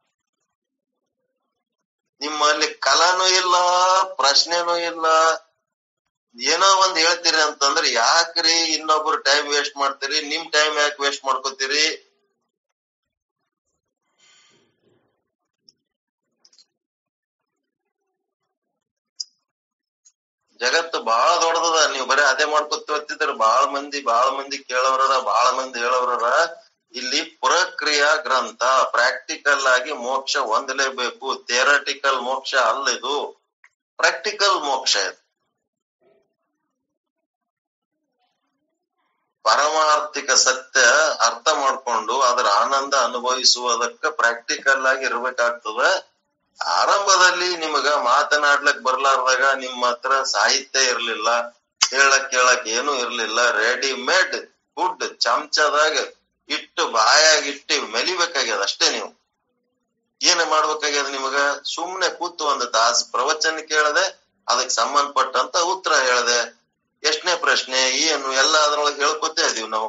ನಿಮ್ಮಲ್ಲಿ ಕಲಾನೂ ಇಲ್ಲ ಪ್ರಶ್ನೆನೂ ಇಲ್ಲ ಏನೋ ಒಂದ್ ಹೇಳ್ತೀರಿ ಅಂತಂದ್ರೆ ಯಾಕ್ರಿ ಇನ್ನೊಬ್ರು ಟೈಮ್ ವೇಸ್ಟ್ ಮಾಡ್ತೀರಿ ನಿಮ್ ಟೈಮ್ ಯಾಕೆ ವೇಸ್ಟ್ ಮಾಡ್ಕೋತೀರಿ ಜಗತ್ತು ಬಹಳ ದೊಡ್ಡದದ ನೀವು ಬರೀ ಅದೇ ಮಾಡ್ಕೊತ ಹೋಗ್ತಿದ್ರ ಬಾಳ ಮಂದಿ ಬಾಳ ಮಂದಿ ಕೇಳೋರರ ಬಾಳ ಮಂದಿ ಹೇಳೋರರ ಇಲ್ಲಿ ಪ್ರಕ್ರಿಯಾ ಗ್ರಂಥ ಪ್ರಾಕ್ಟಿಕಲ್ ಆಗಿ ಮೋಕ್ಷ ಹೊಂದಲೇಬೇಕು ಥಿಯರಟಿಕಲ್ ಮೋಕ್ಷ ಅಲ್ಲ ಇದು ಪ್ರಾಕ್ಟಿಕಲ್ ಮೋಕ್ಷ ಇದು ಪರಮಾರ್ಥಿಕ ಸತ್ಯ ಅರ್ಥ ಮಾಡ್ಕೊಂಡು ಅದರ ಆನಂದ ಅನುಭವಿಸುವುದಕ್ಕ ಪ್ರಾಕ್ಟಿಕಲ್ ಆಗಿ ಇರ್ಬೇಕಾಗ್ತದ ಆರಂಭದಲ್ಲಿ ನಿಮಗ ಮಾತನಾಡ್ಲಕ್ ಬರ್ಲಾರ್ದಾಗ ನಿಮ್ಮ ಹತ್ರ ಸಾಹಿತ್ಯ ಇರ್ಲಿಲ್ಲ ಹೇಳಕ್ ಕೇಳಕ್ ಏನು ಇರ್ಲಿಲ್ಲ ರೆಡಿಮೇಡ್ ಫುಡ್ ಚಮಚದಾಗ ಇಟ್ಟು ಬಾಯಾಗ ಇಟ್ಟು ಮೆಲಿಬೇಕಾಗ್ಯದ ಅಷ್ಟೇ ನೀವು ಏನ್ ಮಾಡ್ಬೇಕಾಗ್ಯದ ನಿಮಗ ಸುಮ್ನೆ ಕೂತು ಒಂದು ತಾಸು ಪ್ರವಚನ ಕೇಳದೆ ಅದಕ್ ಸಂಬಂಧಪಟ್ಟಂತ ಉತ್ತರ ಹೇಳದೆ ಎಷ್ಟನೇ ಪ್ರಶ್ನೆ ಏನು ಎಲ್ಲ ಅದ್ರೊಳಗೆ ಹೇಳ್ಕೊತೇ ಇದೀವಿ ನಾವು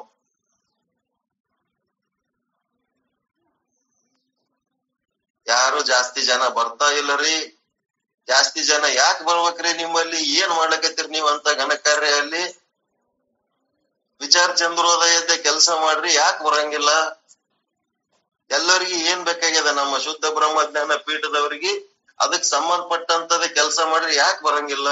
ಯಾರು ಜಾಸ್ತಿ ಜನ ಬರ್ತಾ ಇಲ್ಲರಿ ಜಾಸ್ತಿ ಜನ ಯಾಕೆ ಬರ್ಬೇಕ್ರಿ ನಿಮ್ಮಲ್ಲಿ ಏನ್ ಮಾಡ್ಲಕತ್ತೀರಿ ನೀವ್ ಅಂತ ಘನಕಾರ್ಯ ಅಲ್ಲಿ ವಿಚಾರ ಚಂದ್ರೋದಯದ ಕೆಲಸ ಮಾಡ್ರಿ ಯಾಕೆ ಬರಂಗಿಲ್ಲ ಎಲ್ಲರಿಗೂ ಏನ್ ಬೇಕಾಗ್ಯದ ನಮ್ಮ ಶುದ್ಧ ಬ್ರಹ್ಮಜ್ಞಾನ ಪೀಠದವರಿಗೆ ಅದಕ್ ಸಂಬಂಧಪಟ್ಟಂತದ ಕೆಲಸ ಮಾಡ್ರಿ ಯಾಕೆ ಬರಂಗಿಲ್ಲ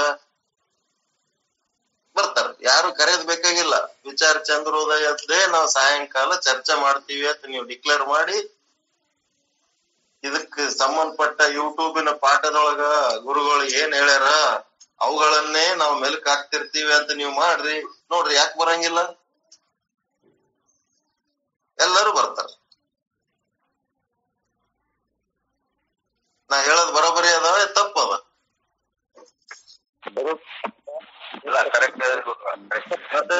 ಬರ್ತಾರ ಯಾರು ಕರೆಯೋದ್ ಬೇಕಾಗಿಲ್ಲ ವಿಚಾರ ಚಂದ್ರೋದಯದ್ದೇ ನಾವು ಸಾಯಂಕಾಲ ಚರ್ಚೆ ಮಾಡ್ತೀವಿ ಅಂತ ನೀವು ಡಿಕ್ಲೇರ್ ಮಾಡಿ ಇದಕ್ ಸಂಬಂಧಪಟ್ಟ ಯೂಟ್ಯೂಬಿನ ಪಾಠದೊಳಗ ಗುರುಗಳು ಏನ್ ಹೇಳ್ಯಾರ ಅವುಗಳನ್ನೇ ನಾವು ಮೆಲುಕ್ ಹಾಕ್ತಿರ್ತೀವಿ ಅಂತ ನೀವು ಮಾಡ್ರಿ ನೋಡ್ರಿ ಯಾಕೆ ಬರಂಗಿಲ್ಲ ಎಲ್ಲರೂ ಬರ್ತಾರ ನಾ ಹೇಳೋದ್ ಬರೋಬರಿ ಅದಾವ ತಪ್ಪದ ಇಲ್ಲ ಕರೆಕ್ಟ್ ಮತ್ತೆ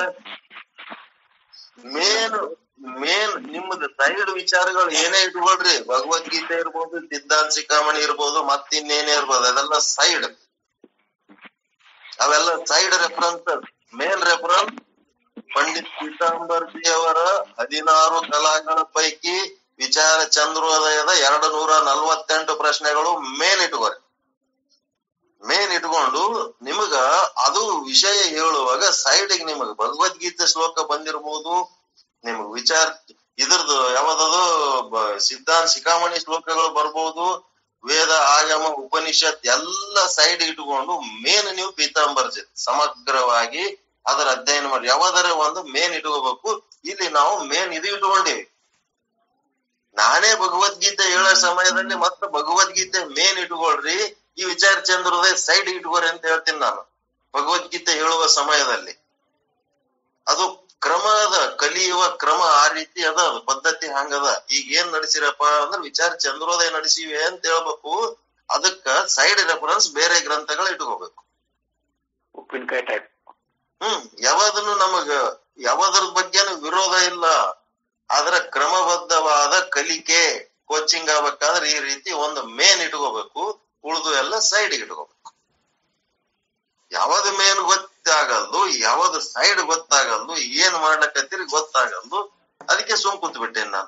ಮೇನ್ ಮೇನ್ ನಿಮ್ಮದು ಸೈಡ್ ವಿಚಾರಗಳು ಏನೇ ಇಟ್ಕೊಳ್ರಿ ಭಗವದ್ಗೀತೆ ಇರ್ಬೋದು ಸಿದ್ಧಾಂತ ಶಿಖಾಮಣಿ ಇರ್ಬೋದು ಮತ್ತಿನ್ನೇನೇ ಇರ್ಬೋದು ಅದೆಲ್ಲ ಸೈಡ್ ಅವೆಲ್ಲ side reference main reference Pandit Pitambarji ಅವರ ಹದಿನಾರು ಕಲಾಗಳ ಪೈಕಿ ವಿಚಾರ ಚಂದ್ರೋದಯದ ಎರಡು ನೂರ ನಲ್ವತ್ತೆಂಟು ಪ್ರಶ್ನೆಗಳು ಮೇನ್ ಇಟ್ಕೋರಿ ಮೇನ್ ಇಟ್ಕೊಂಡು ನಿಮಗ ಅದು ವಿಷಯ ಹೇಳುವಾಗ ಸೈಡ್ಗೆ ನಿಮಗ ಭಗವದ್ಗೀತೆ ಶ್ಲೋಕ ಬಂದಿರ್ಬೋದು ನಿಮಗ್ ವಿಚಾರ ಇದ್ರದ್ದು ಯಾವ್ದದು ಬ- ಸಿದ್ಧಾಂತ ಶಿಖಾಮಣಿ ಶ್ಲೋಕಗಳು ಬರ್ಬೋದು ವೇದ ಆಗಮ ಉಪನಿಷತ್ ಎಲ್ಲ ಸೈಡ್ ಇಟ್ಕೊಂಡು ಮೇನ್ ನೀವು ಪೀತಾಂಬರ್ಜಿ ಸಮಗ್ರವಾಗಿ ಅದರ ಅಧ್ಯಯನ ಮಾಡಿ ಯಾವ್ದಾರ ಒಂದು ಮೇನ್ ಇಟ್ಕೋಬೇಕು ಇಲ್ಲಿ ನಾವು ಮೇನ್ ಇದು ಇಟ್ಕೊಂಡಿವಿ ನಾನೇ ಭಗವದ್ಗೀತೆ ಹೇಳೋ ಸಮಯದಲ್ಲಿ ಮತ್ತೆ ಭಗವದ್ಗೀತೆ ಮೇನ್ ಇಟ್ಕೊಳ್ರಿ ಈ ವಿಚಾರ ಚಂದ್ರೋದಯ ಸೈಡ್ ಇಟ್ಕೋರಿ ಅಂತ ಹೇಳ್ತೀನಿ ನಾನು ಭಗವದ್ಗೀತೆ ಹೇಳುವ ಸಮಯದಲ್ಲಿ ಅದು ಕ್ರಮ ಅದ ಕಲಿಯುವ ಕ್ರಮ ಆ ರೀತಿ ಅದ ಅದು ಪದ್ಧತಿ ಹಂಗದ ಈಗ ಏನ್ ನಡೆಸಿರಪ್ಪ ಅಂದ್ರ ವಿಚಾರ ಚಂದ್ರೋದಯ ನಡೆಸಿವೆ ಅಂತ ಹೇಳ್ಬೇಕು ಅದಕ್ಕ ಸೈಡ್ ರೆಫರೆನ್ಸ್ ಬೇರೆ ಗ್ರಂಥಗಳು ಇಟ್ಕೋಬೇಕು ಉಪ್ಪಿನಕಾಯಿ ಟೈಪ್ ಹ್ಮ್ ಯಾವಾದನ್ನು ನಮಗ ಯಾವದ್ರ ಬಗ್ಗೆನೂ ವಿರೋಧ ಇಲ್ಲ ಆದ್ರ ಕ್ರಮಬದ್ಧವಾದ ಕಲಿಕೆ ಕೋಚಿಂಗ್ ಆಗ್ಬೇಕಾದ್ರೆ ಈ ರೀತಿ ಒಂದು ಮೇನ್ ಇಟ್ಕೋಬೇಕು ಉಳಿದು ಎಲ್ಲ ಸೈಡ್ ಇಟ್ಕೋಬೇಕು ಯಾವ್ದು ಮೇನ್ ಗೊತ್ತಾಗಲ್ದು ಯಾವ್ದು ಸೈಡ್ ಗೊತ್ತಾಗಲ್ದು ಏನ್ ಮಾಡ್ಲಕತ್ತೀರಿ ಗೊತ್ತಾಗಲ್ದು ಅದಕ್ಕೆ ಸುಮ್ ಕೂತ್ ಬಿಟ್ಟೇನ್ ನಾನು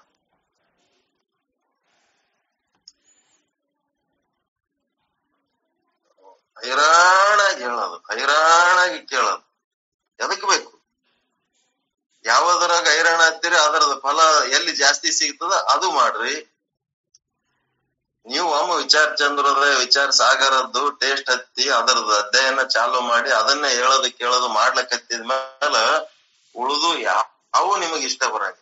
ಹೈರಾಣಾಗಿ ಹೇಳೋದು ಹೈರಾಣಾಗಿ ಕೇಳೋದು ಎದಕ್ ಬೇಕು ಯಾವದ್ರಾಗ ಹೈರಾಣ ಹತ್ತೀರಿ ಅದರದ ಫಲ ಎಲ್ಲಿ ಜಾಸ್ತಿ ಸಿಗ್ತದ ಅದು ಮಾಡ್ರಿ ನೀವು ಒಮ್ಮೆ ವಿಚಾರ ಚಂದ್ರದ ವಿಚಾರ ಸಾಗರದ್ದು ಟೇಸ್ಟ್ ಹತ್ತಿ ಅದರದ್ದು ಅಧ್ಯಯನ ಚಾಲು ಮಾಡಿ ಅದನ್ನೇ ಹೇಳೋದು ಕೇಳೋದು ಮಾಡ್ಲಕತ್ತಿದ ಮೇಲೆ ಉಳಿದು ಯಾವ ನಿಮಗೆ ಇಷ್ಟ ಬರಂಗ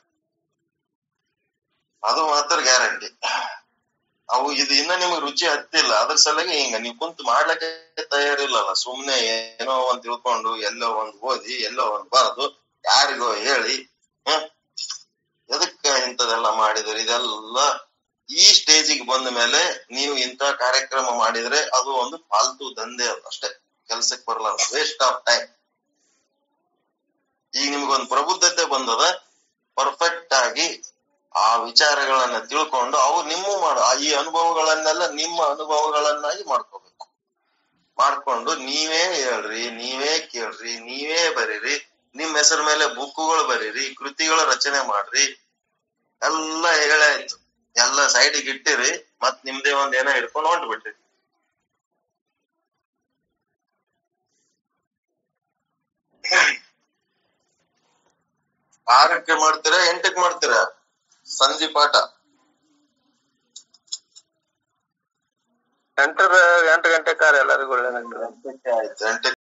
ಅದು ಮಾತ್ರ ಗ್ಯಾರಂಟಿ ಅವು ಇದು ಇನ್ನ ನಿಮಗ್ ರುಚಿ ಹತ್ತಿಲ್ಲ ಅದ್ರ ಸಲುವಾಗಿ ಹಿಂಗ ನೀವು ಕುಂತು ಮಾಡ್ಲಕ್ಕೆ ತಯಾರಿಲ್ಲಲ್ಲ ಸುಮ್ನೆ ಏನೋ ಒಂದ್ ತಿಳ್ಕೊಂಡು ಎಲ್ಲೋ ಒಂದ್ ಓದಿ ಎಲ್ಲೋ ಒಂದ್ ಬರದು ಯಾರಿಗೋ ಹೇಳಿ ಹ್ಮ್ ಎದಕ್ಕ ಇಂಥದೆಲ್ಲ ಮಾಡಿದ್ರಿ ಇದೆಲ್ಲ ಈ ಸ್ಟೇಜಿಗೆ ಬಂದ ಮೇಲೆ ನೀವು ಇಂಥ ಕಾರ್ಯಕ್ರಮ ಮಾಡಿದ್ರೆ ಅದು ಒಂದು ಫಾಲ್ತು ದಂಧೆ ಅದು ಅಷ್ಟೇ ಕೆಲ್ಸಕ್ಕೆ ಬರಲ್ಲ ವೇಸ್ಟ್ ಆಫ್ ಟೈಮ್ ಈಗ ನಿಮ್ಗೊಂದು ಪ್ರಬುದ್ಧತೆ ಬಂದದ ಪರ್ಫೆಕ್ಟ್ ಆಗಿ ಆ ವಿಚಾರಗಳನ್ನ ತಿಳ್ಕೊಂಡು ಅವು ನಿಮ್ಮ ಮಾಡ ಆ ಈ ಅನುಭವಗಳನ್ನೆಲ್ಲ ನಿಮ್ಮ ಅನುಭವಗಳನ್ನಾಗಿ ಮಾಡ್ಕೋಬೇಕು ಮಾಡ್ಕೊಂಡು ನೀವೇ ಹೇಳ್ರಿ ನೀವೇ ಕೇಳ್ರಿ ನೀವೇ ಬರೀರಿ ನಿಮ್ ಹೆಸರ ಮೇಲೆ ಬುಕ್ಕುಗಳು ಬರೀರಿ ಕೃತಿಗಳ ರಚನೆ ಮಾಡ್ರಿ ಎಲ್ಲ ಹೇಳಾಯ್ತು ಎಲ್ಲ ಸೈಡಿಗೆ ಇಟ್ಟಿರಿ ಮತ್ ನಿಮ್ದೇ ಒಂದ್ ಏನೋ ಹಿಡ್ಕೊಂಡು ಹೊಂಟ್ಬಿಟ್ರಿ ಆರಕ್ಕೆ ಮಾಡ್ತೀರಾ ಎಂಟಕ್ಕೆ ಮಾಡ್ತೀರಾ ಸಂಜೆ ಪಾಠ ಎಂಟರ ಎಂಟು ಗಂಟೆ ಕಾರ್ ಎಲ್ಲರಿಗೂ ಒಳ್ಳೇದಾಗ್ತದೆ ಆಯ್ತು ಎಂಟಕ್ಕೆ